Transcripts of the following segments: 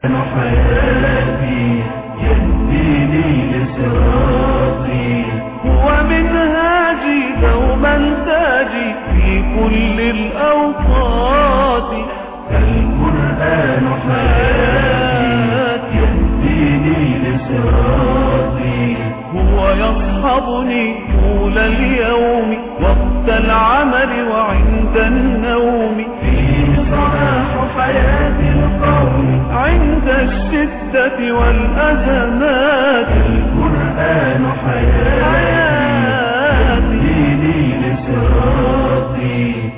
حياتي يهديني لصراطي هو منهاجي دوما تاجي في كل الأوقات القرآن حياتي يهديني لصراطي هو يصحبني طول اليوم وقت العمل وعند النوم فيه صلاح حياة القوم عند الشدة والأزمات القرآن حياتي يهديني لصراطي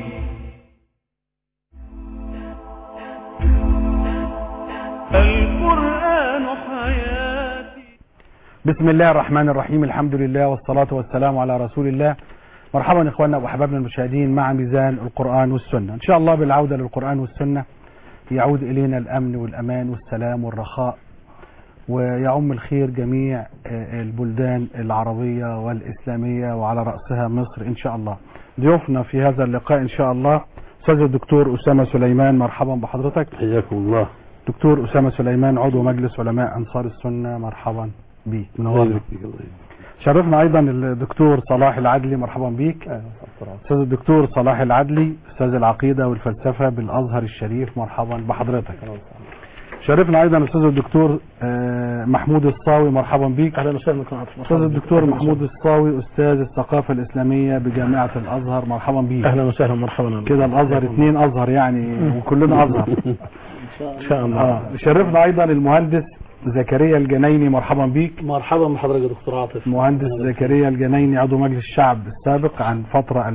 القرآن حياتي بسم الله الرحمن الرحيم الحمد لله والصلاة والسلام على رسول الله مرحبا إخواننا وأحبابنا المشاهدين مع ميزان القرآن والسنة إن شاء الله بالعودة للقرآن والسنة يعود إلينا الأمن والأمان والسلام والرخاء ويعم الخير جميع آه، البلدان العربية والإسلامية وعلى رأسها مصر إن شاء الله ضيوفنا في هذا اللقاء إن شاء الله أستاذ الدكتور أسامة سليمان مرحبا بحضرتك حياكم الله دكتور أسامة سليمان عضو مجلس علماء أنصار السنة مرحبا بيك منورنا شرفنا ايضا الدكتور صلاح العدلي مرحبا بيك استاذ الدكتور صلاح العدلي استاذ العقيده والفلسفه بالازهر الشريف مرحبا بحضرتك شرفنا ايضا استاذ الدكتور آه، محمود الصاوي مرحبا بيك اهلا وسهلا بكم استاذ الدكتور محمود الصاوي استاذ الثقافه الاسلاميه بجامعه الازهر مرحبا بيك اهلا وسهلا مرحبا كده الازهر اثنين ازهر يعني وكلنا ازهر ان شاء الله اه شرفنا ايضا المهندس زكريا الجنايني مرحبا بيك مرحبا بحضرتك يا دكتور عاطف مهندس زكريا الجنايني عضو مجلس الشعب السابق عن فترة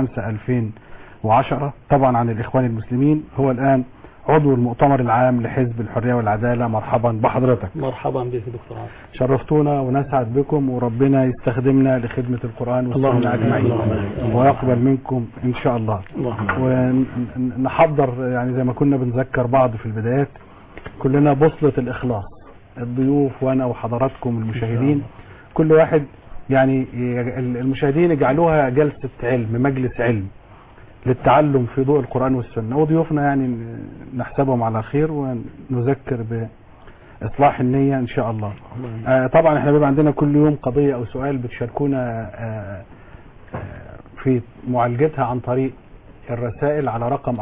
2005-2010 طبعا عن الإخوان المسلمين هو الآن عضو المؤتمر العام لحزب الحرية والعدالة مرحبا بحضرتك مرحبا بك يا دكتور عاطف شرفتونا ونسعد بكم وربنا يستخدمنا لخدمة القرآن والسنة أجمعين اللهم ويقبل منكم إن شاء الله اللهم ونحضر يعني زي ما كنا بنذكر بعض في البدايات كلنا بوصلة الإخلاص الضيوف وأنا وحضراتكم المشاهدين كل واحد يعني المشاهدين يجعلوها جلسة علم مجلس علم للتعلم في ضوء القرآن والسنة وضيوفنا يعني نحسبهم على خير ونذكر بإصلاح النية إن شاء الله آه طبعا احنا بيبقى عندنا كل يوم قضية أو سؤال بتشاركونا آه آه في معالجتها عن طريق الرسائل على رقم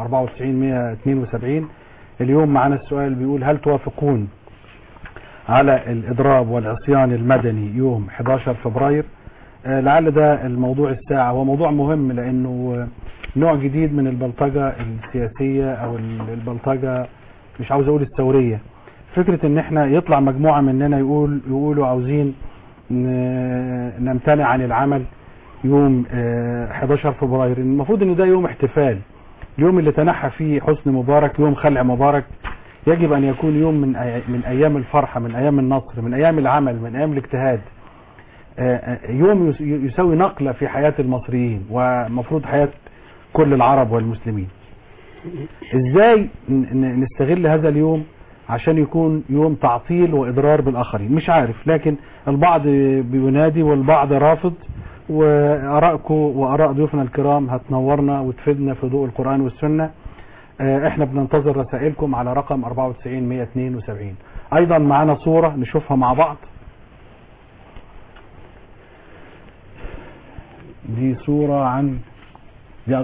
94172 اليوم معنا السؤال بيقول هل توافقون على الإضراب والعصيان المدني يوم 11 فبراير آه، لعل ده الموضوع الساعة هو موضوع مهم لأنه آه، نوع جديد من البلطجة السياسية أو ال- البلطجة مش عاوز أقول الثورية فكرة إن إحنا يطلع مجموعة مننا يقول يقولوا عاوزين ن- نمتنع عن العمل يوم آه، 11 فبراير المفروض إن ده يوم احتفال اليوم اللي تنحى فيه حسني مبارك يوم خلع مبارك يجب أن يكون يوم من أي- من أيام الفرحة من أيام النصر من أيام العمل من أيام الاجتهاد آه، آه، يوم يس- يساوي نقلة في حياة المصريين ومفروض حياة كل العرب والمسلمين ازاي ن- ن- نستغل هذا اليوم عشان يكون يوم تعطيل واضرار بالاخرين مش عارف لكن البعض بينادي والبعض رافض وارائكم واراء ضيوفنا الكرام هتنورنا وتفيدنا في ضوء القران والسنه آه، احنا بننتظر رسائلكم على رقم 94 172 ايضا معانا صوره نشوفها مع بعض دي صوره عن دي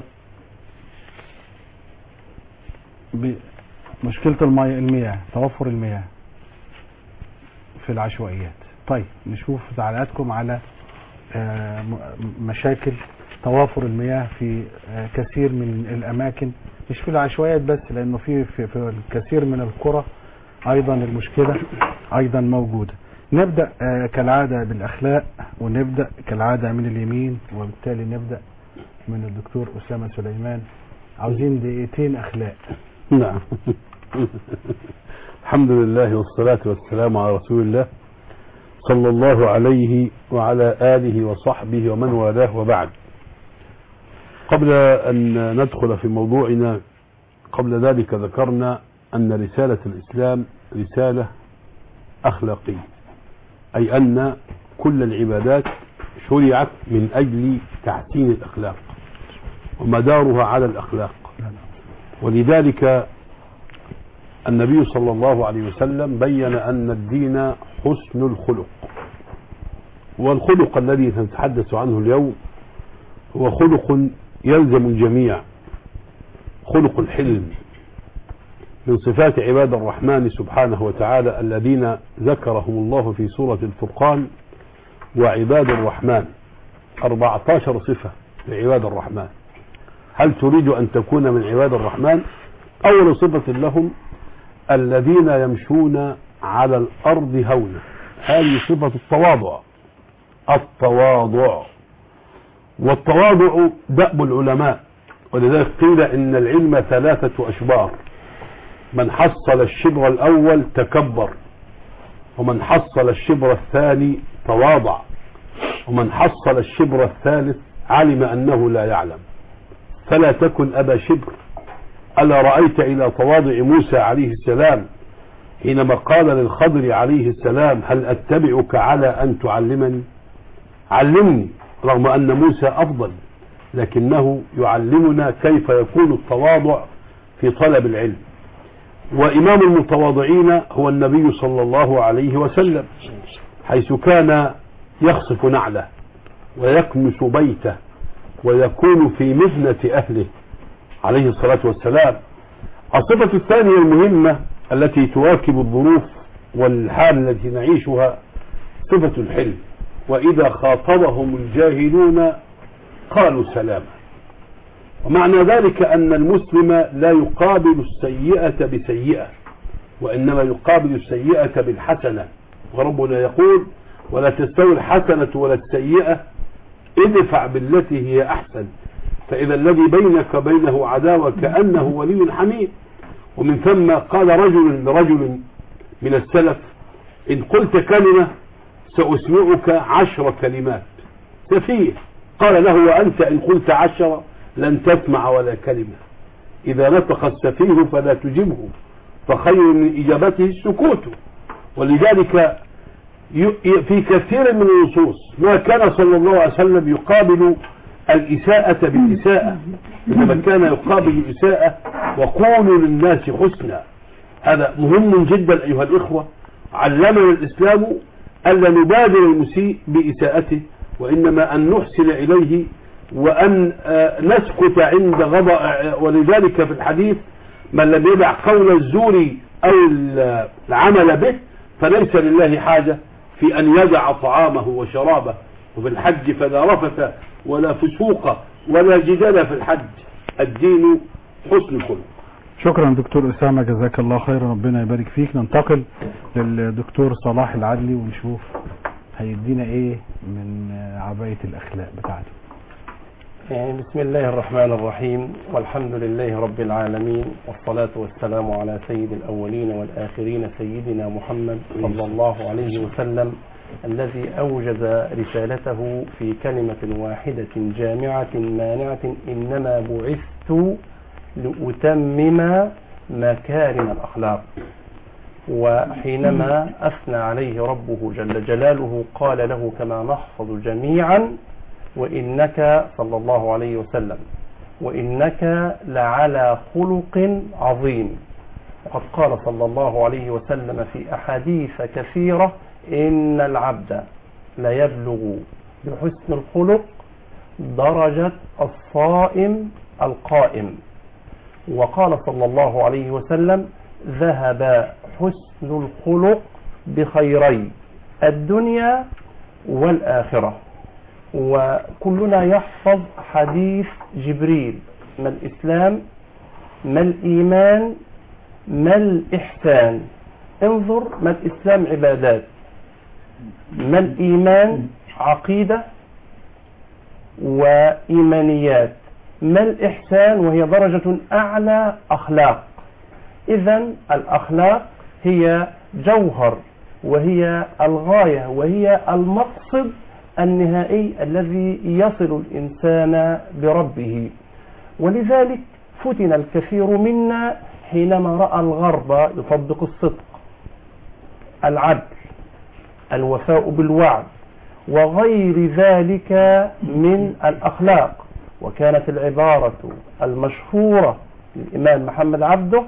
ب- مشكلة المي... المياه توفر المياه في العشوائيات طيب نشوف تعليقاتكم على آه، م- مشاكل توافر المياه في آه، كثير من الأماكن مش في العشوائيات بس لأنه في في, في الكثير من القرى أيضا المشكلة أيضا موجودة نبدأ آه، كالعادة بالأخلاق ونبدأ كالعادة من اليمين وبالتالي نبدأ من الدكتور أسامة سليمان عاوزين دقيقتين أخلاق نعم الحمد لله والصلاة والسلام على رسول الله صلى الله عليه وعلى آله وصحبه ومن والاه وبعد قبل أن ندخل في موضوعنا قبل ذلك ذكرنا أن رسالة الإسلام رسالة أخلاقية أي أن كل العبادات شرعت من أجل تحسين الأخلاق ومدارها على الأخلاق ولذلك النبي صلى الله عليه وسلم بين أن الدين حسن الخلق والخلق الذي نتحدث عنه اليوم هو خلق يلزم الجميع خلق الحلم من صفات عباد الرحمن سبحانه وتعالى الذين ذكرهم الله في سورة الفرقان وعباد الرحمن 14 صفة لعباد الرحمن هل تريد أن تكون من عباد الرحمن أول صفة لهم الذين يمشون على الأرض هونا هذه صفة التواضع التواضع والتواضع دأب العلماء ولذلك قيل إن العلم ثلاثة أشبار من حصل الشبر الأول تكبر ومن حصل الشبر الثاني تواضع ومن حصل الشبر الثالث علم أنه لا يعلم فلا تكن أبا شبر ألا رأيت إلى تواضع موسى عليه السلام حينما قال للخضر عليه السلام هل أتبعك على أن تعلمني علمني رغم أن موسى أفضل لكنه يعلمنا كيف يكون التواضع في طلب العلم وإمام المتواضعين هو النبي صلى الله عليه وسلم حيث كان يخصف نعله ويكنس بيته ويكون في مهنة أهله عليه الصلاة والسلام الصفة الثانية المهمة التي تواكب الظروف والحال التي نعيشها صفة الحلم وإذا خاطبهم الجاهلون قالوا سلاما ومعنى ذلك أن المسلم لا يقابل السيئة بسيئة وإنما يقابل السيئة بالحسنة وربنا يقول ولا تستوي الحسنة ولا السيئة ادفع بالتي هي أحسن فإذا الذي بينك وبينه عداوة كأنه ولي حميم ومن ثم قال رجل لرجل من السلف إن قلت كلمة سأسمعك عشر كلمات سفيه قال له وأنت إن قلت عشر لن تسمع ولا كلمة إذا نطق السفيه فلا تجبه فخير من إجابته السكوت ولذلك في كثير من النصوص ما كان صلى الله عليه وسلم يقابل الإساءة بالإساءة إنما كان يقابل الإساءة وقولوا للناس حسنا هذا مهم جدا أيها الإخوة علمنا الإسلام ألا نبادر المسيء بإساءته وإنما أن نحسن إليه وأن نسكت عند غضب ولذلك في الحديث من لم يدع قول الزور أو العمل به فليس لله حاجة في أن يدع طعامه وشرابه وفي الحج فلا رفث ولا فسوق ولا جدال في الحج الدين حسن خلق شكرا دكتور أسامة جزاك الله خيرا ربنا يبارك فيك ننتقل للدكتور صلاح العدلي ونشوف هيدينا ايه من عباية الأخلاق بتاعته بسم الله الرحمن الرحيم والحمد لله رب العالمين والصلاة والسلام على سيد الأولين والآخرين سيدنا محمد صلى الله عليه وسلم الذي أوجز رسالته في كلمة واحدة جامعة مانعة إنما بعثت لأتمم مكارم الأخلاق وحينما أثنى عليه ربه جل جلاله قال له كما نحفظ جميعا وإنك صلى الله عليه وسلم وإنك لعلى خلق عظيم وقد قال صلى الله عليه وسلم في أحاديث كثيرة إن العبد ليبلغ بحسن الخلق درجة الصائم القائم وقال صلى الله عليه وسلم ذهب حسن الخلق بخيري الدنيا والآخرة وكلنا يحفظ حديث جبريل ما الإسلام ما الإيمان ما الإحسان انظر ما الإسلام عبادات ما الإيمان عقيدة وإيمانيات ما الإحسان وهي درجة أعلى أخلاق إذا الأخلاق هي جوهر وهي الغاية وهي المقصد النهائي الذي يصل الإنسان بربه ولذلك فتن الكثير منا حينما رأى الغرب يطبق الصدق العدل الوفاء بالوعد وغير ذلك من الأخلاق وكانت العبارة المشهورة للإمام محمد عبده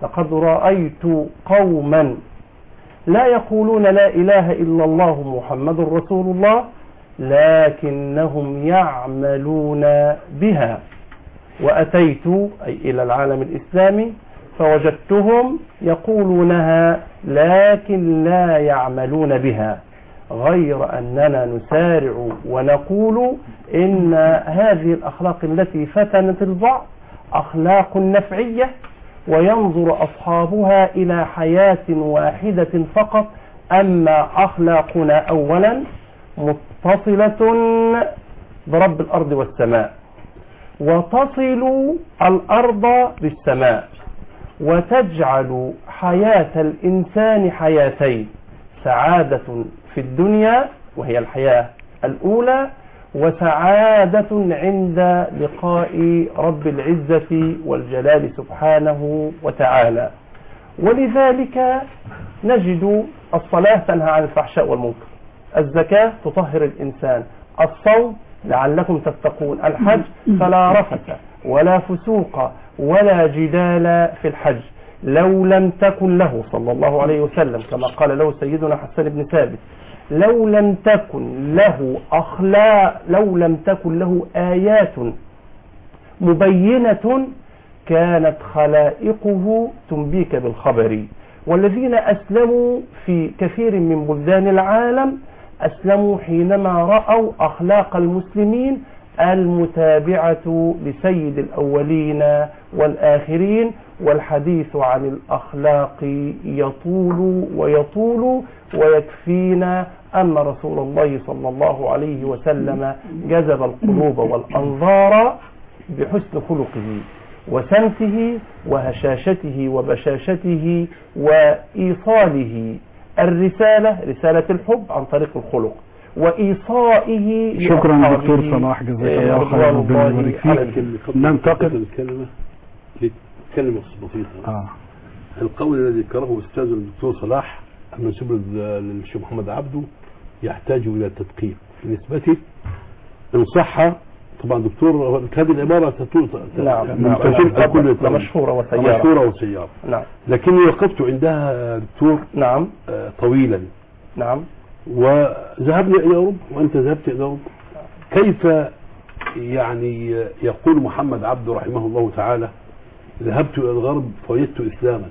لقد رأيت قوما لا يقولون لا إله إلا الله محمد رسول الله لكنهم يعملون بها وأتيت أي إلى العالم الإسلامي فوجدتهم يقولونها لكن لا يعملون بها غير أننا نسارع ونقول إن هذه الأخلاق التي فتنت البعض أخلاق نفعية وينظر أصحابها إلى حياة واحدة فقط أما أخلاقنا أولا متصلة برب الأرض والسماء وتصل الأرض بالسماء وتجعل حياة الإنسان حياتين سعادة في الدنيا وهي الحياة الأولى وسعادة عند لقاء رب العزة والجلال سبحانه وتعالى ولذلك نجد الصلاة تنهى عن الفحشاء والمنكر الزكاة تطهر الإنسان الصوم لعلكم تتقون الحج فلا رفث ولا فسوق ولا جدال في الحج لو لم تكن له صلى الله عليه وسلم كما قال له سيدنا حسن بن ثابت لو لم تكن له أخلاق لو لم تكن له آيات مبينة كانت خلائقه تنبيك بالخبر والذين أسلموا في كثير من بلدان العالم أسلموا حينما رأوا أخلاق المسلمين المتابعة لسيد الأولين والآخرين والحديث عن الأخلاق يطول ويطول ويكفينا أن رسول الله صلى الله عليه وسلم جذب القلوب والأنظار بحسن خلقه وسمته وهشاشته وبشاشته وإيصاله الرسالة رسالة الحب عن طريق الخلق وإيصائه شكرا لأصحابه، دكتور صلاح جزاك الله رضوان خير ربنا الله يبارك على فيك الجميع. قبل ننتقل. قبل الكلمة لكلمة بسيطة اه القول الذي ذكره أستاذ الدكتور صلاح المنسوب لل- للشيخ محمد عبده يحتاج إلى تدقيق بالنسبة إن صح طبعا دكتور هذه العبارة تطول نعم نعم منتشرة كل نعم. مشهورة وسيارة مشهورة وسيارة نعم لكني وقفت عندها دكتور نعم آه، طويلا نعم وذهبنا إلى أوروبا وأنت ذهبت إلى أوروبا كيف يعني يقول محمد عبده رحمه الله تعالى ذهبت إلى الغرب فوجدت إسلاما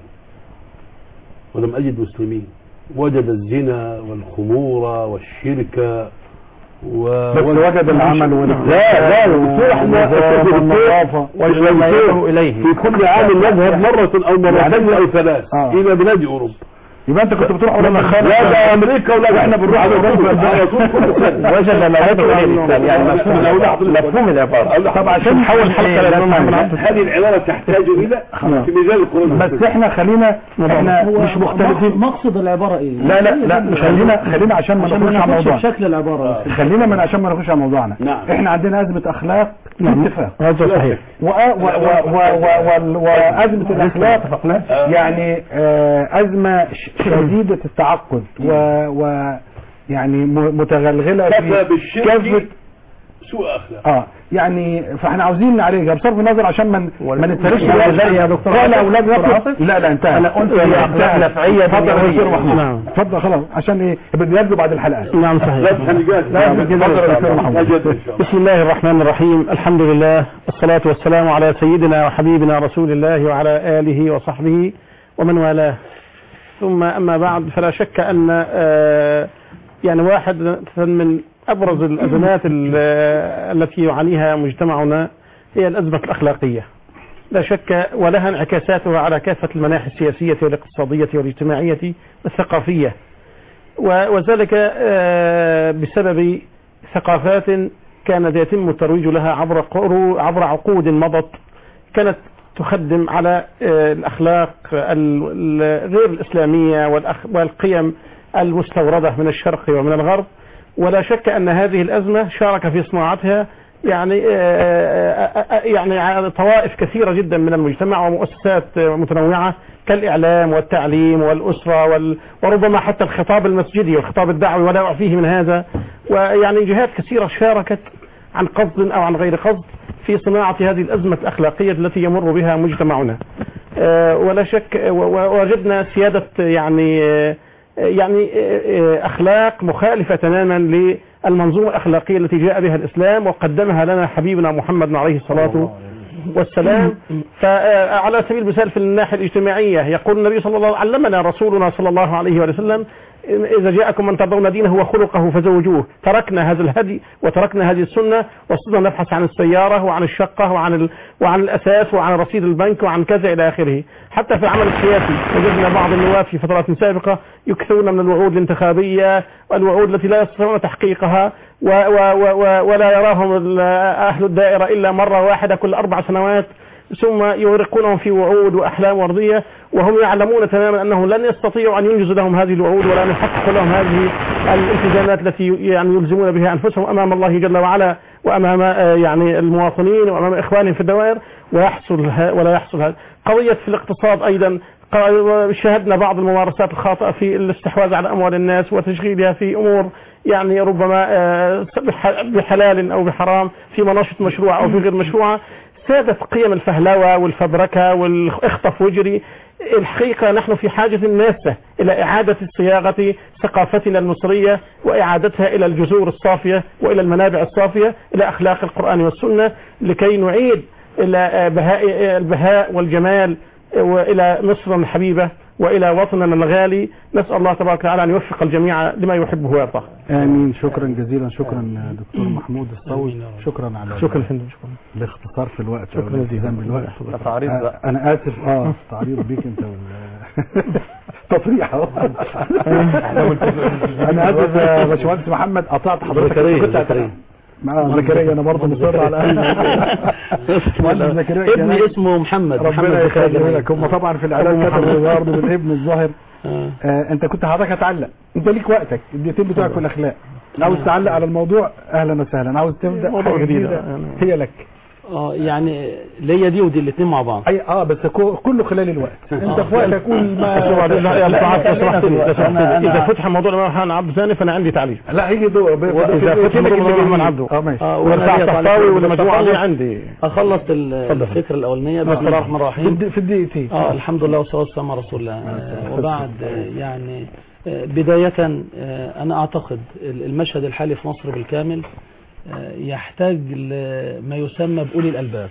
ولم أجد مسلمين وجد الزنا والخمور والشرك و... بس وجد العمل لا لا دكتور احنا والنظافة وجد ما يدعو إليه في كل عام نذهب مرة أو مرتين أو ثلاث آه. إلى بلاد أوروبا يبقى انت كنت بتروح اوروبا لا ده أمريكا ولا احنا بنروح على طول أوروبا. على طول كل سنة وجد ما يدعو إليه الإسلام يعني مفهوم مفهوم العبارة طب عشان نحول حلقه للمهم هذه العبارة تحتاج إلى خلاص. في ميزان القرآن بس احنا خلينا احنا مش مختلفين مقصد العبارة ايه؟ لا لا لا خلينا خلينا عشان ما عشان نخرجش ما على ناخدش موضوعنا بشكل العبارة بس. خلينا من عشان ما نخرجش على موضوعنا نعم. احنا عندنا ازمه اخلاق اتفاق هذا صحيح و- و- و- و- و- وال- وازمه الاخلاق اتفقنا يعني آه، أزمة ش- شديدة التعقد و, و يعني م- متغلغلة كفى في بالشرك كافة سوء أخلاق اه يعني فاحنا عاوزين نعالجها بصرف النظر عشان ما وال- ما نتركش وال- على وال- يا دكتور لا لا عاطف؟ اولاد دكتور ناخد عاطف؟ لا لا انتهى أنا قلت لا، هي لا، أخلاق انتهى. نفعية اتفضل يا دنيوية. دكتور محمود نعم. اتفضل خلاص عشان ايه بيبدو بعد الحلقات نعم لا صحيح تخلي جاهز لا، لا تفضل يا دكتور محمود. نجد إن شاء الله بسم الله الرحمن الرحيم الحمد لله والصلاة والسلام على سيدنا وحبيبنا رسول الله وعلى آله وصحبه ومن والاه ثم أما بعد فلا شك أن آه، يعني واحد من أبرز الأزمات ال- التي يعانيها مجتمعنا هي الأزمة الأخلاقية لا شك ولها انعكاساتها على كافة المناحي السياسية والاقتصادية والاجتماعية والثقافية و- وذلك آه، بسبب ثقافات كان يتم الترويج لها عبر قرو عبر عقود مضت كانت تخدم على آه، الأخلاق ال- ال- غير الإسلامية والأخ- والقيم المستوردة من الشرق ومن الغرب ولا شك أن هذه الأزمة شارك في صناعتها يعني آه، آه، آه، يعني طوائف كثيرة جدا من المجتمع ومؤسسات آه، متنوعة كالإعلام والتعليم والأسرة وال... وربما حتى الخطاب المسجدي والخطاب الدعوي ولا أعفيه من هذا ويعني جهات كثيرة شاركت عن قصد أو عن غير قصد في صناعة هذه الأزمة الأخلاقية التي يمر بها مجتمعنا آه، ولا شك و- و- وجدنا سيادة يعني آه، يعني آه، آه، أخلاق مخالفة تماما للمنظومة الأخلاقية التي جاء بها الإسلام وقدمها لنا حبيبنا محمد عليه الصلاة والسلام فعلى سبيل المثال في الناحية الاجتماعية يقول النبي صلى الله علمنا رسولنا صلى الله عليه وسلم إذا جاءكم من ترضون دينه وخلقه فزوجوه تركنا هذا الهدي وتركنا هذه السنة وصرنا نبحث عن السيارة وعن الشقة وعن ال... وعن الأساس وعن رصيد البنك وعن كذا إلى آخره حتى في العمل السياسي وجدنا بعض النواب في فترات سابقة يكثرون من الوعود الانتخابية والوعود التي لا يستطيعون تحقيقها و... و... و... و... ولا يراهم ال- أهل الدائرة إلا مرة واحدة كل أربع سنوات ثم يغرقونهم في وعود واحلام ورديه وهم يعلمون تماما انهم لن يستطيعوا ان ينجزوا لهم هذه الوعود ولا ان يحققوا لهم هذه الالتزامات التي يعني يلزمون بها انفسهم امام الله جل وعلا وامام آه، يعني المواطنين وامام اخوانهم في الدوائر ويحصل ه- ولا يحصل هذا قضيه في الاقتصاد ايضا قا- شاهدنا بعض الممارسات الخاطئه في الاستحواذ على اموال الناس وتشغيلها في امور يعني ربما آه، بح- بحلال او بحرام في مناشط مشروعه او في غير مشروعه سادت قيم الفهلوه والفبركه والاخطف وجري الحقيقه نحن في حاجه ماسه الى اعاده صياغه ثقافتنا المصريه واعادتها الى الجذور الصافيه والى المنابع الصافيه الى اخلاق القران والسنه لكي نعيد الى آه، بهاء آه، البهاء والجمال آه، والى مصر الحبيبه والى وطننا الغالي نسال الله تبارك وتعالى ان يوفق الجميع لما يحبه ويرضاه امين شكرا جزيلا شكرا دكتور محمود الصوت شكرا على شكرا يا فندم شكرا الاختصار في الوقت شكرا والالتزام بالوقت ده تعريض آه، بقى انا اسف اه تعريض بيك انت وال تصريح أهو. انا اسف يا باشمهندس محمد قطعت حضرتك زكريا، كنت هت- زكريا. مع زكريا انا برضه مصر على مهندس زكريا ابني كمان. اسمه محمد محمد ربنا زكريا يخليه جميل. لك هم طبعا في الاعلان كتبوا برضه بالابن الظاهر آه. آه انت كنت حضرتك هتعلق انت ليك وقتك الدقيقتين بتوعك في الاخلاق عاوز تعلق على الموضوع اهلا وسهلا عاوز تبدا موضوع حاجه جديد، جديده يعني. هي لك اه يعني ليا دي ودي الاثنين مع بعض اي اه بس كو- كله خلال الوقت انت آه. في وقتك قول بس وبعدين لا، يا ما سمحت- لا، لو سمحت لي، لو سمحت لي. أنا- اذا أنا- فتح موضوع الامام محمد عبد الثاني فانا عندي تعليق لا هيجي دور ب- واذا في- فتح في- موضوع في- الامام محمد في- عبده اه ماشي آه، وارفع وأنا ليا الصفاوي تعليق. والمجموعه دي بس عندي اخلص ال- اتفضل. الفكره الاولانيه بسم الله الرحمن في الرحيم الد- في الدقيقتين اه الحمد لله والصلاه والسلام على رسول الله آه، وبعد آه، يعني آه، بدايه آه، انا اعتقد ال- المشهد الحالي في مصر بالكامل آه، يحتاج لما يسمى باولي الالباب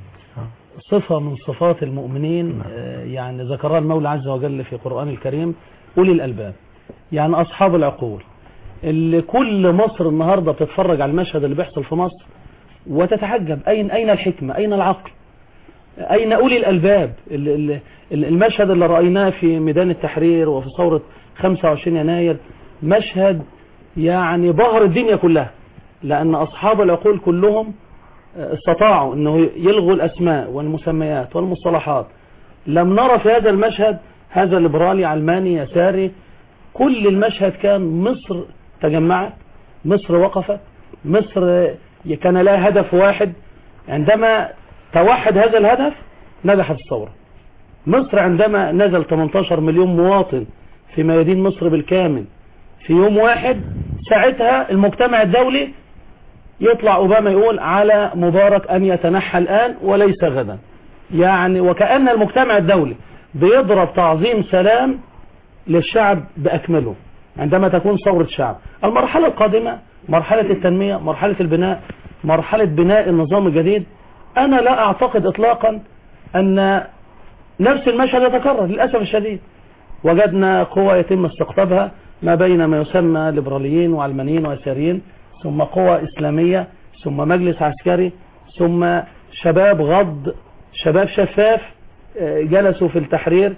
صفه من صفات المؤمنين آه، يعني ذكرها المولى عز وجل في القران الكريم اولي الالباب يعني اصحاب العقول اللي كل مصر النهارده بتتفرج على المشهد اللي بيحصل في مصر وتتعجب اين اين الحكمه اين العقل أين أولي الألباب ال- ال- ال- المشهد اللي رأيناه في ميدان التحرير وفي ثورة 25 يناير مشهد يعني بهر الدنيا كلها لأن أصحاب العقول كلهم آه، استطاعوا أنه يلغوا الأسماء والمسميات والمصطلحات لم نرى في هذا المشهد هذا ليبرالي علماني يساري كل المشهد كان مصر تجمعت مصر وقفت مصر آه، كان لها هدف واحد عندما توحد هذا الهدف نجحت الثورة مصر عندما نزل 18 مليون مواطن في ميادين مصر بالكامل في يوم واحد ساعتها المجتمع الدولي يطلع أوباما يقول على مبارك أن يتنحى الآن وليس غدا يعني وكأن المجتمع الدولي بيضرب تعظيم سلام للشعب بأكمله عندما تكون ثورة شعب المرحلة القادمة مرحلة التنمية مرحلة البناء مرحلة بناء النظام الجديد أنا لا أعتقد إطلاقا أن نفس المشهد يتكرر للأسف الشديد وجدنا قوى يتم استقطابها ما بين ما يسمى ليبراليين وعلمانيين ويساريين ثم قوى إسلامية ثم مجلس عسكري ثم شباب غض شباب شفاف آه، جلسوا في التحرير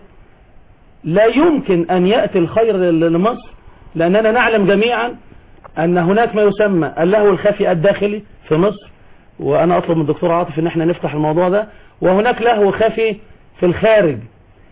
لا يمكن أن يأتي الخير ل- لمصر لأننا نعلم جميعا أن هناك ما يسمى اللهو الخفي الداخلي في مصر وأنا أطلب من الدكتور عاطف أن احنا نفتح الموضوع ده وهناك لهو خفي في الخارج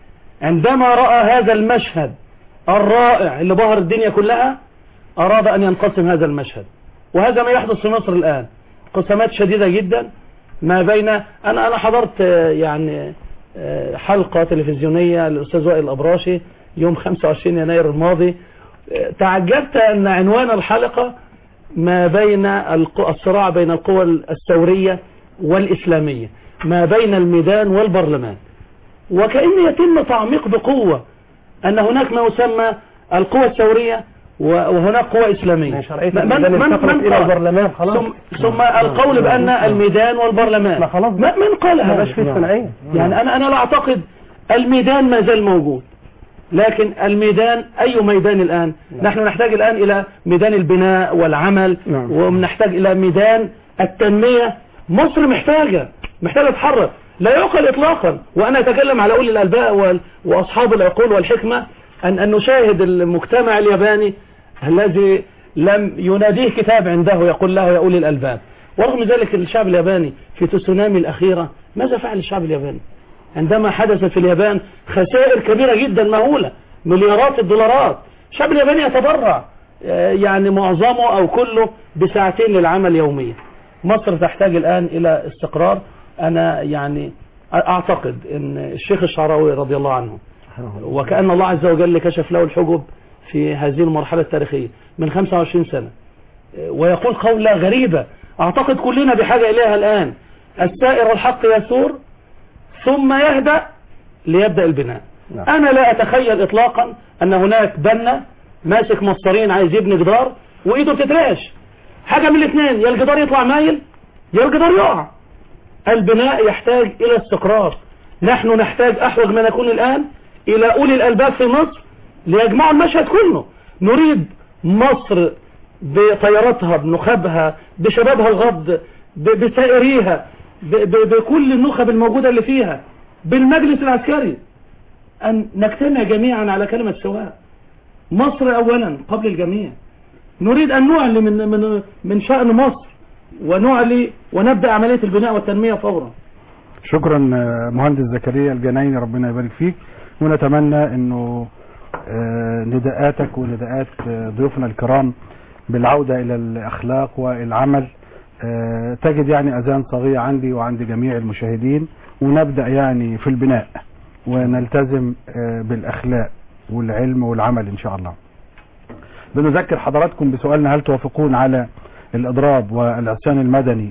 عندما رأى هذا المشهد الرائع اللي بهر الدنيا كلها أراد أن ينقسم هذا المشهد وهذا ما يحدث في مصر الآن قسمات شديدة جدا ما بين أنا أنا حضرت آه، يعني آه، حلقة تلفزيونية للأستاذ وائل الأبراشي يوم 25 يناير الماضي آه، تعجبت أن عنوان الحلقة ما بين الق- الصراع بين القوى الثورية والإسلامية ما بين الميدان والبرلمان وكأن يتم تعميق بقوة أن هناك ما يسمى القوى الثورية و- وهناك قوى إسلامية شرعية من- الميدان من- من انتقلت إلى قال؟ البرلمان خلاص ثم, ثم القول بأن الميدان والبرلمان ما خلاص ما- من قال ما هذا بقاش فيه ثنائية يعني أنا أنا لا أعتقد الميدان ما زال موجود لكن الميدان أي ميدان الآن نحن نحتاج الآن إلى ميدان البناء والعمل نعم. ونحتاج إلى ميدان التنمية مصر محتاجة محتاجة تتحرك لا يعقل إطلاقا وأنا أتكلم على أولي الألباء وال- وأصحاب العقول والحكمة أن, أن نشاهد المجتمع الياباني الذي لم يناديه كتاب عنده يقول له يا أولي الألباب ورغم ذلك الشعب الياباني في تسونامي الأخيرة ماذا فعل الشعب الياباني عندما حدثت في اليابان خسائر كبيرة جدا مهولة مليارات الدولارات الشعب الياباني يتبرع آه، يعني معظمه أو كله بساعتين للعمل يوميا مصر تحتاج الآن إلى استقرار أنا يعني أعتقد أن الشيخ الشعراوي رضي الله عنه وكأن الله عز وجل كشف له الحجب في هذه المرحلة التاريخية من 25 سنة ويقول قولة غريبة أعتقد كلنا بحاجة إليها الآن السائر الحق يسور ثم يهدأ ليبدأ البناء نعم. أنا لا أتخيل إطلاقا أن هناك بنا ماسك مصرين عايز يبني جدار وإيده بتترعش حاجة من الاثنين يا الجدار يطلع مايل يا الجدار يقع البناء يحتاج إلى استقرار نحن نحتاج أحوج ما نكون الآن إلى أولي الألباب في مصر ليجمعوا المشهد كله نريد مصر بطياراتها بنخبها بشبابها الغض ب- بسائريها ب- ب- بكل النخب الموجودة اللي فيها بالمجلس العسكري أن نجتمع جميعا على كلمة سواء مصر أولا قبل الجميع نريد أن نعلي من, من, من شأن مصر ونعلي ونبدأ عملية البناء والتنمية فورا شكرا آه، مهندس زكريا الجنايني ربنا يبارك فيك ونتمنى انه آه، نداءاتك ونداءات آه، ضيوفنا الكرام بالعودة الى الاخلاق والعمل آه، تجد يعني اذان صاغية عندي وعند جميع المشاهدين ونبدأ يعني في البناء ونلتزم آه، بالاخلاق والعلم والعمل ان شاء الله بنذكر حضراتكم بسؤالنا هل توافقون على الاضراب والعصيان المدني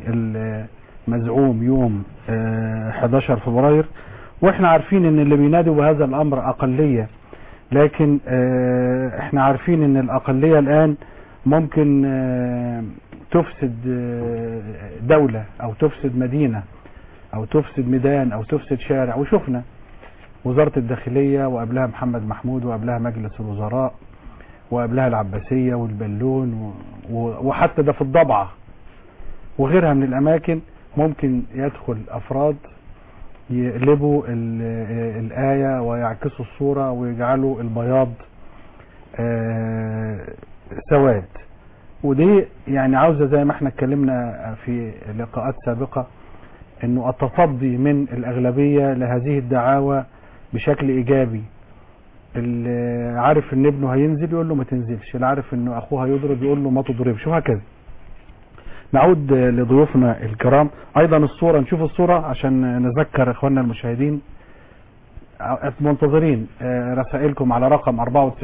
المزعوم يوم آه، 11 فبراير واحنا عارفين ان اللي بينادوا بهذا الامر اقلية لكن آه، احنا عارفين ان الاقلية الان ممكن آه، تفسد آه، دولة او تفسد مدينة او تفسد ميدان او تفسد شارع وشفنا وزارة الداخلية وقبلها محمد محمود وقبلها مجلس الوزراء وقبلها العباسية والبلون و... و... وحتى ده في الضبعة وغيرها من الأماكن ممكن يدخل أفراد يقلبوا ال... الآية ويعكسوا الصورة ويجعلوا البياض آه، سواد ودي يعني عاوزة زي ما احنا اتكلمنا في لقاءات سابقة انه التصدي من الأغلبية لهذه الدعاوى بشكل إيجابي اللي عارف ان ابنه هينزل يقول له ما تنزلش اللي عارف انه اخوه هيضرب يقول له ما تضربش وهكذا نعود لضيوفنا الكرام ايضا الصورة نشوف الصورة عشان نذكر اخواننا المشاهدين منتظرين آه، رسائلكم على رقم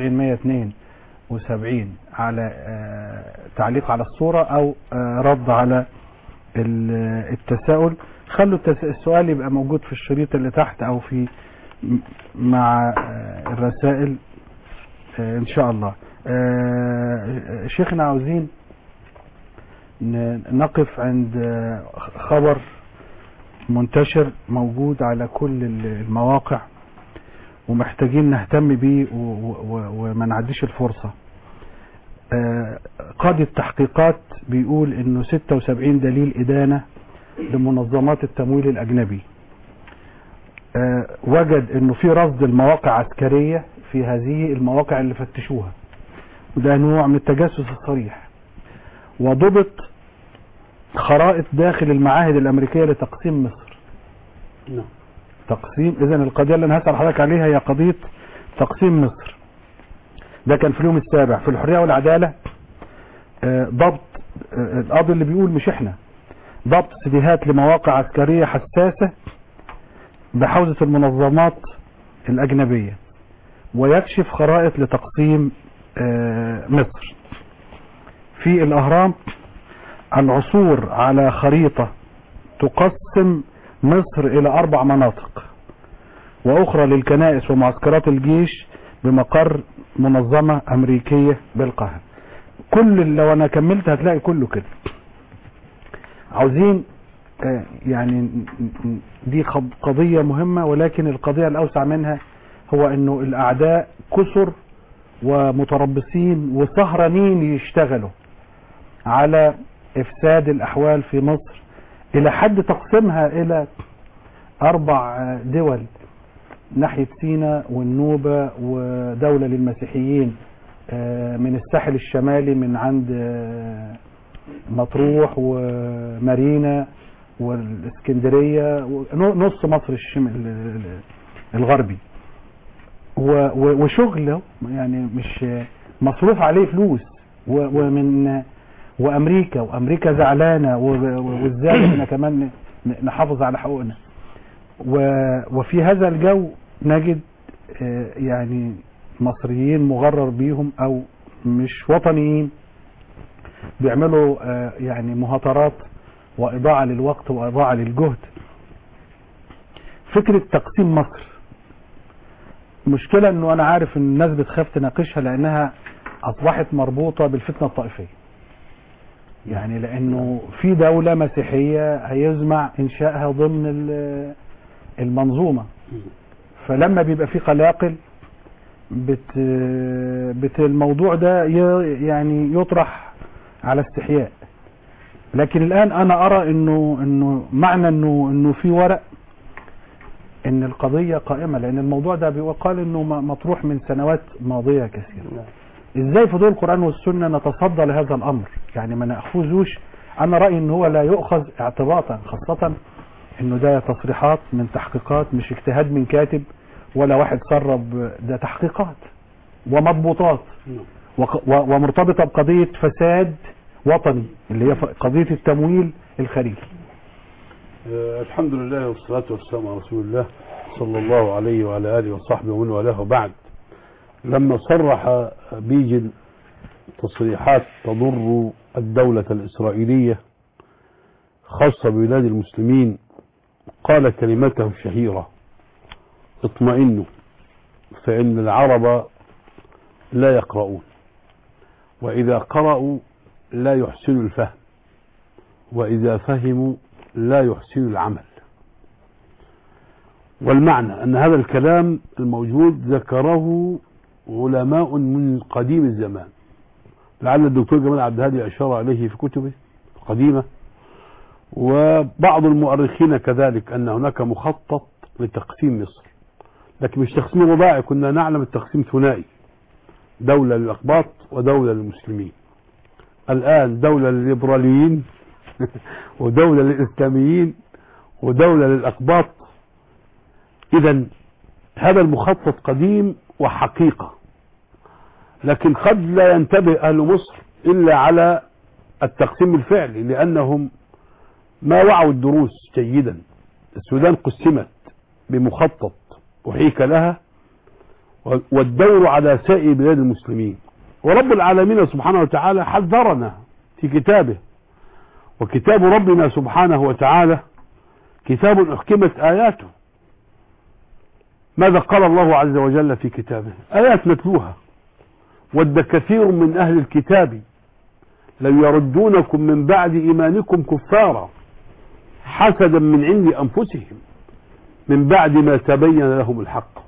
94172 على آه، تعليق على الصورة او آه، رد على ال- التساؤل خلوا التس- السؤال يبقى موجود في الشريط اللي تحت او في م- مع آه، الرسائل آه، ان شاء الله آه، شيخنا عاوزين ن- نقف عند آه، خبر منتشر موجود على كل ال- المواقع ومحتاجين نهتم بيه و- و- و- وما نعديش الفرصة آه، قاضي التحقيقات بيقول انه 76 دليل ادانة لمنظمات التمويل الاجنبي آه، وجد انه في رصد المواقع عسكرية في هذه المواقع اللي فتشوها وده نوع من التجسس الصريح وضبط خرائط داخل المعاهد الامريكية لتقسيم مصر نعم. تقسيم اذا القضية اللي انا هسأل حضرتك عليها هي قضية تقسيم مصر ده كان في اليوم السابع في الحرية والعدالة آه، ضبط آه، القاضي اللي بيقول مش احنا ضبط سيديهات لمواقع عسكرية حساسة بحوزة المنظمات الأجنبية ويكشف خرائط لتقسيم آه، مصر في الأهرام العثور على خريطة تقسم مصر إلى أربع مناطق وأخرى للكنائس ومعسكرات الجيش بمقر منظمة أمريكية بالقاهرة كل لو أنا كملت هتلاقي كله كده عاوزين آه، يعني ن- ن- دي خض- قضية مهمة ولكن القضية الأوسع منها هو أنه الأعداء كثر ومتربصين وسهرانين يشتغلوا على إفساد الأحوال في مصر إلى حد تقسيمها إلى أربع آه، دول ناحية سيناء والنوبة ودولة للمسيحيين آه، من الساحل الشمالي من عند آه، مطروح ومارينا والاسكندرية ونص مصر الشم... ال- ال- الغربي و- و- وشغل يعني مش مصروف عليه فلوس و- ومن وامريكا وامريكا زعلانه و- و- وازاي احنا كمان ن- نحافظ على حقوقنا و- وفي هذا الجو نجد آه، يعني مصريين مغرر بيهم او مش وطنيين بيعملوا آه، يعني مهاترات وإضاعة للوقت وإضاعة للجهد فكرة تقسيم مصر مشكلة انه انا عارف ان الناس بتخاف تناقشها لانها اصبحت مربوطة بالفتنة الطائفية يعني لانه في دولة مسيحية هيزمع انشائها ضمن ال- المنظومة فلما بيبقى في قلاقل بت بت الموضوع ده ي- يعني يطرح على استحياء لكن الان انا ارى انه انه معنى انه انه في ورق ان القضية قائمة لان الموضوع ده بيقال انه م- مطروح من سنوات ماضية كثيرة ازاي في ضوء القرآن والسنة نتصدى لهذا الامر يعني ما نأخذوش انا رأيي ان هو لا يؤخذ اعتباطا خاصة انه ده تصريحات من تحقيقات مش اجتهاد من كاتب ولا واحد سرب ده تحقيقات ومضبوطات وق- و- ومرتبطة بقضية فساد وطني اللي هي ف- قضية التمويل الخارجي آه، الحمد لله والصلاة والسلام على رسول الله صلى الله عليه وعلى آله وصحبه ومن والاه وبعد لما صرح بيجن تصريحات تضر الدولة الإسرائيلية خاصة ببلاد المسلمين قال كلمته الشهيرة اطمئنوا فإن العرب لا يقرؤون وإذا قرأوا لا يحسنوا الفهم وإذا فهموا لا يحسن العمل والمعنى أن هذا الكلام الموجود ذكره علماء من قديم الزمان لعل الدكتور جمال عبد الهادي أشار عليه في كتبه القديمة وبعض المؤرخين كذلك أن هناك مخطط لتقسيم مصر لكن مش تقسيم رباعي كنا نعلم التقسيم ثنائي دولة للأقباط ودولة للمسلمين الآن دولة للليبراليين ودولة للإسلاميين ودولة للأقباط إذا هذا المخطط قديم وحقيقة لكن قد لا ينتبه أهل مصر إلا على التقسيم الفعلي لأنهم ما وعوا الدروس جيدا السودان قسمت بمخطط أحيك لها والدور على سائر بلاد المسلمين ورب العالمين سبحانه وتعالى حذرنا في كتابه وكتاب ربنا سبحانه وتعالى كتاب أحكمت آياته ماذا قال الله عز وجل في كتابه آيات نتلوها ود كثير من أهل الكتاب لو يردونكم من بعد إيمانكم كفارا حسدا من عند أنفسهم من بعد ما تبين لهم الحق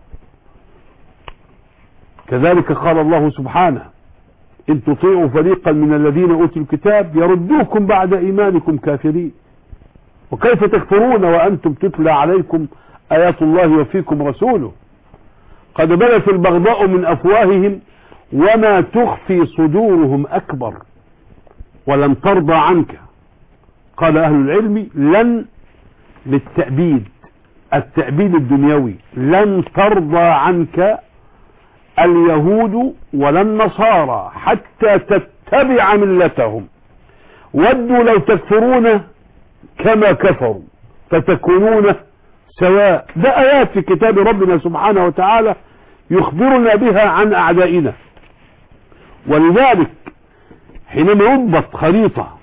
كذلك قال الله سبحانه إن تطيعوا فريقا من الذين أوتوا الكتاب يردوكم بعد إيمانكم كافرين وكيف تكفرون وأنتم تتلى عليكم آيات الله وفيكم رسوله قد بدت البغضاء من أفواههم وما تخفي صدورهم أكبر ولن ترضى عنك قال أهل العلم لن للتأبيد التأبيد الدنيوي لن ترضى عنك اليهود ولا النصارى حتى تتبع ملتهم ودوا لو تكفرون كما كفروا فتكونون سواء ده آيات في كتاب ربنا سبحانه وتعالى يخبرنا بها عن أعدائنا ولذلك حينما يضبط خريطة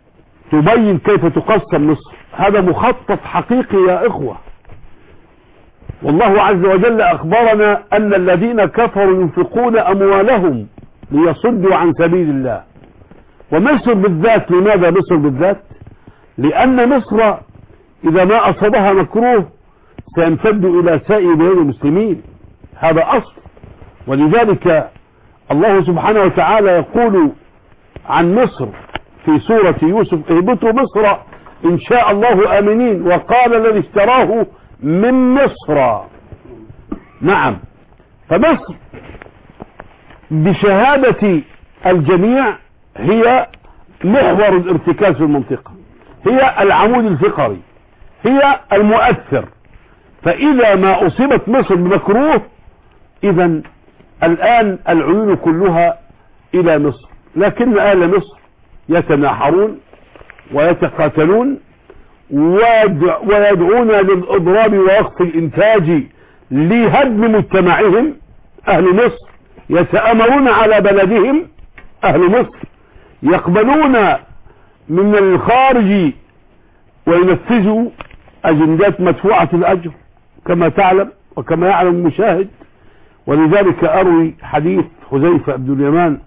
تبين كيف تقسم مصر هذا مخطط حقيقي يا إخوة والله عز وجل أخبرنا أن الذين كفروا ينفقون أموالهم ليصدوا عن سبيل الله ومصر بالذات لماذا مصر بالذات لأن مصر إذا ما أصابها مكروه سيمتد إلى سائر بلاد المسلمين هذا أصل ولذلك الله سبحانه وتعالى يقول عن مصر في سورة يوسف اهبطوا مصر إن شاء الله آمنين وقال الذي اشتراه من مصر نعم فمصر بشهادة الجميع هي محور الارتكاز في المنطقة هي العمود الفقري هي المؤثر فإذا ما أصيبت مصر بمكروه إذا الآن العيون كلها إلى مصر لكن أهل مصر يتناحرون ويتقاتلون ويدع- ويدعون للإضراب ووقف الإنتاج لهدم مجتمعهم أهل مصر يتآمرون على بلدهم أهل مصر يقبلون من الخارج وينفذوا أجندات مدفوعة الأجر كما تعلم وكما يعلم المشاهد ولذلك أروي حديث حذيفة بن اليمان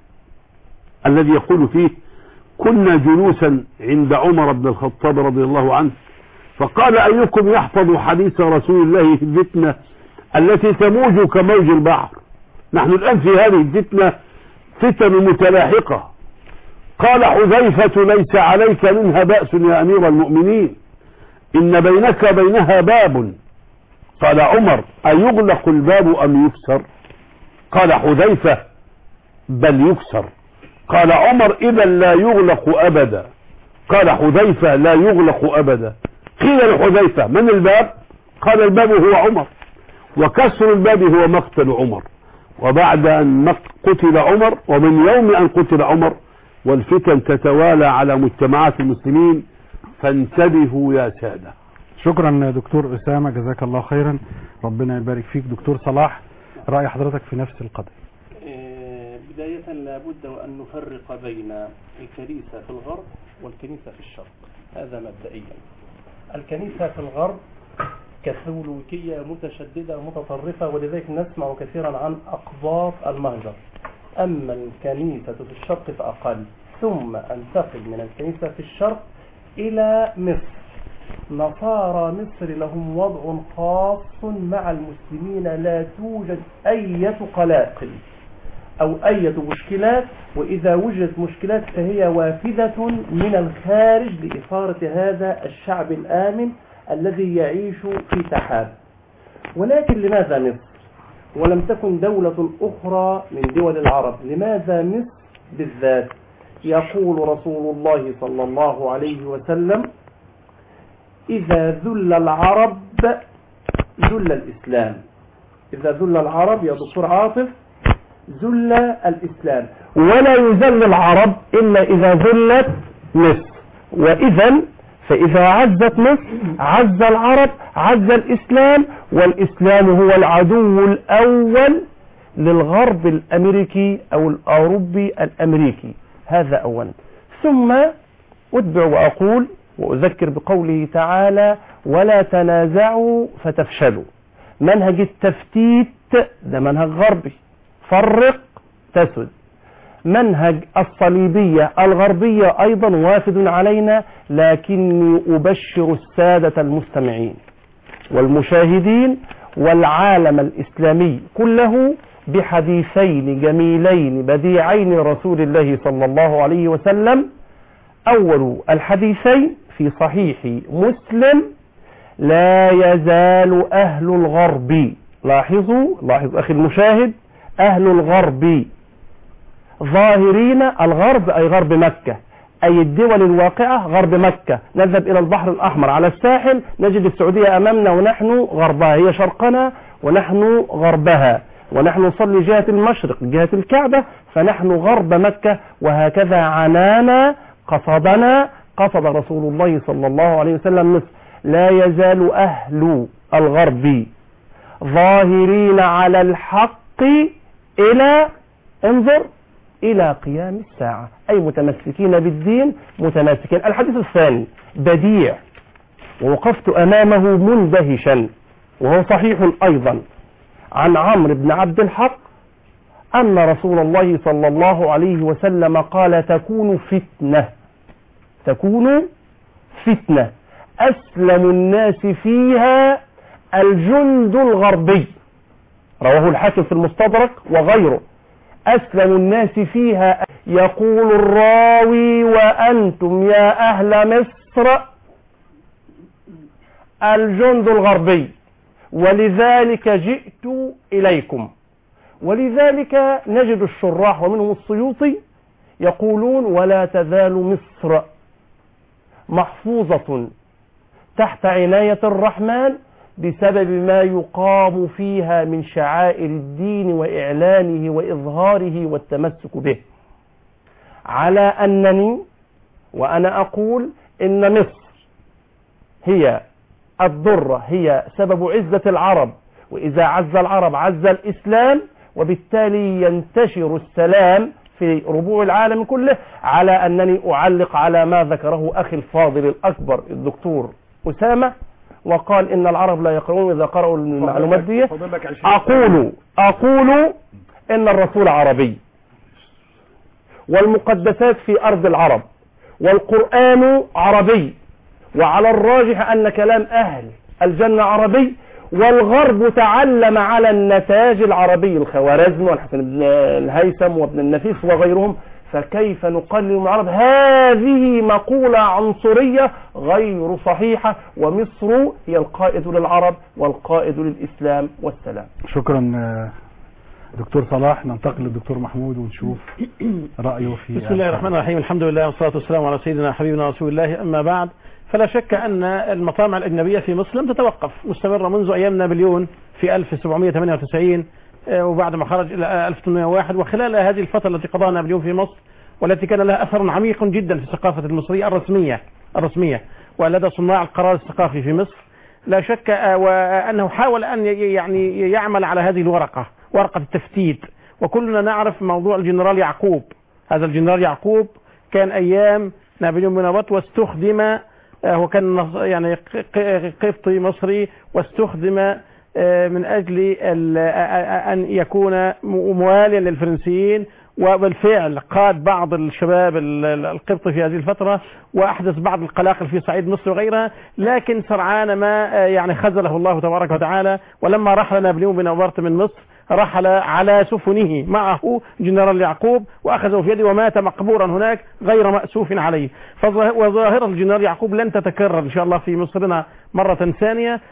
الذي يقول فيه كنا جلوسا عند عمر بن الخطاب رضي الله عنه فقال أيكم يحفظ حديث رسول الله في الفتنة التي تموج كموج البحر نحن الآن في هذه الفتنة فتن متلاحقة قال حذيفة ليس عليك منها بأس يا أمير المؤمنين إن بينك بينها باب قال عمر أيغلق الباب أم يكسر قال حذيفة بل يكسر قال عمر إذا لا يغلق أبدا قال حذيفة لا يغلق أبدا قيل لحذيفة من الباب قال الباب هو عمر وكسر الباب هو مقتل عمر وبعد أن مق- قتل عمر ومن يوم أن قتل عمر والفتن تتوالى على مجتمعات المسلمين فانتبهوا يا سادة شكرا دكتور أسامة جزاك الله خيرا ربنا يبارك فيك دكتور صلاح رأي حضرتك في نفس القضية آه، بداية لابد وأن نفرق بين الكنيسة في الغرب والكنيسة في الشرق هذا مبدئيا الكنيسة في الغرب كاثوليكية متشددة متطرفة ولذلك نسمع كثيرا عن أقباط المهجر أما الكنيسة في الشرق فأقل ثم أنتقل من الكنيسة في الشرق إلى مصر نصارى مصر لهم وضع خاص مع المسلمين لا توجد أية قلاقل أو أية مشكلات وإذا وجدت مشكلات فهي وافدة من الخارج لإثارة هذا الشعب الآمن الذي يعيش في سحاب ولكن لماذا مصر ولم تكن دولة أخرى من دول العرب لماذا مصر بالذات يقول رسول الله صلى الله عليه وسلم إذا ذل العرب ذل الإسلام إذا ذل العرب يا دكتور عاطف ذل الإسلام ولا يذل العرب إلا إذا ذلت مصر وإذا فإذا عزت مصر عز العرب عز الإسلام والإسلام هو العدو الأول للغرب الأمريكي أو الأوروبي الأمريكي هذا أولا ثم أتبع وأقول وأذكر بقوله تعالى ولا تنازعوا فتفشلوا منهج التفتيت ده منهج غربي فرق تسد منهج الصليبية الغربية أيضا وافد علينا لكني أبشر السادة المستمعين والمشاهدين والعالم الإسلامي كله بحديثين جميلين بديعين رسول الله صلى الله عليه وسلم أول الحديثين في صحيح مسلم لا يزال أهل الغرب لاحظوا لاحظ أخي المشاهد أهل الغرب ظاهرين الغرب أي غرب مكة أي الدول الواقعة غرب مكة نذهب إلى البحر الأحمر على الساحل نجد السعودية أمامنا ونحن غربها هي شرقنا ونحن غربها ونحن نصلي جهة المشرق جهة الكعبة فنحن غرب مكة وهكذا عنانا قصدنا قصد رسول الله صلى الله عليه وسلم مصر لا يزال أهل الغرب ظاهرين على الحق إلى انظر إلى قيام الساعة أي متمسكين بالدين متماسكين الحديث الثاني بديع ووقفت أمامه مندهشا وهو صحيح أيضا عن عمرو بن عبد الحق أن رسول الله صلى الله عليه وسلم قال تكون فتنة تكون فتنة أسلم الناس فيها الجند الغربي رواه الحاكم في المستدرك وغيره أسلم الناس فيها يقول الراوي وأنتم يا أهل مصر الجند الغربي ولذلك جئت إليكم ولذلك نجد الشراح ومنهم السيوطي يقولون ولا تزال مصر محفوظة تحت عناية الرحمن بسبب ما يقام فيها من شعائر الدين وإعلانه وإظهاره والتمسك به على أنني وأنا أقول إن مصر هي الضرة هي سبب عزة العرب وإذا عز العرب عز الإسلام وبالتالي ينتشر السلام في ربوع العالم كله على أنني أعلق على ما ذكره أخي الفاضل الأكبر الدكتور أسامة وقال إن العرب لا يقرؤون إذا قرأوا المعلومات دي فاضل لك 20 أقول أقول إن الرسول عربي والمقدسات في أرض العرب والقرآن عربي وعلى الراجح أن كلام أهل الجنة عربي والغرب تعلم على النتاج العربي الخوارزم والحسن بن الهيثم وابن النفيس وغيرهم فكيف نقلل من العرب هذه مقولة عنصرية غير صحيحة ومصر هي القائد للعرب والقائد للإسلام والسلام شكرا آه، دكتور صلاح ننتقل للدكتور محمود ونشوف رأيه في بسم الله الرحمن الرحيم الحمد لله والصلاة والسلام على سيدنا حبيبنا رسول الله أما بعد فلا شك أن المطامع الأجنبية في مصر لم تتوقف مستمرة منذ أيام نابليون في 1798 آه، وبعد ما خرج إلى 1801 وخلال هذه الفترة التي قضاها نابليون في مصر والتي كان لها أثر عميق جدا في الثقافة المصرية الرسمية الرسمية ولدى صناع القرار الثقافي في مصر لا شك آه، وأنه حاول أن ي- يعني يعمل على هذه الورقة ورقة التفتيت وكلنا نعرف موضوع الجنرال يعقوب هذا الجنرال يعقوب كان أيام نابليون بونابرت واستخدم آه، هو كان نص- يعني ق- ق- قبطي مصري واستخدم آه، من أجل ال- آه، آه، أن يكون م- مواليا للفرنسيين وبالفعل قاد بعض الشباب ال- ال- القبطي في هذه الفترة وأحدث بعض القلاقل في صعيد مصر وغيرها لكن سرعان ما آه، يعني خذله الله تبارك وتعالى ولما رحل نابليون بونابرت من مصر رحل على سفنه معه جنرال يعقوب واخذه في يده ومات مقبورا هناك غير مأسوف عليه فظاه- وظاهرة الجنرال يعقوب لن تتكرر ان شاء الله في مصرنا مرة ثانية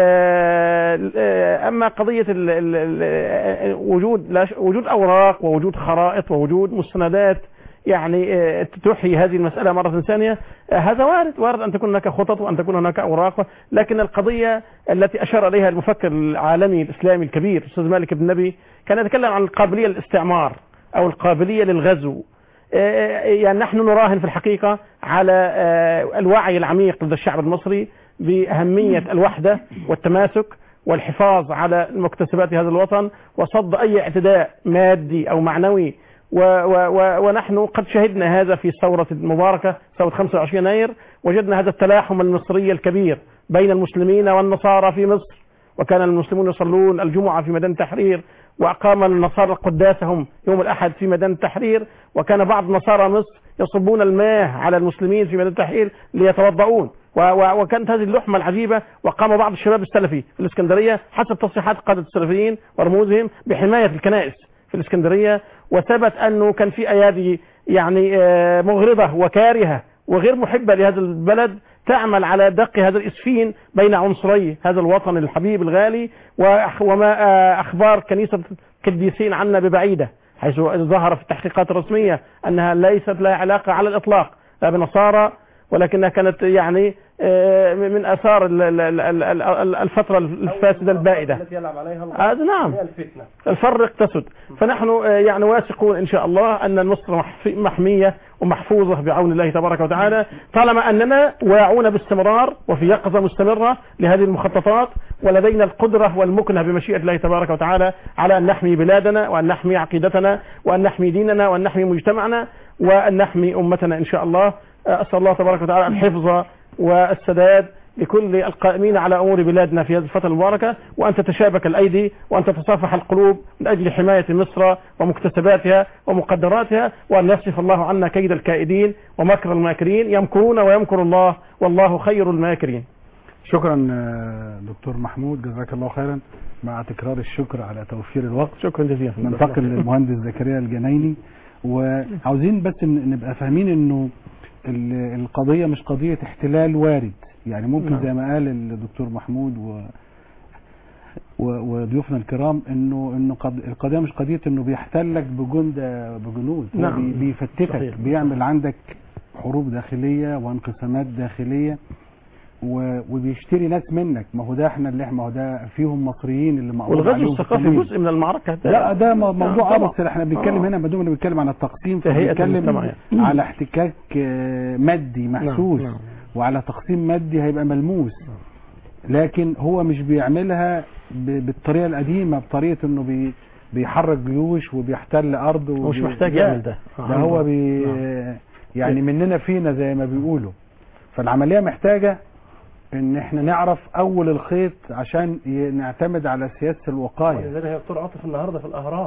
آه، آه، اما قضية ال- ال- ال- وجود لا ش- وجود اوراق ووجود خرائط ووجود مستندات يعني آه، تحيي هذه المسألة مرة ثانية آه، هذا وارد وارد أن تكون هناك خطط وأن تكون هناك أوراق لكن القضية التي أشار إليها المفكر العالمي الإسلامي الكبير الأستاذ مالك بن نبي كان يتكلم عن القابلية للاستعمار أو القابلية للغزو آه، يعني نحن نراهن في الحقيقة على آه، الوعي العميق لدى الشعب المصري بأهمية الوحدة والتماسك والحفاظ على مكتسبات هذا الوطن وصد أي اعتداء مادي أو معنوي و و و ونحن قد شهدنا هذا في الثورة المباركة ثورة 25 يناير وجدنا هذا التلاحم المصري الكبير بين المسلمين والنصارى في مصر وكان المسلمون يصلون الجمعة في ميدان التحرير وأقام النصارى قداسهم يوم الأحد في ميدان التحرير وكان بعض نصارى مصر يصبون الماء على المسلمين في ميدان التحرير ليتوضؤون و- و- وكانت هذه اللحمة العجيبة وقام بعض الشباب السلفي في الإسكندرية حسب تصريحات قادة السلفيين ورموزهم بحماية الكنائس في الإسكندرية وثبت أنه كان في أيادي يعني آه، مغرضة وكارهة وغير محبة لهذا البلد تعمل على دق هذا الإسفين بين عنصري هذا الوطن الحبيب الغالي وأخ- وما آه، أخبار كنيسة القديسين عنا ببعيدة حيث ظهر في التحقيقات الرسمية أنها ليست لها علاقة على الإطلاق لا بنصارى ولكنها كانت يعني آه، من أثار ال- ال- ال- ال- ال- الفترة الفاسدة البائدة التي يلعب عليها آه، نعم هي الفتنة الفرق تسد فنحن آه، يعني واثقون ان شاء الله ان مصر محف- محميه ومحفوظه بعون الله تبارك وتعالى طالما اننا واعون باستمرار وفي يقظه مستمره لهذه المخططات ولدينا القدره والمكنه بمشيئه الله تبارك وتعالى على ان نحمي بلادنا وان نحمي عقيدتنا وان نحمي ديننا وان نحمي مجتمعنا وان نحمي امتنا ان شاء الله آه، اسال الله تبارك وتعالى الحفظ والسداد لكل القائمين على أمور بلادنا في هذه الفترة المباركة وأن تتشابك الأيدي وأن تتصافح القلوب من أجل حماية مصر ومكتسباتها ومقدراتها وأن يصرف الله عنا كيد الكائدين ومكر الماكرين يمكرون ويمكر الله والله خير الماكرين شكرا آه، دكتور محمود جزاك الله خيرا مع تكرار الشكر على توفير الوقت شكرا جزيلا ننتقل للمهندس زكريا الجنايني وعاوزين بس ن- نبقى فاهمين انه ال- القضية مش قضية احتلال وارد يعني ممكن نعم. زي ما قال الدكتور محمود و و- وضيوفنا الكرام انه انه قض... القضيه مش قضيه انه بيحتلك بجند بجنود هو نعم. بي- بيفتتك صحيح. بيعمل عندك حروب داخليه وانقسامات داخليه و... وبيشتري ناس منك ما هو ده احنا اللي احنا ما هو ده فيهم مصريين اللي مقبوض والغزو عليهم في الثقافي التمويل. جزء من المعركة لا ده م- موضوع اه طبعا. بس احنا بنتكلم آه. هنا بدون ما بنتكلم عن التقسيم تهيئة فبنتكلم المجتمع يعني. على احتكاك آه، مادي محسوس نعم. وعلى تقسيم مادي هيبقى ملموس لكن هو مش بيعملها ب- بالطريقه القديمه بطريقه انه بي بيحرك جيوش وبيحتل ارض هو مش وبي- محتاج لا، يعمل ده ده هو بي نعم. يعني مننا فينا زي ما بيقولوا فالعمليه محتاجه ان احنا نعرف اول الخيط عشان ي- نعتمد على سياسه الوقايه ولذلك يا دكتور عاطف النهارده في الاهرام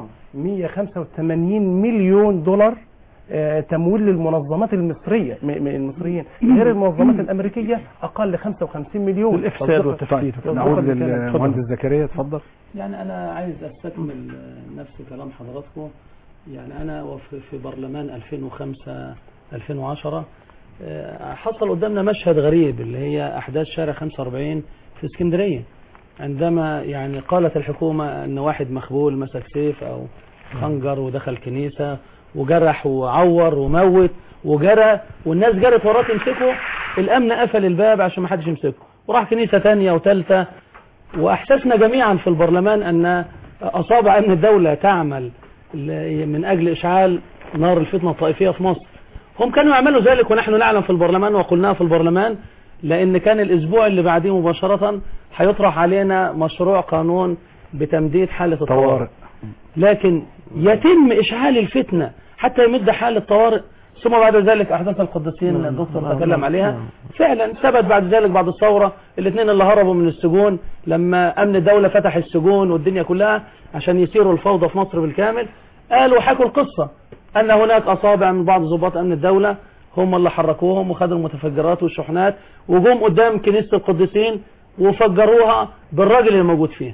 185 مليون دولار آه، تمويل للمنظمات المصريه م- م- المصريين غير المنظمات الامريكيه اقل 55 مليون الإفساد تصدق- والتفتيت تصدق نعود بالكلام. للمهندس زكريا اتفضل يعني أنا عايز أستكمل آه، نفس كلام حضراتكم يعني أنا وفي في برلمان 2005 2010 آه، حصل قدامنا مشهد غريب اللي هي أحداث شارع 45 في اسكندرية عندما يعني قالت الحكومة أن واحد مخبول مسك سيف أو خنجر ودخل كنيسة وجرح وعور وموت وجرى والناس جرت وراه تمسكه الأمن قفل الباب عشان ما حدش يمسكه وراح كنيسة تانية وتالتة وأحسسنا جميعا في البرلمان أن أصابع أمن الدولة تعمل ل- من أجل إشعال نار الفتنة الطائفية في مصر هم كانوا يعملوا ذلك ونحن نعلم في البرلمان وقلناها في البرلمان لأن كان الأسبوع اللي بعديه مباشرة هيطرح علينا مشروع قانون بتمديد حالة الطوارئ طوارئ لكن يتم إشعال الفتنة حتى يمد حالة طوارئ ثم بعد ذلك أحداث القديسين نعم. الدكتور نعم. تكلم عليها نعم. فعلا ثبت بعد ذلك بعد الثورة الاثنين اللي هربوا من السجون لما أمن الدولة فتح السجون والدنيا كلها عشان يثيروا الفوضى في مصر بالكامل قالوا حكوا القصة أن هناك أصابع من بعض ضباط أمن الدولة هم اللي حركوهم وخدوا المتفجرات والشحنات وجم قدام كنيسة القديسين وفجروها بالراجل اللي موجود فيها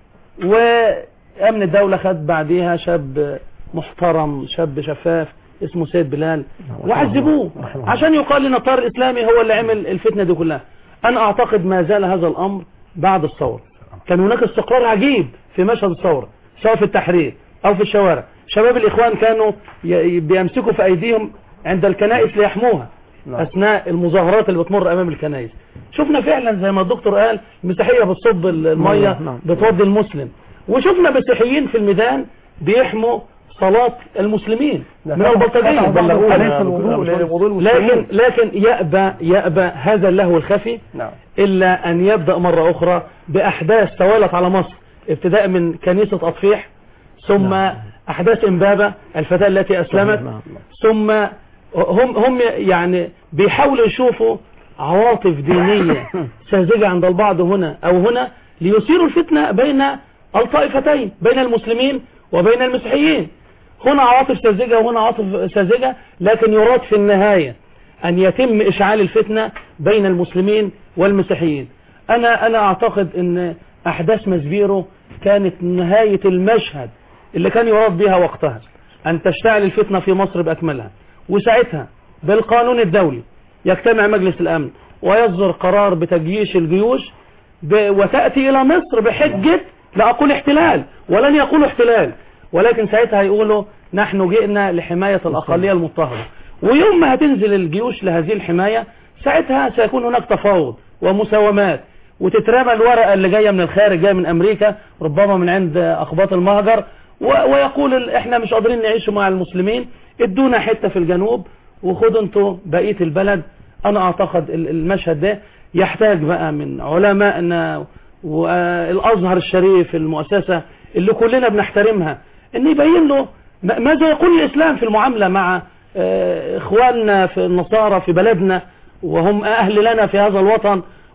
وأمن الدولة خد بعديها شاب محترم شاب شفاف اسمه سيد بلال وعذبوه عشان يقال ان الطار الاسلامي هو اللي عمل الفتنه دي كلها انا اعتقد ما زال هذا الامر بعد الثوره كان هناك استقرار عجيب في مشهد الثوره سواء في التحرير او في الشوارع شباب الاخوان كانوا ي- بيمسكوا في ايديهم عند الكنائس ليحموها اثناء المظاهرات اللي بتمر امام الكنائس شفنا فعلا زي ما الدكتور قال المسيحيه بتصب الميه نعم. بتودي المسلم وشفنا مسيحيين في الميدان بيحموا صلاة المسلمين من البلطجية بلغونا لكن الوضوء لوضوء المسلمين لكن لكن يأبى يأبى هذا اللهو الخفي نعم إلا أن يبدأ مرة أخرى بأحداث توالت على مصر ابتداء من كنيسة أطفيح ثم أحداث إمبابة الفتاة التي أسلمت نعم. ثم هم هم يعني بيحاولوا يشوفوا عواطف دينية ساذجة عند البعض هنا أو هنا ليثيروا الفتنة بين الطائفتين بين المسلمين وبين المسيحيين هنا عواطف ساذجة وهنا عواطف ساذجة لكن يراد في النهاية أن يتم إشعال الفتنة بين المسلمين والمسيحيين أنا أنا أعتقد أن أحداث مسبيرو كانت نهاية المشهد اللي كان يراد بها وقتها أن تشتعل الفتنة في مصر بأكملها وساعتها بالقانون الدولي يجتمع مجلس الأمن ويصدر قرار بتجييش الجيوش ب... وتأتي إلى مصر بحجة لا أقول احتلال ولن يقولوا احتلال ولكن ساعتها هيقولوا نحن جئنا لحماية الأقلية المضطهدة ويوم ما هتنزل الجيوش لهذه الحماية ساعتها سيكون هناك تفاوض ومساومات وتترمى الورقة اللي جاية من الخارج جاية من أمريكا ربما من عند أخباط المهجر و... ويقول ال- احنا مش قادرين نعيش مع المسلمين ادونا حتة في الجنوب وخدوا انتوا بقية البلد انا اعتقد ال- المشهد ده يحتاج بقى من علمائنا والازهر الشريف المؤسسة اللي كلنا بنحترمها ان يبين له م- ماذا يقول الاسلام في المعاملة مع آه، اخواننا في النصارى في بلدنا وهم اهل لنا في هذا الوطن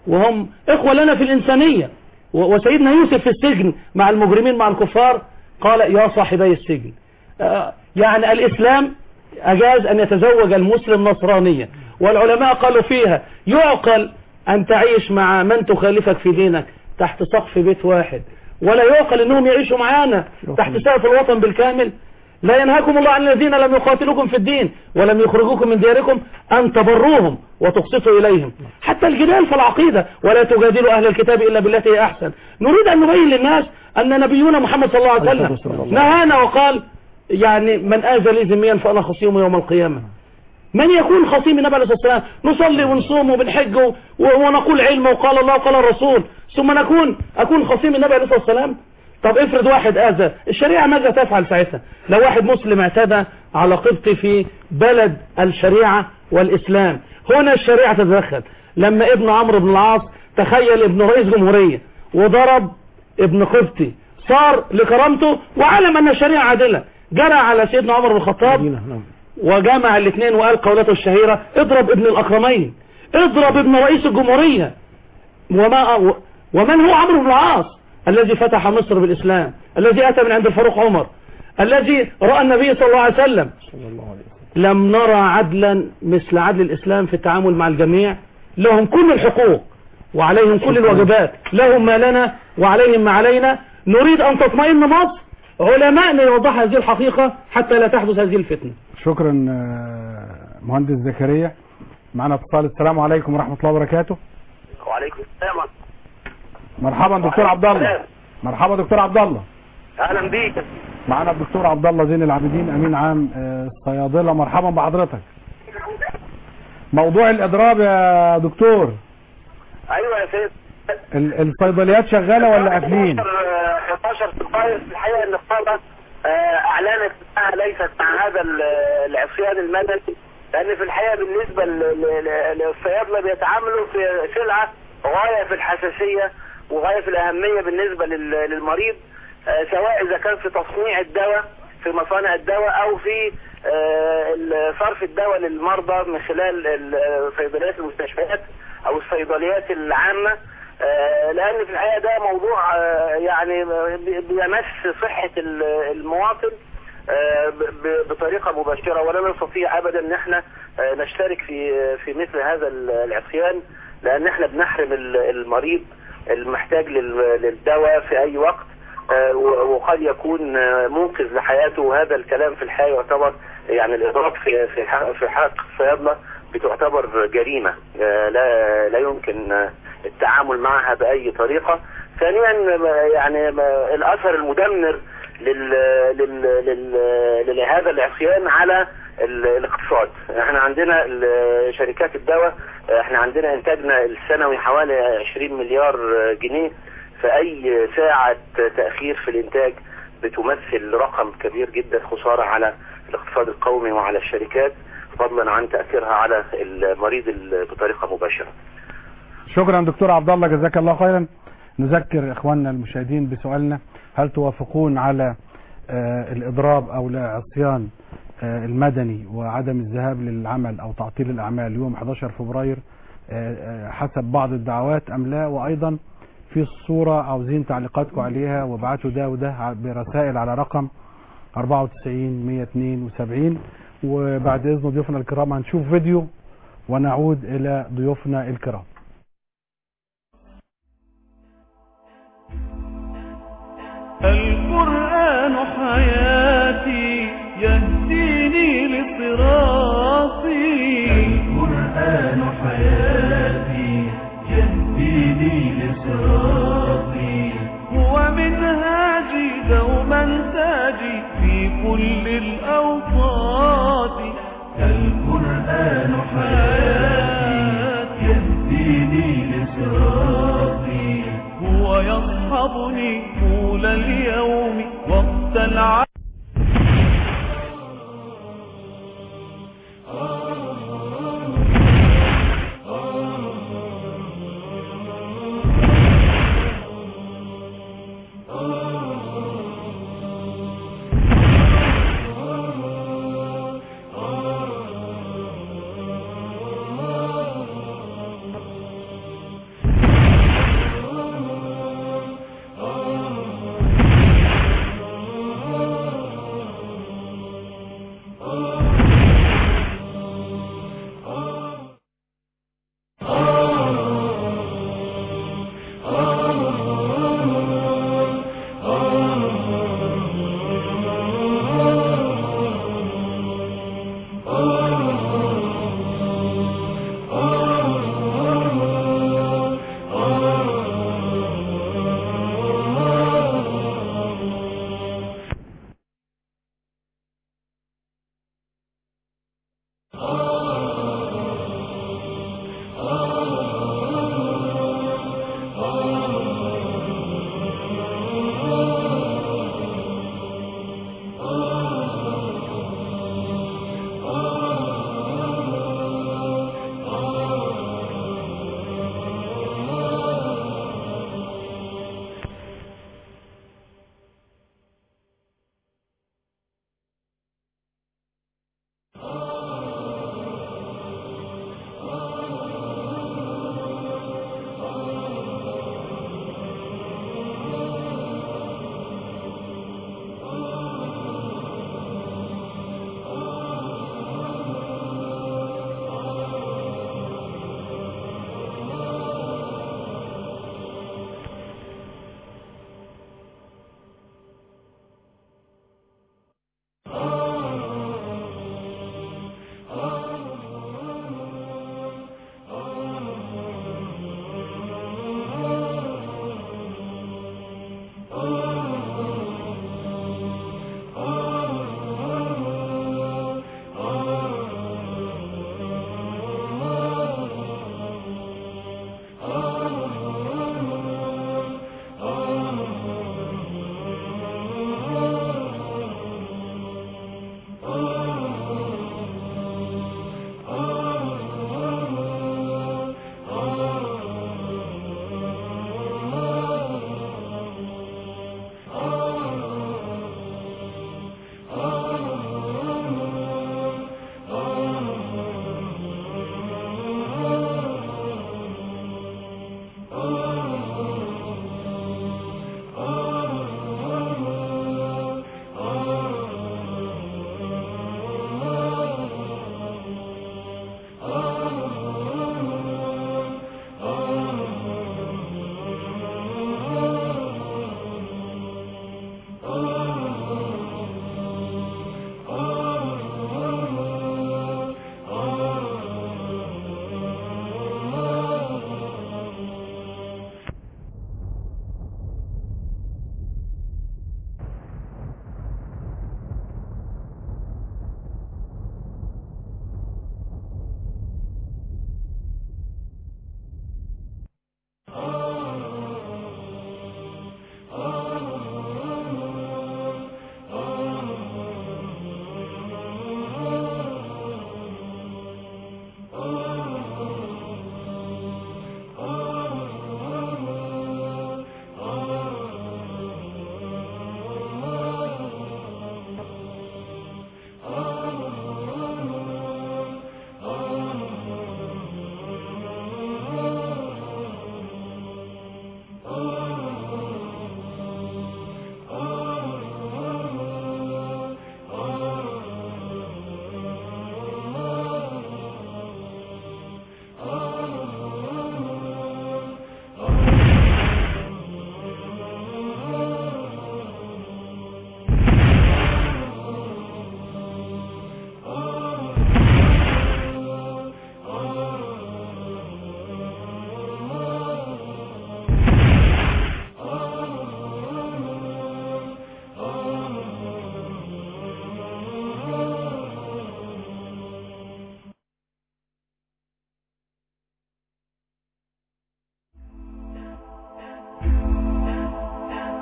وهم إخوة لنا في الإنسانية و- وسيدنا يوسف في السجن مع المجرمين مع الكفار قال يا صاحبي السجن آه، يعني الإسلام أجاز أن يتزوج المسلم نصرانية والعلماء قالوا فيها يعقل أن تعيش مع من تخالفك في دينك تحت سقف بيت واحد ولا يعقل أنهم يعيشوا معانا تحت سقف الوطن بالكامل لا ينهاكم الله عن الذين لم يقاتلوكم في الدين ولم يخرجوكم من دياركم أن تبروهم وتقسطوا إليهم حتى الجدال في العقيدة ولا تجادلوا أهل الكتاب إلا بالتي هي أحسن نريد أن نبين للناس أن نبينا محمد صلى الله عليه وسلم نهانا وقال يعني من آذى لي ذميا فأنا خصيم يوم القيامة من يكون خصيم النبي عليه الصلاة والسلام نصلي ونصوم وبنحج و- ونقول علم وقال الله وقال الرسول ثم نكون أكون خصيم النبي عليه الصلاة والسلام طب افرض واحد آذى الشريعة ماذا تفعل ساعتها لو واحد مسلم اعتدى على قبطي في بلد الشريعة والإسلام هنا الشريعة تتدخل لما ابن عمرو بن العاص تخيل ابن رئيس جمهورية وضرب ابن قبطي صار لكرامته وعلم أن الشريعة عادلة جرى على سيدنا عمر بن الخطاب وجمع الاثنين وقال قولته الشهيرة اضرب ابن الأكرمين اضرب ابن رئيس الجمهورية وما ومن هو عمرو بن العاص الذي فتح مصر بالإسلام الذي أتى من عند الفاروق عمر الذي رأى النبي صلى الله عليه وسلم لم نرى عدلا مثل عدل الإسلام في التعامل مع الجميع لهم كل الحقوق وعليهم كل الواجبات لهم ما لنا وعليهم ما علينا نريد أن تطمئن مصر علماءنا يوضح هذه الحقيقة حتى لا تحدث هذه الفتنة شكرا آه، مهندس زكريا معنا اتصال السلام عليكم ورحمة الله وبركاته وعليكم السلام مرحبا دكتور عبد الله مرحبا دكتور عبد الله اهلا بيك معنا الدكتور عبد الله زين العابدين امين عام آه، الصيادله مرحبا بحضرتك موضوع الاضراب يا دكتور ايوه يا سيد ال- الصيدليات شغاله ولا قافلين 11 فبراير في الحقيقه النقابه آه، اعلنت انها ليست مع هذا ال- العصيان المدني لان في الحقيقه بالنسبه ل- ل- ل- للصيادله بيتعاملوا في سلعه غايه في الحساسيه وغايه في الاهميه بالنسبه لل- للمريض آه، سواء اذا كان في تصنيع الدواء في مصانع الدواء او في آه، ال- صرف الدواء للمرضى من خلال ال- صيدليات المستشفيات او الصيدليات العامه آه، لان في الحقيقه ده موضوع آه، يعني بي- بيمس صحه ال- المواطن آه، ب- ب- بطريقه مباشره ولا نستطيع ابدا ان احنا آه، نشترك في في مثل هذا ال- العصيان لان احنا بنحرم ال- المريض المحتاج لل- للدواء في اي وقت آه، و- وقد يكون آه، منقذ لحياته وهذا الكلام في الحقيقه يعتبر يعني الاضراب في في حق في حق الصيادله بتعتبر جريمه آه، لا لا يمكن آه، التعامل معها باي طريقه ثانيا آه، يعني آه، الاثر المدمر لل لل لل لهذا العصيان على ال- الاقتصاد احنا عندنا ال- شركات الدواء آه، احنا عندنا انتاجنا السنوي حوالي 20 مليار آه، جنيه فأي ساعة تأخير في الإنتاج بتمثل رقم كبير جدا خسارة على الاقتصاد القومي وعلى الشركات فضلا عن تأثيرها على المريض ال- بطريقة مباشرة شكرا دكتور عبد الله جزاك الله خيرا نذكر اخواننا المشاهدين بسؤالنا هل توافقون على آه، الاضراب او العصيان آه، المدني وعدم الذهاب للعمل او تعطيل الاعمال يوم 11 فبراير آه، آه، حسب بعض الدعوات ام لا وايضا في الصورة عاوزين تعليقاتكم عليها وابعتوا ده وده ع- برسائل على رقم 94 172 وبعد اذن ضيوفنا الكرام هنشوف فيديو ونعود الى ضيوفنا الكرام القرآن حياتي يهديني لصراطي القرآن حياتي يهديني لصراطي هو منهاجي دوما تاجي في كل الأوقات القرآن حياتي يهديني لصراطي هو يصحبني طول اليوم وقت الع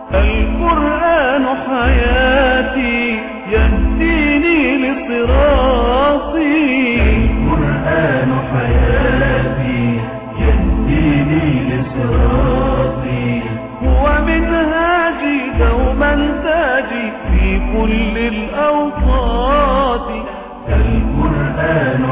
القرآن حياتي يهديني لصراطي القرآن حياتي يهديني لصراطي هو منهاجي دوما تاجي في كل الأوقات القرآن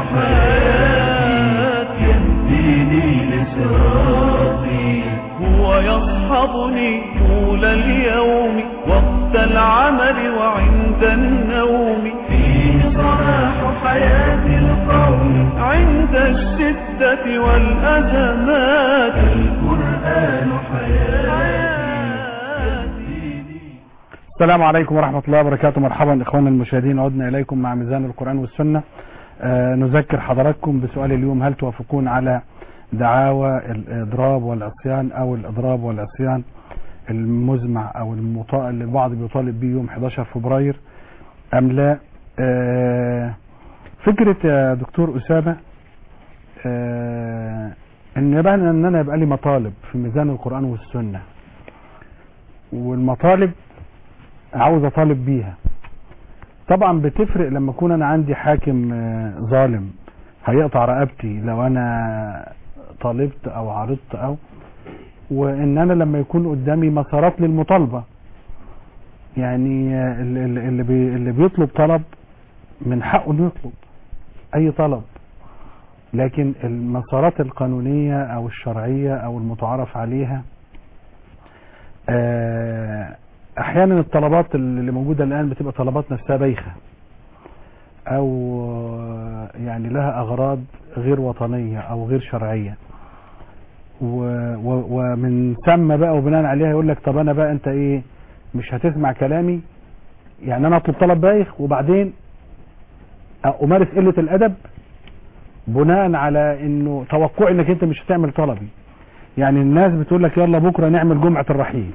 حياتي يهديني لصراطي هو يصحبني طول اليوم وقت العمل وعند النوم فيه صلاح حياة القوم عند الشدة والأزمات القرآن حياتي السلام عليكم ورحمة الله وبركاته مرحبا إخواننا المشاهدين عدنا إليكم مع ميزان القرآن والسنة آه نذكر حضراتكم بسؤال اليوم هل توافقون على دعاوى الإضراب والعصيان أو الإضراب والعصيان المزمع أو المطا... اللي البعض بيطالب به يوم 11 فبراير أم لا آه فكرة يا دكتور أسامة آه إن يبقى إن أنا يبقى لي مطالب في ميزان القرآن والسنة والمطالب عاوز اطالب بيها طبعا بتفرق لما اكون انا عندي حاكم آه، ظالم هيقطع رقبتي لو انا طالبت او عرضت او وان انا لما يكون قدامي مسارات للمطالبه يعني آه، اللي, اللي- اللي, بي اللي بيطلب طلب من حقه انه يطلب اي طلب لكن المسارات القانونيه او الشرعيه او المتعارف عليها آه، احيانا الطلبات اللي موجوده الان بتبقى طلبات نفسها بايخه او آه، يعني لها اغراض غير وطنيه او غير شرعيه و- و- ومن ثم بقى وبناء عليها يقول لك طب انا بقى انت ايه مش هتسمع كلامي يعني انا اطلب طلب بايخ وبعدين امارس قله الادب بناء على انه توقعي انك انت مش هتعمل طلبي يعني الناس بتقول لك يلا بكره نعمل جمعه الرحيل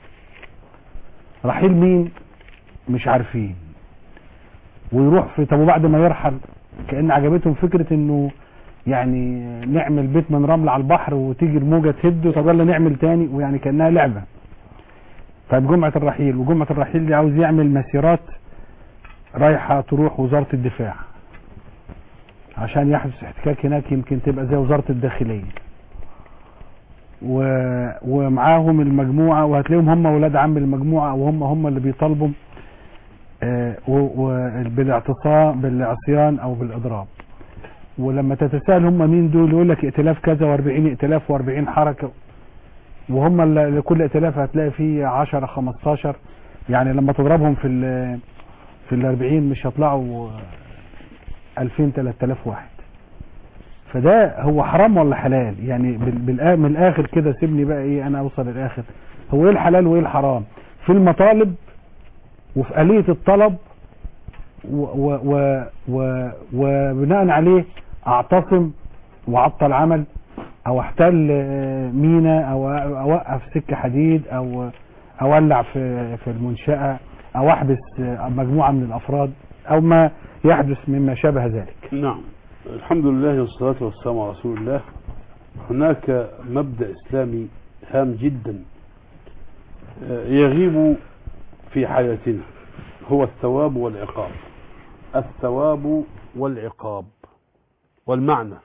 رحيل مين مش عارفين ويروح في طب وبعد ما يرحل كأن عجبتهم فكرة انه يعني نعمل بيت من رمل على البحر وتيجي الموجة تهده طب يلا نعمل تاني ويعني كأنها لعبة طيب جمعة الرحيل وجمعة الرحيل دي عاوز يعمل مسيرات رايحة تروح وزارة الدفاع عشان يحدث احتكاك هناك يمكن تبقى زي وزارة الداخلية و... ومعاهم المجموعة وهتلاقيهم هم ولاد عم المجموعة وهم هم اللي بيطالبوا آه، و- و- بالاعتصام بالعصيان او بالاضراب ولما تتساءل هم مين دول يقول لك ائتلاف كذا و40 ائتلاف و40 حركة وهم اللي لكل ائتلاف هتلاقي فيه 10 15 يعني لما تضربهم في ال في ال 40 مش هيطلعوا 2000 3000 واحد فده هو حرام ولا حلال يعني بال- بالآ- من الاخر كده سيبني بقى ايه انا اوصل للاخر هو ايه الحلال وايه الحرام في المطالب وفي آلية الطلب و و و و وبناء عليه اعتصم واعطل عمل او احتل آه، مينا او اوقف سكة حديد او اولع في في المنشأة او احبس آه، مجموعة من الافراد او ما يحدث مما شابه ذلك نعم الحمد لله والصلاة والسلام على رسول الله هناك مبدأ إسلامي هام جدا آه، يغيب في حياتنا هو الثواب والعقاب الثواب والعقاب والمعنى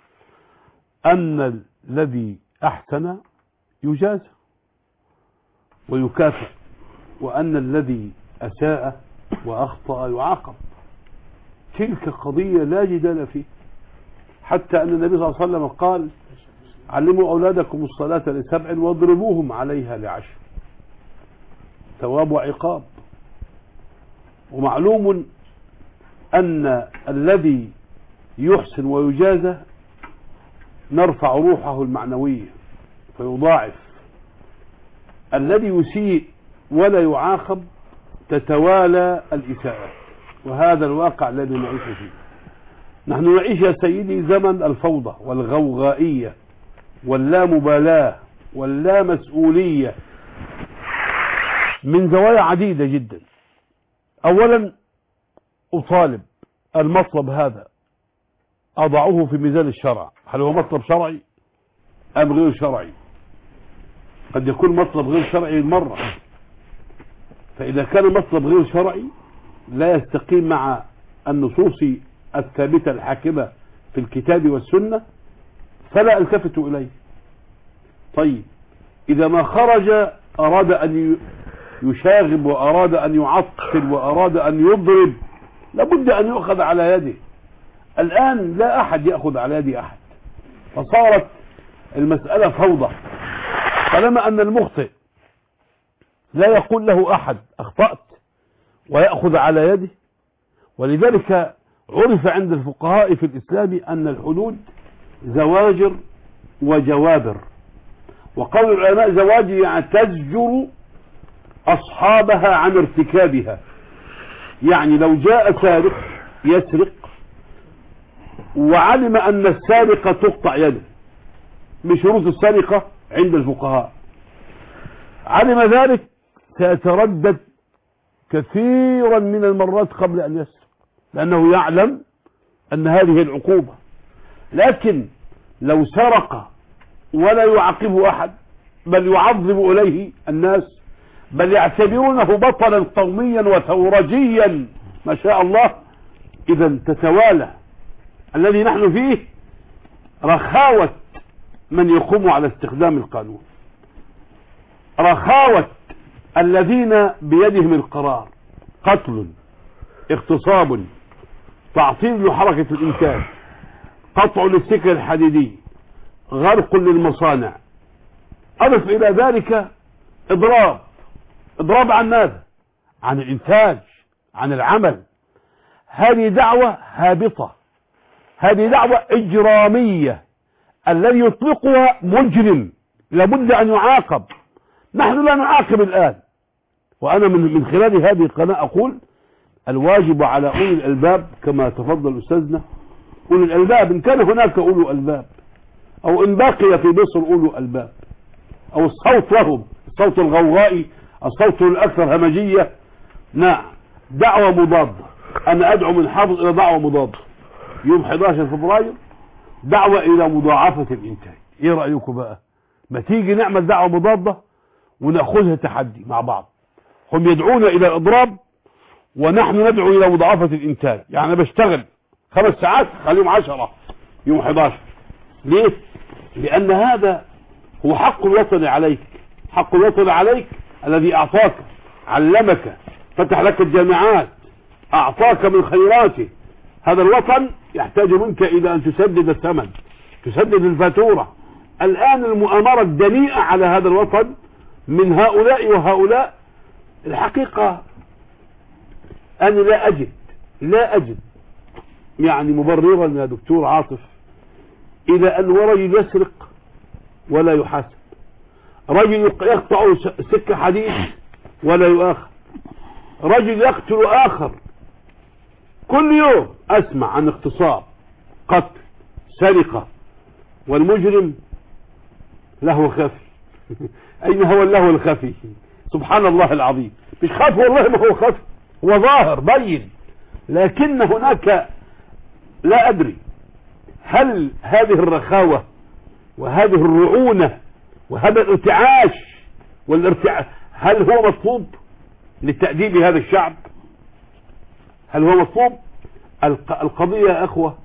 أن الذي أحسن يجازى ويكافئ وأن الذي أساء وأخطأ يعاقب تلك قضية لا جدال فيه حتى أن النبي صلى الله عليه وسلم قال علموا أولادكم الصلاة لسبع واضربوهم عليها لعشر ثواب وعقاب ومعلوم أن الذي يحسن ويجازى نرفع روحه المعنوية فيضاعف الذي يسيء ولا يعاقب تتوالى الإساءات وهذا الواقع الذي نعيش فيه نحن نعيش يا سيدي زمن الفوضى والغوغائية واللامبالاة واللامسؤولية من زوايا عديدة جدا أولا أطالب المطلب هذا أضعه في ميزان الشرع هل هو مطلب شرعي أم غير شرعي قد يكون مطلب غير شرعي مرة فإذا كان مطلب غير شرعي لا يستقيم مع النصوص الثابتة الحاكمة في الكتاب والسنة فلا التفت إليه طيب إذا ما خرج أراد أن ي- يشاغب وأراد أن يعطل وأراد أن يضرب لابد أن يؤخذ على يده الآن لا أحد يأخذ على يد أحد فصارت المسألة فوضى طالما أن المخطئ لا يقول له أحد أخطأت ويأخذ على يده ولذلك عرف عند الفقهاء في الإسلام أن الحدود زواجر وجوابر وقول العلماء زواجر يعني تزجر أصحابها عن ارتكابها يعني لو جاء سارق يسرق وعلم أن السارق تقطع يده بشروط السرقة عند الفقهاء علم ذلك سيتردد كثيرا من المرات قبل أن يسرق لأنه يعلم أن هذه العقوبة لكن لو سرق ولا يعاقبه أحد بل يعظم إليه الناس بل يعتبرونه بطلا قوميا وثورجيا ما شاء الله إذا تتوالى الذي نحن فيه رخاوة من يقوم على استخدام القانون رخاوة الذين بيدهم القرار قتل اغتصاب تعطيل لحركة الإنتاج قطع للسكة الحديدية غرق للمصانع أضف إلى ذلك إضراب إضراب عن ماذا عن الإنتاج عن العمل هذه دعوة هابطة هذه دعوة إجرامية الذي يطلقها مجرم لابد أن يعاقب نحن لا نعاقب الآن وأنا من من خلال هذه القناة أقول الواجب على أولي الألباب كما تفضل أستاذنا أولي الألباب إن كان هناك أولو ألباب أو إن بقي في مصر أولو ألباب أو الصوت لهم الصوت الغوغائي الصوت الأكثر همجية نعم دعوة مضادة أنا أدعو من حافظ إلى دعوة مضادة يوم 11 فبراير دعوة إلى مضاعفة الإنتاج إيه رأيكم بقى ما تيجي نعمل دعوة مضادة ونأخذها تحدي مع بعض هم يدعون إلى الإضراب ونحن ندعو إلى مضاعفة الإنتاج يعني أنا بشتغل خمس ساعات خليهم عشرة يوم 11 ليه؟ لأن هذا هو حق الوطن عليك حق الوطن عليك الذي أعطاك علمك فتح لك الجامعات أعطاك من خيراته هذا الوطن يحتاج منك إلى أن تسدد الثمن تسدد الفاتورة الآن المؤامرة الدنيئة على هذا الوطن من هؤلاء وهؤلاء الحقيقة أنا لا أجد لا أجد يعني مبررا يا دكتور عاطف إلى أن رجل يسرق ولا يحاسب رجل يقطع سكة حديد ولا يؤاخذ رجل يقتل آخر كل يوم أسمع عن اغتصاب قتل سرقة والمجرم له خفي أين هو اللهو الخفي سبحان الله العظيم مش خفي والله ما هو خفي هو ظاهر بين لكن هناك لا أدري هل هذه الرخاوة وهذه الرعونة وهذا الارتعاش والارتعاش هل هو مطلوب لتأديب هذا الشعب هل هو مطلوب الق- القضية يا أخوة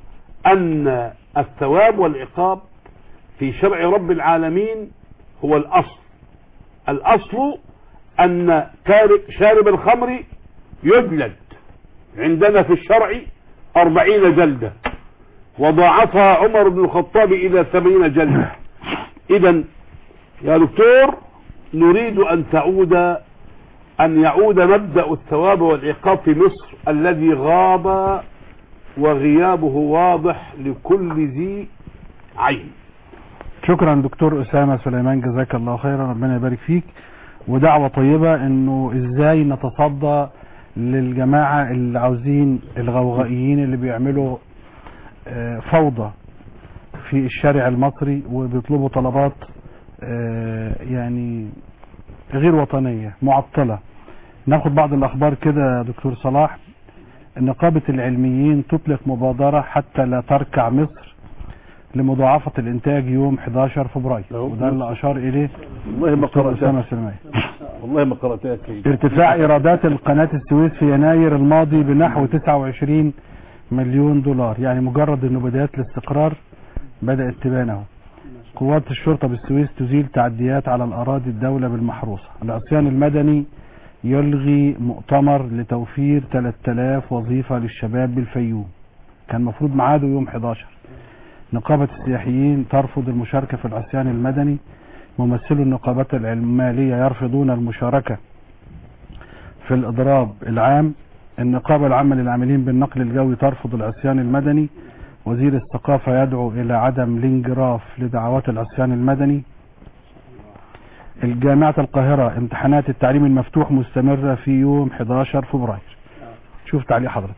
أن الثواب والعقاب في شرع رب العالمين هو الأصل الأصل أن كار- شارب الخمر يجلد عندنا في الشرع أربعين جلدة وضاعفها عمر بن الخطاب إلى ثمانين جلدة إذا يا دكتور نريد أن تعود أن يعود مبدأ الثواب والعقاب في مصر الذي غاب وغيابه واضح لكل ذي عين شكرا دكتور أسامة سليمان جزاك الله خيرا ربنا يبارك فيك ودعوة طيبة انه ازاي نتصدى للجماعة اللي عاوزين الغوغائيين اللي بيعملوا آه، فوضى في الشارع المصري وبيطلبوا طلبات آه، يعني غير وطنية معطلة ناخد بعض الاخبار كده يا دكتور صلاح نقابة العلميين تطلق مبادرة حتى لا تركع مصر لمضاعفة الانتاج يوم 11 فبراير أهو. وده اللي اشار اليه والله ما دكتور قرأت اسامة سليمان والله ما قرأتها كيف ارتفاع ايرادات القناة السويس في يناير الماضي بنحو 29 مليون دولار يعني مجرد انه بدايات الاستقرار بدأت تبان اهو قوات الشرطة بالسويس تزيل تعديات على الأراضي الدولة بالمحروسة العصيان المدني يلغي مؤتمر لتوفير 3000 وظيفة للشباب بالفيوم كان مفروض ميعاده يوم 11 نقابة السياحيين ترفض المشاركة في العصيان المدني ممثلو النقابات العمالية يرفضون المشاركة في الإضراب العام النقابة العامة للعاملين بالنقل الجوي ترفض العصيان المدني وزير الثقافة يدعو إلى عدم الانجراف لدعوات العصيان المدني الجامعة القاهرة امتحانات التعليم المفتوح مستمرة في يوم 11 فبراير شوف تعليق حضرتك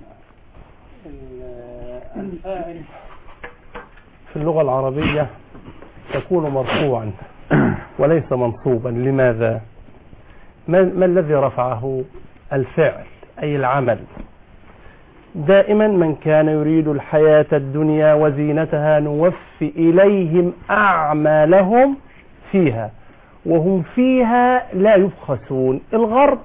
في اللغة العربية تكون مرفوعا وليس منصوبا لماذا ما, ما الذي رفعه الفعل أي العمل دائما من كان يريد الحياة الدنيا وزينتها نوفي إليهم أعمالهم فيها وهم فيها لا يبخسون الغرب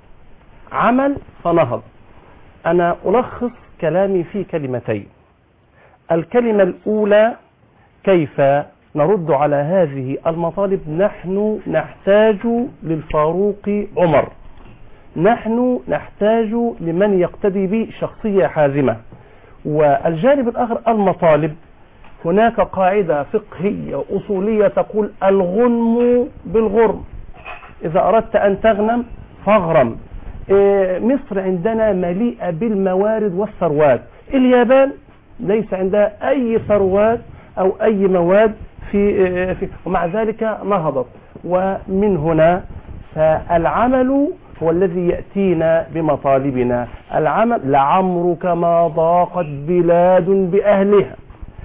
عمل فنهض أنا ألخص كلامي في كلمتين الكلمة الأولى كيف نرد على هذه المطالب نحن نحتاج للفاروق عمر نحن نحتاج لمن يقتدي به شخصية حازمة والجانب الآخر المطالب هناك قاعدة فقهية أصولية تقول الغنم بالغرم إذا أردت أن تغنم فاغرم إيه، مصر عندنا مليئة بالموارد والثروات اليابان ليس عندها أي ثروات أو أي مواد في, في ومع ذلك نهضت ومن هنا فالعمل هو الذي يأتينا بمطالبنا العمل لعمرك ما ضاقت بلاد بأهلها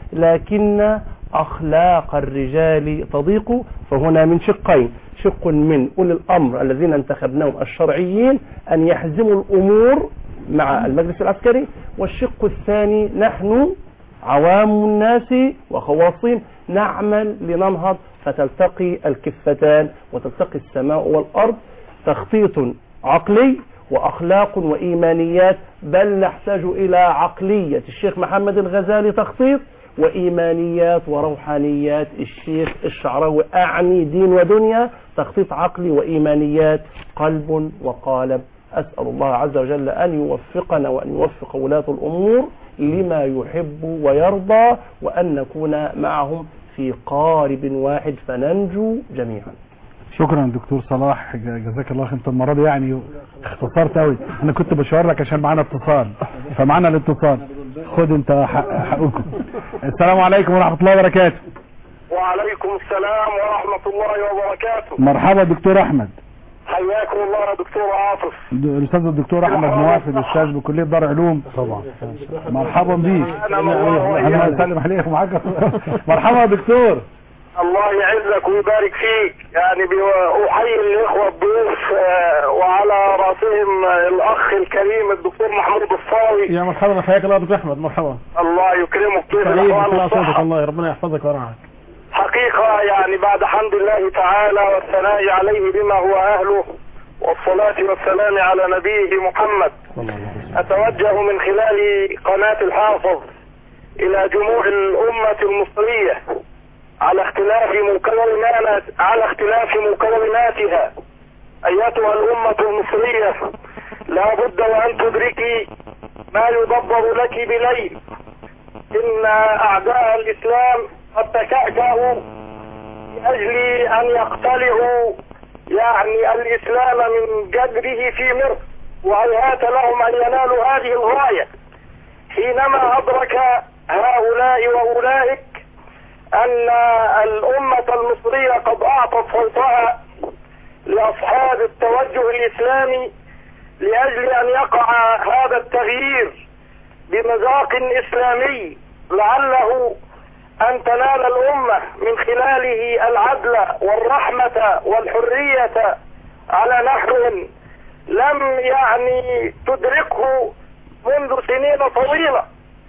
لكن أخلاق الرجال تضيق فهنا من شقين شق من أولي الأمر الذين انتخبناهم الشرعيين أن يحزموا الأمور مع المجلس العسكري والشق الثاني نحن عوام الناس وخواصين نعمل لننهض فتلتقي الكفتان وتلتقي السماء والأرض تخطيط عقلي وأخلاق وإيمانيات بل نحتاج إلى عقلية الشيخ محمد الغزالي تخطيط وإيمانيات وروحانيات الشيخ الشعراوي أعني دين ودنيا تخطيط عقلي وإيمانيات قلب وقالب أسأل الله عز وجل أن يوفقنا وأن يوفق ولاة الأمور لما يحب ويرضى وأن نكون معهم في قارب واحد فننجو جميعا شكرا دكتور صلاح جزاك الله خير انت المره دي يعني اختصرت قوي انا كنت بشاور لك عشان معانا اتصال فمعانا الاتصال خد انت حق حقكم السلام عليكم ورحمه الله وبركاته وعليكم السلام ورحمة الله وبركاته مرحبا دكتور احمد حياكم الله يا دكتور عاطف د- الاستاذ الدكتور احمد موافد استاذ بكليه دار علوم طبعا مرحبا بيك أنا مرحبا انا بسلم عليك معاك مرحبا يا دكتور الله يعزك ويبارك فيك يعني بي- أحيي الإخوة الضيوف آه، وعلى رأسهم آه، الأخ الكريم الدكتور محمود الصاوي يا مرحبا حياك الله يا دكتور احمد مرحبا الله يكرمك كيف سعيد الأخوان بسماع صوتك والصحة الله ربنا يحفظك ويرعاك حقيقة يعني بعد حمد الله تعالى والثناء عليه بما هو أهله والصلاة والسلام على نبيه محمد أتوجه من خلال قناة الحافظ إلى جموع الأمة المصرية على اختلاف مكونات على اختلاف مكوناتها أيتها الأمة المصرية لا بد وأن تدركي ما يدبر لك بليل إن أعداء الإسلام قد تكأكأوا لأجل أن يقتلعوا يعني الإسلام من جذره في مصر وهيهات لهم أن ينالوا هذه الغاية حينما أدرك هؤلاء وأولئك أن الأمة المصرية قد أعطت صوتها لأصحاب التوجه الإسلامي لأجل أن يقع هذا التغيير بمذاق إسلامي لعله أن تنال الأمة من خلاله العدل والرحمة والحرية على نحو لم يعني تدركه منذ سنين طويلة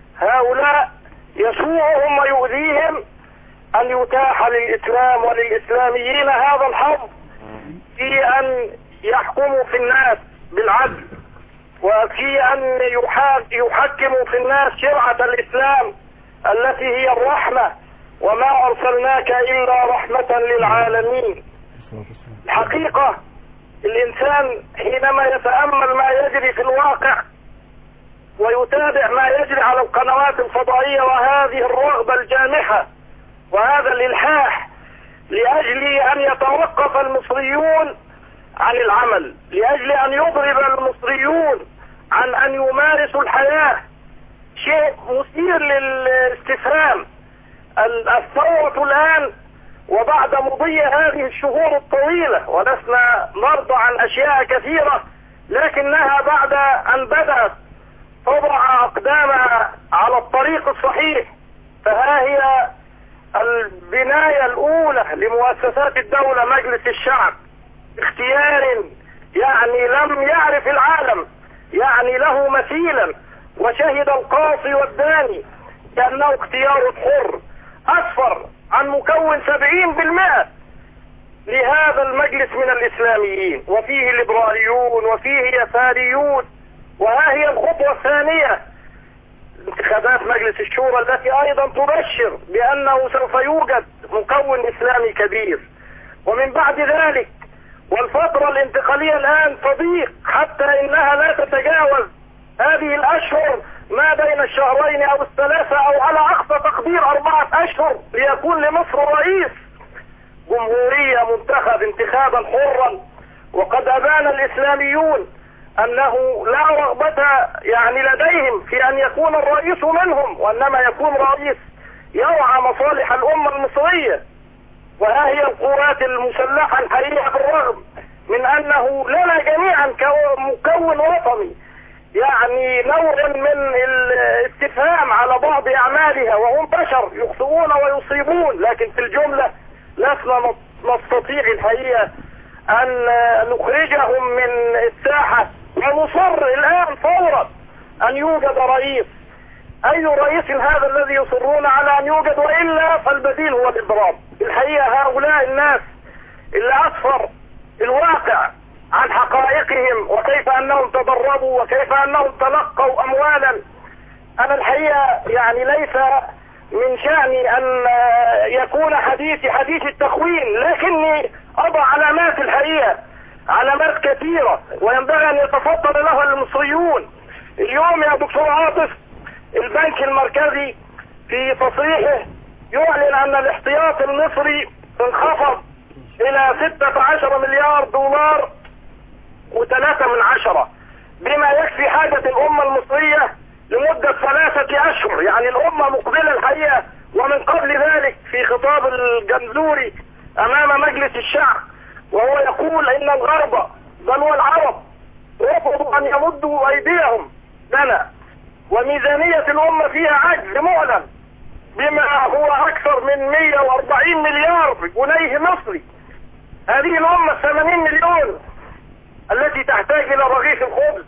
هؤلاء يسوءهم ويؤذيهم أن يتاح للإسلام وللإسلاميين هذا الحظ في أن يحكموا في الناس بالعدل وفي أن يحا- يحكموا في الناس شرعة الإسلام التي هي الرحمة وما أرسلناك إلا رحمة للعالمين الحقيقة الإنسان حينما يتأمل ما يجري في الواقع ويتابع ما يجري على القنوات الفضائية وهذه الرغبة الجامحة وهذا الإلحاح لأجل أن يتوقف المصريون عن العمل لأجل أن يضرب المصريون عن أن يمارسوا الحياة شيء مثير للاستفهام ال- الثورة الآن وبعد مضي هذه الشهور الطويلة ولسنا نرضى عن أشياء كثيرة لكنها بعد أن بدأت تضع أقدامها على الطريق الصحيح فها هي البناية الأولى لمؤسسات الدولة مجلس الشعب اختيار يعني لم يعرف العالم يعني له مثيلا وشهد القاصي والداني كأنه اختيار حر أسفر عن مكون سبعين بالمئة لهذا المجلس من الإسلاميين وفيه ليبراليون وفيه يساريون وها هي الخطوة الثانية انتخابات مجلس الشورى التي أيضا تبشر بأنه سوف يوجد مكون إسلامي كبير ومن بعد ذلك والفترة الانتقالية الآن تضيق حتى إنها لا تتجاوز هذه الأشهر ما بين الشهرين أو الثلاثة أو على أقصى تقدير أربعة أشهر ليكون لمصر رئيس جمهورية منتخب انتخابا حرا وقد أبان الإسلاميون أنه لا رغبة يعني لديهم في أن يكون الرئيس منهم وإنما يكون رئيس يرعى مصالح الأمة المصرية وها هي القوات المسلحة الحقيقة بالرغم من أنه لنا جميعا كمكون وطني يعني نوع من الاستفهام على بعض أعمالها وهم بشر يخطئون ويصيبون لكن في الجملة لسنا نستطيع الحقيقة أن نخرجهم من الساحة ونصر الآن فورا أن يوجد رئيس أي رئيس هذا الذي يصرون على أن يوجد وإلا فالبديل هو الإضراب الحقيقة هؤلاء الناس اللي أسفر الواقع عن حقائقهم وكيف أنهم تضربوا وكيف أنهم تلقوا أموالا أنا الحقيقة يعني ليس من شأني أن يكون حديثي حديث التخوين لكني أضع علامات الحقيقة علامات كثيرة وينبغي أن يتفضل لها المصريون اليوم يا دكتور عاطف البنك المركزي في تصريحه يعلن أن الاحتياط المصري انخفض إلى 16 مليار دولار وثلاثة من عشرة بما يكفي حاجة الأمة المصرية لمدة ثلاثة أشهر يعني الأمة مقبلة الحقيقة ومن قبل ذلك في خطاب الجمزوري أمام مجلس الشعب وهو يقول إن الغرب بل والعرب رفضوا أن يمدوا أيديهم لنا وميزانية الأمة فيها عجز معلن بما هو أكثر من 140 مليار جنيه مصري هذه الأمة 80 مليون التي تحتاج إلى رغيف الخبز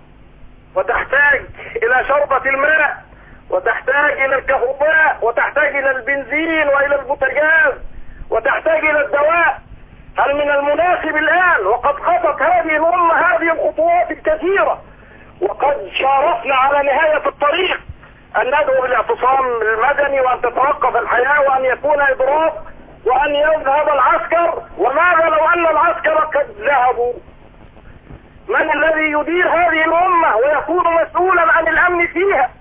وتحتاج إلى شربة الماء وتحتاج إلى الكهرباء وتحتاج إلى البنزين وإلى البوتاجاز وتحتاج إلى الدواء هل من المناسب الآن وقد خطت هذه الأمة هذه الخطوات الكثيرة وقد شارفنا على نهاية الطريق أن ندعو بالاعتصام المدني وأن تتوقف الحياة وأن يكون إضراب وأن يذهب العسكر وماذا لو أن العسكر قد ذهبوا من الذي يدير هذه الأمة ويكون مسؤولا عن الأمن فيها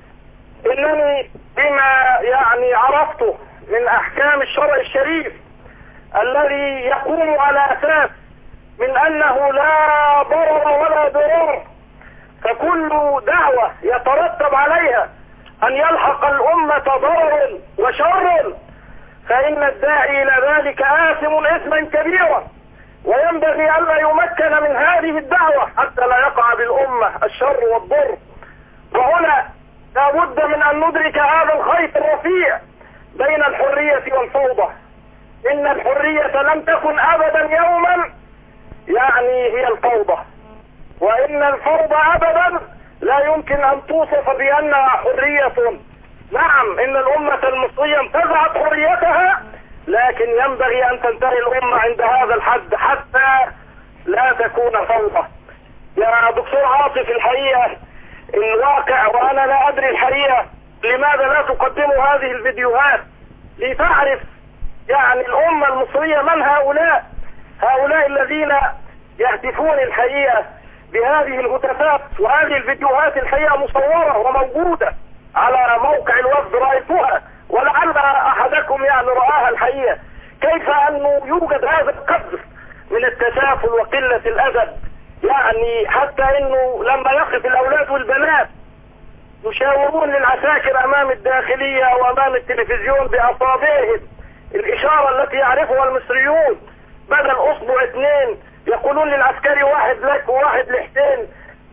إنني بما يعني عرفته من أحكام الشرع الشريف الذي يقوم على أساس من أنه لا ضرر ولا ضرر فكل دعوة يترتب عليها أن يلحق الأمة ضرر وشر فإن الداعي إلى ذلك آثم إثما كبيرا وينبغي ألا يمكن من هذه الدعوة حتى لا يقع بالأمة الشر والضر وهنا لابد من أن ندرك هذا الخيط الرفيع بين الحرية والفوضى إن الحرية لم تكن أبدا يوما يعني هي الفوضى وإن الفوضى أبدا لا يمكن أن توصف بأنها حرية نعم إن الأمة المصرية انتزعت حريتها لكن ينبغي أن تنتهي الأمة عند هذا الحد حتى لا تكون فوضى يا دكتور عاطف الحقيقة الواقع وأنا لا أدري الحقيقة لماذا لا تقدموا هذه الفيديوهات لتعرف يعني الأمة المصرية من هؤلاء هؤلاء الذين يهتفون الحقيقة بهذه الهتافات وهذه الفيديوهات الحقيقة مصورة وموجودة على موقع الوفد رأيتها ولعل أحدكم يعني رآها الحقيقة كيف أنه يوجد هذا القدر من التسافل وقلة الأدب يعني حتى أنه لما يقف الأولاد والبنات يشاورون للعساكر أمام الداخلية وأمام التلفزيون بأصابعهم الإشارة التي يعرفها المصريون بدل أصبع اثنين يقولون للعسكري واحد لك وواحد لحسين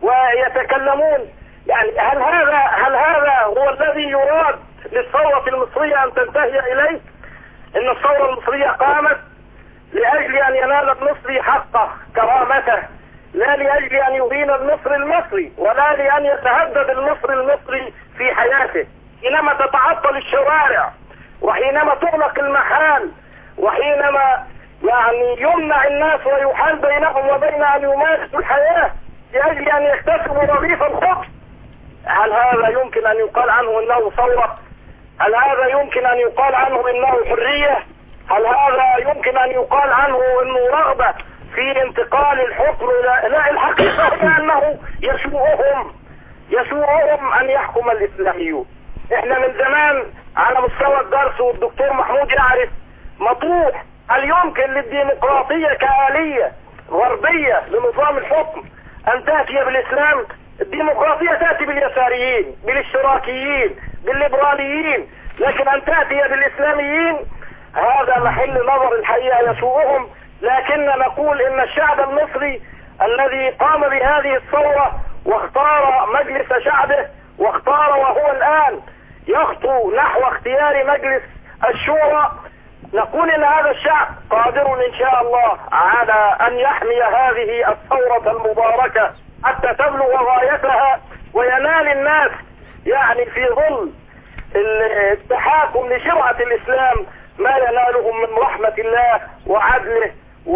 ويتكلمون يعني هل هذا هل هذا هو الذي يراد للثورة المصرية أن تنتهي إليه؟ إن الثورة المصرية قامت لأجل أن ينال المصري حقه كرامته لا لأجل أن يهين المصري المصري ولا لأن يتهدد المصري المصري في حياته حينما تتعطل الشوارع وحينما تغلق المحال وحينما يعني يمنع الناس ويحال بينهم وبين أن يمارسوا الحياة لأجل أن يكتسبوا رغيف الخبز هل هذا يمكن أن يقال عنه أنه ثورة هل هذا يمكن أن يقال عنه أنه حرية هل هذا يمكن أن يقال عنه أنه رغبة في انتقال الحكم لا, لا الحقيقة هي أنه يسوءهم يسوءهم أن يحكم الإسلاميون احنا من زمان على مستوى الدرس والدكتور محمود يعرف مطروح هل يمكن للديمقراطية كآلية غربية لنظام الحكم أن تأتي بالإسلام الديمقراطية تأتي باليساريين بالاشتراكيين بالليبراليين لكن أن تأتي بالإسلاميين هذا محل نظر الحقيقة يسوءهم لكن نقول إن الشعب المصري الذي قام بهذه الثورة واختار مجلس شعبه واختار وهو الآن يخطو نحو اختيار مجلس الشورى نقول ان هذا الشعب قادر ان شاء الله على ان يحمي هذه الثورة المباركة حتى تبلغ غايتها وينال الناس يعني في ظل التحاكم لشرعة الاسلام ما ينالهم من رحمة الله وعدله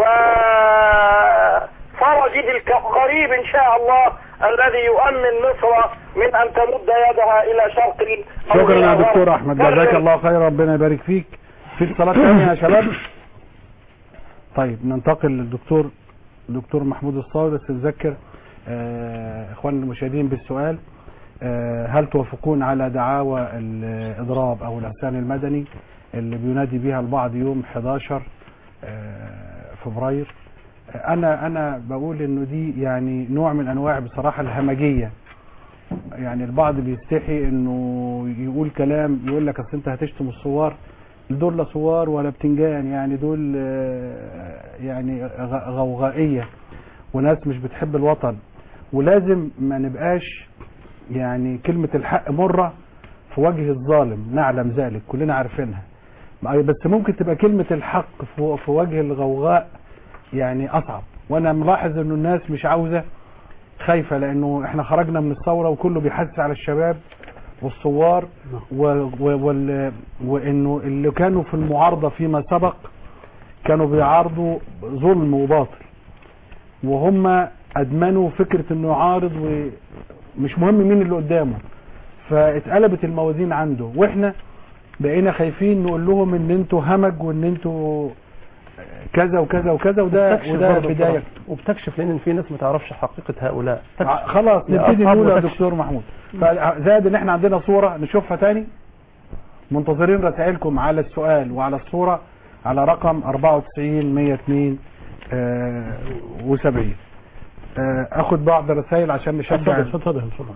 وفرجه القريب ان شاء الله الذي يؤمن مصر من ان تمد يدها الى شرق أو شكرا إلى يا غرب. دكتور احمد جزاك الله خير ربنا يبارك فيك في اتصالات ثانيه يا شباب طيب ننتقل للدكتور دكتور محمود الصاوي بس نذكر آه، اخواننا المشاهدين بالسؤال آه، هل توافقون على دعاوى الاضراب او العصيان المدني اللي بينادي بها البعض يوم 11 آه، فبراير آه، انا انا بقول انه دي يعني نوع من انواع بصراحه الهمجيه يعني البعض بيستحي انه يقول كلام يقول لك اصل انت هتشتم الثوار دول لا ثوار ولا بتنجان يعني دول آه، يعني غ- غوغائيه وناس مش بتحب الوطن ولازم ما نبقاش يعني كلمة الحق مرة في وجه الظالم نعلم ذلك كلنا عارفينها ما- بس ممكن تبقى كلمة الحق في في وجه الغوغاء يعني أصعب وأنا ملاحظ إنه الناس مش عاوزة خايفة لأنه إحنا خرجنا من الثورة وكله بيحث على الشباب والثوار و و وال وإنه اللي كانوا في المعارضة فيما سبق كانوا بيعارضوا ظلم وباطل وهم أدمنوا فكرة إنه يعارض ومش مهم مين اللي قدامه فاتقلبت الموازين عنده واحنا بقينا خايفين نقول لهم ان انتوا همج وان انتوا كذا وكذا وكذا وده وبتكشف وده برضه بدايه بصراحة. وبتكشف لان في ناس ما تعرفش حقيقه هؤلاء ع- تكشف. خلاص يا نبتدي أصحاب نقول يا وتكشف. دكتور محمود فزائد ان احنا عندنا صوره نشوفها تاني منتظرين رسائلكم على السؤال وعلى الصوره على رقم 94 102 آه، و70 آه، اخد بعض الرسائل عشان نشجع اتفضل اتفضل اتفضل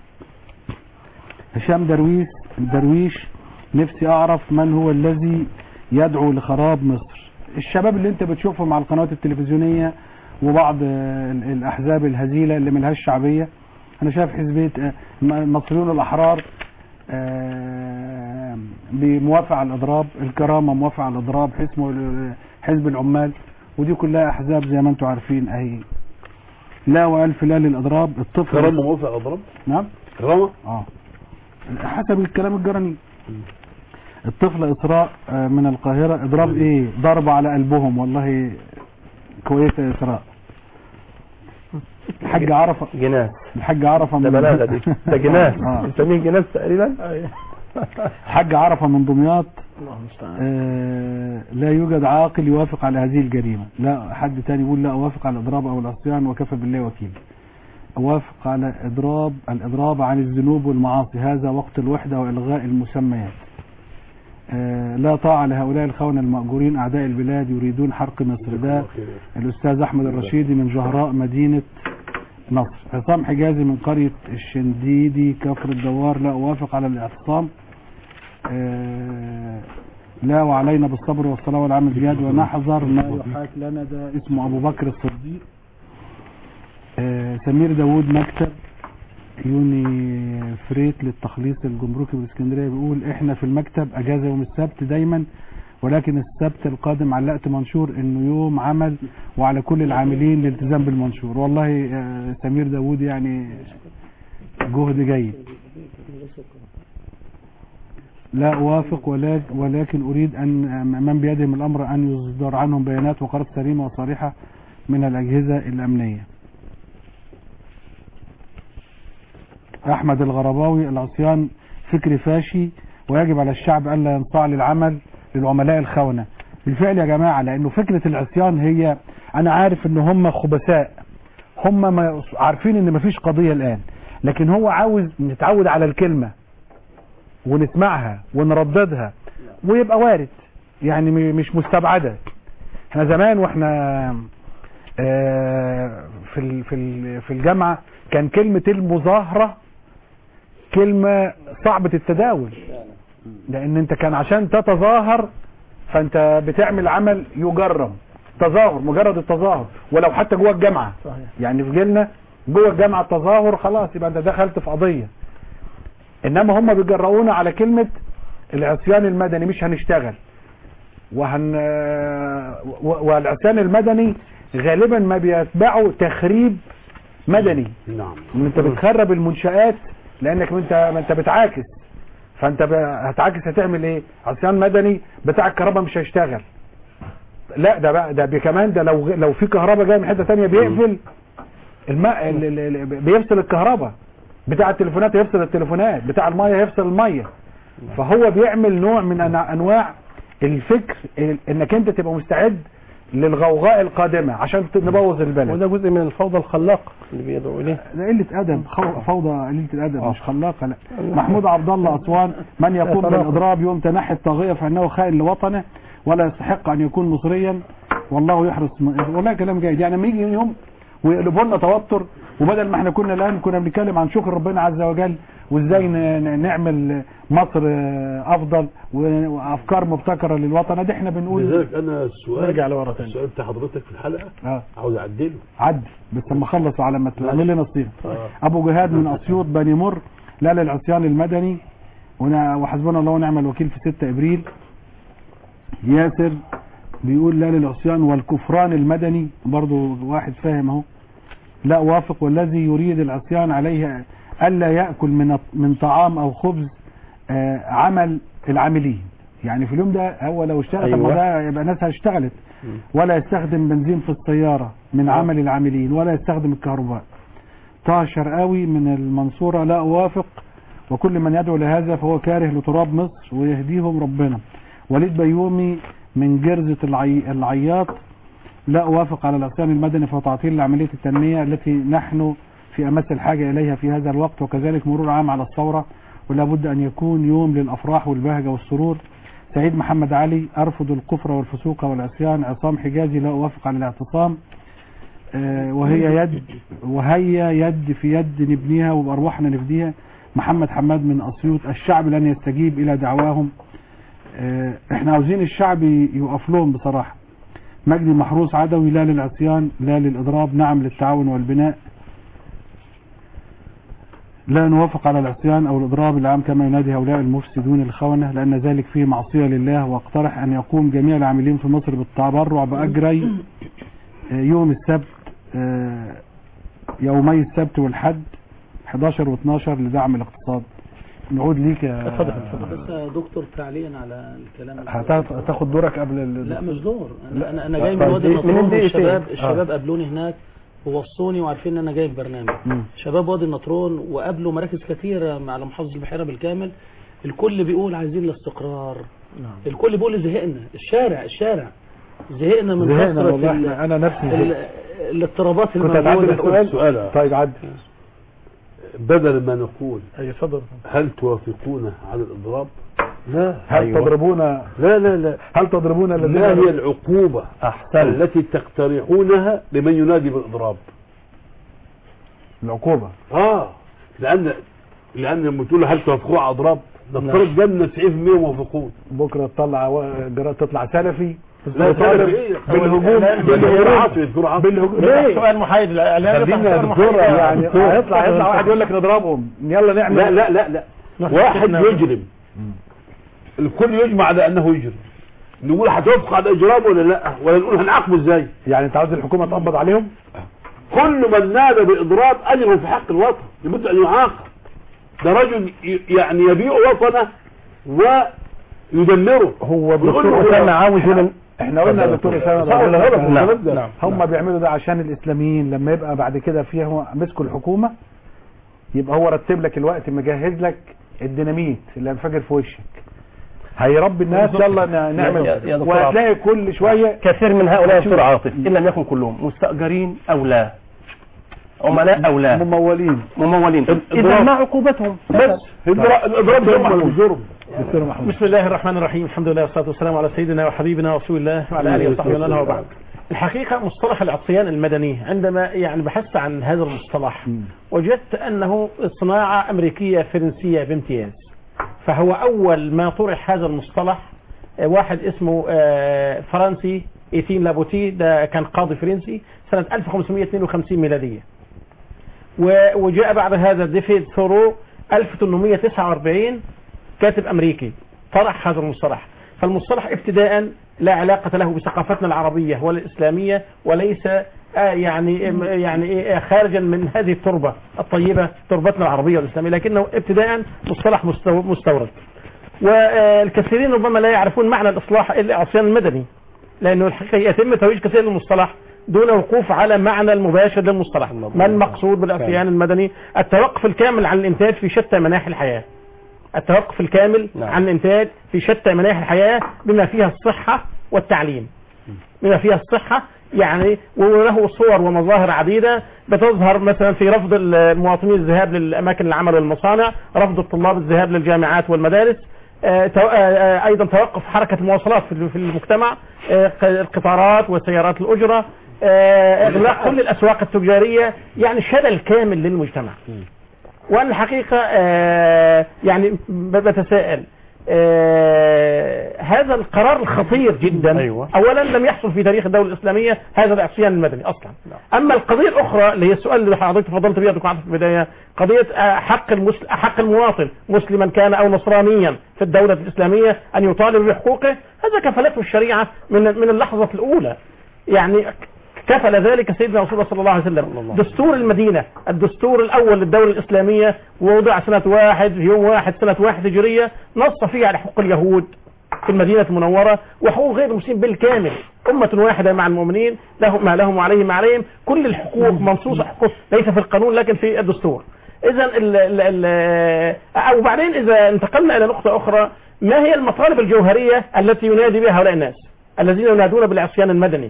هشام درويش درويش نفسي اعرف من هو الذي يدعو لخراب مصر الشباب اللي انت بتشوفهم على القنوات التلفزيونية وبعض آه، ال- الاحزاب الهزيلة اللي ملهاش شعبية انا شايف حزبية آه، م- المصريون الاحرار آه، بموافقة على الاضراب الكرامة موافقة على الاضراب حزب حزب العمال ودي كلها احزاب زي ما انتم عارفين اهي لا والف لا للاضراب الطفل كرامة موافق اضرب نعم كرامة اه حسب الكلام الجرني الطفل اسراء آه، من القاهرة اضراب ايه ضرب على قلبهم والله كويسة يا اسراء الحاج عرفه جناس الحاج عرفه ده من بلاغه دي ده جناس آه. بنسميه جناس تقريبا الحاج عرفه من دمياط الله المستعان آه، لا يوجد عاقل يوافق على هذه الجريمة لا حد تاني يقول لا أوافق على الإضراب أو العصيان وكفى بالله وكيل أوافق على إضراب الإضراب عن الذنوب والمعاصي هذا وقت الوحدة وإلغاء المسميات آه، لا طاعة لهؤلاء الخونة المأجورين أعداء البلاد يريدون حرق مصر ده الأستاذ أحمد الرشيدي من جهراء مدينة مصر عصام حجازي من قرية الشنديدي كفر الدوار لا أوافق على الاعتصام آه، لا وعلينا بالصبر والصلاة والعمل بجد ونحذر ما يحاك لنا ده اسمه أبو بكر الصديق آه، سمير داوود مكتب يوني فريت للتخليص الجمركي بالاسكندريه بيقول احنا في المكتب اجازه يوم السبت دايما ولكن السبت القادم علقت منشور انه يوم عمل وعلى كل العاملين الالتزام بالمنشور والله آه، سمير داوود يعني جهد جيد لا أوافق ولا- ولكن أريد أن من بيدهم الأمر أن يصدر عنهم بيانات وقرارات سليمة وصريحة من الأجهزة الأمنية أحمد الغرباوي العصيان فكر فاشي ويجب على الشعب ألا ينصاع للعمل للعملاء الخونة بالفعل يا جماعة لأنه فكرة العصيان هي أنا عارف أن هم خبثاء هم ما عارفين أن مفيش قضية الآن لكن هو عاوز نتعود على الكلمة ونسمعها ونرددها ويبقى وارد يعني م- مش مستبعدة احنا زمان واحنا آه، في ال- في ال- في الجامعة كان كلمة المظاهرة كلمة صعبة التداول لان انت كان عشان تتظاهر فانت بتعمل عمل يجرم تظاهر مجرد التظاهر ولو حتى جوه الجامعة صحيح يعني في جيلنا جوه الجامعة التظاهر خلاص يبقى انت دخلت في قضية انما هم بيجرؤونا على كلمة العصيان المدني مش هنشتغل وهن و- والعصيان المدني غالبا ما بيتبعوا تخريب مدني نعم ان انت بتخرب المنشآت لانك انت ما انت بتعاكس فانت ب- هتعاكس هتعمل ايه عصيان مدني بتاع الكهرباء مش هيشتغل لا ده بقى ده بي- كمان ده لو لو في كهرباء جايه من حته ثانيه بيقفل الماء ال- ال- ال- بيفصل الكهرباء بتاع التليفونات يفصل التليفونات بتاع الميه يفصل الميه فهو بيعمل نوع من أنواع- انواع الفكر ال- انك انت تبقى مستعد للغوغاء القادمه عشان نبوظ البلد وده جزء من الفوضى الخلاقه اللي بيدعو اليه ده قلة أدب خو- فوضى قليلة الأدب مش خلاقة لا محمود عبد الله أسوان من يقوم تناقض. بالإضراب يوم تنحي الطاغية فإنه خائن لوطنه ولا يستحق أن يكون مصريا والله يحرص م... والله كلام جيد يعني لما يجي يوم ويقلبوا لنا توتر وبدل ما احنا كنا الآن كنا بنتكلم عن شكر ربنا عز وجل وازاي ن- ن- نعمل مصر آه، أفضل و- وأفكار مبتكرة للوطن ده احنا بنقول لذلك انا السؤال نرجع لورا تاني. السؤال بتاع حضرتك في الحلقه اه عاوز اعدله عد بس لما اخلص على ما تعمل لنا الصيغه آه. ابو جهاد من اسيوط بني مر لا للعصيان المدني ونا- وحسبنا الله ونعم الوكيل في 6 ابريل ياسر بيقول لا للعصيان والكفران المدني برضو واحد فاهم اهو لا وافق والذي يريد العصيان عليه الا ياكل من من طعام او خبز آه، عمل العاملين يعني في اليوم ده هو لو اشتغل طب ما أيوة. ده يبقى ناسها اشتغلت ولا يستخدم بنزين في السيارة من عمل العاملين ولا يستخدم الكهرباء طه شرقاوي من المنصورة لا أوافق وكل من يدعو لهذا فهو كاره لتراب مصر ويهديهم ربنا وليد بيومي من جرزة العي... العياط لا أوافق على العصيان المدني فهو تعطيل لعملية التنمية التي نحن في أمس الحاجة إليها في هذا الوقت وكذلك مرور عام على الثورة ولا بد أن يكون يوم للأفراح والبهجة والسرور سعيد محمد علي أرفض الكفر والفسوق والعصيان عصام حجازي لا أوافق على الاعتصام آه، وهي يد وهي يد في يد نبنيها وبأرواحنا نفديها محمد حماد من أسيوط الشعب لن يستجيب إلى دعواهم آه، احنا عاوزين الشعب يقف لهم بصراحة مجدي محروس عدوي لا للعصيان لا للإضراب نعم للتعاون والبناء لا نوافق على العصيان أو الإضراب العام كما ينادي هؤلاء المفسدون الخونة لأن ذلك فيه معصية لله واقترح أن يقوم جميع العاملين في مصر بالتبرع بأجري آه، يوم السبت آه، يومي السبت والحد 11 و12 لدعم الاقتصاد نعود ليك يا اتفضل، اتفضل. بس يا دكتور تعليقا على الكلام اللي- هتاخد هتاخد دورك قبل ال- لا مش دور لا. انا انا جاي من طيب، وادي من النطرون دقيقتين. الشباب آه. الشباب قابلوني هناك ووصوني وعارفين ان انا جاي في برنامج مم. شباب وادي النطرون وقابلوا مراكز كثيره مع محافظه البحيره بالكامل الكل بيقول عايزين الاستقرار الكل بيقول زهقنا الشارع الشارع زهقنا من زهقنا كثرة والله ال- احنا انا نفسي ال- زهقت. الاضطرابات كنت هتعدل الموجوده السؤال سؤال طيب عدل بدل ما نقول اي اتفضل هل توافقون على الإضراب لا هل أيوة. تضربون لا لا لا هل تضربون الذين ما هي العقوبة احسن التي تقترحونها لمن ينادي بالإضراب العقوبة اه لأن لأن لما تقول هل توافقون على الإضراب نفترض جنة 90% موافقون بكرة تطلع و- جرا- تطلع سلفي لا وطالب سلفي إيه؟ بالهجوم دكتور عاطف دكتور عاطف بالهجوم ليه ليه؟ سؤال محايد لا لا خلينا يطلع يا سؤال دكتور، محايد. يعني دكتور. هيطلع هيطلع واحد يقول لك نضربهم يلا نعمل لا لا لا لا واحد يجرم الكل يجمع على أنه يجرم نقول هتوافق على الإجرام ولا لا ولا نقول هنعاقبه إزاي يعني انت عاوز الحكومة تقبض عليهم كل من نادى بإضراب أجر في حق الوطن لابد أن يعاقب ده رجل ي- يعني يبيع وطنه ويدمره هو نقول الدكتور له اسامه عاوز يقول احنا قلنا يا دكتور اسامه صح ولا غلط نعم. الكلام ده؟ نعم. هم بيعملوا ده عشان الاسلاميين لما يبقى بعد كده فيه مسكوا الحكومه يبقى هو رتب لك الوقت مجهز لك الديناميت اللي هينفجر في وشك هيربي الناس يلا ن- نعمل يا- يا دكتور وهتلاقي كل شويه كثير من هؤلاء دكتور عاطف ان لم يكن كلهم مستاجرين او لا عملاء او لا ممولين ممولين اذا الإضراب. ما عقوبتهم بس الإضراب الإضراب جرم ولا مش جرم دكتور محمود بسم الله الرحمن الرحيم الحمد لله والصلاة والسلام على سيدنا وحبيبنا رسول الله وعلى آله وصحبه ومن والاه وبعد الحقيقة مصطلح العصيان المدني عندما يعني بحثت عن هذا المصطلح وجدت أنه صناعة أمريكية فرنسية بامتياز فهو أول ما طرح هذا المصطلح آه، واحد اسمه آه، فرنسي إيتين لابوتي ده كان قاضي فرنسي سنة 1552 ميلادية و- وجاء بعد هذا ديفيد ثورو 1849 كاتب امريكي طرح هذا المصطلح فالمصطلح ابتداء لا علاقة له بثقافتنا العربية ولا الإسلامية وليس آه، يعني يعني إيه، خارجا من هذه التربة الطيبة تربتنا العربية والإسلامية لكنه ابتداء مصطلح مستو- مستورد والكثيرين ربما لا يعرفون معنى الإصلاح إلا العصيان المدني لأنه الحقيقة يتم ترويج كثير للمصطلح دون وقوف على معنى المباشر للمصطلح ما المقصود بالعصيان المدني التوقف الكامل عن الإنتاج في شتى مناحي الحياة التوقف الكامل نعم. عن الإنتاج في شتى مناحي الحياة بما فيها الصحة والتعليم بما فيها الصحة يعني وله صور ومظاهر عديدة بتظهر مثلا في رفض المواطنين الذهاب للأماكن العمل والمصانع رفض الطلاب الذهاب للجامعات والمدارس آه، تو- آه، آه، أيضا توقف حركة المواصلات في في المجتمع آه، القطارات وسيارات الأجرة آه، إغلاق كل الأسواق التجارية يعني شلل كامل للمجتمع وانا الحقيقة آه، يعني ب- بتساءل آه، هذا القرار الخطير جدا أيوة. اولا لم يحصل في تاريخ الدولة الاسلامية هذا العصيان المدني اصلا اما القضية الاخرى اللي هي السؤال اللي حضرتك تفضلت بيه يا دكتور عاطف في البداية قضية آه، حق المسل... حق المواطن مسلما كان او نصرانيا في الدولة الاسلامية ان يطالب بحقوقه هذا كفلته الشريعة من من اللحظة الاولى يعني كفل ذلك سيدنا رسول الله صلى الله عليه وسلم دستور المدينة الدستور الأول للدولة الإسلامية ووضع سنة واحد في يوم واحد سنة واحد هجرية نص فيه على حقوق اليهود في المدينة المنورة وحقوق غير المسلمين بالكامل أمة واحدة مع المؤمنين لهم ما لهم وعليهم ما عليهم كل الحقوق منصوصة حقوق ليس في القانون لكن في الدستور إذا ال ال ال أو بعدين إذا انتقلنا إلى نقطة أخرى ما هي المطالب الجوهرية التي ينادي بها هؤلاء الناس الذين ينادون بالعصيان المدني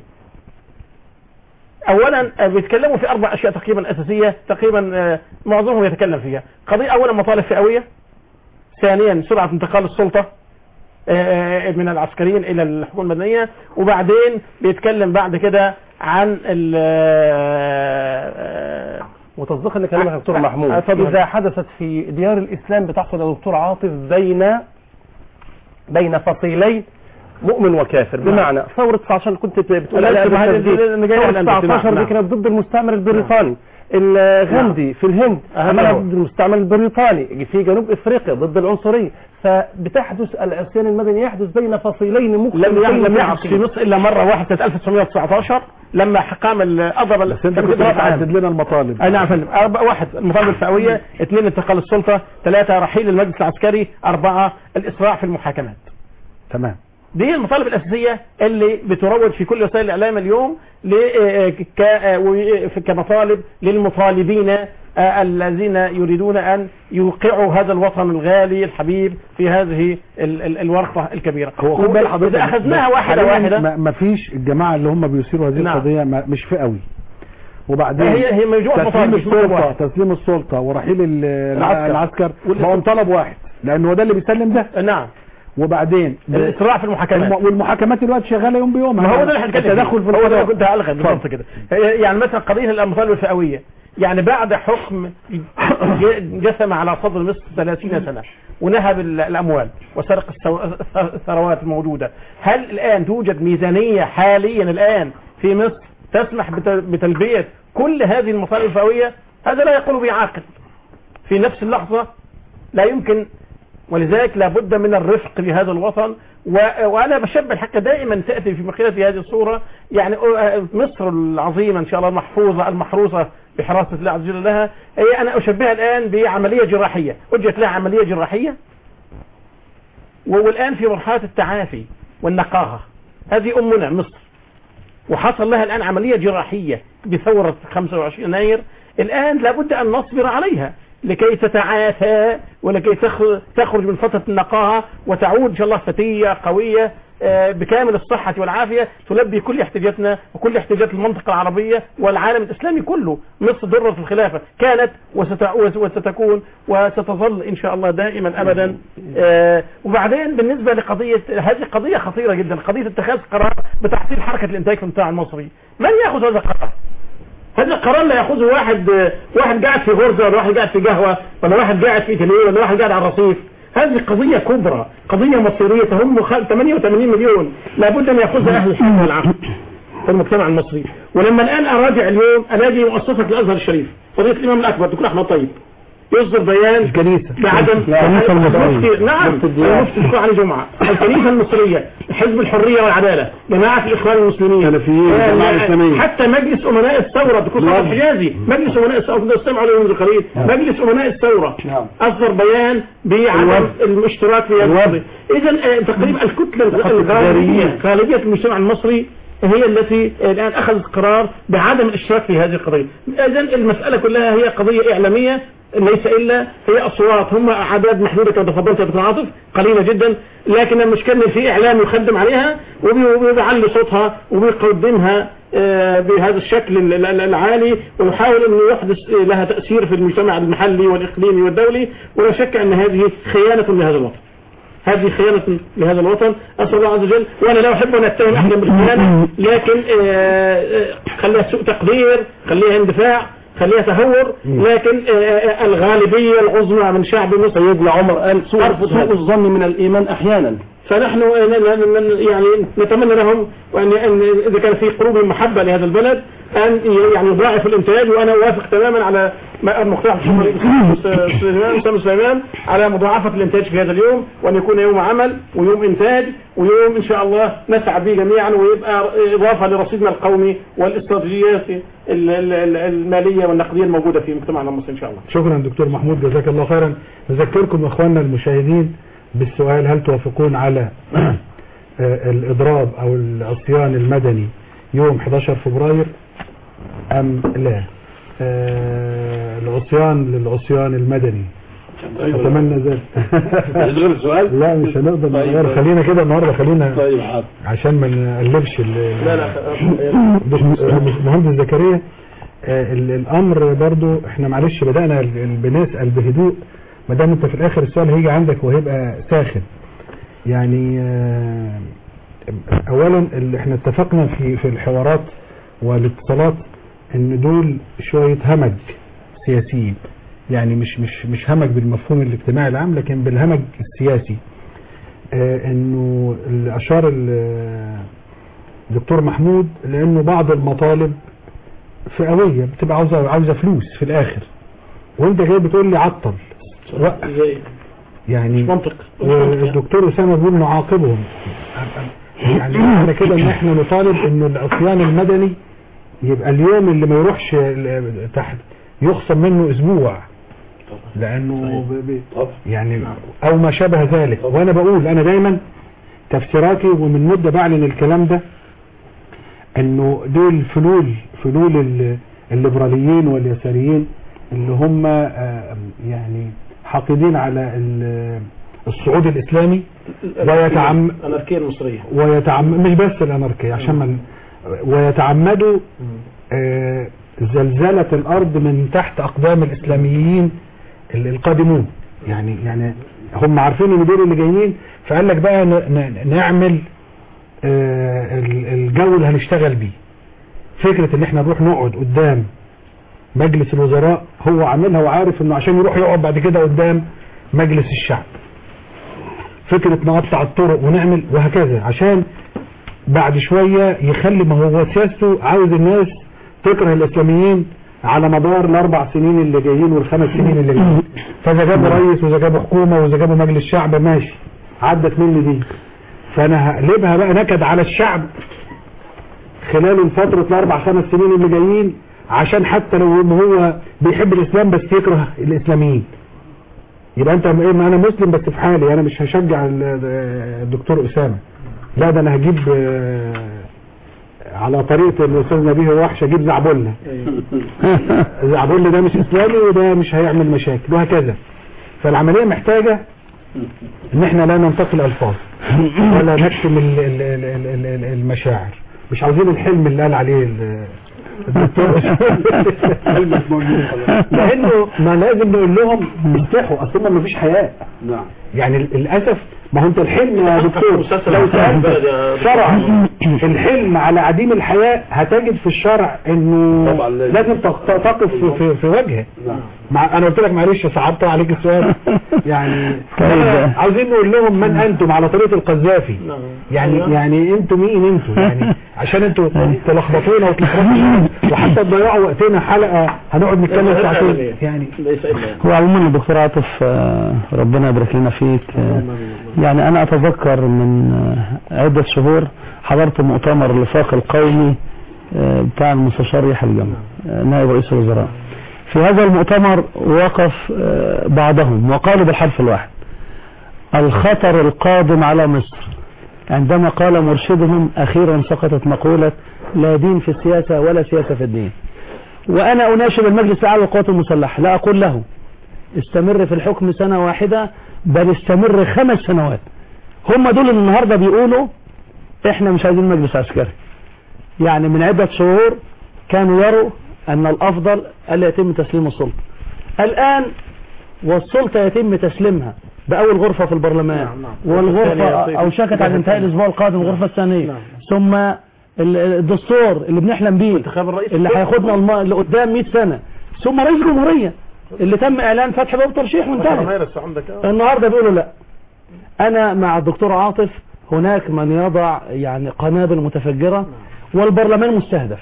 اولا آه، بيتكلموا في اربع اشياء تقريبا اساسيه تقريبا آه، معظمهم يتكلم فيها قضيه اولا مطالب فئويه ثانيا سرعه انتقال السلطه آه، من العسكريين الى الحكومه المدنيه وبعدين بيتكلم بعد كده عن ال آه، وتصديقا لكلامك يا دكتور محمود اتفضل. اذا حدثت في ديار الاسلام بتحصل يا دكتور عاطف بين بين فصيلين مؤمن وكافر بمعنى ثورة 19 اللي كنت بتقول لا، عليها ما هي- بالتسديد. اللي جاي ثورة على الانتماء. 19 دي نعم. كانت ضد المستعمر البريطاني الغندي في الهند هذا عملها هو. ضد المستعمر البريطاني في جنوب افريقيا ضد العنصرية فبتحدث العصيان المدني يحدث بين فصيلين لم مختلفين يحدث لم في يحدث في العقيدة. مصر الا مره واحده سنه 1919 لما قام ال- اضرب ال- بس انت كنت إضراب عام. بتحدد لنا المطالب اي نعم يا فندم أربعة واحد المطالبة الفئوية اثنين انتقال السلطة ثلاثة رحيل المجلس العسكري أربعة الإسراع في المحاكمات تمام دي المطالب الأساسية اللي بتروج في كل وسائل الإعلام اليوم ل- آه، ك- آه، و- كمطالب للمطالبين آه، الذين يريدون أن يوقعوا هذا الوطن الغالي الحبيب في هذه ال- ال- الورطة الكبيرة هو خد بال حضرتك إذا أخذناها بس واحدة حالياً واحدة ما- ما فيش الجماعه اللي هم بيثيروا هذه نعم. القضيه ما- مش فئوي وبعدين هي هي مجموعة تسليم مطالب مش مطلب السلطه واحد. تسليم السلطه ورحيل ال- العسكر. العسكر والإس- بقوا طلب واحد لان هو ده اللي بيسلم ده نعم وبعدين الإسراع في المحاكمات الم- والمحاكمات دلوقتي شغاله يوم بيوم ما هو ده اللي هنتكلم التدخل في هو ده اللي القضاء كنت هلغى بالظبط كده يعني مثلا قضيه المطالب الفئويه يعني بعد حكم ج- جثم على صدر مصر 30 سنه ونهب ال- الاموال وسرق الثو- الثروات الموجوده هل الان توجد ميزانيه حاليا الان في مصر تسمح بت- بتلبيه كل هذه المطالب الفئويه هذا لا يقول به عاقل في نفس اللحظه لا يمكن ولذلك لابد من الرفق بهذا الوطن و... وانا بشبه الحق دائما تاتي في مقيلتي هذه الصوره يعني مصر العظيمه ان شاء الله المحفوظه المحروسه بحراسه الله عز وجل لها هي انا اشبهها الان بعمليه جراحيه اجرت لها عمليه جراحيه والان في مرحله التعافي والنقاهه هذه امنا مصر وحصل لها الآن عملية جراحية بثورة 25 يناير الآن لابد أن نصبر عليها لكي تتعافى ولكي تخ- تخرج من فترة النقاهة وتعود إن شاء الله فتية قوية آه، بكامل الصحة والعافية تلبي كل احتياجاتنا وكل احتياجات المنطقة العربية والعالم الإسلامي كله مصر ضرة الخلافة كانت وستع- وستكون وستظل إن شاء الله دائما أبدا آه، وبعدين بالنسبة لقضية هذه قضية خطيرة جدا قضية اتخاذ قرار بتعطيل حركة الإنتاج في المجتمع المصري من يأخذ هذا القرار هذا القرار لا ياخذه واحد واحد قاعد في غرزه ولا واحد قاعد في قهوه ولا واحد قاعد في تليه ولا واحد قاعد على الرصيف هذه قضية كبرى قضية مصيرية تهم خ- 88 مليون لابد أن يأخذها أهل الحل والعقل في المجتمع المصري ولما الآن أراجع اليوم ألاقي مؤسسة الأزهر الشريف قضية الإمام الأكبر الدكتور أحمد طيب يصدر بيان الكنيسة بعدم الكنيسة المصرية. المفتي- نعم مفتي الديار. المفتي الدكتور علي جمعة الكنيسة المصرية حزب الحرية والعدالة جماعة الإخوان المسلمين سلفيين، آه، الجماعة آه، الإسلامية. حتى مجلس أمناء الثورة الدكتور صالح الحجازي مجلس أمناء الثورة كنت أستمع له منذ قليل مجلس أمناء الثورة نعم. أصدر بيان بعدم الاشتراك في هذا القضية إذا تقريبا الكتلة الغالبية غالبية المجتمع المصري هي التي الآن أخذت قرار بعدم الاشتراك في هذه القضية إذا المسألة كلها هي قضية إعلامية ليس إلا هي أصوات هم أعداد محدودة كما تفضلت يا دكتور عاطف قليلة جدا لكن المشكلة إن في إعلام يخدم عليها وبي- وبيعلي صوتها وبيقدمها آه، بهذا الشكل ال- ال- العالي ويحاول أنه يحدث آه، لها تأثير في المجتمع المحلي والإقليمي والدولي ولا شك أن هذه خيانة لهذا الوطن هذه خيانة لهذا الوطن أسأل الله عز وجل وأنا لا أحب أن أتهم أحدا بالخيانة لكن آه، آه، خليها سوء تقدير خليها اندفاع خليها تهور لكن آه، آه، الغالبية العظمى من شعب مصر سيدنا عمر قال سوء, أرفض سوء هذا. الظن من الإيمان أحيانا فنحن ن- ن- ن- يعني نتمنى لهم وأن أن إذا كان في قلوبهم محبة لهذا البلد أن ي- يعني يضاعفوا الإنتاج وأنا أوافق تماما على ما- المقترح سليمان أسامة سليمان على مضاعفة الإنتاج في هذا اليوم وأن يكون يوم عمل ويوم إنتاج ويوم إن شاء الله نسعد به جميعا ويبقى إضافة لرصيدنا القومي والاستراتيجيات ال- ال- ال- المالية والنقدية الموجودة في مجتمعنا المصري إن شاء الله شكرا دكتور محمود جزاك الله خيرا نذكركم اخواننا المشاهدين بالسؤال هل توافقون على آه، الاضراب او العصيان المدني يوم 11 فبراير ام لا آه، العصيان للعصيان المدني اتمنى ذلك غير السؤال لا مش هنقدر طيب. نغير خلينا كده النهارده خلينا طيب حاضر عشان ما نقلبش ال- لا لا بس- مهندس زكريا آه، ال- الامر برضو احنا معلش بدانا ال- ال- بنسال بهدوء ما دام انت في الاخر السؤال هيجي عندك وهيبقى ساخن يعني آه، اولا اللي احنا اتفقنا في في الحوارات والاتصالات ان دول شويه همج سياسيين يعني مش مش مش همج بالمفهوم الاجتماعي العام لكن بالهمج السياسي آه، انه اللي اشار ال- الدكتور محمود لانه بعض المطالب فئويه بتبقى عاوزه عاوزه فلوس في الاخر وانت جاي بتقول لي عطل وقف زي يعني مش منطق مش منطق يعني. والدكتور اسامه بيقول نعاقبهم يعني معنى كده ان احنا نطالب انه العصيان المدني يبقى اليوم اللي ما يروحش ال- تحت يخصم منه اسبوع لانه ب- ب- طب يعني او ما شابه ذلك وانا بقول انا دايما تفسيراتي ومن مدة بعلن الكلام ده انه دول فلول فلول ال- الليبراليين واليساريين اللي هم آه، يعني حاقدين على ال- الصعود الاسلامي ويتعم الأناركية المصرية ويتعم مش بس الاناركيه عشان من ويتعمدوا آه، زلزلة الارض من تحت اقدام الاسلاميين ال- القادمون يعني يعني هم عارفين ان دول اللي جايين فقال لك بقى ن- ن- نعمل آه، ال- الجو اللي هنشتغل بيه فكرة ان احنا نروح نقعد قدام مجلس الوزراء هو عاملها وعارف انه عشان يروح يقعد بعد كده قدام مجلس الشعب فكرة نقطع الطرق ونعمل وهكذا عشان بعد شوية يخلي ما هو سياسته عاوز الناس تكره الاسلاميين على مدار الاربع سنين اللي جايين والخمس سنين اللي جايين فاذا جابوا رئيس واذا جابوا حكومة واذا جابوا مجلس شعب ماشي عدت مني دي فانا هقلبها بقى نكد على الشعب خلال فترة الاربع خمس سنين اللي جايين عشان حتى لو ان هو بيحب الاسلام بس يكره الاسلاميين يبقى انت ايه ما انا مسلم بس في حالي انا مش هشجع ال- الدكتور اسامه لا ده انا هجيب آه، على طريقه الاستاذ نبيه وحش اجيب زعبله زعبله ده مش اسلامي وده مش هيعمل مشاكل وهكذا فالعمليه محتاجه ان احنا لا ننتقل الفاظ ولا نكتم ال- ال- ال- ال- ال- المشاعر مش عاوزين الحلم اللي قال عليه ال- الدكتور لانه ما لازم نقول لهم استحوا اصل هم مفيش حياء نعم يعني للاسف ما هو انت الحلم يا دكتور لو سالت شرع الحلم على عديم الحياء هتجد في الشرع انه طبعاً لازم. لازم تق- تقف في, في, في وجهه نعم مع انا قلت لك معلش صعبت عليك السؤال يعني طيب. إحنا عاوزين نقول لهم من انتم على طريقه القذافي يعني يعني انتوا مين انتوا يعني عشان انتوا تلخبطونا وتلخبطونا وحتى تضيعوا وقتنا حلقه هنقعد نتكلم ساعتين يعني هو عموما الدكتور عاطف آه، ربنا يبارك لنا فيك آه، يعني انا اتذكر من آه، عدة شهور حضرت مؤتمر الوفاق القومي آه، بتاع المستشار يحيى الجمل آه، نائب رئيس الوزراء في هذا المؤتمر وقف آه، بعضهم وقالوا بالحرف الواحد الخطر القادم على مصر عندما قال مرشدهم اخيرا سقطت مقولة لا دين في السياسة ولا سياسة في الدين وانا اناشد المجلس الاعلى للقوات المسلحة لا اقول له استمر في الحكم سنة واحدة بل استمر خمس سنوات هم دول اللي النهاردة بيقولوا احنا مش عايزين مجلس عسكري يعني من عدة شهور كانوا يروا ان الافضل الا يتم تسليم السلطة الان والسلطة يتم تسليمها بأول غرفة في البرلمان والغرفة أوشكت على انتهاء الأسبوع القادم الغرفة الثانية ثم ال- الدستور اللي بنحلم بيه اللي هياخدنا الم- لقدام 100 سنة ثم رئيس جمهورية اللي تم إعلان فتح باب ترشيح وانتهى النهاردة بيقولوا لا أنا مع الدكتور عاطف هناك من يضع يعني قنابل متفجرة والبرلمان مستهدف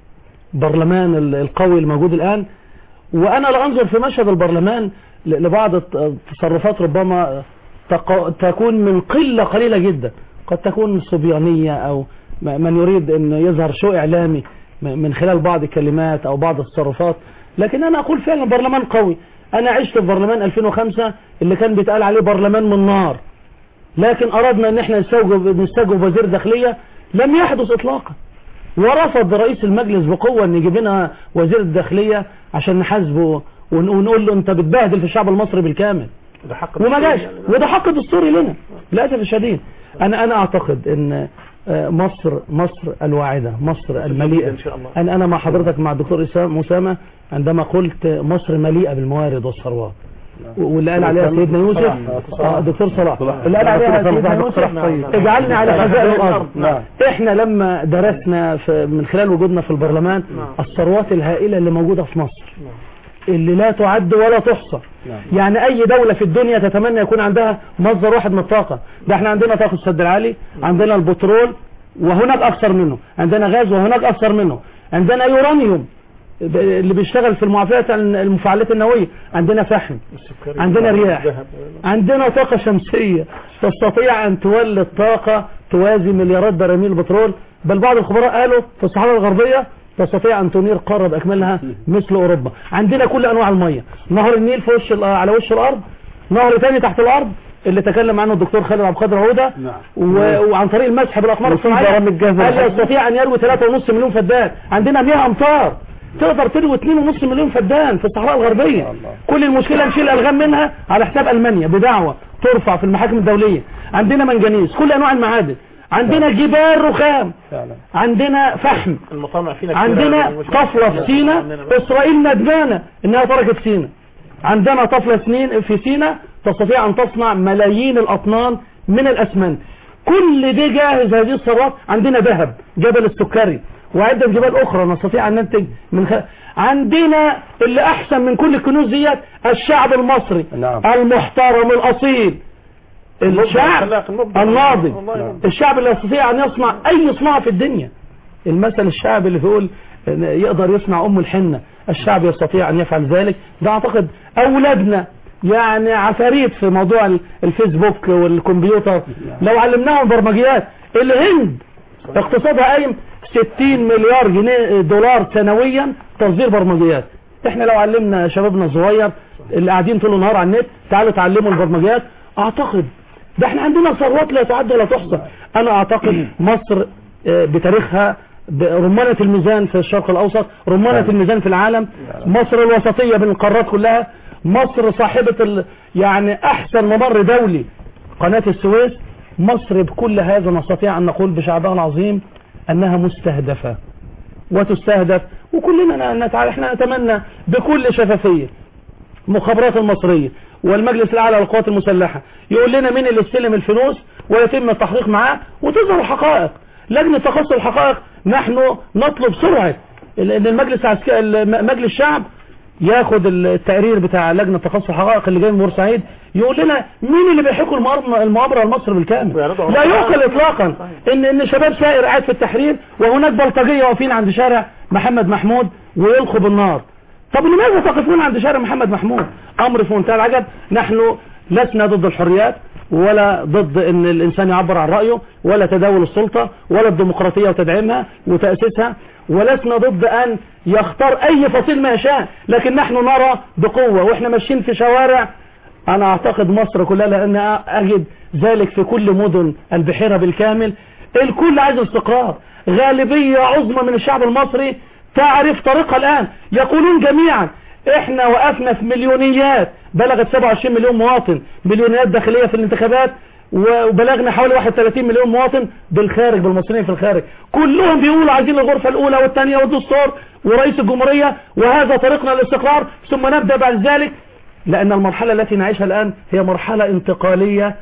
برلمان ال- القوي الموجود الآن وأنا لا أنظر في مشهد البرلمان ل- لبعض الت- التصرفات ربما تق- تكون من قلة قليلة جدا قد تكون صبيانية أو م- من يريد أن يظهر شو إعلامي م- من خلال بعض الكلمات أو بعض التصرفات لكن أنا أقول فعلا برلمان قوي أنا عشت في برلمان 2005 اللي كان بيتقال عليه برلمان من نار لكن أردنا أن احنا نستوجب, نستوجب وزير داخلية لم يحدث إطلاقا ورفض رئيس المجلس بقوة ان يجيب لنا وزير الداخلية عشان نحاسبه ون- ونقول له انت بتبهدل في الشعب المصري بالكامل وما جاش وده حق دستوري لنا للاسف الشديد انا انا اعتقد ان آه، مصر مصر الواعدة مصر المليئة إن شاء الله. انا انا مع حضرتك مع الدكتور إسام- اسامه عندما قلت مصر مليئة بالموارد والثروات واللي قال عليها سيدنا يوسف آه، دكتور صلاح اللي قال عليها سيدنا يوسف اجعلني على خزائن الارض احنا لما درسنا في من خلال وجودنا في البرلمان الثروات الهائله اللي موجوده في مصر اللي لا تعد ولا تحصى يعني اي دولة في الدنيا تتمنى يكون عندها مصدر واحد من الطاقة ده احنا عندنا طاقة السد العالي عندنا البترول وهناك اكثر منه عندنا غاز وهناك اكثر منه عندنا يورانيوم اللي بيشتغل في المعافيات المفاعلات النووية عندنا فحم عندنا رياح عندنا طاقة شمسية تستطيع أن تولد طاقة توازي مليارات براميل بترول بل بعض الخبراء قالوا في الصحراء الغربية تستطيع أن تنير قارة بأكملها مثل أوروبا عندنا كل أنواع المية نهر النيل في وش ال- على وش الأرض نهر تاني تحت الأرض اللي تكلم عنه الدكتور خالد عبد القادر عوده نعم. و- وعن طريق المسح بالاقمار وفي الصناعيه برامج جاهزة قال للحج. يستطيع ان يروي 3.5 مليون فدان عندنا 100 امتار تقدر تروي 2.5 مليون فدان في الصحراء الغربيه كل المشكله نشيل الغام منها على حساب المانيا بدعوه ترفع في المحاكم الدوليه عندنا منجنيز كل انواع المعادن عندنا جبال رخام فعلا عندنا فحم المطامع فينا كتير عندنا مش- طفلة في سينا إسرائيل ندمانة إنها تركت سينا عندنا طفلة سنين في سينا تستطيع أن تصنع ملايين الأطنان من الأسمنت كل دي جاهز هذه الثروات عندنا ذهب جبل السكري وعدة جبال أخرى نستطيع أن ننتج من خ... عندنا اللي أحسن من كل الكنوز ديت الشعب المصري نعم. المحترم الأصيل الشعب الخلاق، المبدع. الناضج والله يمبدع. الشعب اللي يستطيع أن يصنع أي صناعة في الدنيا المثل الشعب اللي بيقول إن يقدر يصنع ام الحنه الشعب يستطيع ان يفعل ذلك ده اعتقد اولادنا يعني عفاريت في موضوع ال- الفيسبوك والكمبيوتر لو علمناهم برمجيات الهند اقتصادها قايم 60 مليار جنيه دولار سنويا تصدير برمجيات احنا لو علمنا شبابنا الصغير اللي قاعدين طول النهار على النت تعالوا تعلموا البرمجيات اعتقد ده احنا عندنا ثروات لا تعد ولا تحصى انا اعتقد مصر آه، بتاريخها رمانة الميزان في الشرق الأوسط رمانة الميزان في العالم مصر الوسطية بين القارات كلها مصر صاحبة ال... يعني أحسن ممر دولي قناة السويس مصر بكل هذا نستطيع أن نقول بشعبها العظيم أنها مستهدفة وتستهدف وكلنا نتعالى احنا نتمنى بكل شفافية مخابرات المصرية والمجلس الأعلى للقوات المسلحة يقول لنا مين اللي استلم الفلوس ويتم التحقيق معاه وتظهر الحقائق لجنة تخص الحقائق نحن نطلب سرعة ان المجلس العسك- الم- مجلس الشعب ياخد التقرير بتاع لجنة تخص الحقائق اللي جاي من بورسعيد يقول لنا مين اللي بيحكوا المؤامرة- المؤامرة لمصر بالكامل ويعرضوا لا على- يعقل اطلاقا ان ان شباب سائر قاعد في التحرير وهناك بلطجية واقفين عند شارع محمد محمود ويلقوا بالنار طب لماذا تقفون عند شارع محمد محمود امر في منتهى العجب نحن لسنا ضد الحريات ولا ضد ان الانسان يعبر عن رايه ولا تداول السلطه ولا الديمقراطيه وتدعيمها وتاسيسها ولسنا ضد ان يختار اي فصيل ما يشاء لكن نحن نرى بقوه واحنا ماشيين في شوارع انا اعتقد مصر كلها لان اجد ذلك في كل مدن البحيره بالكامل الكل عايز استقرار غالبيه عظمى من الشعب المصري تعرف طريقها الان يقولون جميعا احنا وقفنا في مليونيات بلغت 27 مليون مواطن مليونيات داخليه في الانتخابات وبلغنا حوالي 31 مليون مواطن بالخارج بالمصريين في الخارج كلهم بيقولوا عايزين الغرفه الاولى والثانيه والدستور ورئيس الجمهوريه وهذا طريقنا للاستقرار ثم نبدا بعد ذلك لأن المرحلة التي نعيشها الآن هي مرحلة انتقالية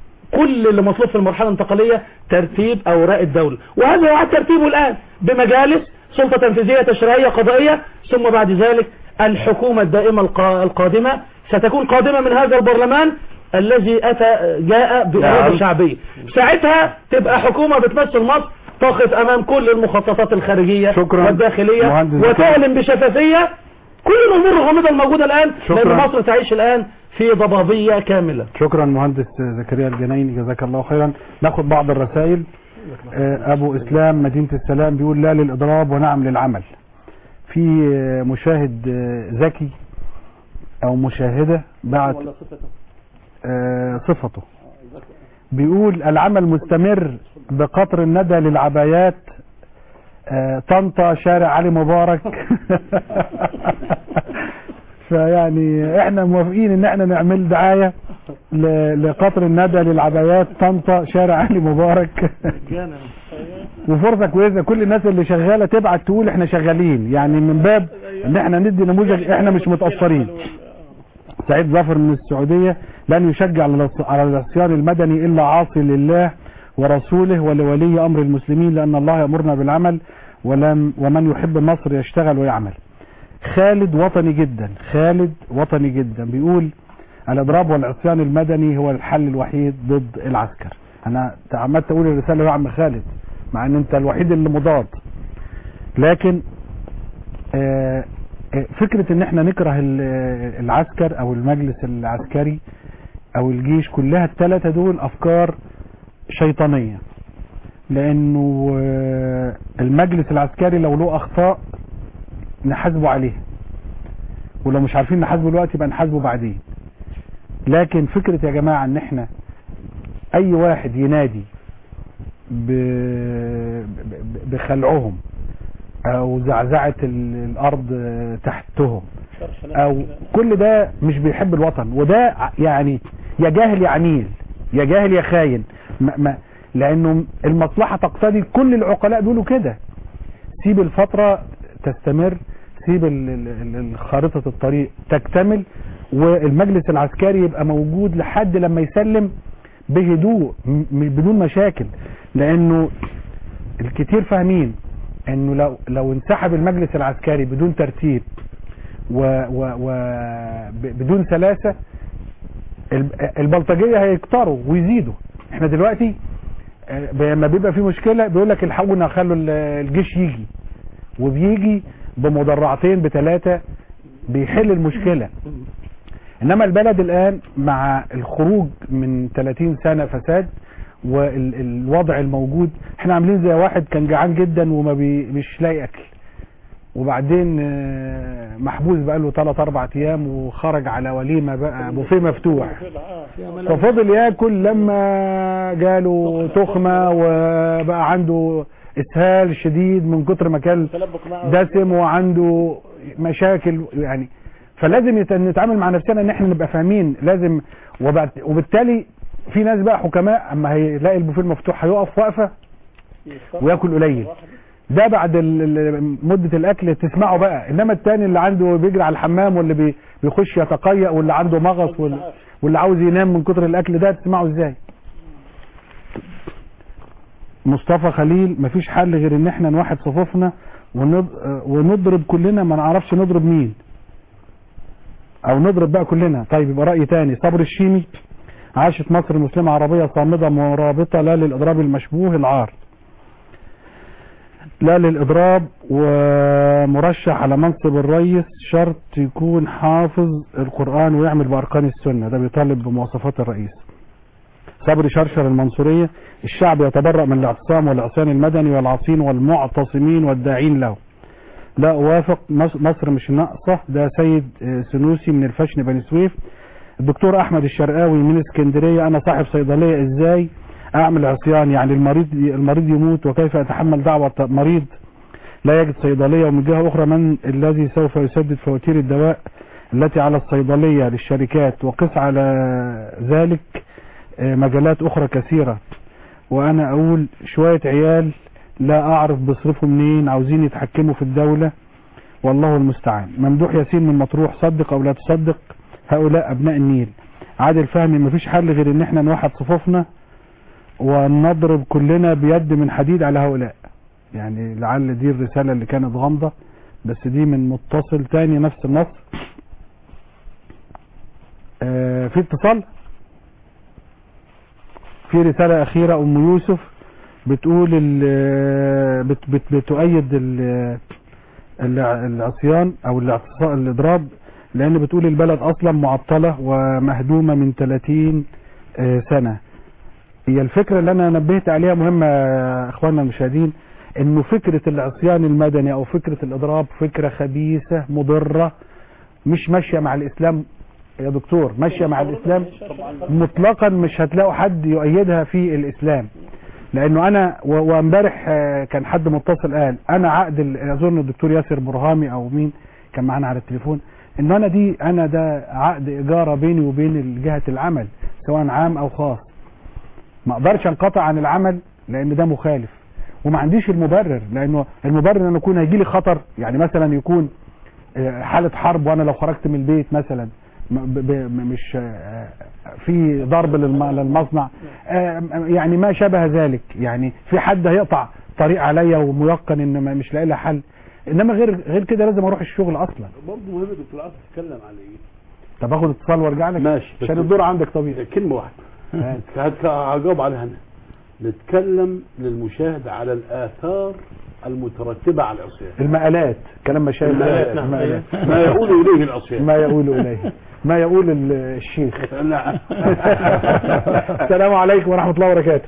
كل اللي مطلوب في المرحلة الانتقالية ترتيب أوراق الدولة وهذا يعد ترتيبه الآن بمجالس سلطة تنفيذية تشريعية قضائية ثم بعد ذلك الحكومة الدائمة القا- القادمة ستكون قادمة من هذا البرلمان الذي أتى جاء بإرادة نعم. شعبية ساعتها تبقى حكومة بتمثل مصر تقف أمام كل المخططات الخارجية شكراً. والداخلية مهندس زكي. وتعلن بشفافية كل الامور الغامضه الموجوده الان شكراً. لان مصر تعيش الان في ضبابيه كامله شكرا مهندس زكريا الجنايني جزاك الله خيرا ناخد بعض الرسائل آه، ابو اسلام مدينة السلام بيقول لا للاضراب ونعم للعمل في آه، مشاهد آه، ذكي او مشاهدة بعت آه، صفته بيقول العمل مستمر بقطر الندى للعبايات آه، طنطا شارع علي مبارك فيعني احنا موافقين ان احنا نعمل دعاية ل- لقطر الندى للعبايات طنطا شارع علي مبارك وفرصة كويسة كل الناس اللي شغالة تبعت تقول احنا شغالين يعني من باب ان احنا ندي نموذج احنا مش متأثرين سعيد ظفر من السعودية لن يشجع على العص- على العصيان المدني إلا عاصي لله ورسوله ولولي أمر المسلمين لأن الله يأمرنا بالعمل ولم ومن يحب مصر يشتغل ويعمل خالد وطني جدا خالد وطني جدا بيقول الإضراب والعصيان المدني هو الحل الوحيد ضد العسكر أنا عمدت أقول الرسالة يا عم خالد مع أن أنت الوحيد اللي مضاد لكن آه، آه، فكرة ان احنا نكره ال- العسكر او المجلس العسكري او الجيش كلها الثلاثة دول افكار شيطانية لانه آه، المجلس العسكري لو له اخطاء نحاسبه عليها ولو مش عارفين نحاسبه دلوقتي يبقى نحاسبه بعدين لكن فكرة يا جماعة ان احنا اي واحد ينادي ب... ب- بخلعهم او زعزعة ال- الارض تحتهم او كل ده مش بيحب الوطن وده ع- يعني يا جاهل يا عنيل يا جاهل يا خاين ما ما لانه المصلحة تقتضي كل العقلاء بيقولوا كده سيب الفترة تستمر سيب ال- ال- ال- خارطة الطريق تكتمل والمجلس العسكري يبقى موجود لحد لما يسلم بهدوء م- م- بدون مشاكل لانه الكتير فاهمين انه لو لو انسحب المجلس العسكري بدون ترتيب و و و ب- بدون سلاسة الب- البلطجية هيكتروا ويزيدوا احنا دلوقتي آه، لما بيبقى في مشكلة بيقول لك الحقونا خلوا ال- الجيش يجي وبيجي بمدرعتين بثلاثة بيحل المشكلة انما البلد الان مع الخروج من 30 سنة فساد والوضع الموجود احنا عاملين زي واحد كان جعان جدا وما بي مش لاقي اكل وبعدين آه، محبوس بقاله 3 4 ايام وخرج على وليمه بقى بوفيه مفتوح ففضل ياكل لما جاله تخمه وبقى عنده اسهال شديد من كتر ما كان دسم وعنده مشاكل يعني فلازم يت- نتعامل مع نفسنا ان احنا نبقى فاهمين لازم وبعد- وبالتالي في ناس بقى حكماء اما هيلاقي البوفيه المفتوح هيقف وقفه وياكل قليل ده بعد ال- ال- مدة الأكل تسمعه بقى إنما التاني اللي عنده بيجري على الحمام واللي بي- بيخش يتقيأ واللي عنده مغص واللي, واللي عاوز ينام من كتر الأكل ده تسمعه إزاي مصطفى خليل مفيش حل غير إن إحنا نوحد صفوفنا ونض- ونضرب كلنا ما نعرفش نضرب مين أو نضرب بقى كلنا طيب يبقى رأي تاني صبر الشيمي عاشت مصر مسلمة عربية صامدة مرابطة لا للإضراب المشبوه العار لا للإضراب ومرشح على منصب الرئيس شرط يكون حافظ القرآن ويعمل بأركان السنة ده بيطالب بمواصفات الرئيس صبري شرشر المنصورية الشعب يتبرأ من الاعتصام والعصيان المدني والعاصين والمعتصمين والداعين له لا أوافق مص- مصر مش ناقصة ده سيد آه، سنوسي من الفشن بني سويف الدكتور أحمد الشرقاوي من اسكندرية أنا صاحب صيدلية إزاي اعمل عصيان يعني المريض المريض يموت وكيف اتحمل دعوة مريض لا يجد صيدلية ومن جهة اخرى من الذي سوف يسدد فواتير الدواء التي على الصيدلية للشركات وقس على ذلك آه، مجالات اخرى كثيرة وانا اقول شوية عيال لا اعرف بيصرفوا منين عاوزين يتحكموا في الدولة والله المستعان ممدوح ياسين من مطروح صدق او لا تصدق هؤلاء ابناء النيل عادل فهمي مفيش حل غير ان احنا نوحد صفوفنا ونضرب كلنا بيد من حديد على هؤلاء يعني لعل دي الرسالة اللي كانت غامضة بس دي من متصل تاني نفس النص آه في اتصال في رسالة أخيرة أم يوسف بتقول ال- بت بت بتؤيد ال- الع- العصيان أو الاعتصام الإضراب لأن بتقول البلد أصلا معطلة ومهدومة من 30 آه، سنة هي الفكرة اللي انا نبهت عليها مهمة يا اخواننا المشاهدين انه فكرة العصيان المدني او فكرة الاضراب فكرة خبيثة مضرة مش ماشية مع الاسلام يا دكتور ماشية مع الاسلام مطلقا مش هتلاقوا حد يؤيدها في الاسلام لانه انا و- وامبارح آه، كان حد متصل قال انا عقد ال- اظن الدكتور ياسر برهامي او مين كان معانا على التليفون ان انا دي انا ده عقد اجارة بيني وبين جهة العمل سواء عام او خاص ما اقدرش انقطع عن العمل لان ده مخالف وما عنديش المبرر لانه المبرر ان يكون هيجي لي خطر يعني مثلا يكون آه، حالة حرب وانا لو خرجت من البيت مثلا م- ب- ب- مش آه، في ضرب للم- للمصنع آه، يعني ما شابه ذلك يعني في حد هيقطع طريق عليا وميقن ان ما- مش لاقي لها حل انما غير غير كده لازم اروح الشغل اصلا برضه مهم دكتور عاطف تتكلم على ايه؟ طب اخد اتصال وارجع لك ماشي عشان الدور عندك طبيعي كلمة واحدة هت- هجاوب عليها انا نتكلم للمشاهد على الآثار المترتبة على العصيان المقالات كلام مشايخ المقالات، نعم. المقالات. ما يقول إليه العصيان ما يقول إليه ما يقول ال- الشيخ لا السلام عليكم ورحمة الله وبركاته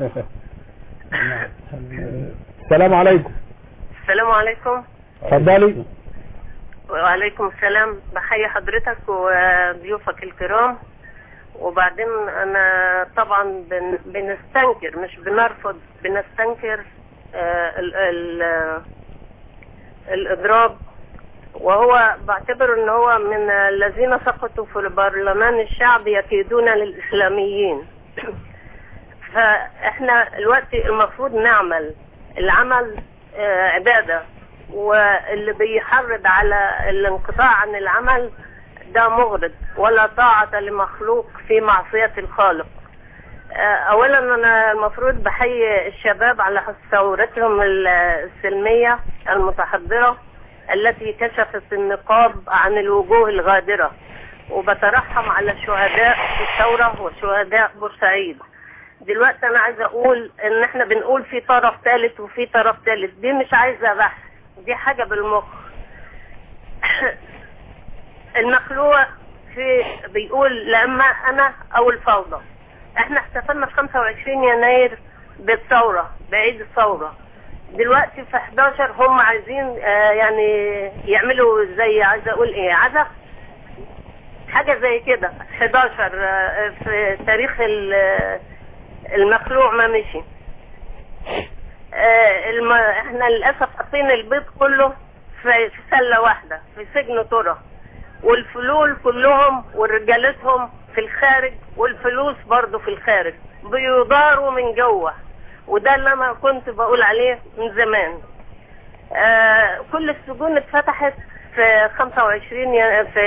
السلام عليكم السلام عليكم اتفضلي وعليكم السلام بحيي حضرتك وضيوفك الكرام وبعدين انا طبعا بن بنستنكر مش بنرفض بنستنكر آه، ال ال آه، الاضراب وهو بعتبر ان هو من الذين سقطوا في البرلمان الشعبي يكيدون للاسلاميين فاحنا دلوقتي المفروض نعمل العمل آه، عبادة واللي بيحرض على الانقطاع عن العمل ده مغرض ولا طاعة لمخلوق في معصية الخالق آه، اولا انا المفروض بحيي الشباب على ثورتهم السلمية المتحضرة التي كشفت النقاب عن الوجوه الغادرة وبترحم على الشهداء في الثورة وشهداء بورسعيد دلوقتي انا عايزه اقول ان احنا بنقول في طرف ثالث وفي طرف ثالث دي مش عايزه بحث دي حاجه بالمخ المخلوع في بيقول لا اما انا او الفوضى احنا احتفلنا في 25 يناير بالثوره بعيد الثوره دلوقتي في 11 هم عايزين آه يعني يعملوا زي عايزه اقول ايه عزف حاجه زي كده 11 آه، في تاريخ ال- المخلوع ما مشي آه، الم... احنا للاسف حاطين البيض كله في في سله واحده في سجن ترى والفلول كلهم ورجالتهم في الخارج والفلوس برضو في الخارج بيداروا من جوه وده اللي انا كنت بقول عليه من زمان آه كل السجون اتفتحت في 25 ي- في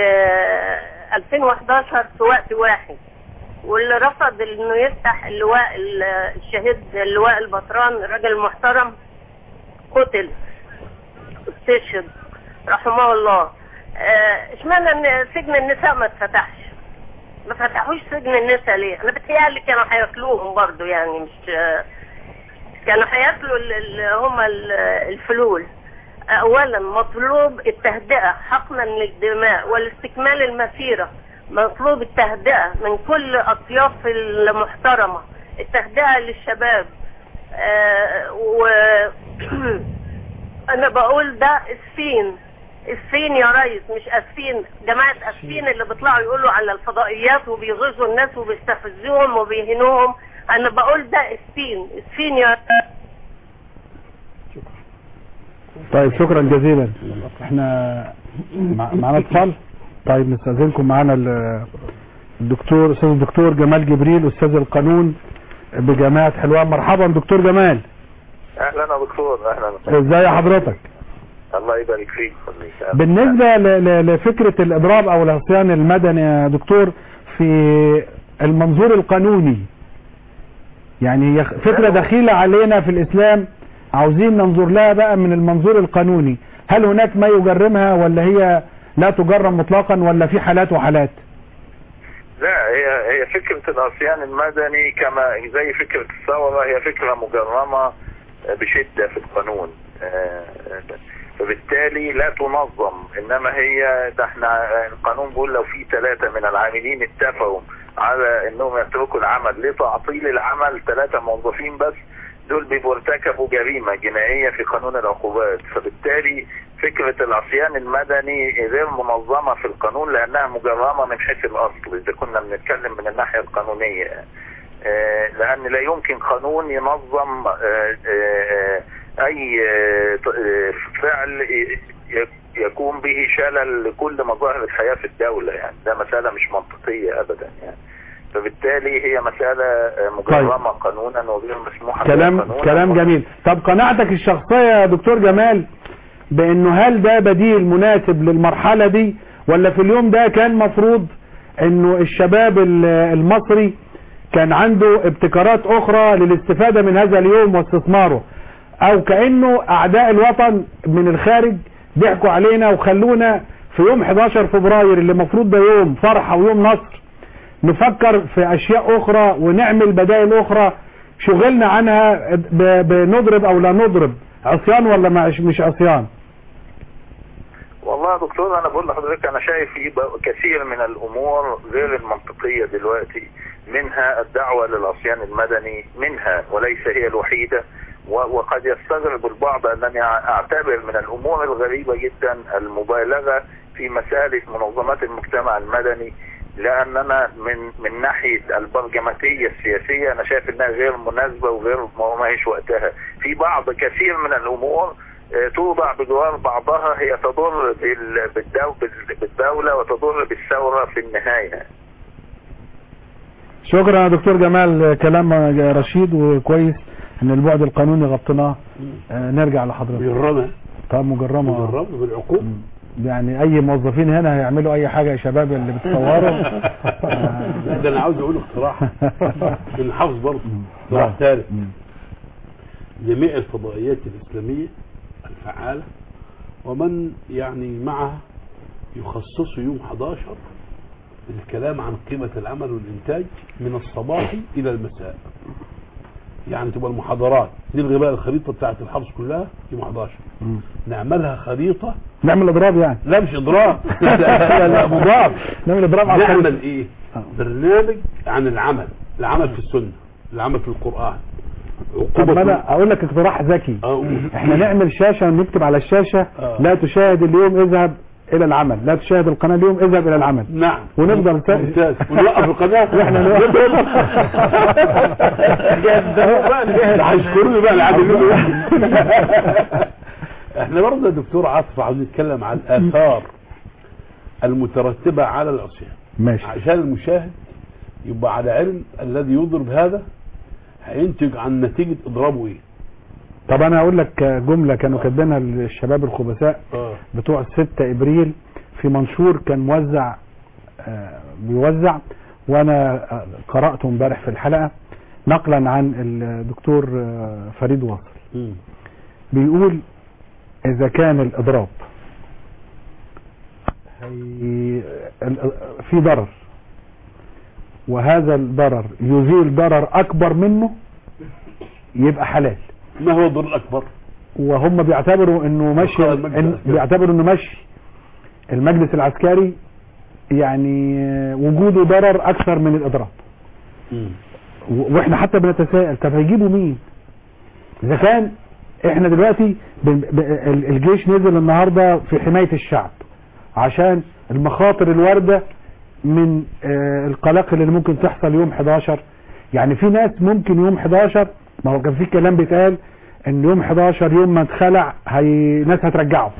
2011 في وقت واحد واللي رفض انه يفتح اللواء ال- الشهيد اللواء البطران الراجل المحترم قتل استشهد رحمه الله آه، اشمعنى ان سجن النساء ما اتفتحش ما فتحوش سجن النساء ليه انا بتهيألي كانوا هياكلوهم برضو يعني مش آه، كانوا هياكلوا ال- ال- هم ال- الفلول اولا مطلوب التهدئة حقنا للدماء والاستكمال المسيرة مطلوب التهدئة من كل اطياف المحترمة التهدئة للشباب آه و انا بقول ده اسفين اسفين يا ريس مش اسفين جماعة اسفين اللي بيطلعوا يقولوا على الفضائيات وبيغيظوا الناس وبيستفزوهم وبيهنوهم انا بقول ده اسفين اسفين يا طيب شكرا جزيلا احنا مع- معانا اتصال طيب نستاذنكم معانا ال- الدكتور استاذ الدكتور جمال جبريل استاذ القانون بجامعه حلوان مرحبا دكتور جمال اهلا يا دكتور اهلا ازاي حضرتك الله يبارك فيك خليك. بالنسبه ل- ل- لفكره الاضراب او العصيان المدني يا دكتور في المنظور القانوني يعني هي فكره دخيله علينا في الاسلام عاوزين ننظر لها بقى من المنظور القانوني هل هناك ما يجرمها ولا هي لا تجرم مطلقا ولا في حالات وحالات لا هي هي فكرة العصيان المدني كما زي فكرة الثورة هي فكرة مجرمة بشدة في القانون آه، فبالتالي لا تنظم انما هي ده احنا القانون بيقول لو في ثلاثة من العاملين اتفقوا على انهم يتركوا العمل لتعطيل العمل ثلاثة موظفين بس دول بيبقوا ارتكبوا جريمة جنائية في قانون العقوبات فبالتالي فكرة العصيان المدني غير منظمة في القانون لأنها مجرمة من حيث الأصل إذا كنا بنتكلم من الناحية القانونية آه، لأن لا يمكن قانون ينظم آه، آه، أي آه، ط- آه، فعل ي- ي- يكون به شلل لكل مظاهر الحياة في الدولة يعني ده مسألة مش منطقية أبدا يعني فبالتالي هي مسألة آه، مجرمة قانونا وغير مسموحة بها كلام قانونا. كلام جميل طب قناعتك الشخصيه يا دكتور جمال بانه هل ده بديل مناسب للمرحله دي ولا في اليوم ده كان مفروض انه الشباب ال- المصري كان عنده ابتكارات اخرى للاستفادة من هذا اليوم واستثماره او كأنه اعداء الوطن من الخارج ضحكوا علينا وخلونا في يوم 11 فبراير اللي المفروض ده يوم فرحة ويوم نصر نفكر في اشياء اخرى ونعمل بدائل اخرى شغلنا عنها ب- بنضرب او لا نضرب عصيان ولا مش مش عصيان والله يا دكتور انا بقول لحضرتك انا شايف في بقى كثير من الامور غير المنطقيه دلوقتي منها الدعوه للعصيان المدني منها وليس هي الوحيده و- وقد يستغرب البعض انني اعتبر من الامور الغريبه جدا المبالغه في مساله منظمات المجتمع المدني لاننا من من ناحيه البرجماتيه السياسيه انا شايف انها غير مناسبه وغير ما ما هيش وقتها في بعض كثير من الامور آه، توضع بجوار بعضها هي تضر بال- بالدو- بال- بالدوله وتضر بالثوره في النهايه شكرا يا دكتور جمال كلام رشيد وكويس ان البعد القانوني غطيناه آه، نرجع لحضرتك مجرمة طب مجرمه آه. مجرمة بالعقوق يعني اي موظفين هنا هيعملوا اي حاجه يا شباب اللي بتصوروا لا ده انا عاوز اقول اقتراح من حافظ برضه اقتراح ثالث جميع الفضائيات الاسلاميه الفعاله ومن يعني معها يخصصوا يوم 11 للكلام عن قيمه العمل والانتاج من الصباح الى المساء يعني تبقى المحاضرات نلغي بقى الخريطه بتاعت الحفظ كلها يوم 11 نعملها خريطه نعمل اضراب يعني لا مش اضراب لا لا, لا مضاد نعمل اضراب على الخريطة. نعمل ايه برنامج عن العمل العمل في السنه العمل في القران طب ما انا اقول لك اقتراح ذكي أقول. احنا نعمل شاشه ونكتب على الشاشه آه. لا تشاهد اليوم اذهب الى العمل لا تشاهد القناه اليوم اذهب الى العمل نعم ونفضل س- ممتاز ونوقف القناه واحنا نوقف. ده هيشكروني بقى العادل احنا برضه يا دكتور عاطف عاوزين نتكلم عن الاثار المترتبه على العصيان ماشي عشان المشاهد يبقى على علم الذي يضرب هذا هينتج عن نتيجه اضرابه ايه طب انا اقول لك جمله كانوا كاتبينها الشباب الخبثاء اه بتوع 6 ابريل في منشور كان موزع آه، بيوزع وانا آه، قراته امبارح في الحلقه نقلا عن الدكتور آه، فريد واصل مم. بيقول اذا كان الاضراب هي ال- في ضرر وهذا الضرر يزيل ضرر اكبر منه يبقى حلال ما هو الضر الاكبر وهم بيعتبروا انه مشي وقال المجلس إن العسكري. بيعتبروا انه مشي المجلس العسكري يعني آه، وجوده ضرر اكثر من الاضراب مم. و- واحنا حتى بنتساءل طب هيجيبوا مين اذا كان احنا دلوقتي ب- ب- ال- الجيش نزل النهارده في حمايه الشعب عشان المخاطر الوارده من آه، القلاقل اللي ممكن تحصل يوم 11 يعني في ناس ممكن يوم 11 ما هو كان في كلام بيتقال ان يوم 11 يوم ما اتخلع هي ناس هترجعه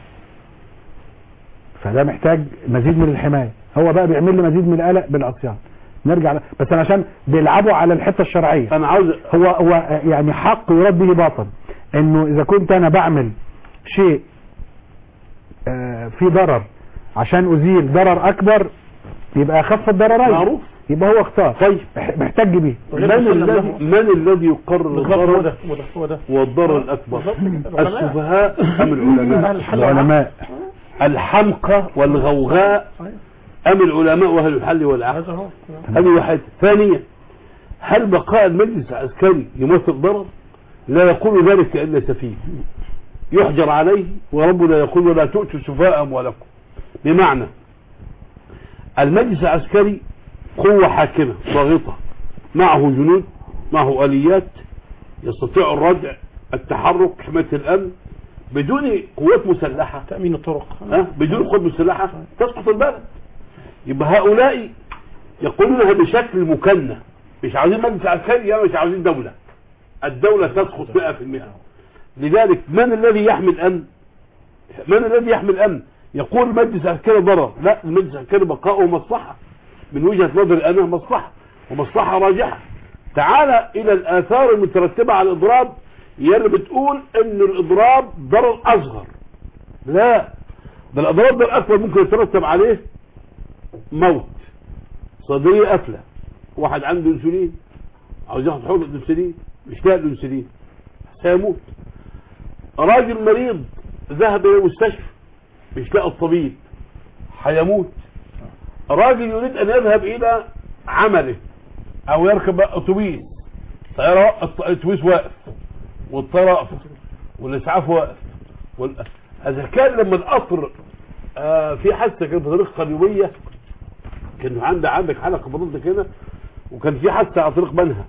فده محتاج مزيد من الحمايه هو بقى بيعمل لي مزيد من القلق بالعصيان نرجع ل- بس أنا عشان بيلعبوا على الحته الشرعيه انا عاوز هو هو يعني حق يراد به باطل انه اذا كنت انا بعمل شيء آه، في ضرر عشان ازيل ضرر اكبر يبقى اخف الضررين معروف يبقى هو اختار طيب محتاج بيه من الذي من الذي يقرر بالظبط هو الضرر ده هو ده هو ده والضرر الاكبر بالظبط. السفهاء ام العلماء العلماء الحمقى والغوغاء ام العلماء واهل الحل والعقد هذا هو هذه واحد ثانيا هل بقاء المجلس العسكري يمثل ضرر لا يقول ذلك الا سفيه يحجر عليه وربنا يقول ولا تؤتوا سفهاء اموالكم بمعنى المجلس العسكري قوة حاكمة ضاغطة معه جنود معه آليات يستطيع الردع التحرك حماية الأمن بدون قوات مسلحة تأمين الطرق ها بدون قوات مسلحة تسقط البلد يبقى هؤلاء يقولونها بشكل مكنى مش عاوزين مجلس عسكري يا مش عاوزين دولة الدولة تسقط 100% لذلك من الذي يحمي الأمن من الذي يحمي الأمن يقول مجلس عسكري ضرر لا المجلس العسكري بقاؤه مصلحة من وجهة نظري أنا مصلحة ومصلحة راجحة تعال إلى الآثار المترتبة على الإضراب اللي بتقول إن الإضراب ضرر أصغر لا ده الإضراب ده الأكبر ممكن يترتب عليه موت صدرية قافلة واحد عنده انسولين عاوز ياخد حقنة انسولين مش لاقي الانسولين سيموت راجل مريض ذهب الى المستشفى مش لاقي الطبيب هيموت راجل يريد ان يذهب الى عمله او يركب اتوبيس طيارة الاتوبيس واقف والطيارة واقفة والاسعاف واقف وال... اذا كان لما القطر آه في حادثه كانت في طريق قليوبيه كان عندك عندك حلقه فضلت كده وكان في حادثه على طريق بنها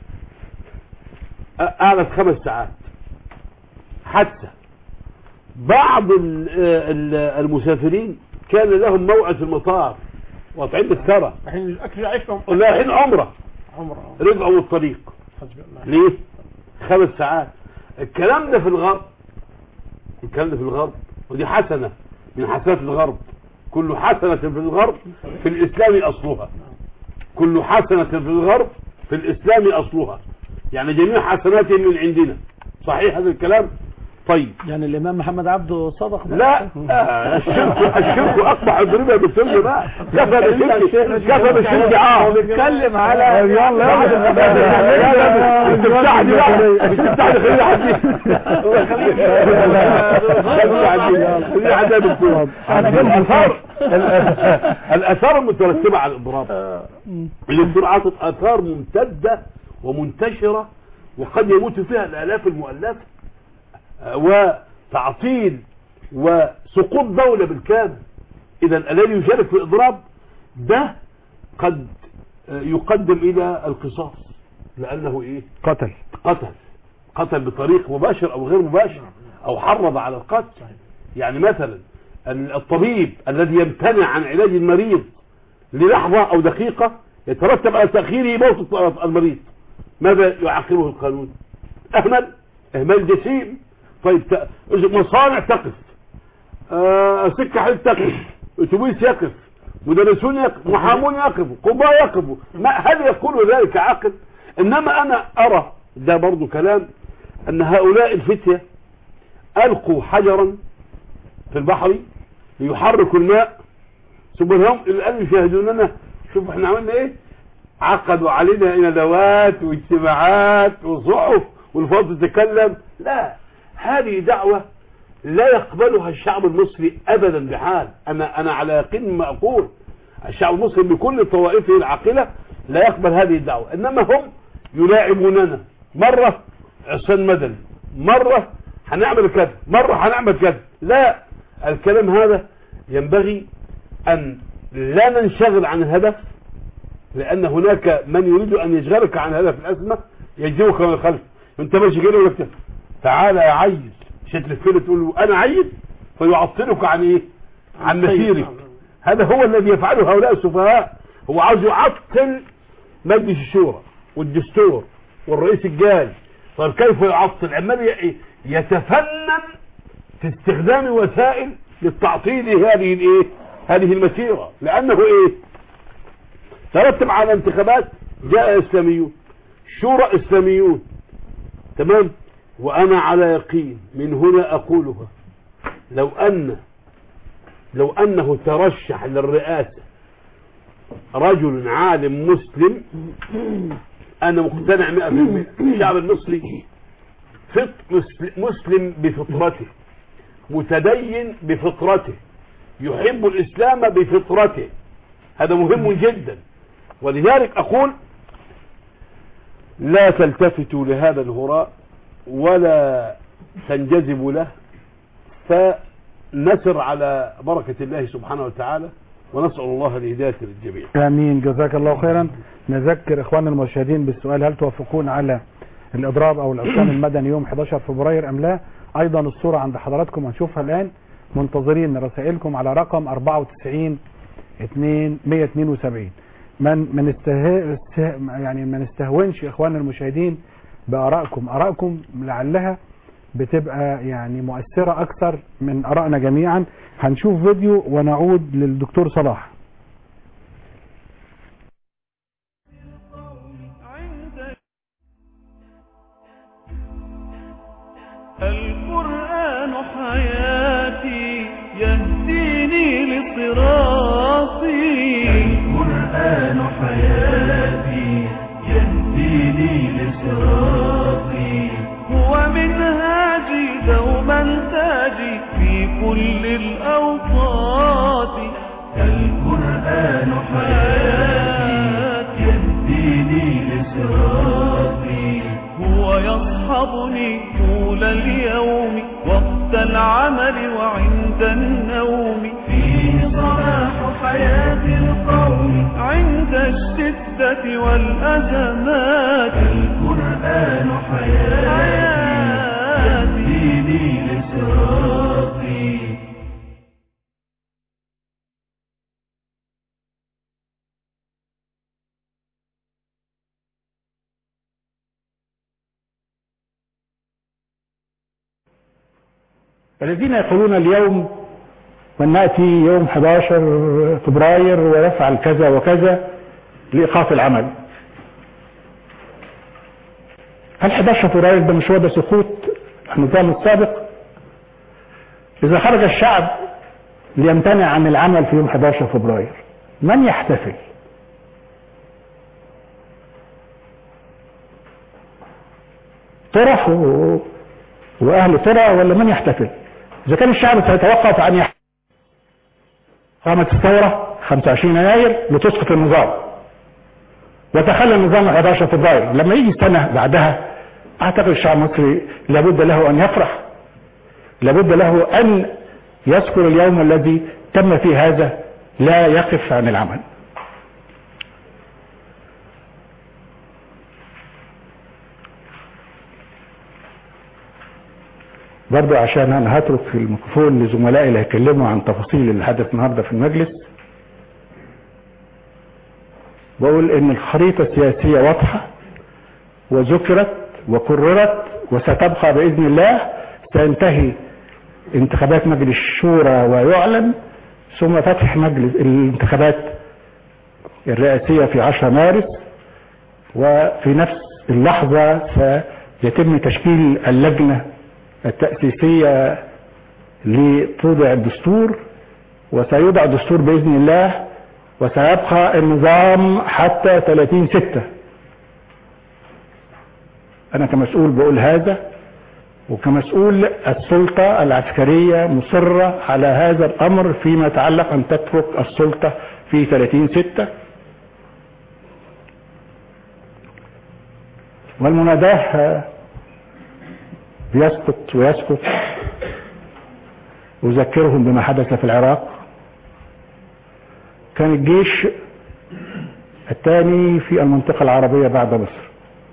آه، قعدت خمس ساعات حادثه بعض ال- ال- المسافرين كان لهم موعد في المطار وقاطعين بالسرة الحين اكل عيشهم رايحين عمرة عمره رجعوا من الطريق حسبي الله ليه؟ خمس ساعات الكلام ده في الغرب الكلام ده في الغرب ودي حسنة من حسنات الغرب كل حسنة في الغرب في الإسلام أصلها كل حسنة في الغرب في الإسلام أصلها يعني جميع حسناتهم من عندنا صحيح هذا الكلام طيب يعني الامام محمد عبده صدق بقى. لا آه، الشرك الشرك اقبح الذنوب يا دكتور بقى كفى بالشرك كفى بالشرك اه بنتكلم على يلا يلا بتفتحني بقى بتفتحني خليني اعدي خليني اعدي خليني اعدي يا دكتور الاثار الاثار المترتبه على الاضراب الدكتور عاطف اثار ممتده ومنتشره وقد يموت فيها الالاف المؤلفه وتعطيل وسقوط دولة بالكامل إذا الذي يشارك في الإضراب ده قد يقدم إلى القصاص لأنه إيه قتل قتل قتل بطريق مباشر أو غير مباشر أو حرض على القتل يعني مثلا الطبيب الذي يمتنع عن علاج المريض للحظة أو دقيقة يترتب على تأخيره موت المريض ماذا يعاقبه القانون أهمل إهمال جسيم طيب ت... مصانع تقف آه سكة حديد تقف اتوبيس يقف مدرسون يقف محامون يقفوا قضاء يقفوا ما هل يقول ذلك عاقل انما انا ارى ده برضو كلام ان هؤلاء الفتية القوا حجرا في البحر ليحركوا الماء ثم هم الان يشاهدوننا شوف احنا عملنا ايه عقدوا علينا ندوات واجتماعات وصحف والفاضل تتكلم لا هذه دعوة لا يقبلها الشعب المصري ابدا بحال انا انا على يقين مما اقول الشعب المصري بكل طوائفه العاقلة لا يقبل هذه الدعوة انما هم يلاعبوننا مرة عصيان مدني مرة هنعمل كذا مرة هنعمل كذا لا الكلام هذا ينبغي ان لا ننشغل عن الهدف لان هناك من يريد ان يشغلك عن هدف الازمة يجيبك من الخلف انت ماشي كده ولا بتاع تعالى يا عيل شتلف كده تقول له انا عيل فيعطلك عن ايه عن مسيرك هذا هو الذي يفعله هؤلاء السفهاء هو عاوز يعطل مجلس الشورى والدستور والرئيس الجاي طيب كيف يعطل عمال ي- يتفنن في استخدام وسائل للتعطيل هذه الايه هذه المسيرة لانه ايه ترتب على انتخابات جاء اسلاميون شورى اسلاميون تمام وانا على يقين من هنا اقولها لو ان لو انه ترشح للرئاسة رجل عالم مسلم انا مقتنع 100% الشعب المصري فط مسل- مسلم بفطرته متدين بفطرته يحب الاسلام بفطرته هذا مهم جدا ولذلك اقول لا تلتفتوا لهذا الهراء ولا تنجذبوا له فنسر على بركة الله سبحانه وتعالى ونسأل الله الهداية للجميع امين جزاك الله خيرا نذكر اخواننا المشاهدين بالسؤال هل توافقون على الاضراب او العصيان المدني يوم 11 فبراير ام لا ايضا الصورة عند حضراتكم هنشوفها الان منتظرين رسائلكم على رقم 94 2 172 من من استه... استه... يعني ما نستهونش اخواننا المشاهدين بارائكم ارائكم لعلها بتبقى يعني مؤثرة اكثر من ارائنا جميعا هنشوف فيديو ونعود للدكتور صلاح القرآن حياتي يهديني لصراطي القرآن حياتي يهديني لصراطي هو منهاجي دوما تاجي في كل الأوقات القرآن حياتي يهديني لصراطي هو يصحبني طول اليوم وقت العمل وعند النوم فيه صلاح حياة القوم عند الشدة والأزمات القرآن حياتي يهديني لصراطي الذين يقولون اليوم من نأتي يوم 11 فبراير ويفعل كذا وكذا لإيقاف العمل هل 11 فبراير ده مش هو ده سقوط النظام السابق إذا خرج الشعب ليمتنع عن العمل في يوم 11 فبراير من يحتفل طرف و... واهل ترى ولا من يحتفل اذا كان الشعب سيتوقف عن يحتفل قامت الثورة 25 يناير لتسقط النظام وتخلى النظام 11 فبراير لما يجي سنة بعدها اعتقد الشعب المصري لابد له ان يفرح لابد له ان يذكر اليوم الذي تم فيه هذا لا يقف عن العمل برضو عشان انا هترك في الميكروفون لزملائي اللي هيتكلموا عن تفاصيل اللي حدث النهارده في المجلس بقول ان الخريطة السياسية واضحة وذكرت وكررت وستبقى باذن الله سينتهي انتخابات مجلس الشورى ويعلن ثم فتح مجلس الانتخابات الرئاسية في 10 مارس وفي نفس اللحظة سيتم تشكيل اللجنة التأسيسية لتوضع الدستور وسيوضع الدستور بإذن الله وسيبقى النظام حتى 30 ستة أنا كمسؤول بقول هذا وكمسؤول السلطة العسكرية مصرة على هذا الأمر فيما يتعلق أن تترك السلطة في 30 ستة والمناداة بيسقط ويسقط أذكرهم بما حدث في العراق كان الجيش الثاني في المنطقة العربية بعد مصر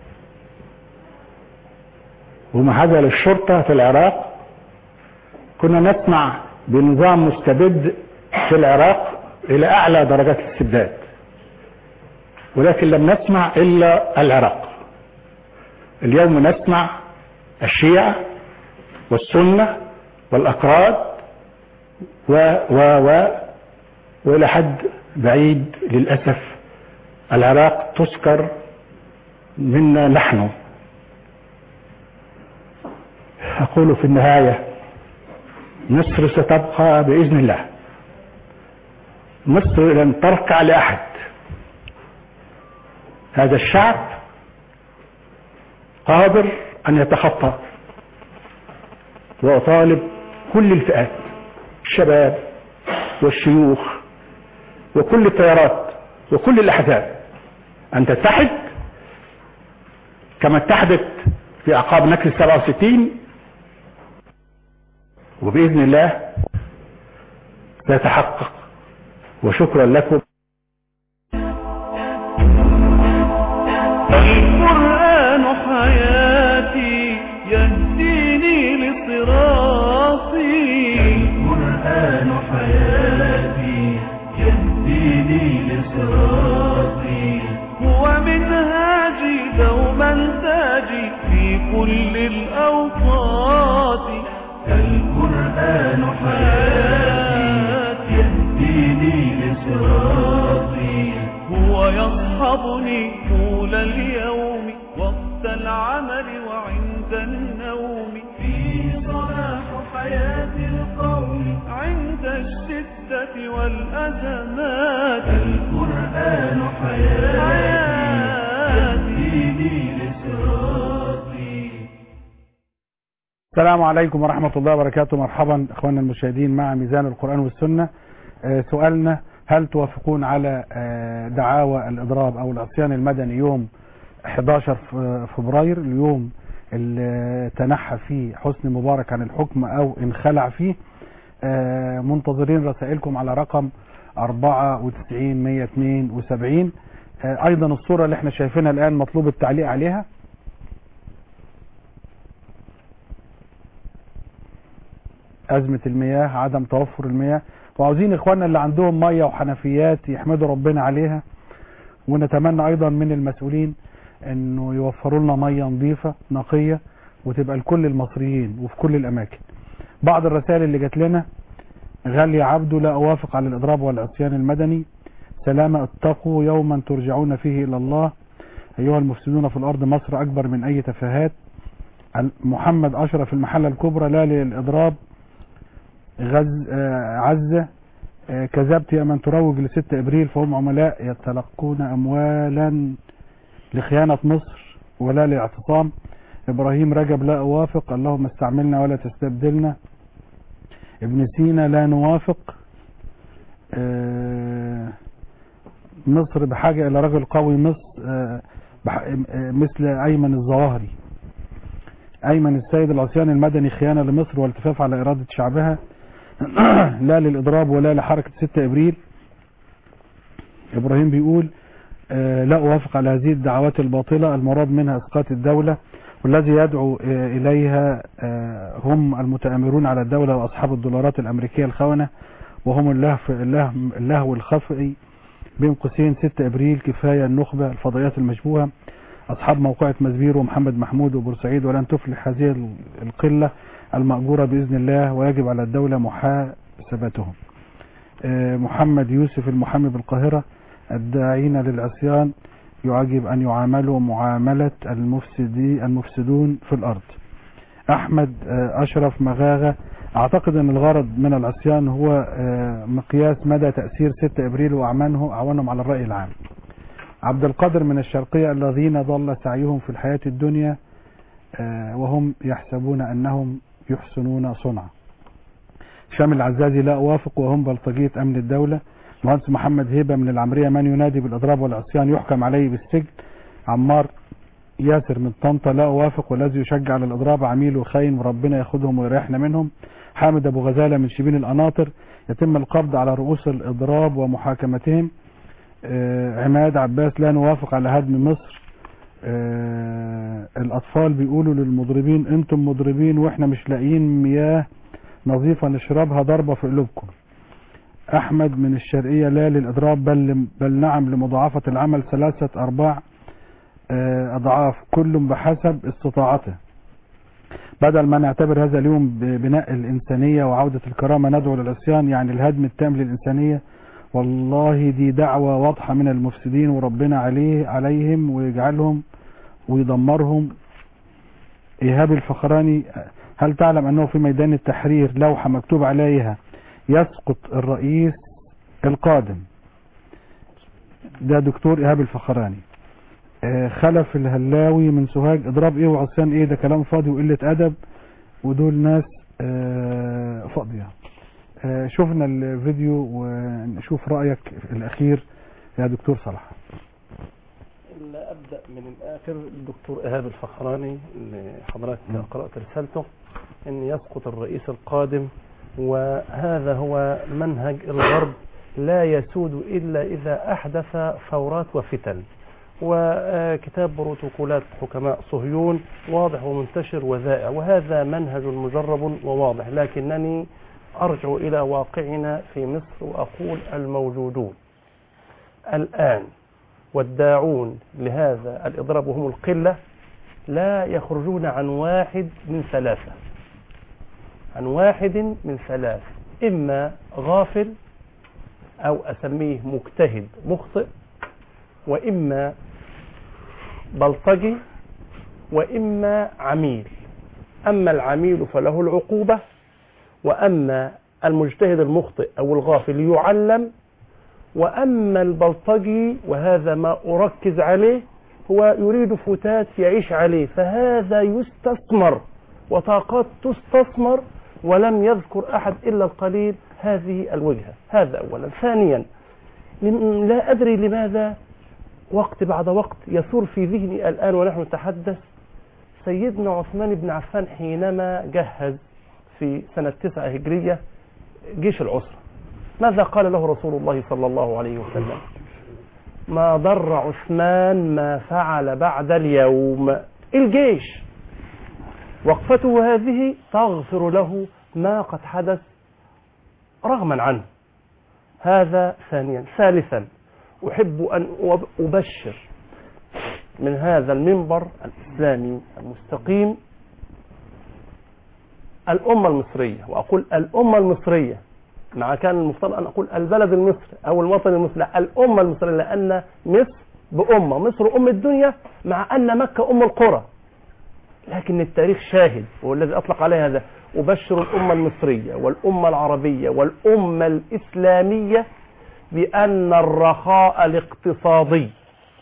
وما حدث للشرطة في العراق كنا نسمع بنظام مستبد في العراق إلى أعلى درجات الاستبداد ولكن لم نسمع إلا العراق اليوم نسمع الشيعة والسنة والأكراد و و و وإلى حد بعيد للأسف العراق تسكر منا نحن أقول في النهاية مصر ستبقى بإذن الله مصر لن تركع لأحد هذا الشعب قادر أن يتخطى وأطالب كل الفئات الشباب والشيوخ وكل التيارات وكل الأحزاب أن تتحد كما اتحدت في أعقاب نكس 67 وبإذن الله سيتحقق وشكرا لكم القرآن حياتي يهديني لصراطي القرآن حياتي يهديني لصراطي هو منهاجي دوما تاجي في كل الأوقات القرآن حياتي يهديني لصراطي هو يصحبني طول اليوم وقت العمل وعند النوم فيه صلاح حياة القوم عند الشدة والأزمات القرآن حياتي يهديني لصراطي السلام عليكم ورحمة الله وبركاته مرحبا اخواننا المشاهدين مع ميزان القرآن والسنة آه، سؤالنا هل توافقون على آه، دعاوى الإضراب أو العصيان المدني يوم 11 ف- فبراير اليوم اللي تنحى فيه حسني مبارك عن الحكم أو انخلع فيه آه، منتظرين رسائلكم على رقم 94 172 آه، أيضا الصورة اللي احنا شايفينها الآن مطلوب التعليق عليها أزمة المياه عدم توفر المياه وعاوزين إخواننا اللي عندهم مية وحنفيات يحمدوا ربنا عليها ونتمنى أيضا من المسؤولين أنه يوفروا لنا مية نظيفة نقية وتبقى لكل المصريين وفي كل الأماكن بعض الرسائل اللي جات لنا غالي عبده لا أوافق على الإضراب والعصيان المدني سلامة اتقوا يوما ترجعون فيه إلى الله أيها المفسدون في الأرض مصر أكبر من أي تفاهات محمد أشرف المحلة الكبرى لا للإضراب غز آه، عزة آه، كذبت يا من تروج لستة إبريل فهم عملاء يتلقون أموالا لخيانة مصر ولا لاعتصام إبراهيم رجب لا أوافق اللهم استعملنا ولا تستبدلنا ابن سينا لا نوافق آه، مصر بحاجة إلى رجل قوي مصر آه، بح- آه، مثل أيمن الظواهري أيمن السيد العصيان المدني خيانة لمصر والتفاف على إرادة شعبها لا للإضراب ولا لحركة 6 إبريل إبراهيم بيقول آه، لا أوافق على هذه الدعوات الباطلة المراد منها إسقاط الدولة والذي يدعو آه، إليها آه، هم المتآمرون على الدولة وأصحاب الدولارات الأمريكية الخونة وهم اللهو, اللهو, اللهو الخفئي بين قوسين 6 ابريل كفايه النخبه الفضائيات المشبوهه اصحاب موقعة مزبير ومحمد محمود وبورسعيد ولن تفلح هذه ال- القله المأجوره باذن الله ويجب على الدوله محاسبتهم. آه، محمد يوسف المحامي بالقاهره الداعين للعصيان يعجب ان يعاملوا معامله المفسدي المفسدون في الارض. احمد آه، اشرف مغاغه اعتقد ان الغرض من العصيان هو آه، مقياس مدى تأثير 6 ابريل واعمانه اعوانهم على الرأي العام عبد القادر من الشرقية الذين ضل سعيهم في الحياة الدنيا آه، وهم يحسبون انهم يحسنون صنعا شامل العزازي لا اوافق وهم بلطجية امن الدولة مهندس محمد هيبة من العمرية من ينادي بالاضراب والعصيان يحكم عليه بالسجن عمار ياسر من طنطا لا اوافق والذي يشجع على الاضراب عميل وخاين وربنا ياخدهم ويريحنا منهم حامد ابو غزاله من شبين القناطر يتم القبض على رؤوس الاضراب ومحاكمتهم آه، عماد عباس لا نوافق على هدم مصر آه، الاطفال بيقولوا للمضربين انتم مضربين واحنا مش لاقيين مياه نظيفه نشربها ضربه في قلوبكم احمد من الشرقيه لا للاضراب بل بل نعم لمضاعفه العمل ثلاثه ارباع آه، اضعاف كل بحسب استطاعته بدل ما نعتبر هذا اليوم ببناء الإنسانية وعودة الكرامة ندعو للعصيان يعني الهدم التام للإنسانية والله دي دعوة واضحة من المفسدين وربنا عليه عليهم ويجعلهم ويدمرهم إيهاب الفخراني هل تعلم أنه في ميدان التحرير لوحة مكتوب عليها يسقط الرئيس القادم ده دكتور إيهاب الفخراني آه، خلف الهلاوي من سوهاج اضراب ايه وعصيان ايه ده كلام فاضي وقلة ادب ودول ناس آه، فاضية آه، شفنا الفيديو ونشوف رأيك الاخير يا دكتور صلاح لا أبدأ من الآخر الدكتور إيهاب الفخراني اللي حضرتك قرأت رسالته أن يسقط الرئيس القادم وهذا هو منهج الغرب لا يسود إلا إذا أحدث ثورات وفتن وكتاب بروتوكولات حكماء صهيون واضح ومنتشر وذائع وهذا منهج مجرب وواضح لكنني أرجع إلى واقعنا في مصر وأقول الموجودون الآن والداعون لهذا الإضراب وهم القلة لا يخرجون عن واحد من ثلاثة عن واحد من ثلاث إما غافل أو أسميه مجتهد مخطئ وإما بلطجي وإما عميل أما العميل فله العقوبة وأما المجتهد المخطئ أو الغافل يعلم وأما البلطجي وهذا ما أركز عليه هو يريد فتات يعيش عليه فهذا يستثمر وطاقات تستثمر ولم يذكر أحد إلا القليل هذه الوجهة هذا أولا ثانيا لم- لا أدري لماذا وقت بعد وقت يثور في ذهني الآن ونحن نتحدث سيدنا عثمان بن عفان حينما جهز في سنة تسعة هجرية جيش العسرة ماذا قال له رسول الله صلى الله عليه وسلم ما ضر عثمان ما فعل بعد اليوم الجيش وقفته هذه تغفر له ما قد حدث رغما عنه هذا ثانيا ثالثا أحب أن أب- أبشر من هذا المنبر الإسلامي المستقيم الأمة المصرية وأقول الأمة المصرية مع كان المفترض أن أقول البلد المصري أو الوطن المصري لا، الأمة المصرية لأن مصر بأمة مصر أم الدنيا مع أن مكة أم القرى لكن التاريخ شاهد والذي أطلق عليه هذا أبشر الأمة المصرية والأمة العربية والأمة الإسلامية بأن الرخاء الاقتصادي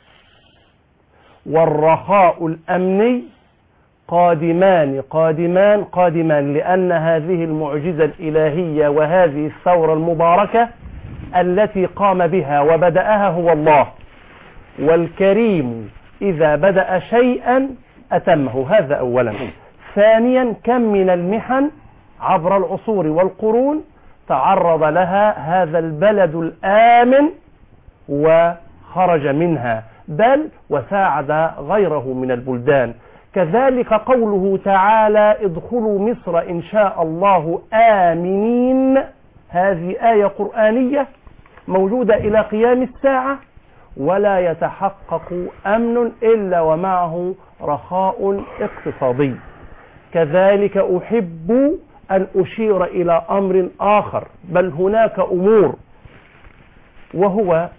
والرخاء الأمني قادمان قادمان قادمان لأن هذه المعجزة الإلهية وهذه الثورة المباركة التي قام بها وبدأها هو الله والكريم إذا بدأ شيئا أتمه هذا أولا ثانيا كم من المحن عبر العصور والقرون تعرض لها هذا البلد الآمن وخرج منها بل وساعد غيره من البلدان كذلك قوله تعالى ادخلوا مصر إن شاء الله آمنين هذه آية قرآنية موجودة إلى قيام الساعة ولا يتحقق أمن إلا ومعه رخاء اقتصادي كذلك أحب أن أشير إلى أمر آخر بل هناك أمور وهو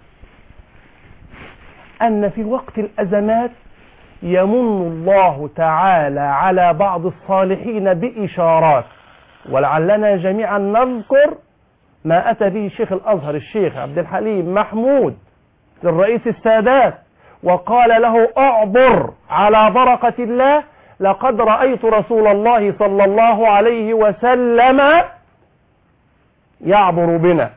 أن في وقت الأزمات يمن الله تعالى على بعض الصالحين بإشارات ولعلنا جميعا نذكر ما أتى به شيخ الأزهر الشيخ عبد الحليم محمود للرئيس السادات وقال له اعبر على بركة الله لقد رأيت رسول الله صلى الله عليه وسلم يعبر بنا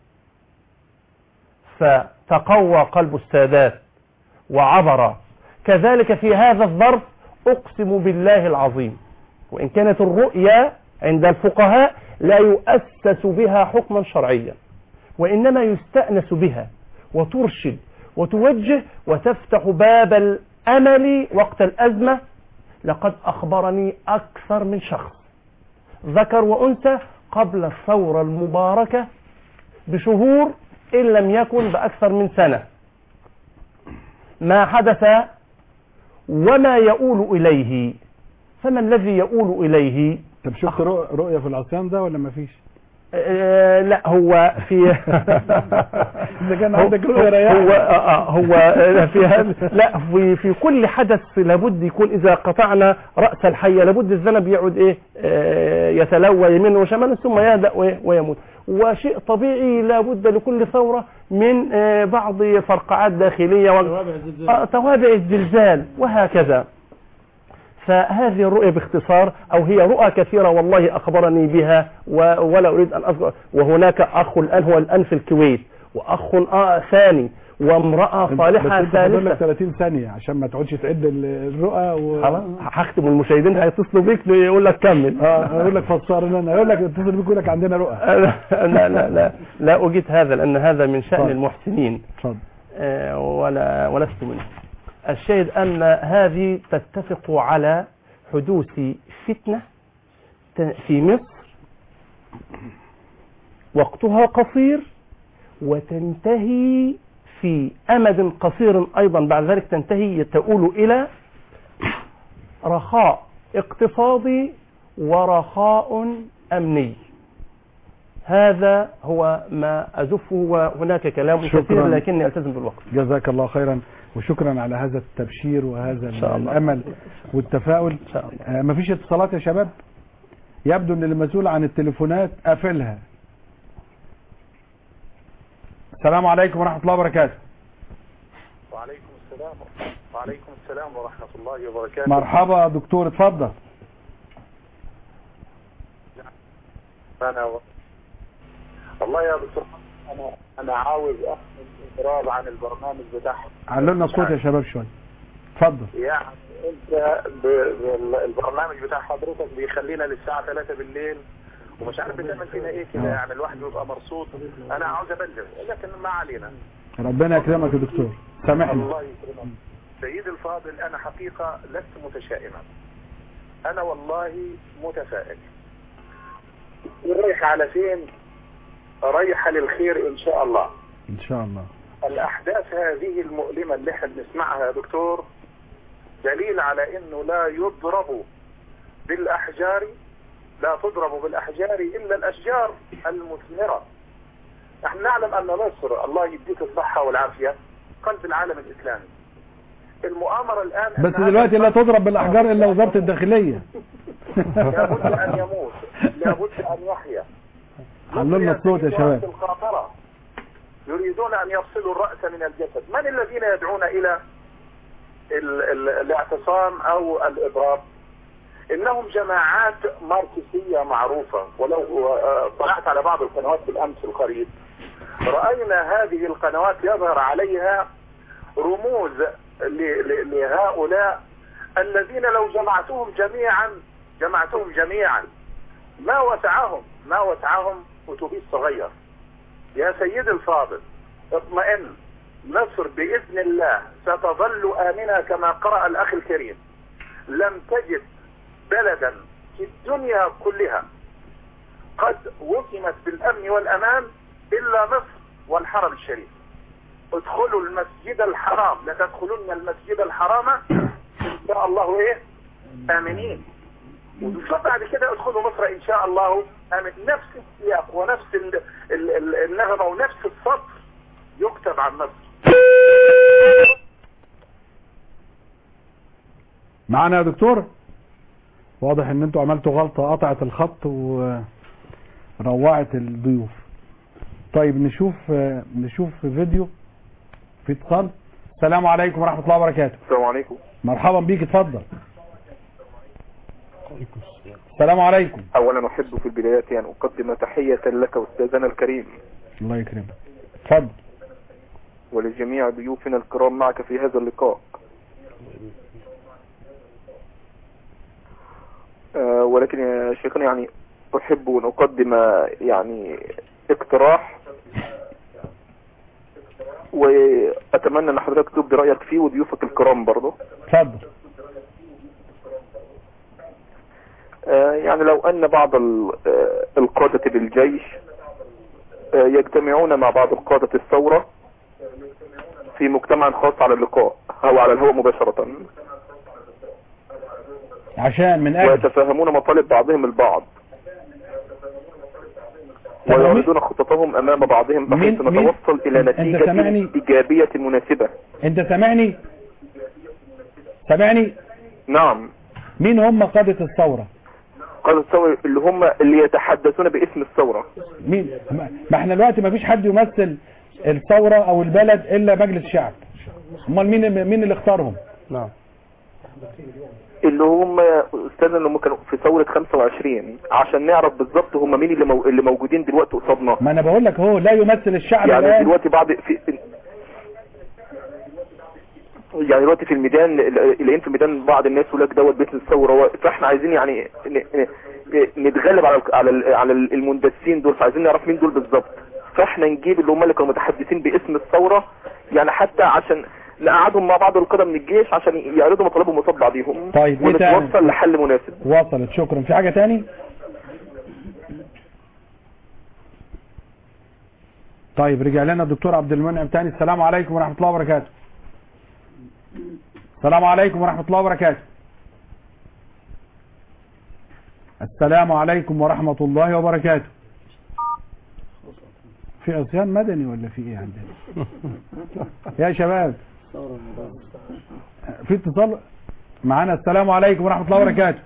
فتقوى قلب السادات وعبر كذلك في هذا الظرف أقسم بالله العظيم وإن كانت الرؤيا عند الفقهاء لا يؤسس بها حكما شرعيا وإنما يستأنس بها وترشد وتوجه وتفتح باب الأمل وقت الأزمة لقد أخبرني أكثر من شخص ذكر وأنثى قبل الثورة المباركة بشهور إن لم يكن بأكثر من سنة ما حدث وما يؤول إليه فما الذي يؤول إليه طب شفت رؤ- رؤية في العصيان ده ولا مفيش؟ آه، لا هو في إذا كان هو عندك رؤية رياح. هو آه، آه، هو آه، في هذا لا في في كل حدث لابد يكون اذا قطعنا راس الحيه لابد الذنب يعود ايه آه، يتلوى يمينا وشمالا ثم يهدأ وإيه؟ ويموت وشيء طبيعي لابد لكل ثوره من آه، بعض فرقعات داخليه و- آه، توابع الزلزال وهكذا فهذه الرؤية باختصار أو هي رؤى كثيرة والله أخبرني بها و- ولا أريد أن أذكر وهناك أخ الآن هو الآن في الكويت وأخ آه ثاني وامرأة بس صالحة انت فاضل لك ثالثة 30 ثانية عشان ما تقعدش تعد ال- الرؤى و... خلاص هختم المشاهدين هيتصلوا بيك يقول لك كمل اه يقول لك فسر لنا يقول لك اتصل بيك يقول لك عندنا رؤى لا لا لا لا أجيد هذا لأن هذا من شأن اتفضل. المحسنين اتفضل آه، ولا ولست منه الشاهد أن هذه تتفق على حدوث فتنة ت- في مصر وقتها قصير وتنتهي في أمد قصير أيضا بعد ذلك تنتهي تؤول إلى رخاء اقتصادي ورخاء أمني هذا هو ما أزفه وهناك كلام شكراً. كثير لكني ألتزم بالوقت جزاك الله خيرا وشكرا على هذا التبشير وهذا شاء الله. الامل والتفاؤل إن شاء الله آه مفيش اتصالات يا شباب يبدو ان المسؤول عن التليفونات قافلها السلام عليكم ورحمه الله وبركاته وعليكم السلام وعليكم السلام ورحمة الله وبركاته مرحبا دكتور اتفضل أنا و... والله يا دكتور أنا أنا عاوز أحمل إضراب عن البرنامج بتاعهم علوا لنا الصوت يا شباب شويه اتفضل يعني أنت ب... ب... البرنامج بتاع حضرتك بيخلينا للساعة 3 بالليل ومش عارف بتعمل فينا ايه كده آه. يعني الواحد بيبقى مرصود انا عاوز ابلغ لكن ما علينا ربنا يكرمك يا دكتور سامحنا الله يكرمك سيدي الفاضل انا حقيقة لست متشائما انا والله متفائل رايح على فين رايحة للخير ان شاء الله ان شاء الله الاحداث هذه المؤلمة اللي احنا بنسمعها يا دكتور دليل على انه لا يضرب بالاحجار لا تضرب بالأحجار إلا الأشجار المثمرة نحن نعلم أن مصر الله يديك الصحة والعافية قلب العالم الإسلامي المؤامرة الآن بس أن هذا دلوقتي لا تضرب بالاحجار الا وزاره الداخليه لابد أن يموت لابد أن يحيا علوا لنا الصوت يا شباب القاطرة يريدون أن يفصلوا الرأس من الجسد من الذين يدعون إلى ال ال الاعتصام أو الإضراب إنهم جماعات ماركسية معروفة ولو آه، طلعت على بعض القنوات بالأمس القريب رأينا هذه القنوات يظهر عليها رموز ل- ل- لهؤلاء الذين لو جمعتهم جميعا جمعتهم جميعا ما وسعهم ما وسعهم اتوبيس صغير يا سيدي الفاضل اطمئن مصر باذن الله ستظل امنه كما قرأ الاخ الكريم لم تجد بلدا في الدنيا كلها قد وسمت بالامن والامان الا مصر والحرم الشريف ادخلوا المسجد الحرام لتدخلن المسجد الحرام ان شاء الله ايه امنين وشوف بعد كده ادخلوا مصر ان شاء الله امن نفس السياق ونفس ال- ال- ال- النغمه ونفس السطر يكتب عن مصر معانا يا دكتور واضح ان انتوا عملتوا غلطة قطعت الخط وروعت الضيوف طيب نشوف نشوف فيديو في اتصال السلام عليكم ورحمة الله وبركاته السلام عليكم مرحبا بيك اتفضل السلام عليكم اولا احب في البداية ان اقدم تحية لك استاذنا الكريم الله يكرمك اتفضل ولجميع ضيوفنا الكرام معك في هذا اللقاء آه، ولكن يا شيخنا يعني احب ان اقدم يعني اقتراح واتمنى ان حضرتك تبدي رايك فيه وضيوفك الكرام برضه اتفضل آه، يعني لو ان بعض ال- آه، القادة بالجيش آه، يجتمعون مع بعض القادة الثورة في مجتمع خاص على اللقاء او على الهواء مباشرة عشان من اجل ويتفاهمون مطالب بعضهم البعض ويعرضون خططهم امام بعضهم بحيث مين- مين- نتوصل الى أنت نتيجة سامعني؟ ايجابية مناسبة انت سامعني سامعني نعم مين هم قادة الثورة قادة الثورة اللي هم اللي يتحدثون باسم الثورة مين ما ما احنا دلوقتي ما فيش حد يمثل الثورة او البلد الا مجلس الشعب امال مين مين اللي اختارهم نعم اللي هم استاذ اللي هم كانوا في ثورة 25 عشان نعرف بالظبط هم مين اللي, مو... اللي موجودين دلوقتي قصادنا ما انا بقول لك هو لا يمثل الشعب يعني الان دلوقتي بعض في يعني دلوقتي في الميدان لاقيين في الميدان بعض الناس يقول لك دوت باسم الثوره فاحنا عايزين يعني ن- ن- نتغلب على ال- على ال- على المندسين دول فعايزين نعرف مين دول بالظبط فاحنا نجيب اللي هم اللي كانوا متحدثين باسم الثوره يعني حتى عشان نقعدهم مع بعض القادة من الجيش عشان يعرضوا مطالبهم قصاد بعضهم طيب، إيه تاني؟ ونتوصل لحل مناسب وصلت شكرا في حاجة تاني طيب رجع لنا الدكتور عبد المنعم تاني السلام عليكم ورحمة الله وبركاته السلام عليكم ورحمة الله وبركاته السلام عليكم ورحمة الله وبركاته في عصيان مدني ولا في ايه عندنا يا شباب في اتصال معانا السلام عليكم ورحمة الله وبركاته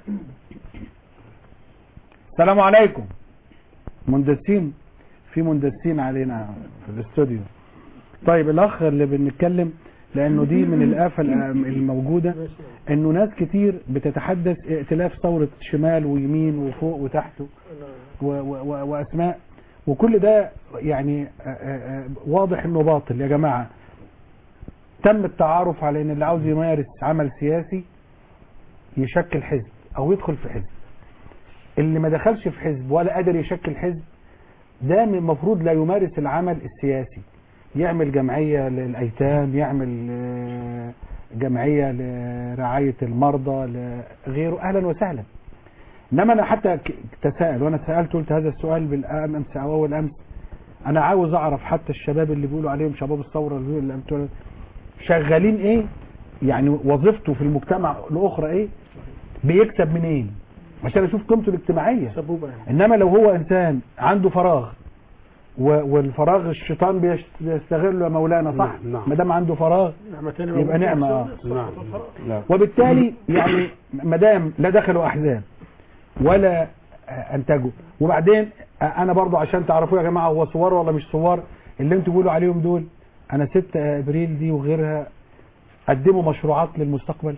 السلام عليكم مندسين في مندسين علينا في الاستوديو طيب الاخ اللي بنتكلم لانه دي من الافه الموجوده انه ناس كتير بتتحدث ائتلاف ثوره شمال ويمين وفوق وتحت و- و- و- واسماء وكل ده يعني آه، آه، آه، واضح انه باطل يا جماعه تم التعارف على ان اللي عاوز يمارس عمل سياسي يشكل حزب او يدخل في حزب اللي ما دخلش في حزب ولا قادر يشكل حزب ده من المفروض لا يمارس العمل السياسي يعمل جمعية للأيتام يعمل آه، جمعية لرعاية المرضى لغيره أهلا وسهلا إنما أنا حتى ك- تساءل وأنا سألت قلت هذا السؤال بالأمس أو أول أمس أنا عاوز أعرف حتى الشباب اللي بيقولوا عليهم شباب الثورة اللي بيقولوا- اللي بتوع- شغالين إيه يعني وظيفته في المجتمع الأخرى إيه بيكسب منين عشان اشوف قيمته الاجتماعيه سبوبة يعني. انما لو هو انسان عنده فراغ و- والفراغ الشيطان بيشت- بيستغله يا مولانا صح نعم، نعم. ما دام عنده فراغ نعمتين يبقى موجودين نعمه في اه السنة. نعم نعم وبالتالي يعني ما دام لا دخلوا احزاب ولا انتجوا وبعدين انا برضو عشان تعرفوا يا جماعه هو صور ولا مش صور اللي انتوا بيقولوا عليهم دول انا 6 ابريل دي وغيرها قدموا مشروعات للمستقبل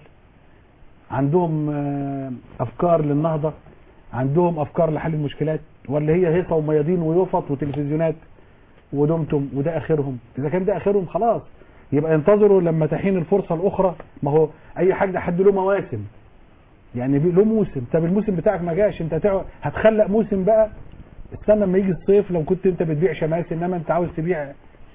عندهم آه، افكار للنهضه عندهم افكار لحل المشكلات ولا هي هيصه وميادين ويفط وتلفزيونات ودمتم وده اخرهم اذا كان ده اخرهم خلاص يبقى انتظروا لما تحين الفرصه الاخرى ما هو اي حاجه حد له مواسم يعني بي- له موسم طب الموسم بتاعك ما جاش انت هتع- هتخلق موسم بقى استنى لما يجي الصيف لو كنت انت بتبيع شماسي انما انت عاوز تبيع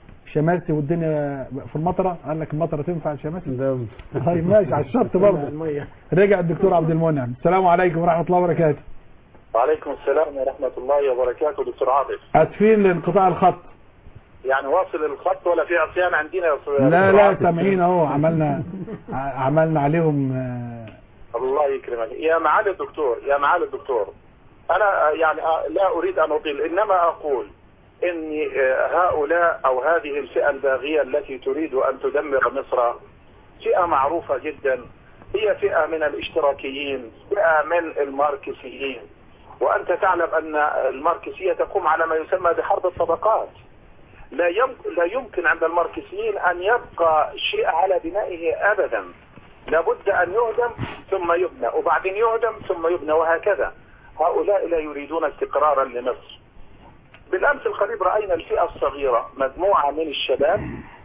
شماسي والدنيا في المطره قال لك المطره تنفع الشماسي ده طيب ماشي على الشط برضه المية رجع الدكتور عبد المنعم السلام عليكم ورحمه الله وبركاته وعليكم السلام ورحمة الله وبركاته دكتور عاطف اسفين لانقطاع الخط يعني واصل الخط ولا في عصيان عندنا يا أستاذ لا دكتور لا عاطف؟ سامعين اهو عملنا ع- عملنا عليهم آه، الله يكرمك يا معالي الدكتور يا معالي الدكتور أنا آه، يعني آه، لا أريد أن أطيل إنما أقول إن آه، هؤلاء أو هذه الفئة الباغية التي تريد أن تدمر مصر فئة معروفة جدا هي فئة من الاشتراكيين فئة من الماركسيين وأنت تعلم أن الماركسية تقوم على ما يسمى بحرب الطبقات لا يمكن, لا يمكن عند الماركسيين أن يبقى شيء على بنائه أبدا لابد أن يهدم ثم يبنى وبعدين يهدم ثم يبنى وهكذا هؤلاء لا يريدون استقرارا لمصر بالأمس القريب رأينا الفئة الصغيرة مجموعة من الشباب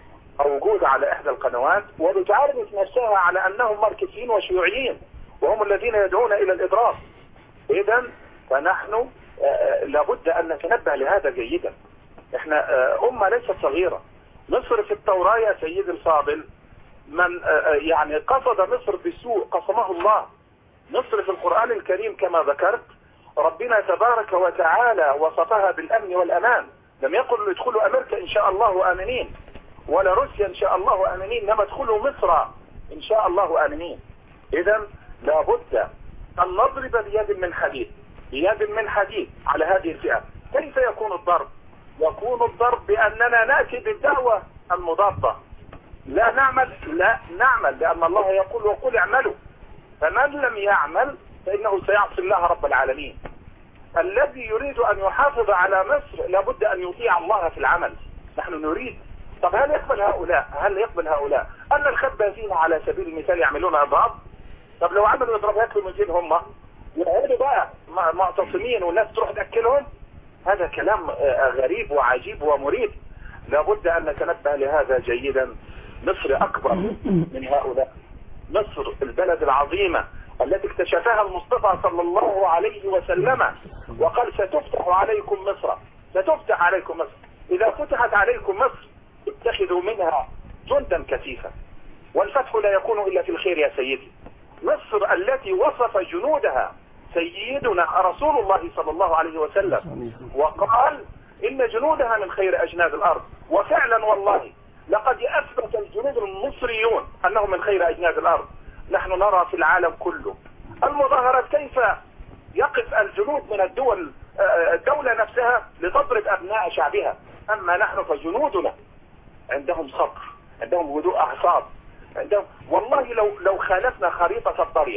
موجودة على إحدى القنوات وبتعرف نفسها على أنهم ماركسيين وشيوعيين وهم الذين يدعون إلى الإضراب إذا فنحن آه، آه، لابد أن نتنبه لهذا جيدا احنا آه، أمة ليست صغيرة مصر في التوراة يا سيدي الفاضل من آه، آه، يعني قصد مصر بسوء قسمه الله مصر في القرآن الكريم كما ذكرت ربنا تبارك وتعالى وصفها بالأمن والأمان لم يقل ادخلوا أمريكا إن شاء الله آمنين ولا روسيا إن شاء الله آمنين إنما ادخلوا مصر إن شاء الله آمنين إذا لابد أن نضرب بيد من حديد بيد من حديد على هذه الفئة كيف يكون الضرب يكون الضرب بأننا نأتي بالدعوة المضادة لا نعمل لا نعمل لأن الله يقول وقل اعملوا فمن لم يعمل فإنه سيعصي الله رب العالمين الذي يريد أن يحافظ على مصر لابد أن يطيع الله في العمل نحن نريد طب هل يقبل هؤلاء هل يقبل هؤلاء أن الخبازين على سبيل المثال يعملون إضراب طب لو عملوا إضراب ياكلوا من فين هم يقعدوا بقى م- معتصمين والناس تروح تأكلهم هذا كلام آه، غريب وعجيب ومريب لابد أن نتنبه لهذا جيدا مصر أكبر من هؤلاء مصر البلد العظيمة التي اكتشفها المصطفى صلى الله عليه وسلم وقال ستفتح عليكم مصر ستفتح عليكم مصر إذا فتحت عليكم مصر اتخذوا منها جندا كثيفا والفتح لا يكون إلا في الخير يا سيدي مصر التي وصف جنودها سيدنا رسول الله صلى الله عليه وسلم وقال إن جنودها من خير أجناد الأرض وفعلا والله لقد أثبت الجنود المصريون أنهم من خير أجناد الأرض نحن نرى في العالم كله المظاهرات كيف يقف الجنود من الدول آه، الدولة نفسها لتضرب أبناء شعبها أما نحن فجنودنا عندهم صبر عندهم هدوء أعصاب عندهم والله لو لو خالفنا خريطة الطريق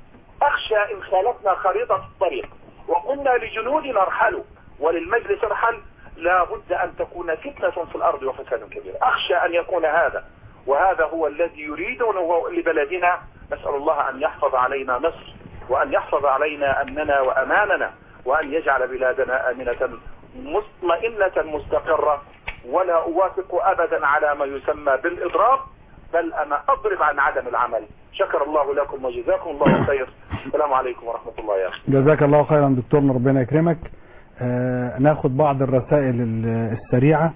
أخشى إن خالفنا خريطة الطريق وقلنا لجنودنا ارحلوا وللمجلس ارحل لا بد أن تكون فتنة في الأرض وفساد كبير أخشى أن يكون هذا وهذا هو الذي يريدونه لبلدنا نسأل الله أن يحفظ علينا مصر وأن يحفظ علينا أمننا وأماننا وأن يجعل بلادنا آمنة مطمئنة مستقرة ولا أوافق أبدا على ما يسمى بالإضراب بل أنا أضرب عن عدم العمل شكر الله لكم وجزاكم الله خير السلام عليكم ورحمة الله يا أخي جزاك الله خيرا دكتورنا ربنا يكرمك آه ناخد بعض الرسائل ال- السريعة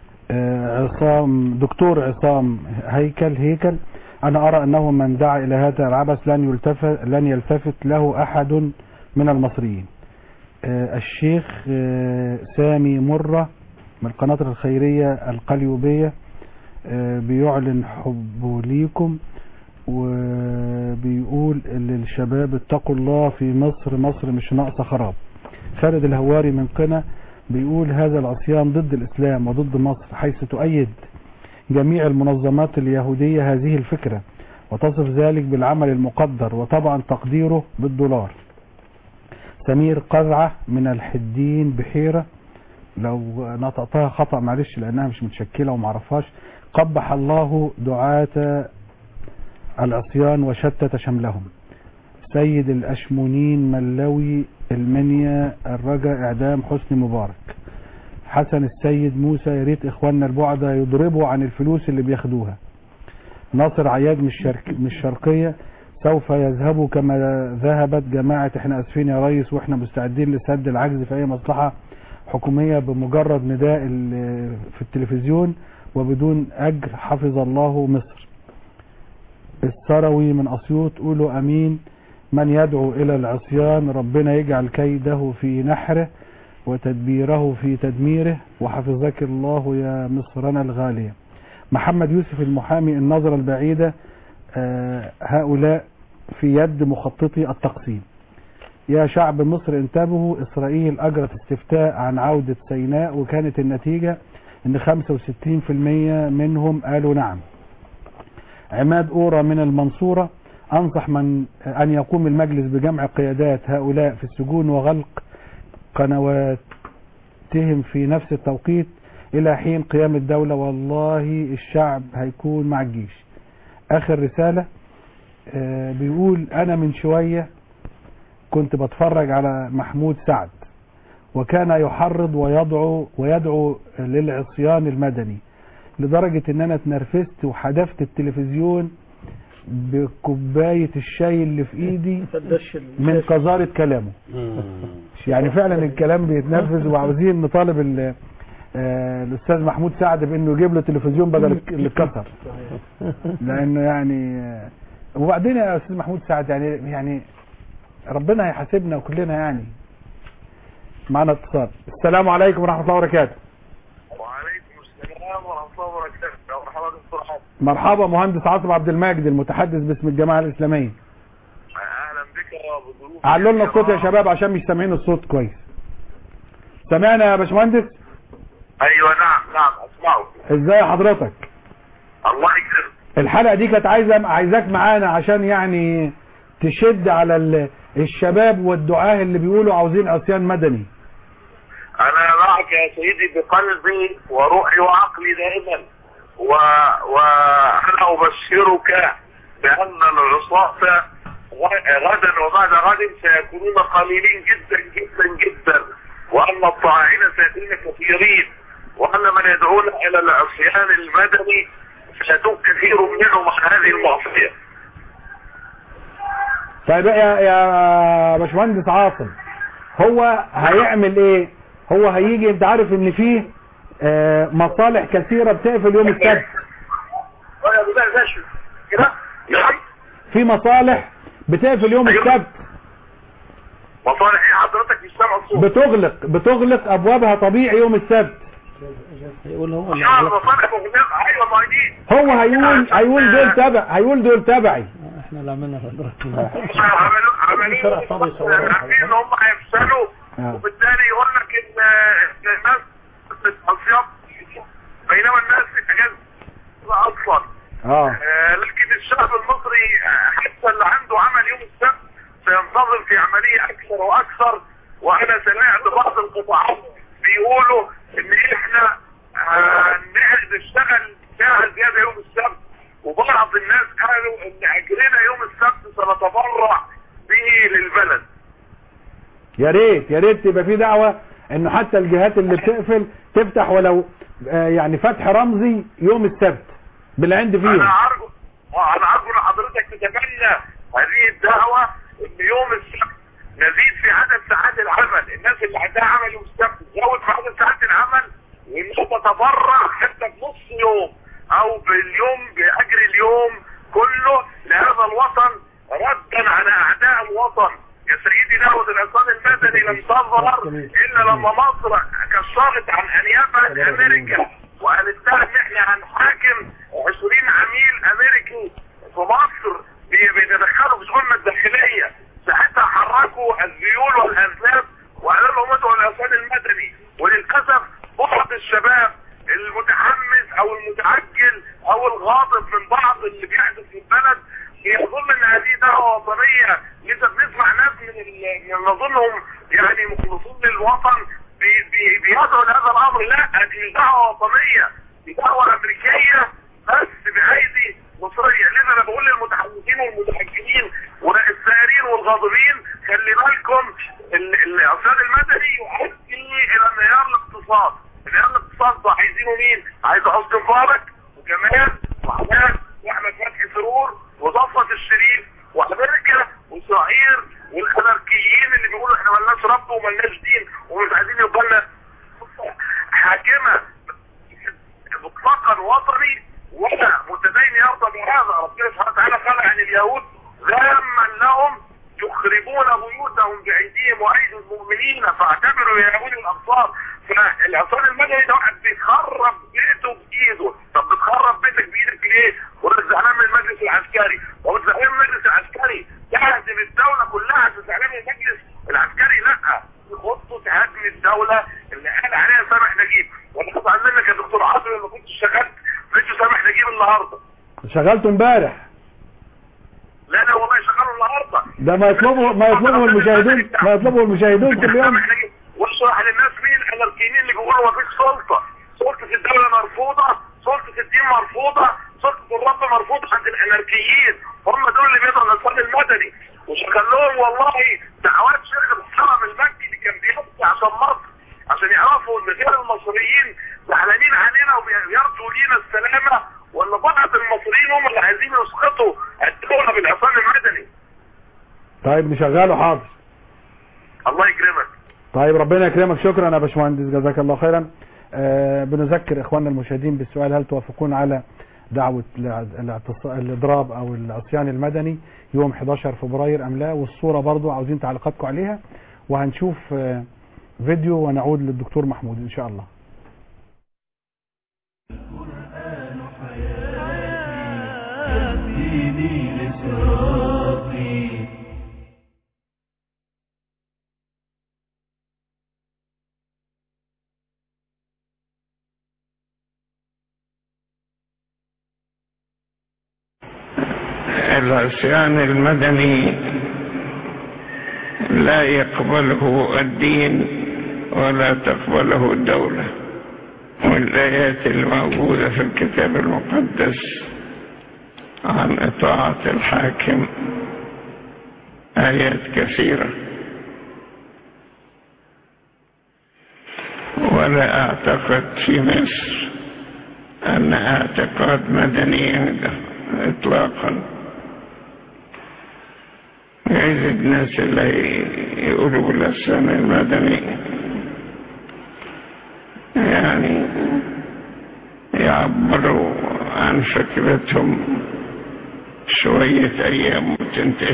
آه عصام دكتور عصام هيكل هيكل أنا أرى أنه من دعا إلى هذا العبث لن يلتفت لن يلتفت له أحد من المصريين آه الشيخ آه سامي مرة من القناة الخيرية القليوبية آه بيعلن حبه ليكم وبيقول للشباب اتقوا الله في مصر مصر مش ناقصة خراب خالد الهواري من قنا بيقول هذا العصيان ضد الإسلام وضد مصر حيث تؤيد جميع المنظمات اليهودية هذه الفكرة وتصف ذلك بالعمل المقدر وطبعا تقديره بالدولار سمير قزعة من الحدين بحيرة لو نطقتها خطأ معلش لأنها مش متشكلة ومعرفهاش قبح الله دعاة العصيان وشتت شملهم سيد الأشمونين ملوي المنيا الرجا إعدام حسني مبارك حسن السيد موسى يا ريت إخواننا البعدة يضربوا عن الفلوس اللي بياخدوها ناصر عياد من الشرك من الشرقية سوف يذهبوا كما ذهبت جماعة احنا اسفين يا ريس واحنا مستعدين لسد العجز في اي مصلحة حكومية بمجرد نداء ال- في التلفزيون وبدون اجر حفظ الله مصر الثروي من اسيوط قولوا امين من يدعو الى العصيان ربنا يجعل كيده في نحره وتدبيره في تدميره وحفظك الله يا مصرنا الغالية محمد يوسف المحامي النظرة البعيدة آه، هؤلاء في يد مخططي التقسيم يا شعب مصر انتبهوا إسرائيل أجرت استفتاء عن عودة سيناء وكانت النتيجة ان 65% منهم قالوا نعم عماد أورا من المنصورة أنصح من أن يقوم المجلس بجمع قيادات هؤلاء في السجون وغلق قنواتهم في نفس التوقيت إلى حين قيام الدولة والله الشعب هيكون مع الجيش آخر رسالة آه، بيقول أنا من شوية كنت بتفرج على محمود سعد وكان يحرض ويدعو ويدعو للعصيان المدني لدرجة ان انا اتنرفزت وحدفت التلفزيون بكوباية الشاي اللي في ايدي من قذارة كلامه يعني فعلا الكلام بيتنفذ وعاوزين نطالب ال- آه، الاستاذ محمود سعد بانه يجيب له تلفزيون بدل اللي اتكسر لانه يعني آه، وبعدين يا استاذ محمود سعد يعني يعني ربنا هيحاسبنا كلنا يعني معنا اتصال السلام عليكم ورحمه الله وبركاته وعليكم السلام ورحمة الله وبركاته مرحبا دكتور حسن مرحبا مهندس عاصم عبد الماجد المتحدث باسم الجماعه الاسلاميه أهلا بك بضيوف علوا لنا الصوت يا شباب عشان مش سامعين الصوت كويس سمعنا يا باشمهندس أيوة نعم نعم أسمعه ازاي حضرتك الله يكرمك الحلقه دي كانت عايزه عايزاك معانا عشان يعني تشد على ال- الشباب والدعاه اللي بيقولوا عاوزين عصيان مدني أنا معك يا سيدي بقلبي وروحي وعقلي دائما و... وأنا أبشرك بأن العصاة غ- غدا وبعد غد سيكونون قليلين جدا جدا جدا وأن الطاعين سيكونون كثيرين وأن من يدعون إلى العصيان المدني سيكون كثير منهم عن هذه المعصية طيب يا يا باشمهندس عاصم هو هيعمل ايه هو هيجي انت عارف ان فيه آه، مصالح كثيرة بتقفل يوم السبت كده نعم في مصالح بتقفل يوم السبت مصالح ايه حضرتك مش سامع الصوت بتغلق بتغلق ابوابها طبيعي يوم السبت يقول هو اللي اه غلط. مصالح مغلقة ايوه ما دي هو هيقول هيقول دول تبع هيقول دول تبعي احنا اللي عملنا الادراك عملوا عملوا عارفين ان هم هيفشلوا آه. وبالتالي يقول لك ان إن الناس بتتصيب بينما الناس في اجازه اصلا اه آه، لكن الشعب المصري آه، حتى اللي عنده عمل يوم السبت سينتظم في عملية اكثر واكثر وانا سمعت بعض القطاعات بيقولوا ان احنا هنقعد نشتغل ساعة زيادة يوم السبت وبعض الناس قالوا ان اجرنا يوم السبت سنتبرع به للبلد يا ريت يا ريت يبقى في دعوة انه حتى الجهات اللي بتقفل تفتح ولو آه، يعني فتح رمزي يوم السبت بالعند فيهم انا ارجو انا ارجو لحضرتك تتبنى هذه الدعوة ان يوم السبت نزيد في عدد ساعات العمل الناس اللي عندها عمل يوم السبت تزود في عدد ساعات العمل والناس تتبرع حتى بنص يوم او باليوم باجر اليوم كله لهذا الوطن ردا على اعداء الوطن يا سيدي دعوة العصام المدني لم تظهر الا لما مصر كشرت عن انيابها امريكا وقالت لها ان احنا هنحاكم 20 عميل امريكي في مصر بي- بيتدخلوا في شؤوننا الداخليه ساعتها حركوا الذيول والازلام وقالوا لهم ادعوا العصيان المدني وللاسف بعض الشباب المتحمس او المتعجل او الغاضب من بعض اللي بيحدث في البلد يظن ان هذه دعوه وطنيه لسه بنسمع ناس من ال- من نظنهم يعني مخلصون للوطن بي- بي- بيدعوا لهذا الامر لا دي مش دعوه وطنيه دي دعوه امريكيه بس بايدي مصريه لذا انا بقول للمتحمسين والمتحجرين والسائرين والغاضبين خلي بالكم ال- العصيان المدني يؤدي الى انهيار الاقتصاد انهيار الاقتصاد ده عايزينه مين؟ عايز حسني مبارك وجمال وعماد واحمد فتحي سرور وصفوت الشريف وامريكا واسرائيل والاناركيين اللي بيقولوا احنا ملناش رب وملناش دين ومش عايزين يبقى لنا حاكمه مطلقا وطني ولا متدين يرضى بهذا ربنا سبحانه وتعالى قال عن اليهود ذاما لهم يخربون بيوتهم بايديهم وايدي المؤمنين فاعتبروا يا اولي الابصار فالعصيان المدني ده واحد بيخرب بيته بايده طب بتخرب بيتك بايدك ليه؟ وانت زعلان من المجلس العسكري وانت زعلان من المجلس العسكري تهدم الدوله كلها عشان زعلان من المجلس العسكري لا خطه تهدم الدوله اللي قال عليها سامح نجيب وانا طبعا منك يا دكتور عاصم لما كنت شغلت فيديو سامح نجيب النهارده شغلته امبارح لا لا والله شغاله النهارده ده ما يطلبه ما يطلبه المشاهدون ما يطلبه المشاهدون كل يوم واشرح للناس مين الاناركيين اللي بيقولوا ما فيش سلطه سلطه الدوله مرفوضه سلطه الدين مرفوضه سلطه الرب مرفوضه عند الاناركيين هم دول اللي بيدعوا الانسان المدني وشغل لهم والله دعوات شيخ الحرم المكي اللي كان بيحكي عشان مصر عشان يعرفوا ان غير المصريين زعلانين علينا وبيرجوا لينا السلامه وان بعض المصريين هم اللي عايزين يسقطوا الدوله بالعصيان المدني طيب نشغله حاضر الله يكرمك طيب ربنا يكرمك شكرا يا باشمهندس جزاك الله خيرا آه بنذكر اخواننا المشاهدين بالسؤال هل توافقون على دعوة الع- الاعتص- الاضراب او العصيان المدني يوم 11 فبراير ام لا والصورة برضو عاوزين تعليقاتكم عليها وهنشوف آه فيديو ونعود للدكتور محمود ان شاء الله يهديني لصراطي العصيان المدني لا يقبله الدين ولا تقبله الدولة والآيات الموجودة في الكتاب المقدس عن إطاعة الحاكم آيات كثيرة ولا أعتقد في مصر أن اعتقاد مدني عنده إطلاقا عايز الناس اللي يقولوا باللسان المدني يعني يعبروا عن فكرتهم شوية أيام وتنتهي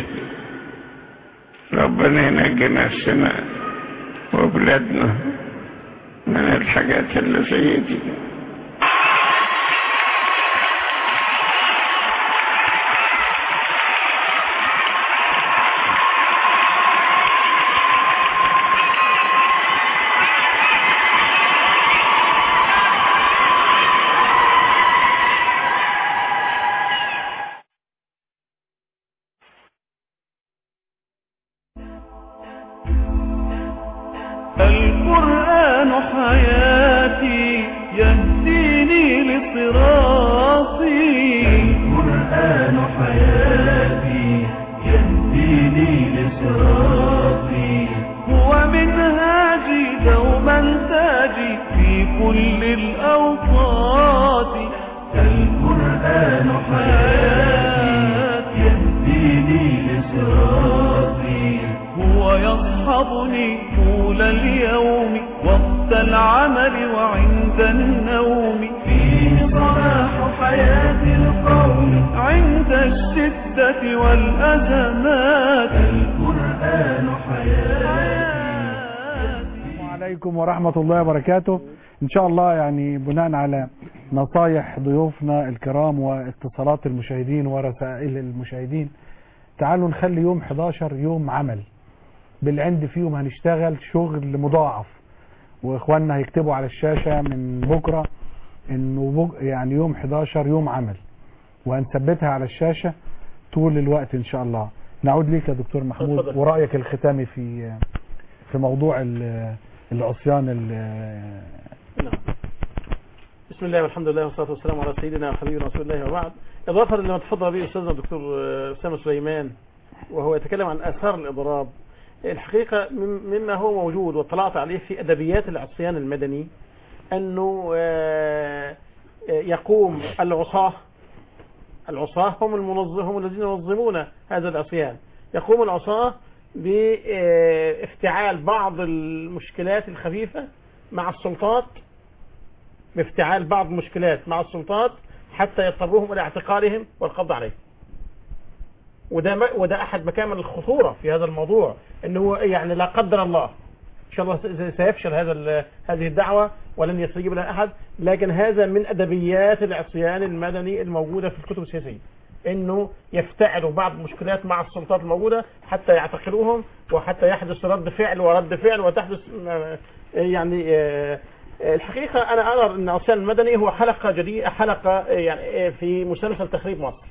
ربنا ينجي نفسنا وبلادنا من الحاجات اللي زي دي القرآن حياتي يهديني لصراطي القرآن حياتي يهديني لصراطي هو منهاجي دوما تاجي في كل الأوقات القرآن حياتي يهديني لصراطي هو يصحبني طول اليوم وقت العمل وعند النوم فيه صلاح حياة القوم عند الشدة والأزمات القرآن حياتي السلام عليكم ورحمة الله وبركاته إن شاء الله يعني بناء على نصايح ضيوفنا الكرام واتصالات المشاهدين ورسائل المشاهدين تعالوا نخلي يوم 11 يوم عمل بالعند فيهم هنشتغل شغل مضاعف واخواننا هيكتبوا على الشاشة من بكرة انه بك يعني يوم 11 يوم عمل وهنثبتها على الشاشة طول الوقت ان شاء الله نعود ليك يا دكتور محمود اتفضل. ورأيك الختامي في في موضوع ال- العصيان ال- نعم. بسم الله والحمد لله والصلاة والسلام على سيدنا وحبيبنا رسول الله وبعد إضافة لما تفضل به أستاذنا الدكتور آه، أسامة سليمان وهو يتكلم عن آثار الإضراب الحقيقة مم- مما هو موجود واطلعت عليه في أدبيات العصيان المدني أنه آه، آه، يقوم العصاة العصاة هم المنظم هم الذين ينظمون هذا العصيان يقوم العصاة بافتعال بعض المشكلات الخفيفة مع السلطات بافتعال بعض المشكلات مع السلطات حتى يضطروهم الى اعتقالهم والقبض عليهم وده ما وده احد مكامن الخطوره في هذا الموضوع انه هو يعني لا قدر الله ان شاء الله س- سيفشل هذا ال- هذه الدعوه ولن يستجيب لها احد لكن هذا من ادبيات العصيان المدني الموجوده في الكتب السياسيه انه يفتعلوا بعض المشكلات مع السلطات الموجوده حتى يعتقلوهم وحتى يحدث رد فعل ورد فعل وتحدث آه، يعني آه، الحقيقه انا ارى ان العصيان المدني هو حلقه جديده حلقه آه، يعني آه، في مسلسل تخريب مصر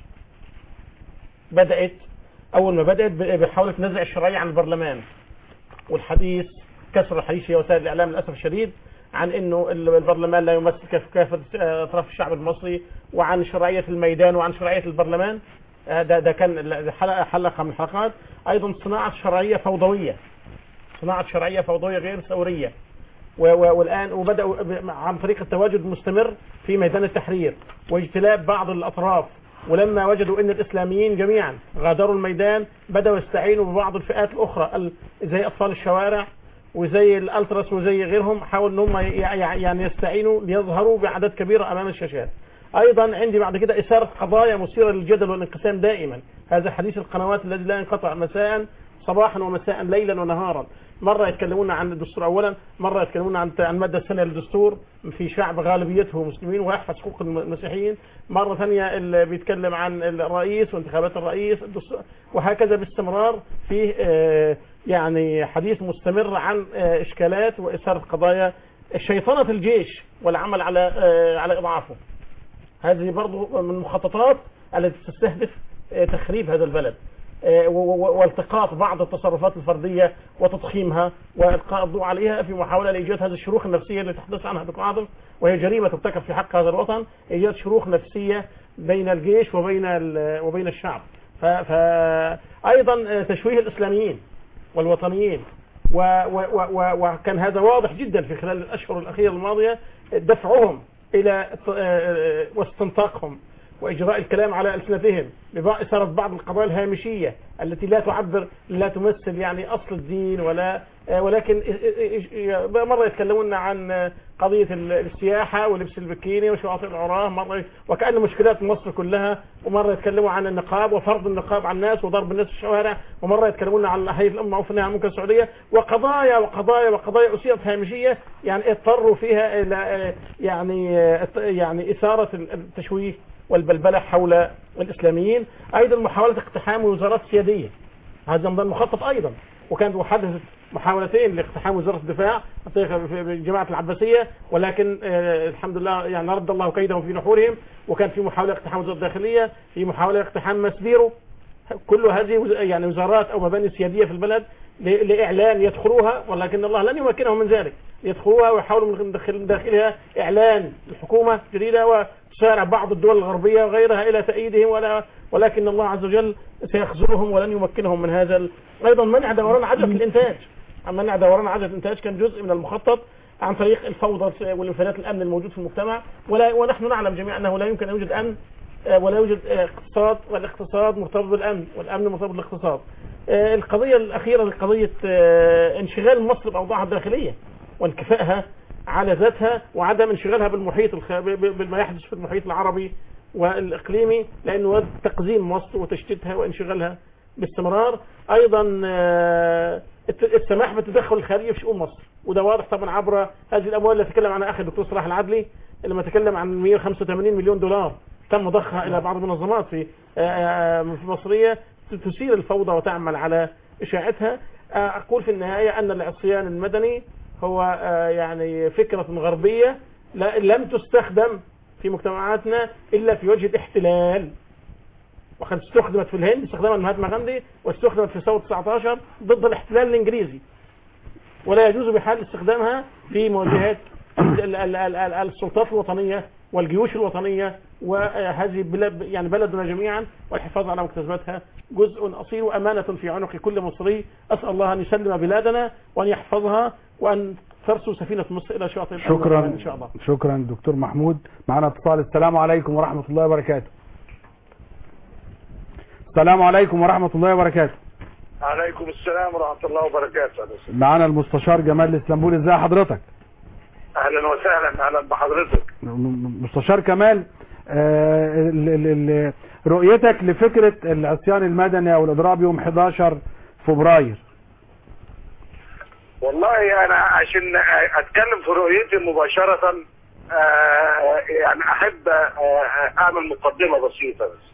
بدات اول ما بدات ب- بحاولة نزع الشرعيه عن البرلمان والحديث كسر الحديث في وسائل الاعلام للاسف الشديد عن انه ال- البرلمان لا يمثل كاف- كافه آه، اطراف الشعب المصري وعن شرعيه الميدان وعن شرعيه البرلمان آه، ده ده كان ال- حلقه حلقه من الحلقات ايضا صناعه شرعيه فوضويه صناعه شرعيه فوضويه غير ثوريه و- و- والان وبداوا ب- عن طريق التواجد المستمر في ميدان التحرير واجتلاب بعض الاطراف ولما وجدوا ان الاسلاميين جميعا غادروا الميدان بداوا يستعينوا ببعض الفئات الاخرى ال- زي اطفال الشوارع وزي الالتراس وزي غيرهم حاولوا ان هم ي- ي- يعني يستعينوا ليظهروا باعداد كبيره امام الشاشات ايضا عندي بعد كده اثاره قضايا مثيره للجدل والانقسام دائما هذا حديث القنوات الذي لا ينقطع مساء صباحا ومساء ليلا ونهارا مرة يتكلمون عن الدستور أولا مرة يتكلمون عن عن المادة الثانية للدستور في شعب غالبيته مسلمين ويحفظ حقوق المسيحيين مرة ثانية اللي بيتكلم عن الرئيس وانتخابات الرئيس الدستور وهكذا باستمرار في آه، يعني حديث مستمر عن آه، إشكالات وإثارة قضايا شيطنة الجيش والعمل على آه، على إضعافه هذه برضو من المخططات التي تستهدف آه، تخريب هذا البلد آه، و- و- والتقاط بعض التصرفات الفردية وتضخيمها وإلقاء الضوء عليها في محاولة لإيجاد هذه الشروخ النفسية اللي تحدث عنها دكتور عاطف وهي جريمة ترتكب في حق هذا الوطن إيجاد شروخ نفسية بين الجيش وبين ال- وبين الشعب ف- فأيضا آه، تشويه الإسلاميين والوطنيين و و و و وكان هذا واضح جدا في خلال الأشهر الأخيرة الماضية دفعهم إلى ط- آه، واستنطاقهم وإجراء الكلام على ألسنتهم بإثارة بعض القضايا الهامشية التي لا تعبر لا تمثل يعني أصل الدين ولا آه، ولكن مرة يتكلمون عن آه، قضية ال- السياحة ولبس البكيني وشواطئ العراة مرة وكأن مشكلات مصر كلها ومرة يتكلموا عن النقاب وفرض النقاب على الناس وضرب الناس في الشوارع ومرة يتكلمون عن هيئة الأمة المعروف إنها ممكن السعودية وقضايا وقضايا وقضايا أثيرت هامشية يعني اضطروا فيها إلى آه، يعني آه، يعني إثارة التشويه والبلبلة حول الإسلاميين أيضا محاولة اقتحام وزارات سيادية هذا من مخطط أيضا وكانت حدثت محاولتين لاقتحام وزارة الدفاع في في جماعة العباسية ولكن آه، الحمد لله يعني رد الله كيدهم في نحورهم وكان في محاولة اقتحام وزارة الداخلية في محاولة اقتحام مسبيرو كل هذه وز- يعني وزارات او مباني سياديه في البلد ل- لاعلان يدخلوها ولكن الله لن يمكنهم من ذلك يدخلوها ويحاولوا من داخل- من داخلها اعلان الحكومه جديده وتسارع بعض الدول الغربيه وغيرها الى تأييدهم ولا ولكن الله عز وجل سيخذلهم ولن يمكنهم من هذا ال- ايضا منع دوران عجله الانتاج منع دوران عجله الانتاج كان جزء من المخطط عن طريق الفوضى والانفلات الامن الموجود في المجتمع ولا ونحن نعلم جميعا انه لا يمكن ان يوجد امن آه، ولا يوجد آه، اقتصاد والاقتصاد مرتبط بالامن والامن مرتبط بالاقتصاد آه، القضيه الاخيره قضيه آه، انشغال مصر باوضاعها الداخليه وانكفائها على ذاتها وعدم انشغالها بالمحيط الخ... ب- ب- بما يحدث في المحيط العربي والاقليمي لانه تقزيم مصر وتشتيتها وانشغالها باستمرار ايضا آه، الت- السماح بالتدخل الخارجي في شؤون مصر وده واضح طبعا عبر هذه الاموال اللي تكلم عنها اخي الدكتور صلاح العدلي لما تكلم عن 185 مليون دولار تم ضخها الى بعض المنظمات في آه، آه، في مصريه تثير الفوضى وتعمل على اشاعتها آه، اقول في النهايه ان العصيان المدني هو آه، يعني فكره غربيه لا- لم تستخدم في مجتمعاتنا الا في وجه الاحتلال وقد استخدمت في الهند استخدمها المهاتما غاندي واستخدمت في ثوره 19 ضد الاحتلال الانجليزي ولا يجوز بحال استخدامها في مواجهه ال- ال- ال- ال- ال- السلطات الوطنيه والجيوش الوطنيه وهذه بلاد يعني بلدنا جميعا والحفاظ على مكتسباتها جزء اصيل وامانه في عنق كل مصري اسال الله ان يسلم بلادنا وان يحفظها وان ترسو سفينه مصر الى شاطئ الأمن شكرا ان شاء الله شكرا دكتور محمود معنا اتصال السلام عليكم ورحمة الله وبركاته السلام عليكم ورحمة الله وبركاته عليكم السلام ورحمة الله وبركاته أهلا وسهلا. معنا المستشار جمال الاسلامبول ازي حضرتك أهلا وسهلا أهلا بحضرتك م- مستشار كمال آه، ال- ال- ال- رؤيتك لفكرة العصيان المدني او الاضراب يوم 11 فبراير والله أنا عشان أتكلم في رؤيتي مباشرة آه، يعني أحب آه، أعمل مقدمة بسيطة بس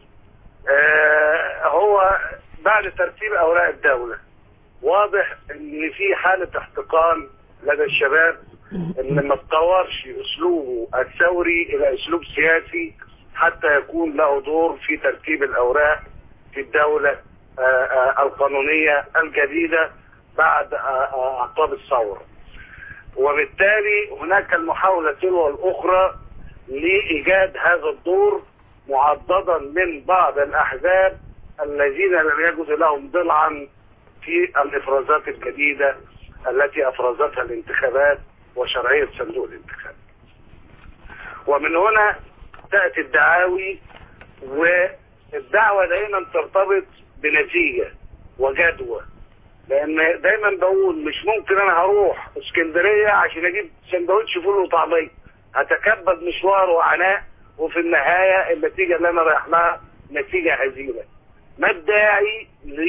آه، هو بعد ترتيب أوراق الدولة واضح إن في حالة احتقان لدى الشباب إن ما تطورش أسلوبه الثوري إلى أسلوب سياسي حتى يكون له دور في ترتيب الأوراق في الدولة آه، آه، القانونية الجديدة بعد آه، آه، أعقاب الثورة وبالتالي هناك المحاولة تلو الأخرى لإيجاد هذا الدور معضدا من بعض الأحزاب الذين لم يجد لهم ضلعا في الإفرازات الجديدة التي أفرزتها الانتخابات وشرعية صندوق الانتخاب ومن هنا تأتي الدعاوي والدعوة دائما ترتبط بنتيجة وجدوى لان دايما بقول مش ممكن انا هروح اسكندريه عشان اجيب سندوتش فول وطعميه هتكبد مشوار وعناء وفي النهايه النتيجه اللي انا رايح لها نتيجه هزيله ما الداعي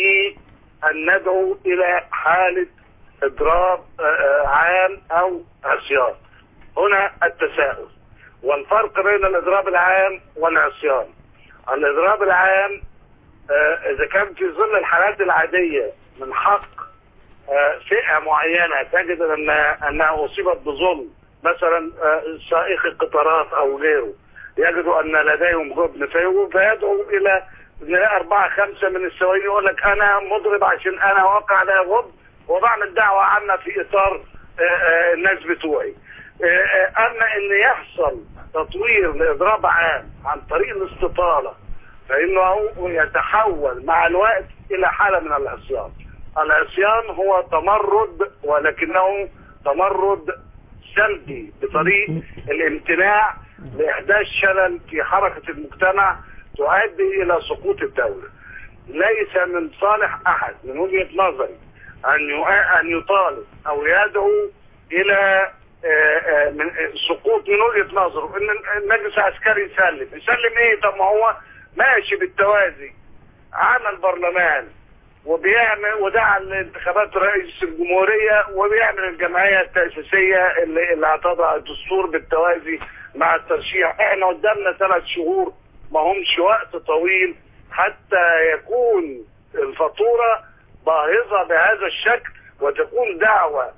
لان ندعو الى حاله اضراب آه، آه، عام او عصيان هنا التساؤل والفرق بين الاضراب العام والعصيان الاضراب العام آه، اذا كان في ظل الحالات العاديه من حق آه، فئه معينه تجد ان انها اصيبت بظلم مثلا آه، سائق القطارات او غيره يجدوا ان لديهم جبن فيقوم فيدعو الى نلاقي اربعه خمسه من السواقين يقول لك انا مضرب عشان انا واقع على غبن وبعمل دعوه عامه في اطار آه، آه، الناس بتوعي آه، آه، اما ان يحصل تطوير لاضراب عام عن طريق الاستطاله فانه يتحول مع الوقت الى حاله من العصيان العصيان هو تمرد ولكنه تمرد سلبي بطريق الامتناع لاحداث شلل في حركه المجتمع تؤدي الى سقوط الدوله ليس من صالح احد من وجهه نظري ان يؤ- ان يطالب او يدعو الى آه، آه، من آه، سقوط من وجهه نظره ان المجلس العسكري يسلم يسلم ايه طب ما هو ماشي بالتوازي عمل برلمان وبيعمل ودعا لانتخابات رئيس الجمهورية وبيعمل الجمعية التأسيسية اللي, اللي هتضع الدستور بالتوازي مع الترشيح احنا قدامنا ثلاث شهور ما همش وقت طويل حتى يكون الفاتورة باهظة بهذا الشكل وتكون دعوة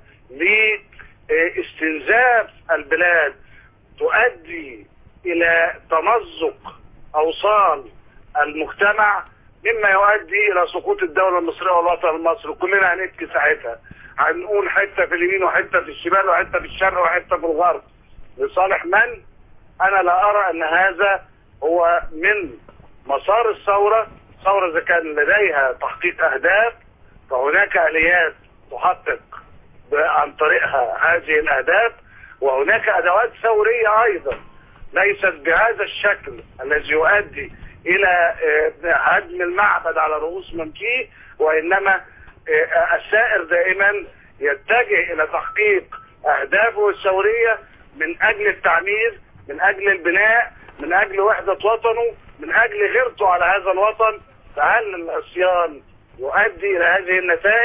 لاستنزاف البلاد تؤدي الى تمزق اوصال المجتمع مما يؤدي الى سقوط الدوله المصريه والوطن المصري كلنا هنبكي ساعتها هنقول حته في اليمين وحته في الشمال وحته في الشرق وحته في الغرب لصالح من انا لا ارى ان هذا هو من مسار الثوره ثوره اذا كان لديها تحقيق اهداف فهناك اليات تحقق ب- عن طريقها هذه الاهداف وهناك ادوات ثوريه ايضا ليست بهذا الشكل الذي يؤدي الى آه، هدم المعبد على رؤوس من فيه وانما آه، السائر دائما يتجه الى تحقيق اهدافه الثوريه من اجل التعمير من اجل البناء من اجل وحده وطنه من اجل غيرته على هذا الوطن فهل العصيان يؤدي الى هذه النتائج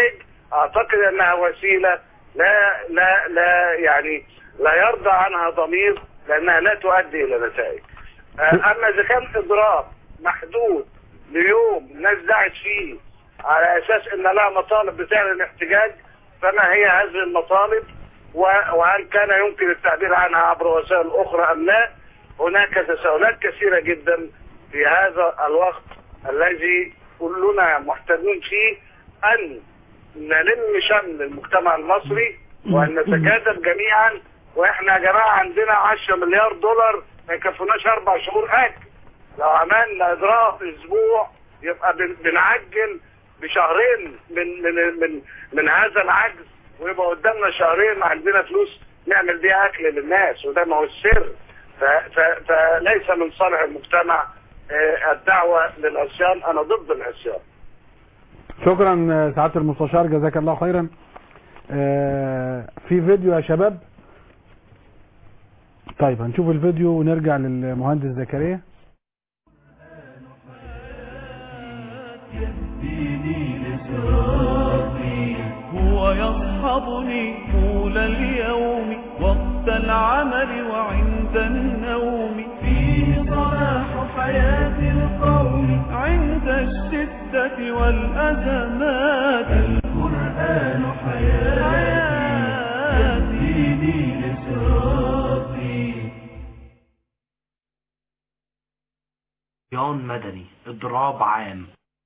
اعتقد انها وسيله لا لا لا يعني لا يرضى عنها ضمير لانها لا تؤدي الى نتائج آه، اما اذا كان اضراب محدود ليوم الناس دعت فيه على اساس ان لها مطالب بتعلن الاحتجاج فما هي هذه المطالب و- وهل كان يمكن التعبير عنها عبر وسائل اخرى ام لا هناك تساؤلات كثيره جدا في هذا الوقت الذي كلنا محتاجون فيه ان نلم شمل المجتمع المصري وان نتكاتف جميعا واحنا يا جماعه عندنا 10 مليار دولار ما يكفوناش اربع شهور اكل لو عملنا اضراب اسبوع يبقى بن- بنعجل بشهرين من من من من هذا العجز ويبقى قدامنا شهرين عندنا فلوس نعمل بيها اكل للناس وده ما هو السر ف- ف- فليس من صالح المجتمع آه، الدعوه للعصيان انا ضد العصيان شكرا آه، سعاده المستشار جزاك الله خيرا آه، في فيديو يا شباب طيب هنشوف الفيديو ونرجع للمهندس زكريا يهديني لصراطي هو يصحبني طول اليوم وقت العمل وعند النوم فيه صلاح حياة القوم عند الشدة والأزمات القرآن حياتي يهديني لصراطي صبيان مدني اضراب عام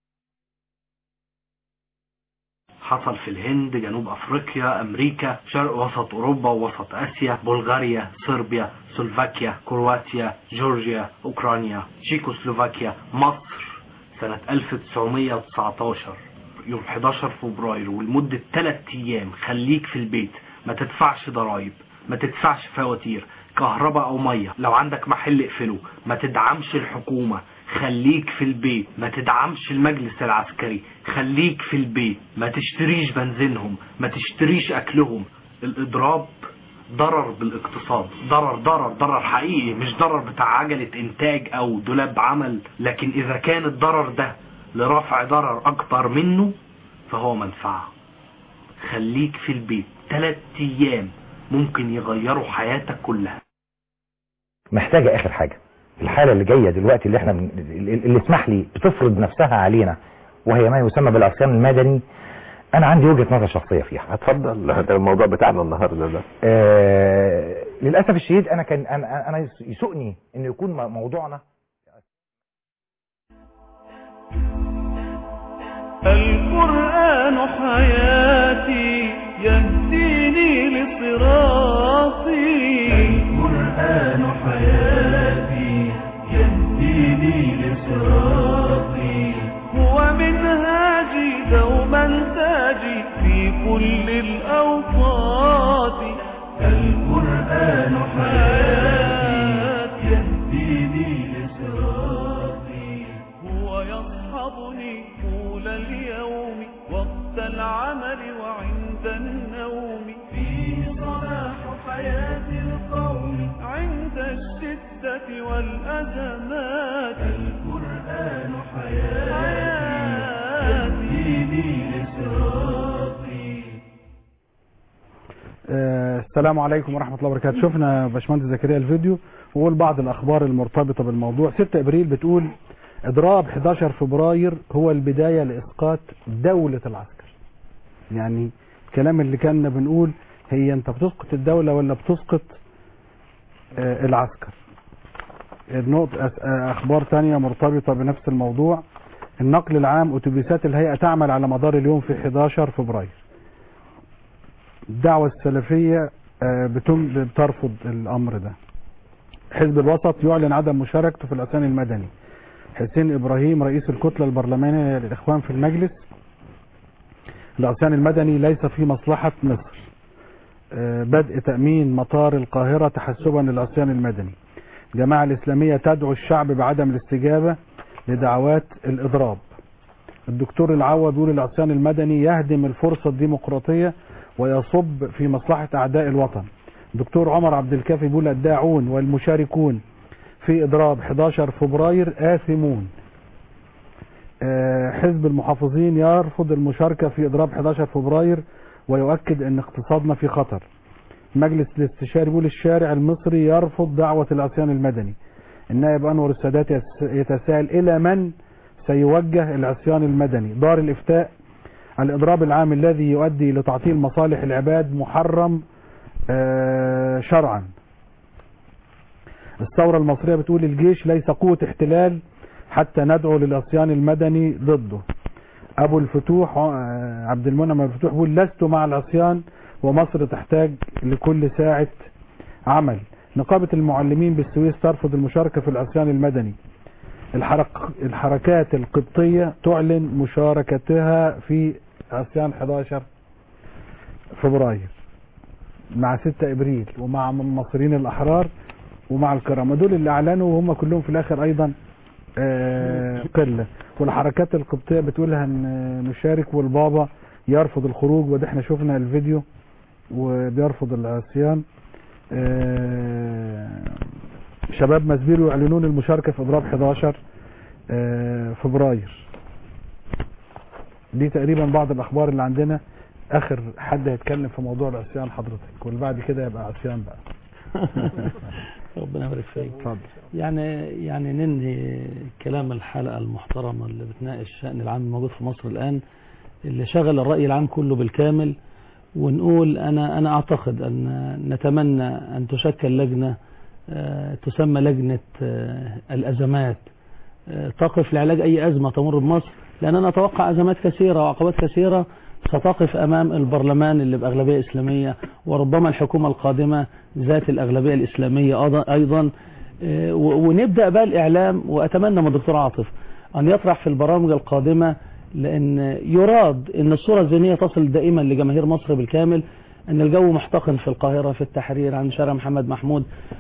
حصل في الهند جنوب افريقيا امريكا شرق وسط اوروبا ووسط اسيا بلغاريا صربيا سلوفاكيا كرواتيا جورجيا اوكرانيا تشيكوسلوفاكيا مصر سنة 1919 يوم 11 فبراير ولمدة 3 ايام خليك في البيت ما تدفعش ضرائب ما تدفعش فواتير كهرباء او ميه لو عندك محل اقفله ما تدعمش الحكومة خليك في البيت ما تدعمش المجلس العسكري خليك في البيت ما تشتريش بنزينهم ما تشتريش اكلهم الاضراب ضرر بالاقتصاد ضرر ضرر ضرر حقيقي مش ضرر بتاع عجلة انتاج او دولاب عمل لكن اذا كان الضرر ده لرفع ضرر اكبر منه فهو منفعة خليك في البيت ثلاث ايام ممكن يغيروا حياتك كلها محتاجة آخر حاجة الحالة اللي جاية دلوقتي اللي احنا من- اللي اسمح لي بتفرض نفسها علينا وهي ما يسمى بالعصيان المدني انا عندي وجهة نظر شخصية فيها اتفضل ده الموضوع بتاعنا النهارده ده آه للأسف الشديد انا كان انا انا يسوقني ان يكون م- موضوعنا القرآن حياتي يهديني لصراطي القرآن حياتي يهديني لصراطي هو منهاجي دوما تاجي في كل الأوقات القرآن حياتي يهديني لصراطي هو يصحبني طول اليوم وقت العمل وعند النوم فيه صلاح حياة القوم عند الشدة والأزمات القرآن حياتي يهديني لصراطي آه، السلام عليكم ورحمة الله وبركاته شفنا يا باشمهندس زكريا الفيديو وقول بعض الأخبار المرتبطة بالموضوع 6 إبريل بتقول إضراب 11 فبراير هو البداية لإسقاط دولة العسكر يعني الكلام اللي كنا بنقول هي أنت بتسقط الدولة ولا بتسقط آه، العسكر النقطة أس- آه، أخبار تانية مرتبطة بنفس الموضوع النقل العام أتوبيسات الهيئة تعمل على مدار اليوم في 11 فبراير الدعوة السلفية آه، بتم بترفض الأمر ده حزب الوسط يعلن عدم مشاركته في العصيان المدني حسين إبراهيم رئيس الكتلة البرلمانية للإخوان في المجلس العصيان المدني ليس في مصلحة مصر آه، بدء تأمين مطار القاهرة تحسبا للعصيان المدني الجماعة الإسلامية تدعو الشعب بعدم الاستجابة لدعوات الإضراب الدكتور العوا بيقول العصيان المدني يهدم الفرصة الديمقراطية ويصب في مصلحة أعداء الوطن دكتور عمر عبد الكافي بيقول الداعون والمشاركون في إضراب 11 فبراير آثمون آه، حزب المحافظين يرفض المشاركة في إضراب 11 فبراير ويؤكد أن اقتصادنا في خطر مجلس الاستشاري بيقول الشارع المصري يرفض دعوة العصيان المدني النائب أنور السادات يس- يتساءل إلى من سيوجه العصيان المدني دار الإفتاء الإضراب العام الذي يؤدي لتعطيل مصالح العباد محرم آه، شرعا الثورة المصرية بتقول الجيش ليس قوة احتلال حتى ندعو للعصيان المدني ضده أبو الفتوح آه، عبد المنعم أبو الفتوح بيقول لست مع العصيان ومصر تحتاج لكل ساعة عمل نقابة المعلمين بالسويس ترفض المشاركة في العصيان المدني الحرك الحركات القبطية تعلن مشاركتها في عصيان 11 فبراير مع 6 ابريل ومع المصريين الاحرار ومع الكرامة دول اللي اعلنوا وهم كلهم في الاخر ايضا آه، قلة والحركات القبطية بتقول هنشارك والبابا يرفض الخروج وده احنا شفنا الفيديو وبيرفض العصيان آه، شباب مسبيرو يعلنون المشاركة في اضراب 11 آه، فبراير دي تقريبا بعض الاخبار اللي عندنا اخر حد هيتكلم في موضوع العصيان حضرتك واللي بعد كده يبقى عصيان بقى ربنا يبارك فيك اتفضل يعني يعني ننهي كلام الحلقة المحترمة اللي بتناقش الشأن العام الموجود في مصر الآن اللي شغل الرأي العام كله بالكامل ونقول أنا أنا أعتقد أن نتمنى أن تشكل لجنة آه، تسمى لجنة آه، الأزمات آه، تقف لعلاج أي أزمة تمر بمصر لأن أنا أتوقع أزمات كثيرة وعقبات كثيرة ستقف أمام البرلمان اللي بأغلبية إسلامية وربما الحكومة القادمة ذات الأغلبية الإسلامية أيضا- أيضا آه، و- ونبدأ بقى الإعلام وأتمنى من الدكتور عاطف أن يطرح في البرامج القادمة لأن يراد أن الصورة الذهنية تصل دائما لجماهير مصر بالكامل أن الجو محتقن في القاهرة في التحرير عند شارع محمد محمود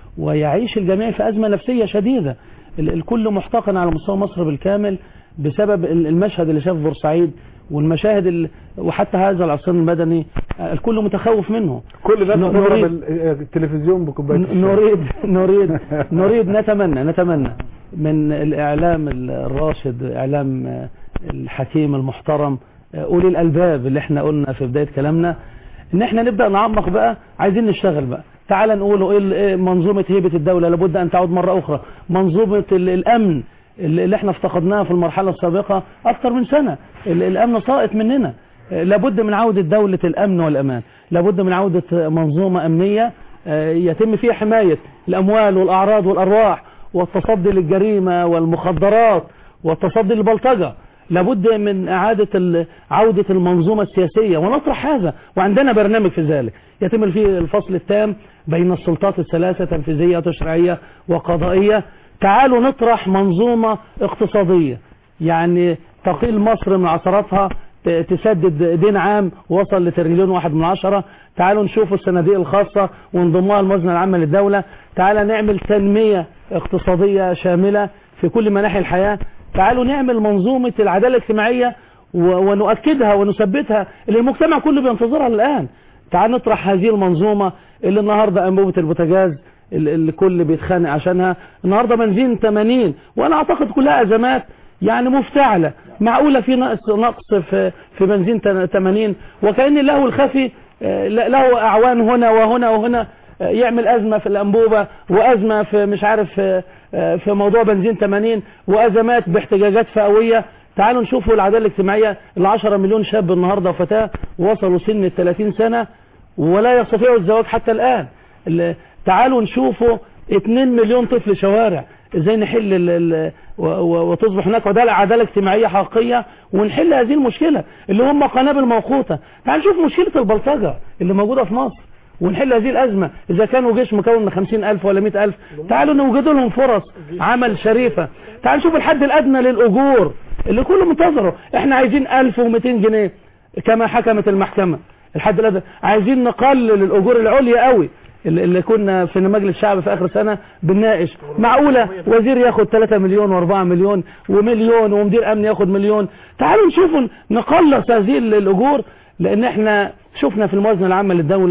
ويعيش الجميع في أزمة نفسية شديدة ال- الكل محتقن على مستوى مصر بالكامل بسبب ال- المشهد اللي شاف بورسعيد والمشاهد ال... وحتى هذا العصيان المدني آه، الكل متخوف منه كل ده ن- تضرب نريد ال- التلفزيون بكوبايه الشاي. نريد نريد نريد نتمنى نتمنى من الإعلام الراشد إعلام آه، الحكيم المحترم آه، أولي الألباب اللي احنا قلنا في بداية كلامنا إن احنا نبدأ نعمق بقى عايزين نشتغل بقى تعال نقول إيه ال- إيه منظومة هيبة الدولة لابد أن تعود مرة أخرى منظومة ال- الأمن اللي اللي احنا افتقدناها في المرحلة السابقة أكثر من سنة ال- الأمن ساقط مننا آه، لابد من عودة دولة الأمن والأمان لابد من عودة آه، منظومة أمنية آه، يتم فيها حماية الأموال والأعراض والأرواح والتصدي للجريمة والمخدرات والتصدي للبلطجة لابد من إعادة ال- عودة المنظومة السياسية ونطرح هذا وعندنا برنامج في ذلك يتم فيه الفصل التام بين السلطات الثلاثة تنفيذية وتشريعية وقضائية تعالوا نطرح منظومة اقتصادية يعني تقيل مصر من عثراتها ت- تسدد دين عام وصل لتريليون واحد من عشرة تعالوا نشوف الصناديق الخاصة ونضمها الموازنة العامة للدولة تعالى نعمل تنمية اقتصادية شاملة في كل مناحي الحياة تعالوا نعمل منظومة العدالة الاجتماعية و- ونؤكدها ونثبتها اللي المجتمع كله بينتظرها الآن تعال نطرح هذه المنظومة اللي النهاردة أنبوبة البوتاجاز اللي الكل بيتخانق عشانها النهاردة بنزين 80 وأنا أعتقد كلها أزمات يعني مفتعلة معقولة في نقص نقص في في بنزين 80 وكأن له الخفي آه، له أعوان هنا وهنا وهنا آه، يعمل أزمة في الأنبوبة وأزمة في مش عارف آه، آه، في موضوع بنزين 80 وأزمات باحتجاجات فئوية تعالوا نشوفوا العدالة الاجتماعية ال 10 مليون شاب النهاردة وفتاة وصلوا سن ال 30 سنة ولا يستطيعوا الزواج حتى الآن ال- تعالوا نشوفوا 2 مليون طفل شوارع ازاي نحل ال ال و- و- وتصبح هناك عدالة, عدالة اجتماعية حقيقية ونحل هذه المشكلة اللي هم قنابل موقوتة تعال نشوف مشكلة البلطجة اللي موجودة في مصر ونحل هذه الأزمة إذا كانوا جيش مكون من 50 ألف ولا 100 ألف تعالوا نوجد لهم فرص عمل شريفة تعال نشوف الحد الأدنى للأجور اللي كله منتظره احنا عايزين 1200 جنيه كما حكمت المحكمة الحد الأدنى عايزين نقلل الأجور العليا قوي اللي اللي كنا في مجلس الشعب في آخر سنة بنناقش معقولة وزير ياخد 3 مليون و4 مليون ومليون ومدير أمن ياخد مليون تعالوا نشوف نقلص هذه الأجور لأن احنا شفنا في الموازنة العامة للدولة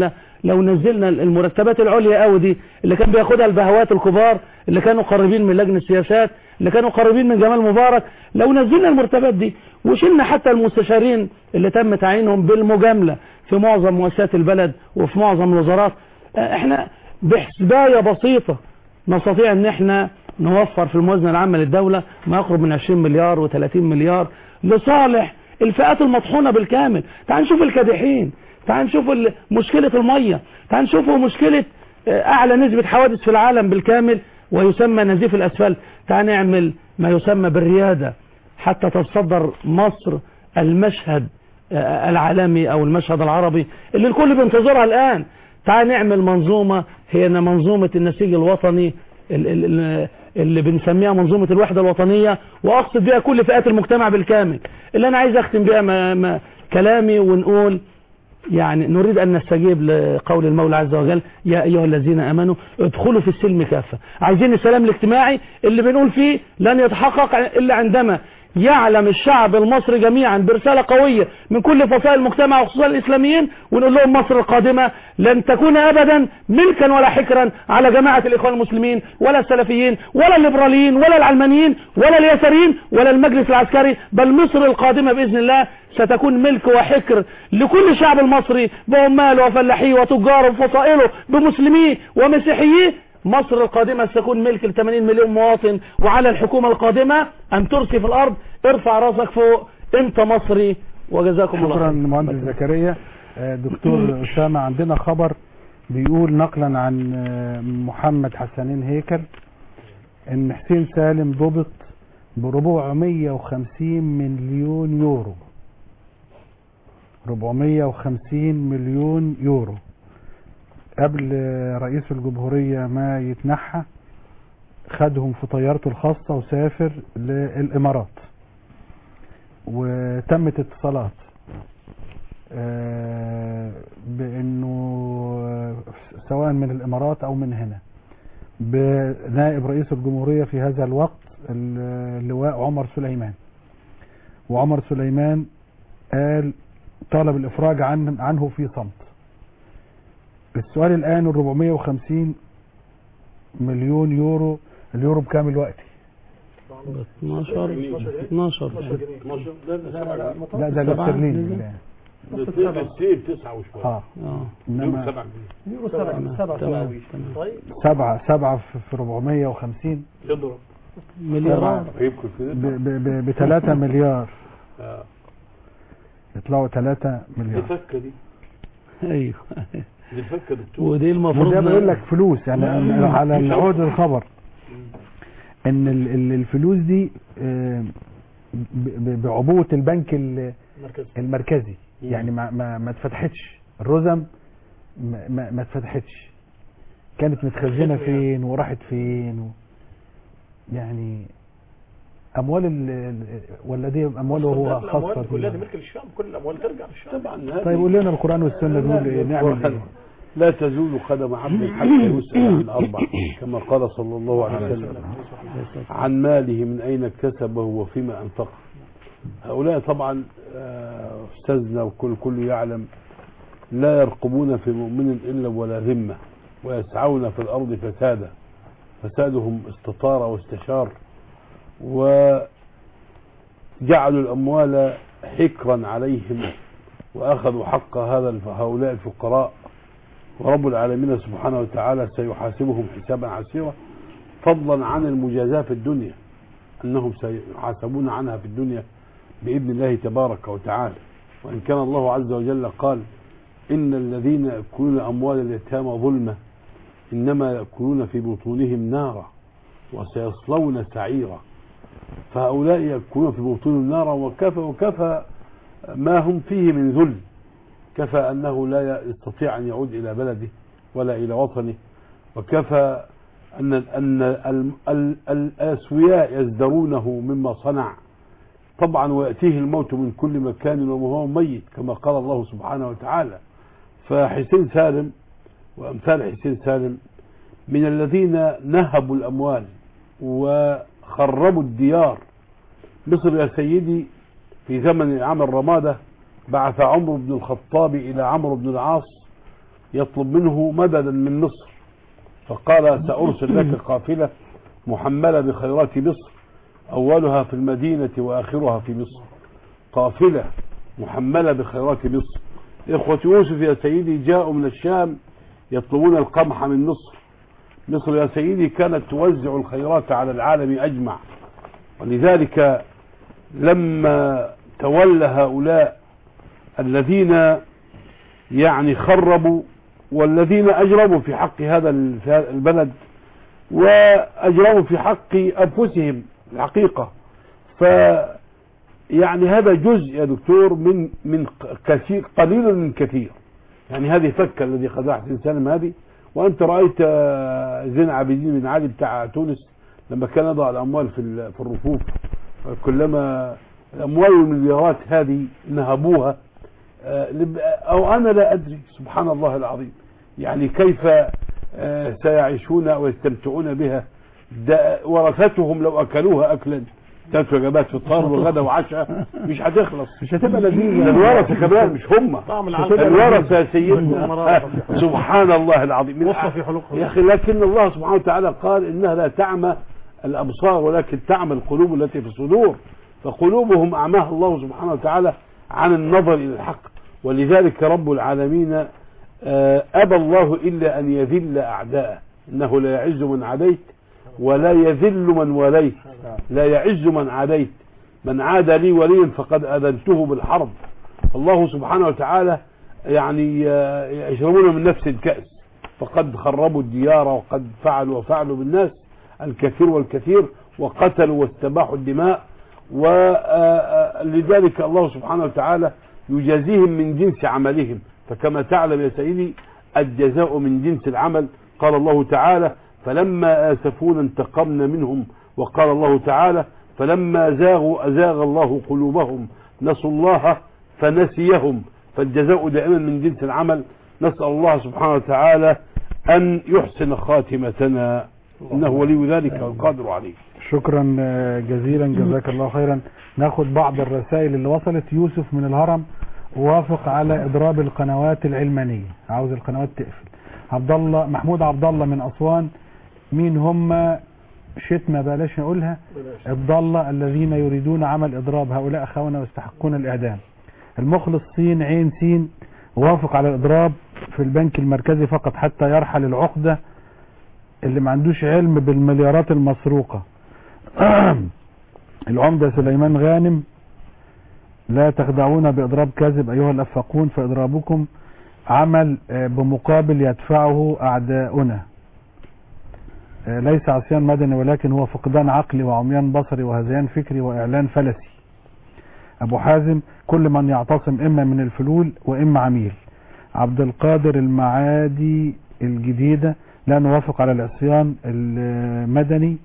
لو نزلنا المرتبات العليا قوي دي اللي كان بياخدها البهوات الكبار اللي كانوا قريبين من لجنة السياسات اللي كانوا قريبين من جمال مبارك لو نزلنا المرتبات دي وشلنا حتى المستشارين اللي تم تعيينهم بالمجاملة في معظم مؤسسات البلد وفي معظم الوزارات آه، احنا بحسباية بسيطة نستطيع ان احنا نوفر في الموازنة العامة للدولة ما يقرب من 20 مليار و30 مليار لصالح الفئات المطحونة بالكامل تعال نشوف الكادحين تعال نشوف ال- مشكلة المية تعال نشوف مشكلة آه، اعلى نسبة حوادث في العالم بالكامل ويسمى نزيف الاسفلت تعال نعمل ما يسمى بالريادة حتى تتصدر مصر المشهد آه، العالمي او المشهد العربي اللي الكل بينتظرها الان تعال نعمل منظومة هي إن منظومة النسيج الوطني ال- ال- ال- اللي بنسميها منظومة الوحدة الوطنية واقصد بها كل فئات المجتمع بالكامل اللي انا عايز اختم بها ما ما كلامي ونقول يعني نريد أن نستجيب لقول المولى عز وجل يا أيها الذين أمنوا ادخلوا في السلم كافة عايزين السلام الاجتماعي اللي بنقول فيه لن يتحقق إلا عندما يعلم الشعب المصري جميعا برسالة قوية من كل فصائل المجتمع وخصوصا الإسلاميين ونقول لهم مصر القادمة لن تكون أبدا ملكا ولا حكرا على جماعة الإخوان المسلمين ولا السلفيين ولا الليبراليين ولا العلمانيين ولا اليساريين ولا المجلس العسكري بل مصر القادمة بإذن الله ستكون ملك وحكر لكل الشعب المصري بعماله وفلاحيه وتجاره وفصائله بمسلميه ومسيحييه مصر القادمة ستكون ملك ل 80 مليون مواطن وعلى الحكومة القادمة أن ترسي في الأرض ارفع راسك فوق أنت مصري وجزاكم الله شكرا خير. مهندس زكريا آه، دكتور أسامة عندنا خبر بيقول نقلا عن آه، محمد حسنين هيكل ان حسين سالم ضبط ب 450 مليون يورو 450 مليون يورو قبل آه، رئيس الجمهورية ما يتنحى خدهم في طيارته الخاصة وسافر للإمارات وتمت اتصالات آه، بانه آه، سواء من الامارات او من هنا بنائب رئيس الجمهورية في هذا الوقت اللواء عمر سليمان وعمر سليمان قال طلب الافراج عن عنه في صمت السؤال الان ال 450 مليون يورو اليورو بكام الوقت 12 12 لا ده الاسترليني الاثنين تسعة وشوية اه انما سبعة يورو سبعة سبعة تمام طيب سبعة سبعة في في 450 اضرب مليارات يمكن كده ب 3 مليار آه. يطلعوا 3 دي مليار فكة دي ايوه دي فكة دكتور ودي المفروض وده بيقول لك فلوس يعني مم. على مش نعود الخبر ان ال- ال- الفلوس دي آه، ب- ب- بعبوة البنك ال- المركزي يعني ما ما ما اتفتحتش الرزم ما, ما, ما اتفتحتش كانت متخزنه فين وراحت فين و يعني اموال ال- ال- ولا دي امواله هو خاصه الأموال كلها دي بيه؟ ملك للشام كل الأموال ترجع للشام طبعا طيب قول لنا القران والسنه بيقول ايه نعمل ايه لا تزول قدم عبد حتى يسأل عن أربع كما قال صلى الله عليه وسلم عن ماله من أين اكتسبه وفيما أنفقه هؤلاء طبعا آه، أستاذنا وكل كل يعلم لا يرقبون في مؤمن إلا ولا ذمة ويسعون في الأرض فسادا فسادهم استطار واستشار وجعلوا الأموال حكرا عليهم وأخذوا حق هذا الف- هؤلاء الفقراء ورب العالمين سبحانه وتعالى سيحاسبهم حسابا عسيرا فضلا عن المجازاة في الدنيا أنهم سيحاسبون عنها في الدنيا بإذن الله تبارك وتعالى وإن كان الله عز وجل قال إن الذين يأكلون أموال اليتامى ظلمة إنما يأكلون في بطونهم نارا وسيصلون سعيرا فهؤلاء يأكلون في بطونهم نارا وكفى وكفى ما هم فيه من ذل كفى أنه لا يستطيع أن يعود إلى بلده ولا إلى وطنه وكفى أن أن ال- ال- الأسوياء يزدرونه مما صنع طبعا ويأتيه الموت من كل مكان وهو ميت كما قال الله سبحانه وتعالى فحسين سالم وأمثال حسين سالم من الذين نهبوا الأموال وخربوا الديار مصر يا سيدي في زمن عام الرمادة بعث عمرو بن الخطاب إلى عمرو بن العاص يطلب منه مددا من مصر فقال سأرسل لك قافلة محملة بخيرات مصر أولها في المدينة وآخرها في مصر قافلة محملة بخيرات مصر إخوة يوسف يا سيدي جاءوا من الشام يطلبون القمح من مصر مصر يا سيدي كانت توزع الخيرات على العالم أجمع ولذلك لما تولى هؤلاء الذين يعني خربوا والذين أجرموا في حق هذا البلد وأجرموا في حق أنفسهم الحقيقة ف يعني هذا جزء يا دكتور من من كثير قليل من كثير يعني هذه فكة الذي خدع حسين سالم هذه وأنت رأيت زين عابدين بن علي بتاع تونس لما كان يضع الأموال في في الرفوف كلما الأموال والمليارات هذه نهبوها أو أنا لا أدري سبحان الله العظيم يعني كيف سيعيشون ويستمتعون بها ورثتهم لو أكلوها أكلا ثلاث وجبات فطار وغدا وعشاء مش هتخلص مش هتبقى لذيذة ده الورثة كمان مش هم الورثة يا سيدنا سبحان الله العظيم وصف في حلقهم يا أخي لكن الله سبحانه وتعالى قال إنها لا تعمى الأبصار ولكن تعمى القلوب التي في الصدور فقلوبهم أعماها الله سبحانه وتعالى عن النظر إلى الحق ولذلك رب العالمين أبى الله إلا أن يذل أعداءه إنه لا يعز من عديت ولا يذل من وليت لا يعز من عاديت من عاد لي وليا فقد أذنته بالحرب الله سبحانه وتعالى يعني يشربون من نفس الكأس فقد خربوا الديار وقد فعلوا وفعلوا بالناس الكثير والكثير وقتلوا واستباحوا الدماء ولذلك الله سبحانه وتعالى يجازيهم من جنس عملهم فكما تعلم يا سيدي الجزاء من جنس العمل قال الله تعالى فلما آسفونا انتقمنا منهم وقال الله تعالى فلما زاغوا أزاغ الله قلوبهم نسوا الله فنسيهم فالجزاء دائما من جنس العمل نسأل الله سبحانه وتعالى أن يحسن خاتمتنا إنه ولي ذلك والقادر عليه شكرا جزيلا جزاك الله خيرا ناخد بعض الرسائل اللي وصلت يوسف من الهرم وافق على اضراب القنوات العلمانيه عاوز القنوات تقفل عبد الله محمود عبد الله من اسوان مين هم شتمه بلاش نقولها الضالة الذين يريدون عمل اضراب هؤلاء اخونا ويستحقون الاعدام المخلص سين عين سين وافق على الاضراب في البنك المركزي فقط حتى يرحل العقده اللي ما عندوش علم بالمليارات المسروقه العمده سليمان غانم لا تخدعونا بإضراب كاذب أيها الأفاقون فإضرابكم عمل بمقابل يدفعه أعداؤنا ليس عصيان مدني ولكن هو فقدان عقلي وعميان بصري وهذيان فكري وإعلان فلسي أبو حازم كل من يعتصم إما من الفلول وإما عميل عبد القادر المعادي الجديدة لا نوافق على العصيان المدني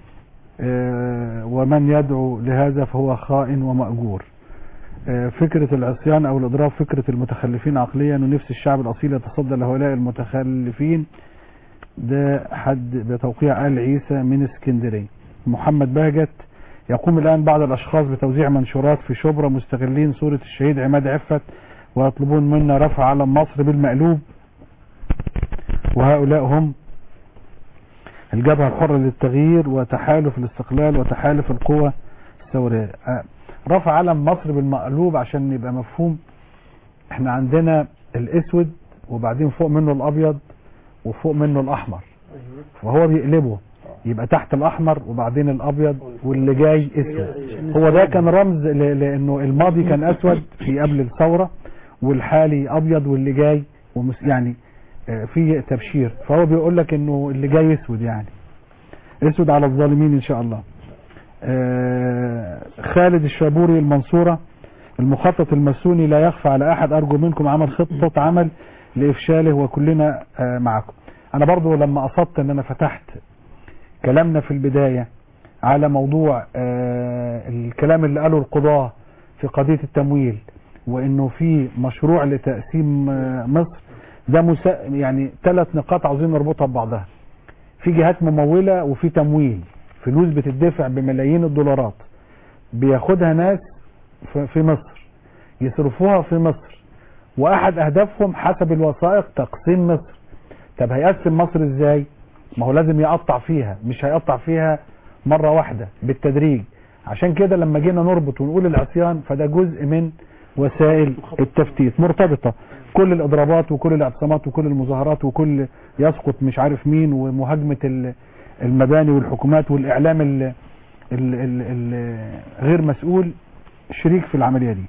ومن يدعو لهذا فهو خائن ومأجور فكرة العصيان او الاضراب فكرة المتخلفين عقليا ونفس الشعب الاصيل يتصدى لهؤلاء المتخلفين ده حد بتوقيع آل عيسى من اسكندرية محمد بهجت يقوم الآن بعض الأشخاص بتوزيع منشورات في شبرا مستغلين صورة الشهيد عماد عفت ويطلبون منا رفع علم مصر بالمقلوب وهؤلاء هم الجبهة الحرة للتغيير وتحالف الاستقلال وتحالف القوى الثورية رفع علم مصر بالمقلوب عشان يبقى مفهوم احنا عندنا الاسود وبعدين فوق منه الابيض وفوق منه الاحمر فهو بيقلبه يبقى تحت الاحمر وبعدين الابيض واللي جاي اسود هو ده كان رمز ل- لانه الماضي كان اسود في قبل الثوره والحالي ابيض واللي جاي ومس يعني آه، في تبشير فهو بيقول لك انه اللي جاي اسود يعني اسود على الظالمين ان شاء الله آه، خالد الشابوري المنصورة المخطط الماسوني لا يخفى على احد ارجو منكم عمل خطة عمل لافشاله وكلنا آه، معكم انا برضو لما قصدت ان انا فتحت كلامنا في البداية على موضوع آه، الكلام اللي قاله القضاة في قضية التمويل وانه في مشروع لتقسيم آه، مصر ده مسا... يعني ثلاث نقاط عاوزين نربطها ببعضها في جهات ممولة وفي تمويل فلوس بتدفع بملايين الدولارات بياخدها ناس في في مصر يصرفوها في مصر واحد اهدافهم حسب الوثائق تقسيم مصر طب هيقسم مصر ازاي ما هو لازم يقطع فيها مش هيقطع فيها مرة واحدة بالتدريج عشان كده لما جينا نربط ونقول العصيان فده جزء من وسائل التفتيت مرتبطة كل الاضرابات وكل الاعتصامات وكل المظاهرات وكل يسقط مش عارف مين ومهاجمة ال- المباني والحكومات والاعلام ال ال ال ال غير مسؤول شريك في العملية دي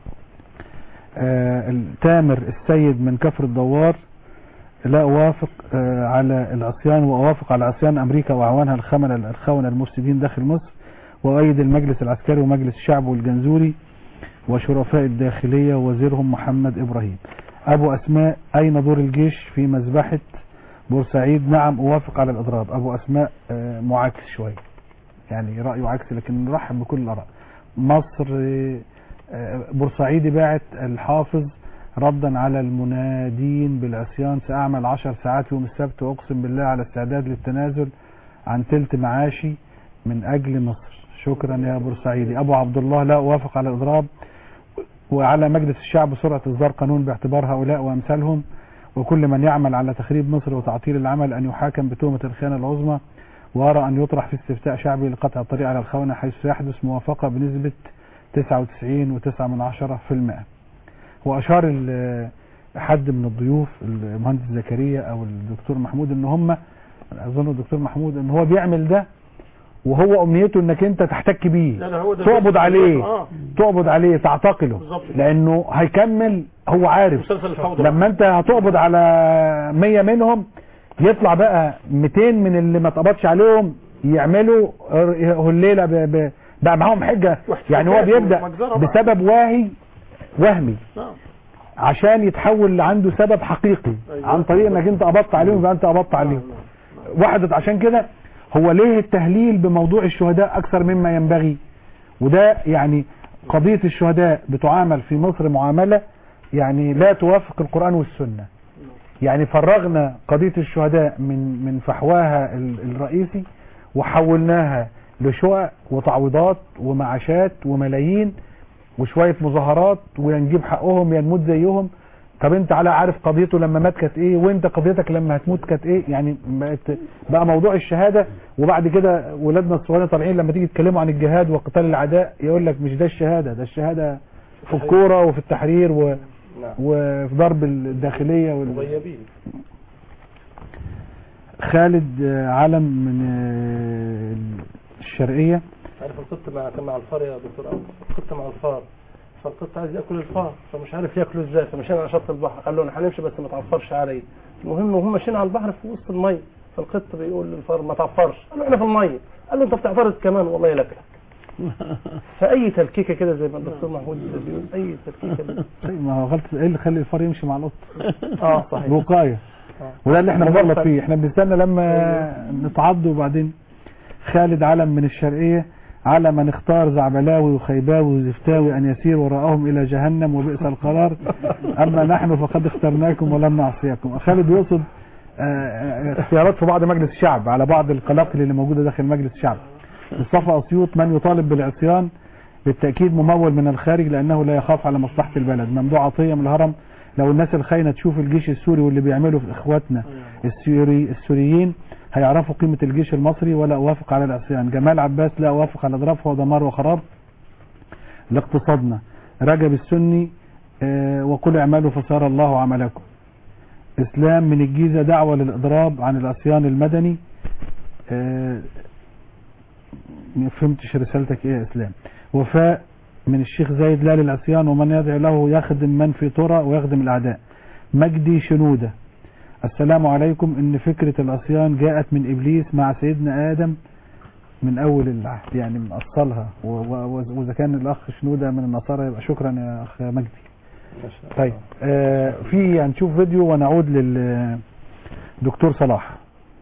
آه، تامر السيد من كفر الدوار لا أوافق آه، على العصيان وأوافق على عصيان أمريكا وأعوانها الخونة الخونة المفسدين داخل مصر وأيد المجلس العسكري ومجلس الشعب والجنزوري وشرفاء الداخلية ووزيرهم محمد إبراهيم أبو أسماء أين دور الجيش في مذبحة بورسعيد نعم أوافق على الإضراب أبو أسماء آه، معاكس شوية يعني رأيه عكسي لكن نرحب بكل الآراء مصر آه، آه، بورسعيد باعت الحافظ ردا على المنادين بالعصيان سأعمل عشر ساعات يوم السبت وأقسم بالله على استعداد للتنازل عن تلت معاشي من أجل مصر شكرا يا بورسعيدي أبو عبد الله لا أوافق على الإضراب وعلى مجلس الشعب سرعة إصدار قانون باعتبار هؤلاء وأمثالهم وكل من يعمل على تخريب مصر وتعطيل العمل أن يحاكم بتهمة الخيانة العظمى وأرى أن يطرح في استفتاء شعبي لقطع الطريق على الخونة حيث يحدث موافقة بنسبة 99.9 من عشرة في المئة وأشار ال- حد من الضيوف المهندس زكريا أو الدكتور محمود إن هم أظن الدكتور محمود إن هو بيعمل ده وهو أمنيته إنك أنت تحتك بيه لا، لا، هو ده تقبض الجزء- عليه آه. تقبض عليه تعتقله بالظبط. لأنه هيكمل هو عارف مسلسل الفوضى لما انت هتقبض على 100 منهم يطلع بقى 200 من اللي ما اتقبضش عليهم يعملوا هليله ب... ب... بقى معاهم حجه يعني هو بيبدا ومجزرة بقى. بسبب واهي وهمي نعم. عشان يتحول عنده سبب حقيقي أيوة. عن طريق انك انت قبضت عليهم يبقى انت قبضت عليهم وحدت عشان كده هو ليه التهليل بموضوع الشهداء اكثر مما ينبغي وده يعني قضية الشهداء بتعامل في مصر معاملة يعني لا توافق القرآن والسنة يعني فرغنا قضية الشهداء من من فحواها ال- الرئيسي وحولناها لشقق وتعويضات ومعاشات وملايين وشوية مظاهرات ونجيب حقهم يا نموت زيهم طب انت على عارف قضيته لما مات كانت ايه وانت قضيتك لما هتموت كانت ايه يعني بقت بقى موضوع الشهادة وبعد كده ولادنا الصغيرين طالعين لما تيجي تكلموا عن الجهاد وقتال العداء يقول لك مش ده الشهادة ده الشهادة في الكورة وفي التحرير و... وفي ضرب الداخلية وال... مغيبين خالد آه، علم من آه، الشرقية عارف القط مع كان مع الفار يا دكتور أبو القط مع الفار فالقط عايز ياكل الفار فمش عارف ياكله ازاي فمشينا على شط البحر قال له انا هنمشي بس ما تعفرش عليا المهم وهم ماشيين على البحر في وسط الميه فالقط بيقول للفار ما تعفرش قال له احنا في الميه قال له انت بتعترض كمان والله لك فاي تلكيكه كده زي ما الدكتور محمود بيقول اي تلكيكه دي. طيب ما هو غلط ايه اللي خلي الفار يمشي مع القط اه صحيح وقاية آه. وده اللي احنا مغفل. بنغلط فيه احنا بنستنى لما نتعض وبعدين خالد علم من الشرقية على من اختار زعبلاوي وخيباوي وزفتاوي ان يسير وراءهم الى جهنم وبئس القرار اما نحن فقد اخترناكم ولم نعصيكم خالد يقصد آه، آه، اختيارات في بعض مجلس الشعب على بعض القلاقل اللي موجودة داخل مجلس الشعب مصطفى اسيوط من يطالب بالعصيان بالتأكيد ممول من الخارج لأنه لا يخاف على مصلحة البلد ممدوح عطية من الهرم لو الناس الخاينة تشوف الجيش السوري واللي بيعمله في إخواتنا السوري السوريين هيعرفوا قيمة الجيش المصري ولا أوافق على العصيان جمال عباس لا أوافق على إضراب هو دمار وخراب لاقتصادنا رجب السني آه، وقل اعملوا فسار الله عملكم إسلام من الجيزة دعوة للإضراب عن العصيان المدني آه، ما فهمتش رسالتك ايه يا اسلام وفاء من الشيخ زايد لا للعصيان ومن يدعو له يخدم من في طرى ويخدم الاعداء مجدي شنودة السلام عليكم ان فكرة العصيان جاءت من ابليس مع سيدنا ادم من اول العهد يعني من اصلها و- و- واذا كان الاخ شنودة من النصارى يبقى شكرا يا اخ مجدي طيب آه في هنشوف فيديو ونعود للدكتور صلاح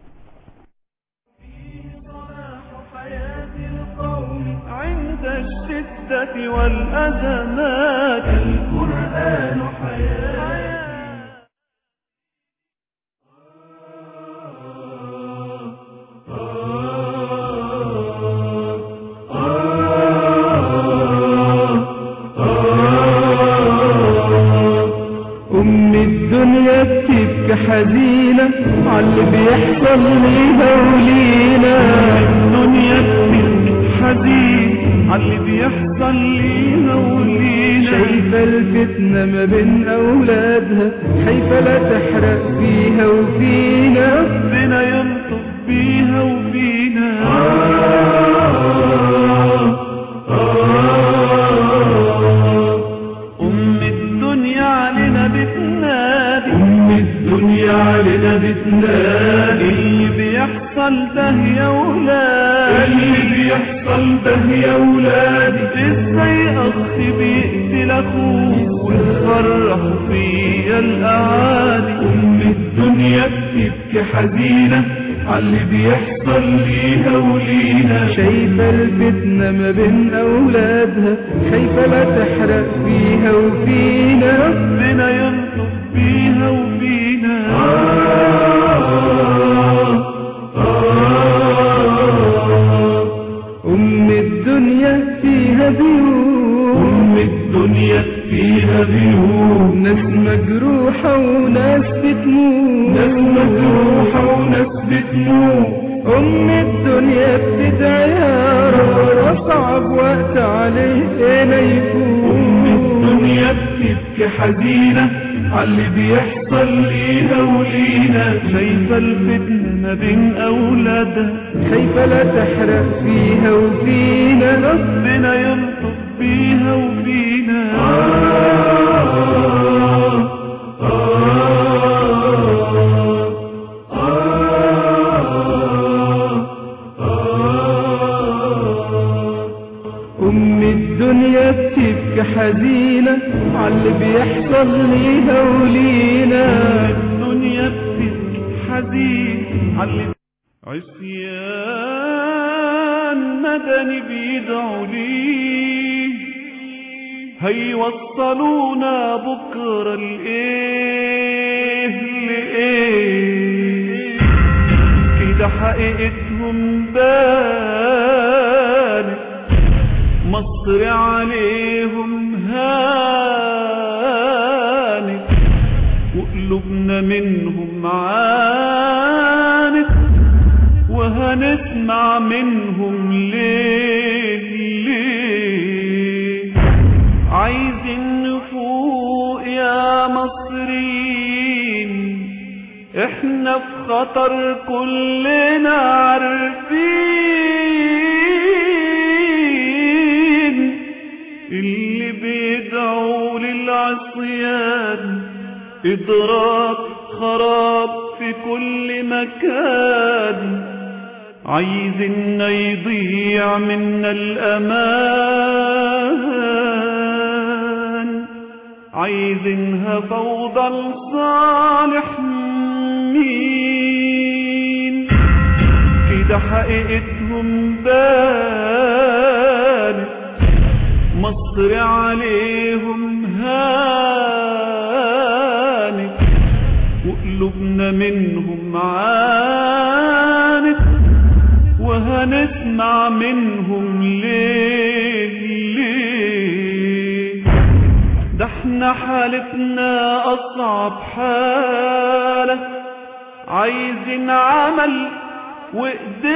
عند الشدة والأزمات القرآن حياة بتبكي حزينة عاللي بيحصل ليها ولينا الدنيا بتبكي حزين عاللي بيحصل ليها ولينا شايفة الفتنة ما بين أولادها خايفة لا تحرق فيها وفينا ربنا ينطق بيها وفينا أم الدنيا علينا بتنادي أم الدنيا علينا بتنادي اللي بيحصل ده يا ولادي اللي بيحصل ده يا ولادي ازاي اخ بيقتل اخوه ويفرح فيا الاعادي ام الدنيا بتبكي حزينه عاللي بيحصل ليها ولينا شايفة الفتنة ما بين أولادها خايفة لا تحرق فيها وفينا ربنا ينطق بيها وفينا أم الدنيا فيها بيوت أم الدنيا فيها بيوت ناس مجروحة وناس بتموت ناس مجروحة وناس بتموت أم الدنيا بتدعي يا رب أصعب وقت علينا يكون أم الدنيا بتبكي حزينة عاللي بيحصل ليها ولينا شايفة الفتنة ما بين أولادها خايفة لا تحرق فيها وفينا ربنا ينطق بيها وفينا أم الدنيا بتبكي حزينة عاللي بيحصل ليها ولينا الدنيا بتبكي حزين عاللي عصيان مدني بيدعوا ليه هيوصلونا بكرة لإيه لإيه كده حقيقتهم بانت مصر عليهم هانت وقلوبنا منهم عانت وهنسمع منهم ليه ليه عايزين نفوق يا مصريين احنا في خطر كلنا عارفين اللي بيدعوا للعصيان إدراك خراب في كل مكان عايزنا يضيع منا الأمان عايزينها فوضى لصالح مين كده حقيقتهم بانت مصر عليهم هانت وقلوبنا منهم عانت وهنسمع منهم ليه ليه ده احنا حالتنا اصعب حالة عايزين عمل وايدين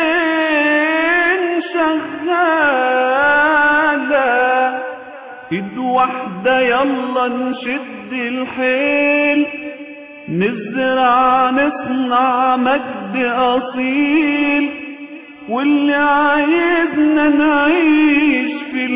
شغالة ايد واحدة يلا نشد الحيل نزرع نصنع مجد اصيل واللي عايزنا نعيش في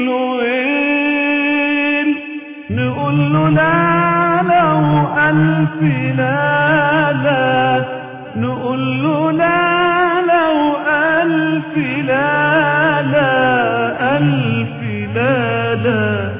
الويل نقول له لا لا وألف لا لا نقول له لا لا وألف لا لا ألف لا لا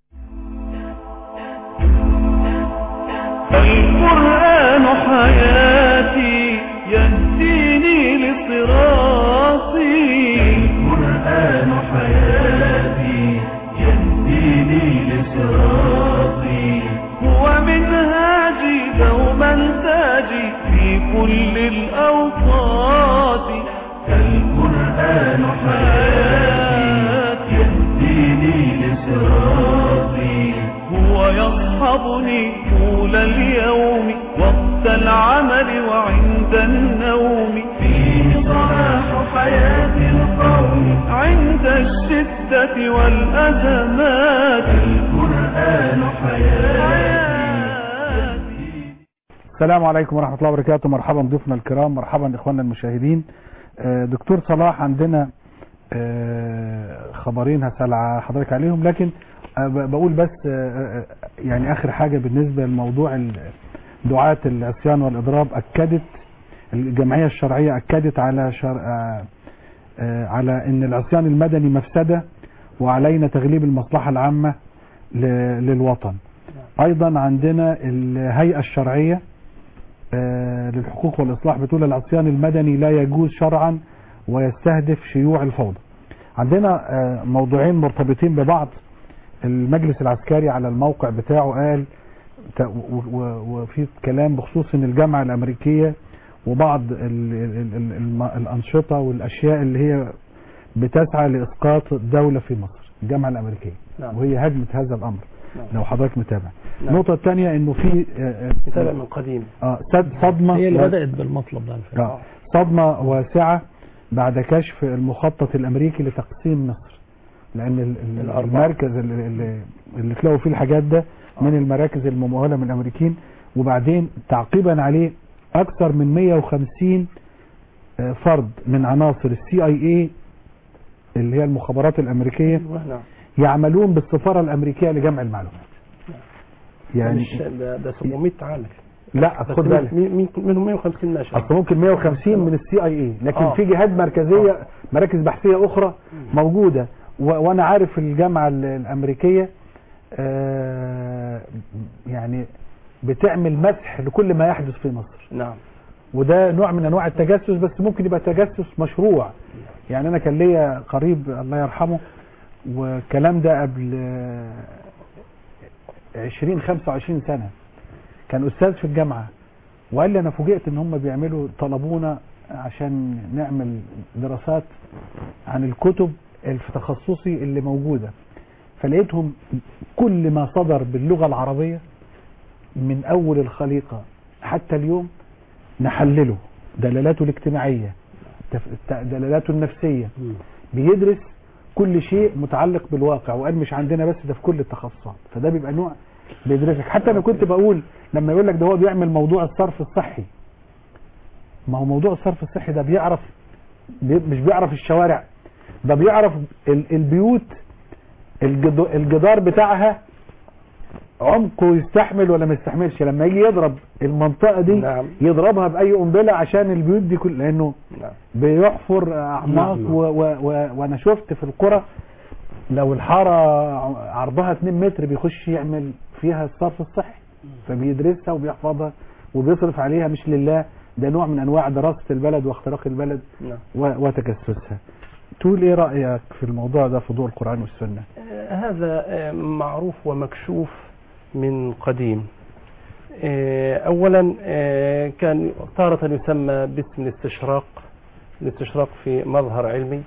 القرآن حياتي يهديني لصراطي القرآن حياتي يهديني لصراطي هو منهاجي دوما تاجي في كل الأوقات القرآن حياتي يهديني لصراطي هو يصحبني طول اليوم وقت العمل وعند النوم فيه صلاح حياة القوم عند الشدة والأزمات القرآن حياتي السلام عليكم ورحمة الله وبركاته مرحبا ضيوفنا الكرام مرحبا إخواننا المشاهدين آه، دكتور صلاح عندنا آه، خبرين هسأل ع- حضرتك عليهم لكن آه، ب- بقول بس آه، آه، يعني آخر حاجة بالنسبة لموضوع ال- دعاة العصيان والإضراب أكدت الجمعية الشرعية أكدت على شر... آه، آه، على أن العصيان المدني مفسدة وعلينا تغليب المصلحة العامة ل- للوطن أيضا عندنا الهيئة الشرعية آه، للحقوق والإصلاح بتقول العصيان المدني لا يجوز شرعا ويستهدف شيوع الفوضى عندنا آه، موضوعين مرتبطين ببعض المجلس العسكري على الموقع بتاعه قال ت- و- و- وفي كلام بخصوص ان الجامعة الامريكية وبعض ال ال ال الم- الانشطة والاشياء اللي هي بتسعى لاسقاط الدولة في مصر الجامعة الامريكية نعم. وهي هدمت هذا الامر نعم. لو حضرتك متابع نعم. النقطة الثانية انه في آه، آه، متابع من قديم اه صد- صدمة هي اللي و- بدأت بالمطلب ده على فكرة. آه. صدمة واسعة بعد كشف المخطط الامريكي لتقسيم مصر لان ال- ال- الأربعة. المركز اللي, اللي- اللي تلاقوا فيه الحاجات ده من المراكز الممولة من الامريكين وبعدين تعقيبا عليه اكثر من 150 آه، فرد من عناصر السي اي اي اللي هي المخابرات الامريكيه نعم يعملون بالسفاره الامريكيه لجمع المعلومات يعني مش- ده, ده 700 عامل لا بس خد مين- بالك مين- مين- منهم 150 ناشر اصل ممكن 150 من السي اي اي لكن آه. في جهات مركزيه مراكز بحثيه اخرى موجوده و- وانا عارف الجامعه ال- الامريكيه آه، يعني بتعمل مسح لكل ما يحدث في مصر نعم وده نوع من انواع التجسس بس ممكن يبقى تجسس مشروع يعني انا كان ليا قريب الله يرحمه والكلام ده قبل آه، 20 25 سنه كان استاذ في الجامعه وقال لي انا فوجئت ان هم بيعملوا طلبونا عشان نعمل دراسات عن الكتب اللي في تخصصي اللي موجوده فلقيتهم كل ما صدر باللغه العربيه من اول الخليقه حتى اليوم نحلله دلالاته الاجتماعيه تف- دلالاته النفسيه بيدرس كل شيء متعلق بالواقع وقال مش عندنا بس ده في كل التخصصات فده بيبقى نوع بيدرسك حتى انا كنت بقول لما يقول لك ده هو بيعمل موضوع الصرف الصحي ما هو موضوع الصرف الصحي ده بيعرف بي مش بيعرف الشوارع ده بيعرف ال- البيوت الجد- الجدار بتاعها عمقه يستحمل ولا ما يستحملش لما يجي يضرب المنطقة دي نعم. يضربها بأي قنبلة عشان البيوت دي كل لأنه نعم بيحفر أعماق نعم. و و و وأنا شفت في القرى لو الحارة عرضها 2 متر بيخش يعمل فيها الصرف الصحي فبيدرسها وبيحفظها وبيصرف عليها مش لله ده نوع من أنواع دراسة البلد واختراق البلد نعم و- وتجسسها تقول ايه رأيك في الموضوع ده في ضوء القرآن والسنة آه، هذا آه، معروف ومكشوف من قديم آه، اولا آه، كان تارة يسمى باسم الاستشراق الاستشراق في مظهر علمي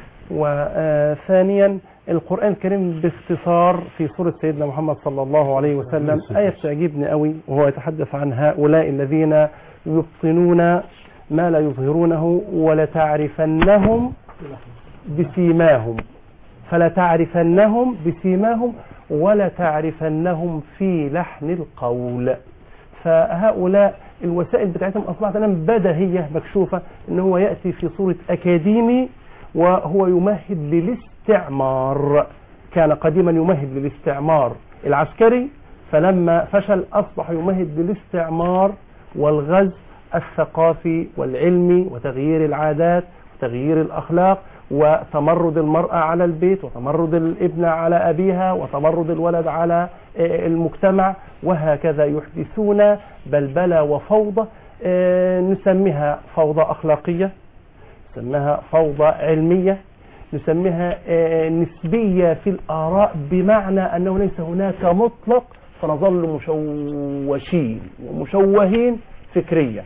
وثانيا القرآن الكريم باختصار في سورة سيدنا محمد صلى الله عليه وسلم آية تعجبني قوي وهو يتحدث عن هؤلاء الذين يبطنون ما لا يظهرونه ولتعرفنهم بسيماهم فلتعرفنهم بسيماهم ولتعرفنهم في لحن القول فهؤلاء الوسائل بتاعتهم اصبحت الان بديهيه مكشوفه ان هو ياتي في صوره اكاديمي وهو يمهد للاستعمار كان قديما يمهد للاستعمار العسكري فلما فشل اصبح يمهد للاستعمار والغزو الثقافي والعلمي وتغيير العادات وتغيير الاخلاق وتمرد المرأة على البيت وتمرد الابن على أبيها وتمرد الولد على آه، المجتمع وهكذا يحدثون بلبلة وفوضى آه، نسميها فوضى أخلاقية نسميها فوضى علمية نسميها آه، نسبية في الآراء بمعنى أنه ليس هناك مطلق فنظل مشوشين ومشوهين فكريا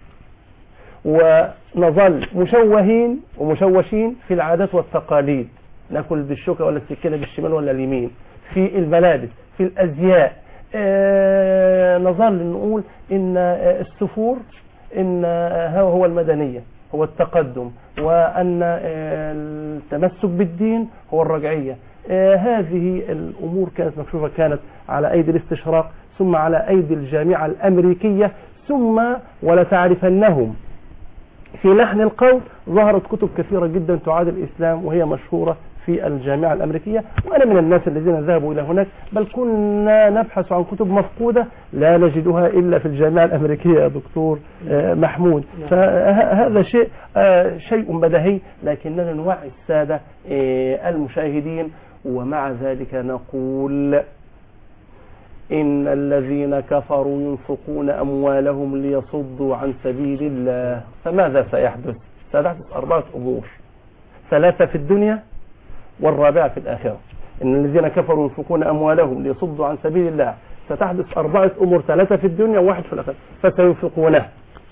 ونظل مشوهين ومشوشين في العادات والتقاليد ناكل بالشوكة ولا السكينة بالشمال ولا اليمين في الملابس في الأزياء آه، نظل نقول ان آه، السفور ان آه، هو هو المدنيه هو التقدم وان آه، التمسك بالدين هو الرجعيه آه، هذه الامور كانت مكشوفه كانت على ايدي الاستشراق ثم على ايدي الجامعه الامريكيه ثم ولتعرفنهم في لحن القول ظهرت كتب كثيرة جدا تعادل الإسلام وهي مشهورة في الجامعة الأمريكية وأنا من الناس الذين ذهبوا إلى هناك بل كنا نبحث عن كتب مفقودة لا نجدها إلا في الجامعة الأمريكية يا دكتور آه، محمود فهذا شيء آه، شيء بديهي لكننا نوعي السادة آه، المشاهدين ومع ذلك نقول إن الذين كفروا ينفقون أموالهم ليصدوا عن سبيل الله فماذا سيحدث سيحدث أربعة أمور ثلاثة في الدنيا والرابعة في الآخرة إن الذين كفروا ينفقون أموالهم ليصدوا عن سبيل الله ستحدث أربعة أمور ثلاثة في الدنيا وواحد في الآخرة فسينفقونه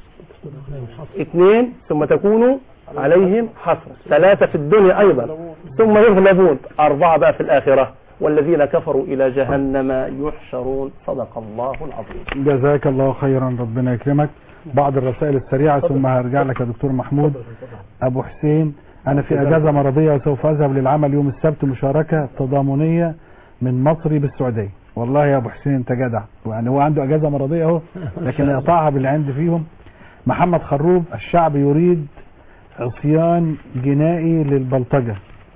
اثنين ثم تكون عليهم حسرة ثلاثة في الدنيا أيضا ثم يغلبون أربعة بقى في الآخرة والذين كفروا إلى جهنم يحشرون صدق الله العظيم جزاك الله خيرا ربنا يكرمك بعض الرسائل السريعة ثم هرجع لك يا دكتور محمود أبو حسين أنا في أجازة مرضية وسوف أذهب للعمل يوم السبت مشاركة تضامنية من مصري بالسعودية والله يا أبو حسين أنت جدع يعني هو عنده أجازة مرضية أهو لكن يقطعها باللي عندي فيهم محمد خروب الشعب يريد عصيان جنائي للبلطجة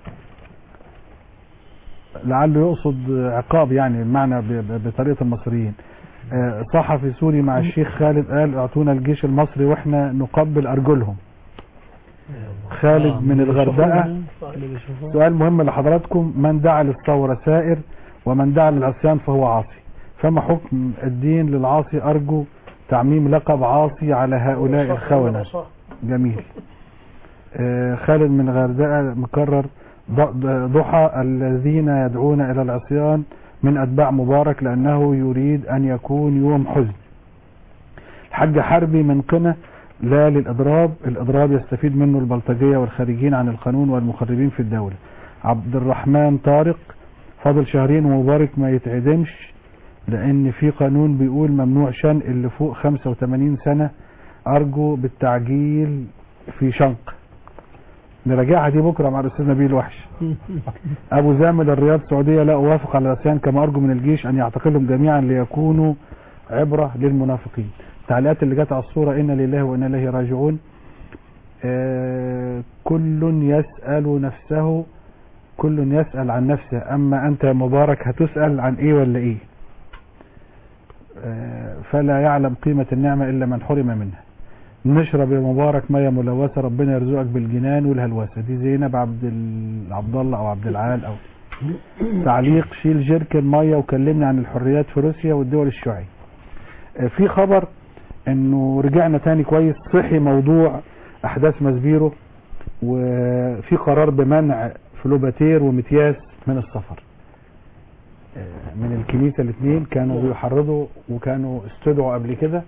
لعله يقصد عقاب يعني المعنى ب- ب- بطريقة المصريين آه، صحفي سوري مع الشيخ خالد قال اعطونا الجيش المصري واحنا نقبل ارجلهم خالد من الغردقة سؤال مهم لحضراتكم من دعا للثورة سائر ومن دعا للعصيان فهو عاصي فما حكم الدين للعاصي ارجو تعميم لقب عاصي على هؤلاء الخونة جميل آه، خالد من الغردقة مكرر ض- ضحى الذين يدعون إلى العصيان من أتباع مبارك لأنه يريد أن يكون يوم حزن الحاج حربي من قنا لا للإضراب الإضراب يستفيد منه البلطجية والخارجين عن القانون والمخربين في الدولة عبد الرحمن طارق فاضل شهرين ومبارك ما يتعدمش لأن في قانون بيقول ممنوع شنق اللي فوق 85 سنة أرجو بالتعجيل في شنق نراجعها دي بكرة مع الأستاذ نبيل وحش أبو زامل الرياض السعودية لا أوافق على العصيان كما أرجو من الجيش أن يعتقلهم جميعا ليكونوا عبرة للمنافقين التعليقات اللي جت على الصورة إنا لله وإنا إليه راجعون آه كل يسأل نفسه كل يسأل عن نفسه أما أنت يا مبارك هتسأل عن إيه ولا إيه آه فلا يعلم قيمة النعمة إلا من حرم منها نشرب يا مبارك ميه ملوثه ربنا يرزقك بالجنان والهلوسه دي زينب عبد ال- عبد الله او عبد العال او تعليق شيل جيركن ميه وكلمني عن الحريات في روسيا والدول الشيوعيه آه، في خبر انه رجعنا تاني كويس صحي موضوع احداث مسبيرو وفي قرار بمنع فلوباتير ومتياس من السفر آه، من الكنيسه الاثنين كانوا بيحرضوا وكانوا استدعوا قبل كده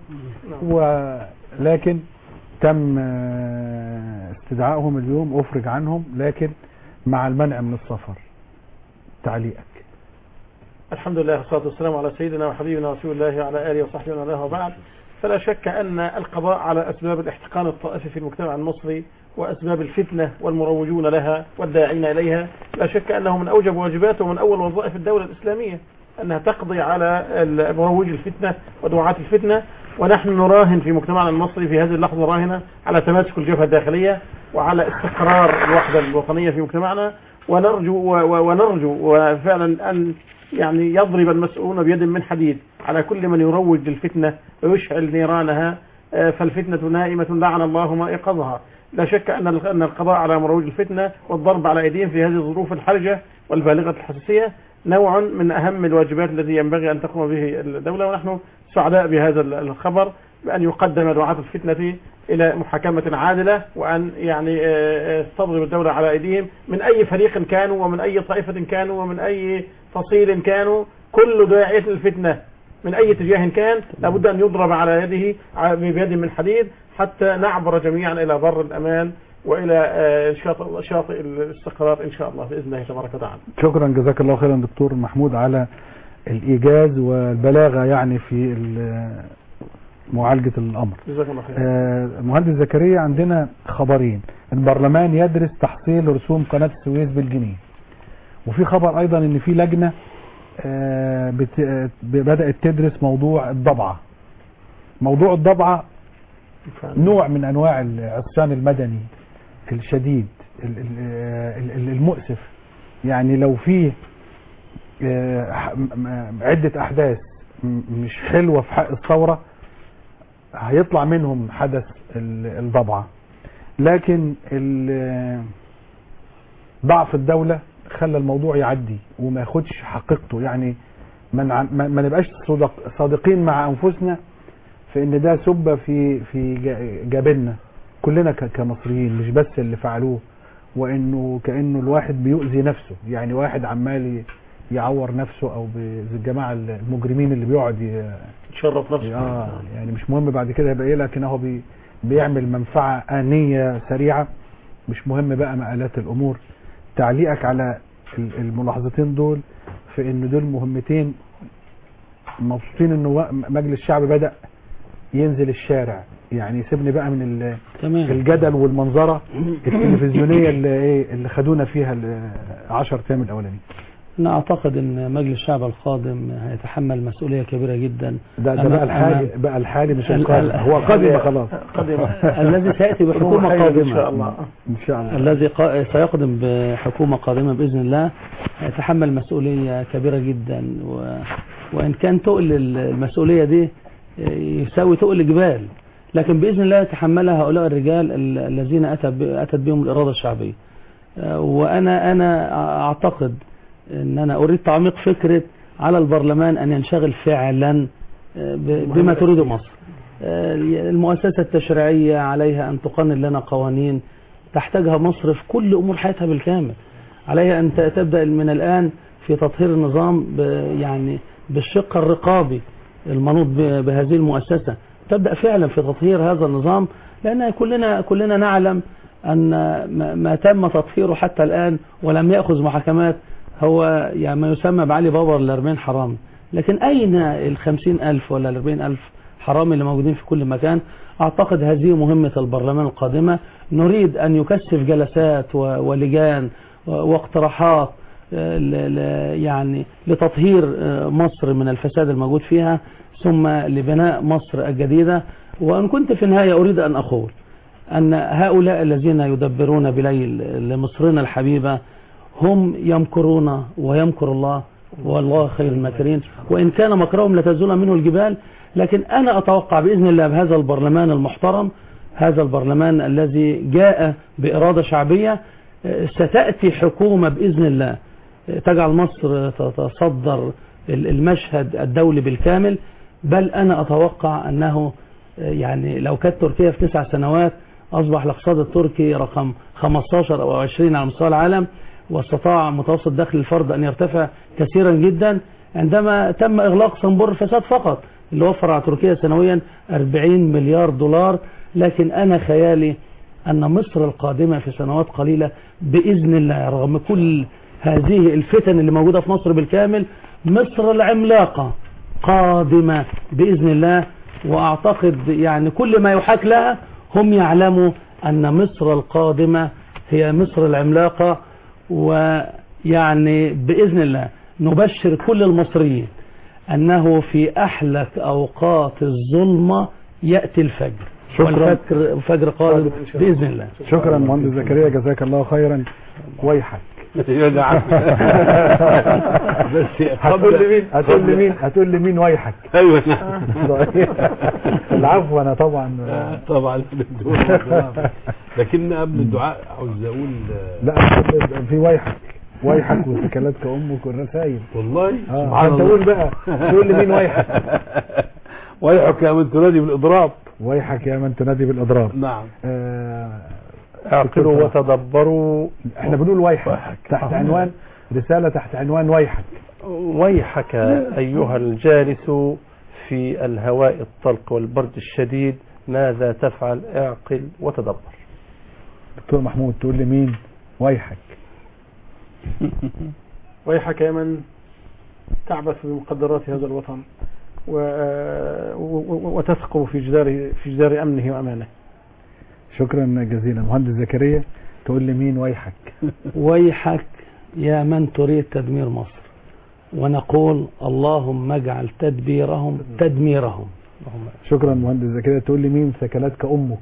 ولكن تم آه، استدعائهم اليوم افرج عنهم لكن مع المنع من السفر تعليقك الحمد لله والصلاة والسلام على سيدنا وحبيبنا رسول الله وعلى آله وصحبه ومن والاه وبعد فلا شك أن القضاء على أسباب الاحتقان الطائفي في المجتمع المصري وأسباب الفتنة والمروجون لها والداعين إليها لا شك أنه من أوجب واجباته ومن أول وظائف الدولة الإسلامية أنها تقضي على ال- مروج الفتنة ودعاة الفتنة ونحن نراهن في مجتمعنا المصري في هذه اللحظة راهنة على تماسك الجبهة الداخلية وعلى استقرار الوحدة الوطنية في مجتمعنا ونرجو و- و- ونرجو وفعلا أن يعني يضرب المسؤولون بيد من حديد على كل من يروج للفتنة ويشعل نيرانها آه، فالفتنة نائمة لعن الله ما ايقظها لا شك أن ال- أن القضاء على مروج الفتنة والضرب على أيديهم في هذه الظروف الحرجة والبالغة الحساسية نوع من أهم الواجبات التي ينبغي أن تقوم به الدولة ونحن سعداء بهذا ال- الخبر بأن يقدم دعاة الفتنة إلى محاكمة عادلة وأن يعني آه، آه، تضرب الدولة على أيديهم من أي فريق كانوا ومن أي طائفة كانوا ومن أي فصيل كانوا كل داعية الفتنة من أي اتجاه كان لابد أن يضرب على يده ع- بيد من حديد حتى نعبر جميعا إلى بر الأمان وإلى آه، شاطئ شاطئ الاستقرار إن شاء الله بإذن الله تبارك وتعالى شكرا جزاك الله خيرا دكتور محمود على الإيجاز والبلاغة يعني في ال- معالجة الأمر جزاك الله خير آه، مهندس زكريا عندنا خبرين البرلمان يدرس تحصيل رسوم قناة السويس بالجنيه وفي خبر أيضا إن في لجنة آه، بت- آه، بدأت تدرس موضوع الضبعة موضوع الضبعة نوع من أنواع العصيان المدني الشديد ال- ال- ال- المؤسف يعني لو في آه، ح- م- م- عدة أحداث م- مش حلوة في حق الثورة هيطلع منهم حدث ال- الضبعة لكن ال- ضعف الدولة خلى الموضوع يعدي وما ياخدش حقيقته يعني ما نع- ما ما نبقاش صدق- صادقين مع انفسنا في ان ده سب في في جا- جبيننا كلنا ك- كمصريين مش بس اللي فعلوه وانه كانه الواحد بيؤذي نفسه يعني واحد عمال ي- يعور نفسه او ب- زي الجماعه المجرمين اللي بيقعد ي- تشرف نفسك اه يعني مش مهم بعد كده يبقى ايه لكن هو بي بيعمل منفعه انيه سريعه مش مهم بقى مآلات الامور تعليقك على ال- الملاحظتين دول في ان دول مهمتين مبسوطين انه وا- مجلس الشعب بدأ ينزل الشارع يعني سيبني بقى من ال- تمام الجدل والمنظره التلفزيونيه اللي ايه اللي خدونا فيها العشر ايام الاولانيين أنا أعتقد أن مجلس الشعب القادم هيتحمل مسؤولية كبيرة جدا ده ده أنا- بقى الحالي أنا- بقى الحالي مش ال- القادم ال- هو قادم خلاص الذي سيأتي بحكومة قادمة ان شاء الله ان شاء الله الذي قا- سيقدم بحكومة قادمة بإذن الله يتحمل مسؤولية كبيرة جدا و... وإن كان تقل ال- المسؤولية دي يساوي تقل جبال لكن بإذن الله يتحملها هؤلاء الرجال ال- الذين أتى ب- أتت بهم الإرادة الشعبية آه، وأنا أنا أعتقد أن أنا أريد تعميق فكرة على البرلمان أن ينشغل فعلا آه، ب- بما تريده مصر آه، المؤسسة التشريعية عليها أن تقنن لنا قوانين تحتاجها مصر في كل أمور حياتها بالكامل عليها أن ت- تبدأ من الآن في تطهير النظام ب- يعني بالشق الرقابي المنوط ب- بهذه المؤسسة تبدأ فعلا في تطهير هذا النظام لأن كلنا كلنا نعلم أن ما- ما تم تطهيره حتى الآن ولم يأخذ محاكمات هو يعني ما يسمى بعلي بابا الأربعين حرامي لكن أين الخمسين ألف ولا الأربعين ألف حرامي اللي موجودين في كل مكان أعتقد هذه مهمة البرلمان القادمة نريد أن يكثف جلسات و- ولجان و- واقتراحات آه، ل- ل- يعني لتطهير آه، مصر من الفساد الموجود فيها ثم لبناء مصر الجديدة وأن كنت في النهاية أريد أن أقول أن هؤلاء الذين يدبرون بليل لمصرنا الحبيبة هم يمكرون ويمكر الله والله خير الماكرين وإن كان مكرهم لتزول منه الجبال لكن أنا أتوقع بإذن الله بهذا البرلمان المحترم هذا البرلمان الذي جاء بإرادة شعبية آه، ستأتي حكومة بإذن الله آه، تجعل مصر تتصدر ال- المشهد الدولي بالكامل بل أنا أتوقع أنه آه، يعني لو كانت تركيا في تسع سنوات أصبح الاقتصاد التركي رقم 15 أو 20 على مستوى العالم واستطاع متوسط دخل الفرد أن يرتفع كثيرا جدا عندما تم إغلاق صنبور الفساد فقط اللي وفر على تركيا سنويا 40 مليار دولار لكن أنا خيالي أن مصر القادمة في سنوات قليلة بإذن الله رغم كل هذه الفتن اللي موجودة في مصر بالكامل مصر العملاقة قادمة بإذن الله وأعتقد يعني كل ما يحاك لها هم يعلموا أن مصر القادمة هي مصر العملاقة ويعني بإذن الله نبشر كل المصريين أنه في أحلك أوقات الظلمة يأتي الفجر شكراً. والفجر الفجر قادم بإذن الله شكرا مهندس زكريا جزاك الله خيرا ويحك بس هتقول لي مين هتقول لي مين هتقول لي مين ويحك ايوه العفو انا طبعا طبعا الدعاء والدعاء. لكن قبل الدعاء عاوز اقول لا في ويحك ويحك وسكلات كأمك والرسايل والله اه سبحان انت الله. قول بقى تقول لي مين ويحك ويحك يا من تنادي بالاضراب ويحك يا من تنادي بالاضراب نعم آه اعقلوا وتدبروا احنا بنقول ويحك تحت عنوان رسالة تحت عنوان ويحك ويحك أيها الجالس في الهواء الطلق والبرد الشديد ماذا تفعل اعقل وتدبر دكتور محمود تقول لي مين ويحك ويحك يا من تعبث بمقدرات هذا الوطن و- آه، و- و- وتثقب في جدار في جدار امنه وامانه شكرا جزيلا مهندس زكريا تقول لي مين ويحك ويحك يا من تريد تدمير مصر ونقول اللهم اجعل تدبيرهم تدميرهم شكرا مهندس زكريا تقول لي مين سكنتك امك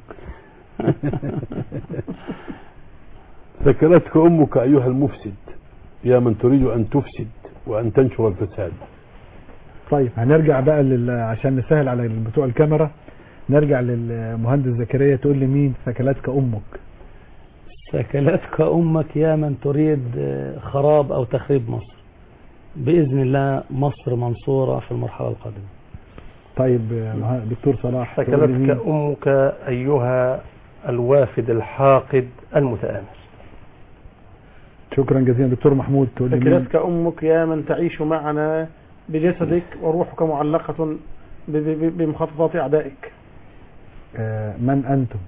ذكرتك أمك أيها المفسد يا من تريد أن تفسد وأن تنشر الفساد طيب هنرجع بقى لل... عشان نسهل على بتوع الكاميرا نرجع للمهندس زكريا تقول لي مين سكنتك امك سكلتك أمك يا من تريد آه، خراب أو تخريب مصر بإذن الله مصر منصورة في المرحلة القادمة طيب آه، مه- دكتور صلاح تقول لي مين؟ سكنتك أمك أيها الوافد الحاقد المتآمر شكرا جزيلا دكتور محمود تقول لي مين سكنتك امك يا من تعيش معنا بجسدك وروحك معلقه ب- ب- ب- بمخططات اعدائك آه، من انتم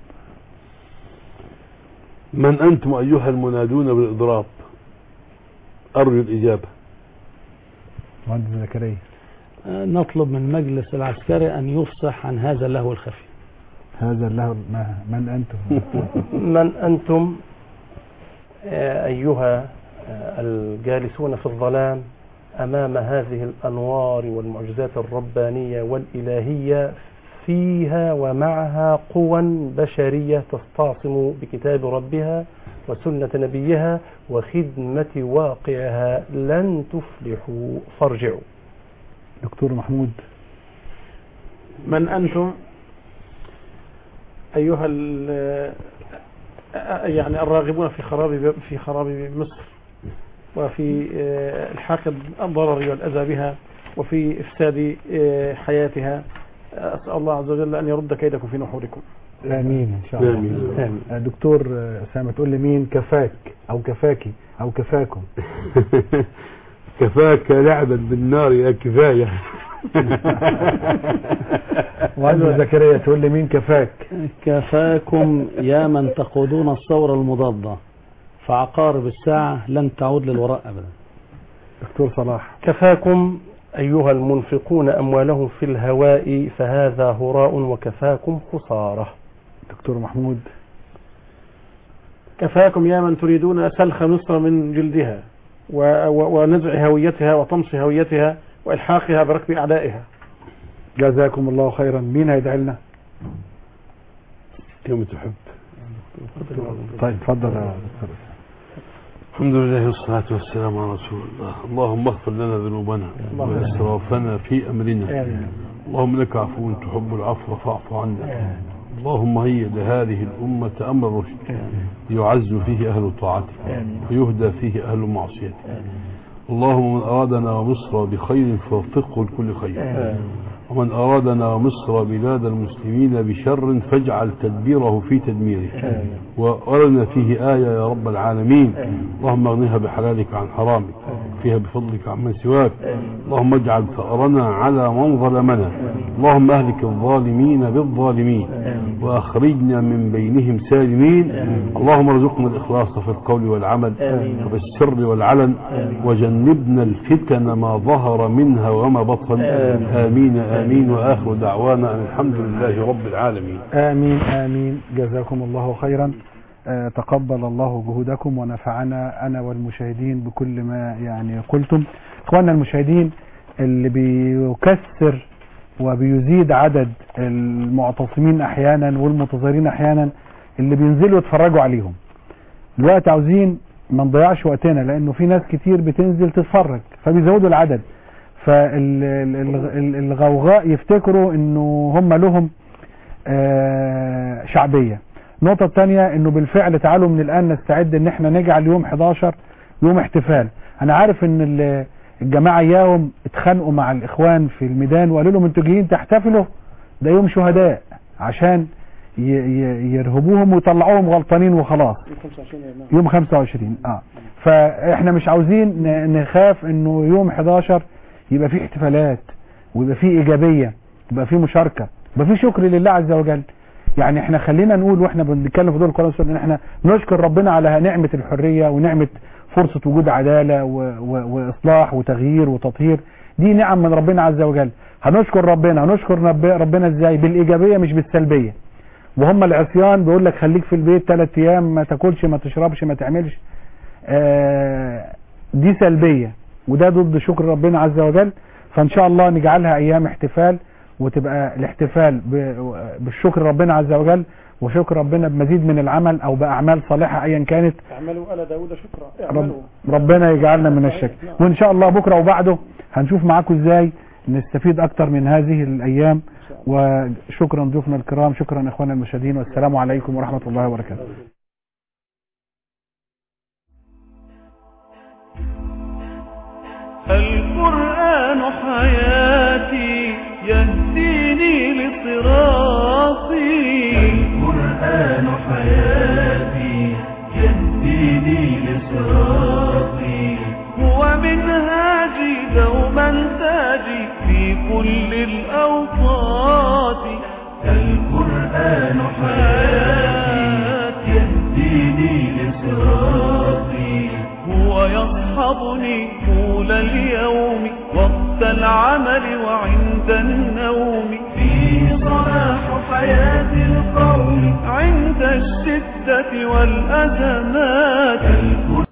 من أنتم أيها المنادون بالإضراب أرجو الإجابة مهندس زكريا آه، نطلب من المجلس العسكري أن يفصح عن هذا اللهو الخفي هذا له ما من انتم من أنتم آه، أيها آه، الجالسون في الظلام أمام هذه الأنوار والمعجزات الربانية والإلهية فيها ومعها قوى بشرية تستعصم بكتاب ربها وسنة نبيها وخدمة واقعها لن تفلحوا فارجعوا دكتور محمود من انتم ايها ال- آه، يعني الراغبون في خراب في خراب مصر وفي آه، الحاق الضرر والاذى بها وفي افساد آه، حياتها اسال الله عز وجل ان يرد كيدكم في نحوركم امين ان شاء الله آمين. آه، دكتور آه، اسامه تقول لي مين كفاك او كفاكي او كفاكم كفاك لعبا بالنار يا كفاية مهندس زكريا تقول لي مين كفاك كفاكم يا من تقودون الثورة المضادة فعقارب الساعة لن تعود للوراء أبدا دكتور صلاح كفاكم أيها المنفقون أموالهم في الهواء فهذا هراء وكفاكم خسارة دكتور محمود كفاكم يا من تريدون سلخ مصر من جلدها و- و- ونزع هويتها وطمس هويتها والحاقها بركب اعدائها جزاكم الله خيرا مين هيدعي لنا كما تحب طيب اتفضل يا دكتور الحمد لله والصلاة والسلام على رسول الله اللهم اغفر لنا ذنوبنا وإسرافنا في أمرنا اللهم لك عفو تحب العفو فاعف عنا اللهم هيئ لهذه الأمة أمر الرشد يعز فيه أهل طاعتك ويهدى فيه أهل معصيتك اللهم من أرادنا ومصر بخير فوفقه لكل خير ومن أرادنا ومصر بلاد المسلمين بشر فاجعل تدبيره في تدميره وأرنا فيه آية يا رب العالمين اللهم اغنها بحلالك عن حرامك فيها بفضلك عمن سواك اللهم اجعل ثأرنا على من ظلمنا اللهم اهلك الظالمين بالظالمين وأخرجنا من بينهم سالمين اللهم ارزقنا الإخلاص في القول والعمل وفي السر والعلن وجنبنا الفتن ما ظهر منها وما بطن آمين آمين وآخر دعوانا أن الحمد لله رب العالمين آمين آمين جزاكم الله خيرا آه، تقبل الله جهودكم ونفعنا أنا والمشاهدين بكل ما يعني قلتم إخواننا المشاهدين اللي بيكسر وبيزيد عدد المعتصمين أحيانا والمتظاهرين أحيانا اللي بينزلوا يتفرجوا عليهم دلوقتي عاوزين ما نضيعش وقتنا لأنه في ناس كتير بتنزل تتفرج فبيزودوا العدد فالغوغاء يفتكروا انه هم لهم آه، شعبية النقطة الثانية انه بالفعل تعالوا من الان نستعد ان احنا نجعل يوم 11 يوم احتفال انا عارف ان ال- الجماعة اياهم اتخانقوا مع الاخوان في الميدان وقالوا لهم انتوا جايين تحتفلوا ده يوم شهداء عشان ي- ي- يرهبوهم ويطلعوهم غلطانين وخلاص يوم 25 اه فاحنا مش عاوزين ن- نخاف انه يوم 11 يبقى فيه احتفالات ويبقى فيه ايجابيه يبقى فيه مشاركه يبقى فيه شكر لله عز وجل يعني احنا خلينا نقول واحنا بنتكلم في دول القرآن والسنة ان احنا نشكر ربنا على نعمة الحرية ونعمة فرصة وجود عدالة و... و... واصلاح وتغيير وتطهير دي نعم من ربنا عز وجل هنشكر ربنا هنشكر رب... ربنا ازاي بالايجابية مش بالسلبية وهم العصيان بيقول لك خليك في البيت ثلاث ايام ما تاكلش ما تشربش ما تعملش آه دي سلبية وده ضد شكر ربنا عز وجل فان شاء الله نجعلها ايام احتفال وتبقى الاحتفال ب- بالشكر ربنا عز وجل وشكر ربنا بمزيد من العمل او باعمال صالحة ايا كانت اعملوا آل داود شكرا رب اعملوا ربنا يجعلنا من الشكر وان شاء الله بكرة وبعده هنشوف معاكم ازاي نستفيد اكتر من هذه الايام وشكرا ضيوفنا الكرام شكرا اخوانا المشاهدين والسلام عليكم ورحمة الله وبركاته القرآن حياتي يهديني لصراطي القرآن حياتي يهديني لصراطي هو منهاجي دوما تاجي في كل الأوقات القرآن حياتي يهديني لصراطي هو يصحبني طول اليوم وقت العمل وعند النوم فيه صلاح حياة القوم عند الشدة والأزمات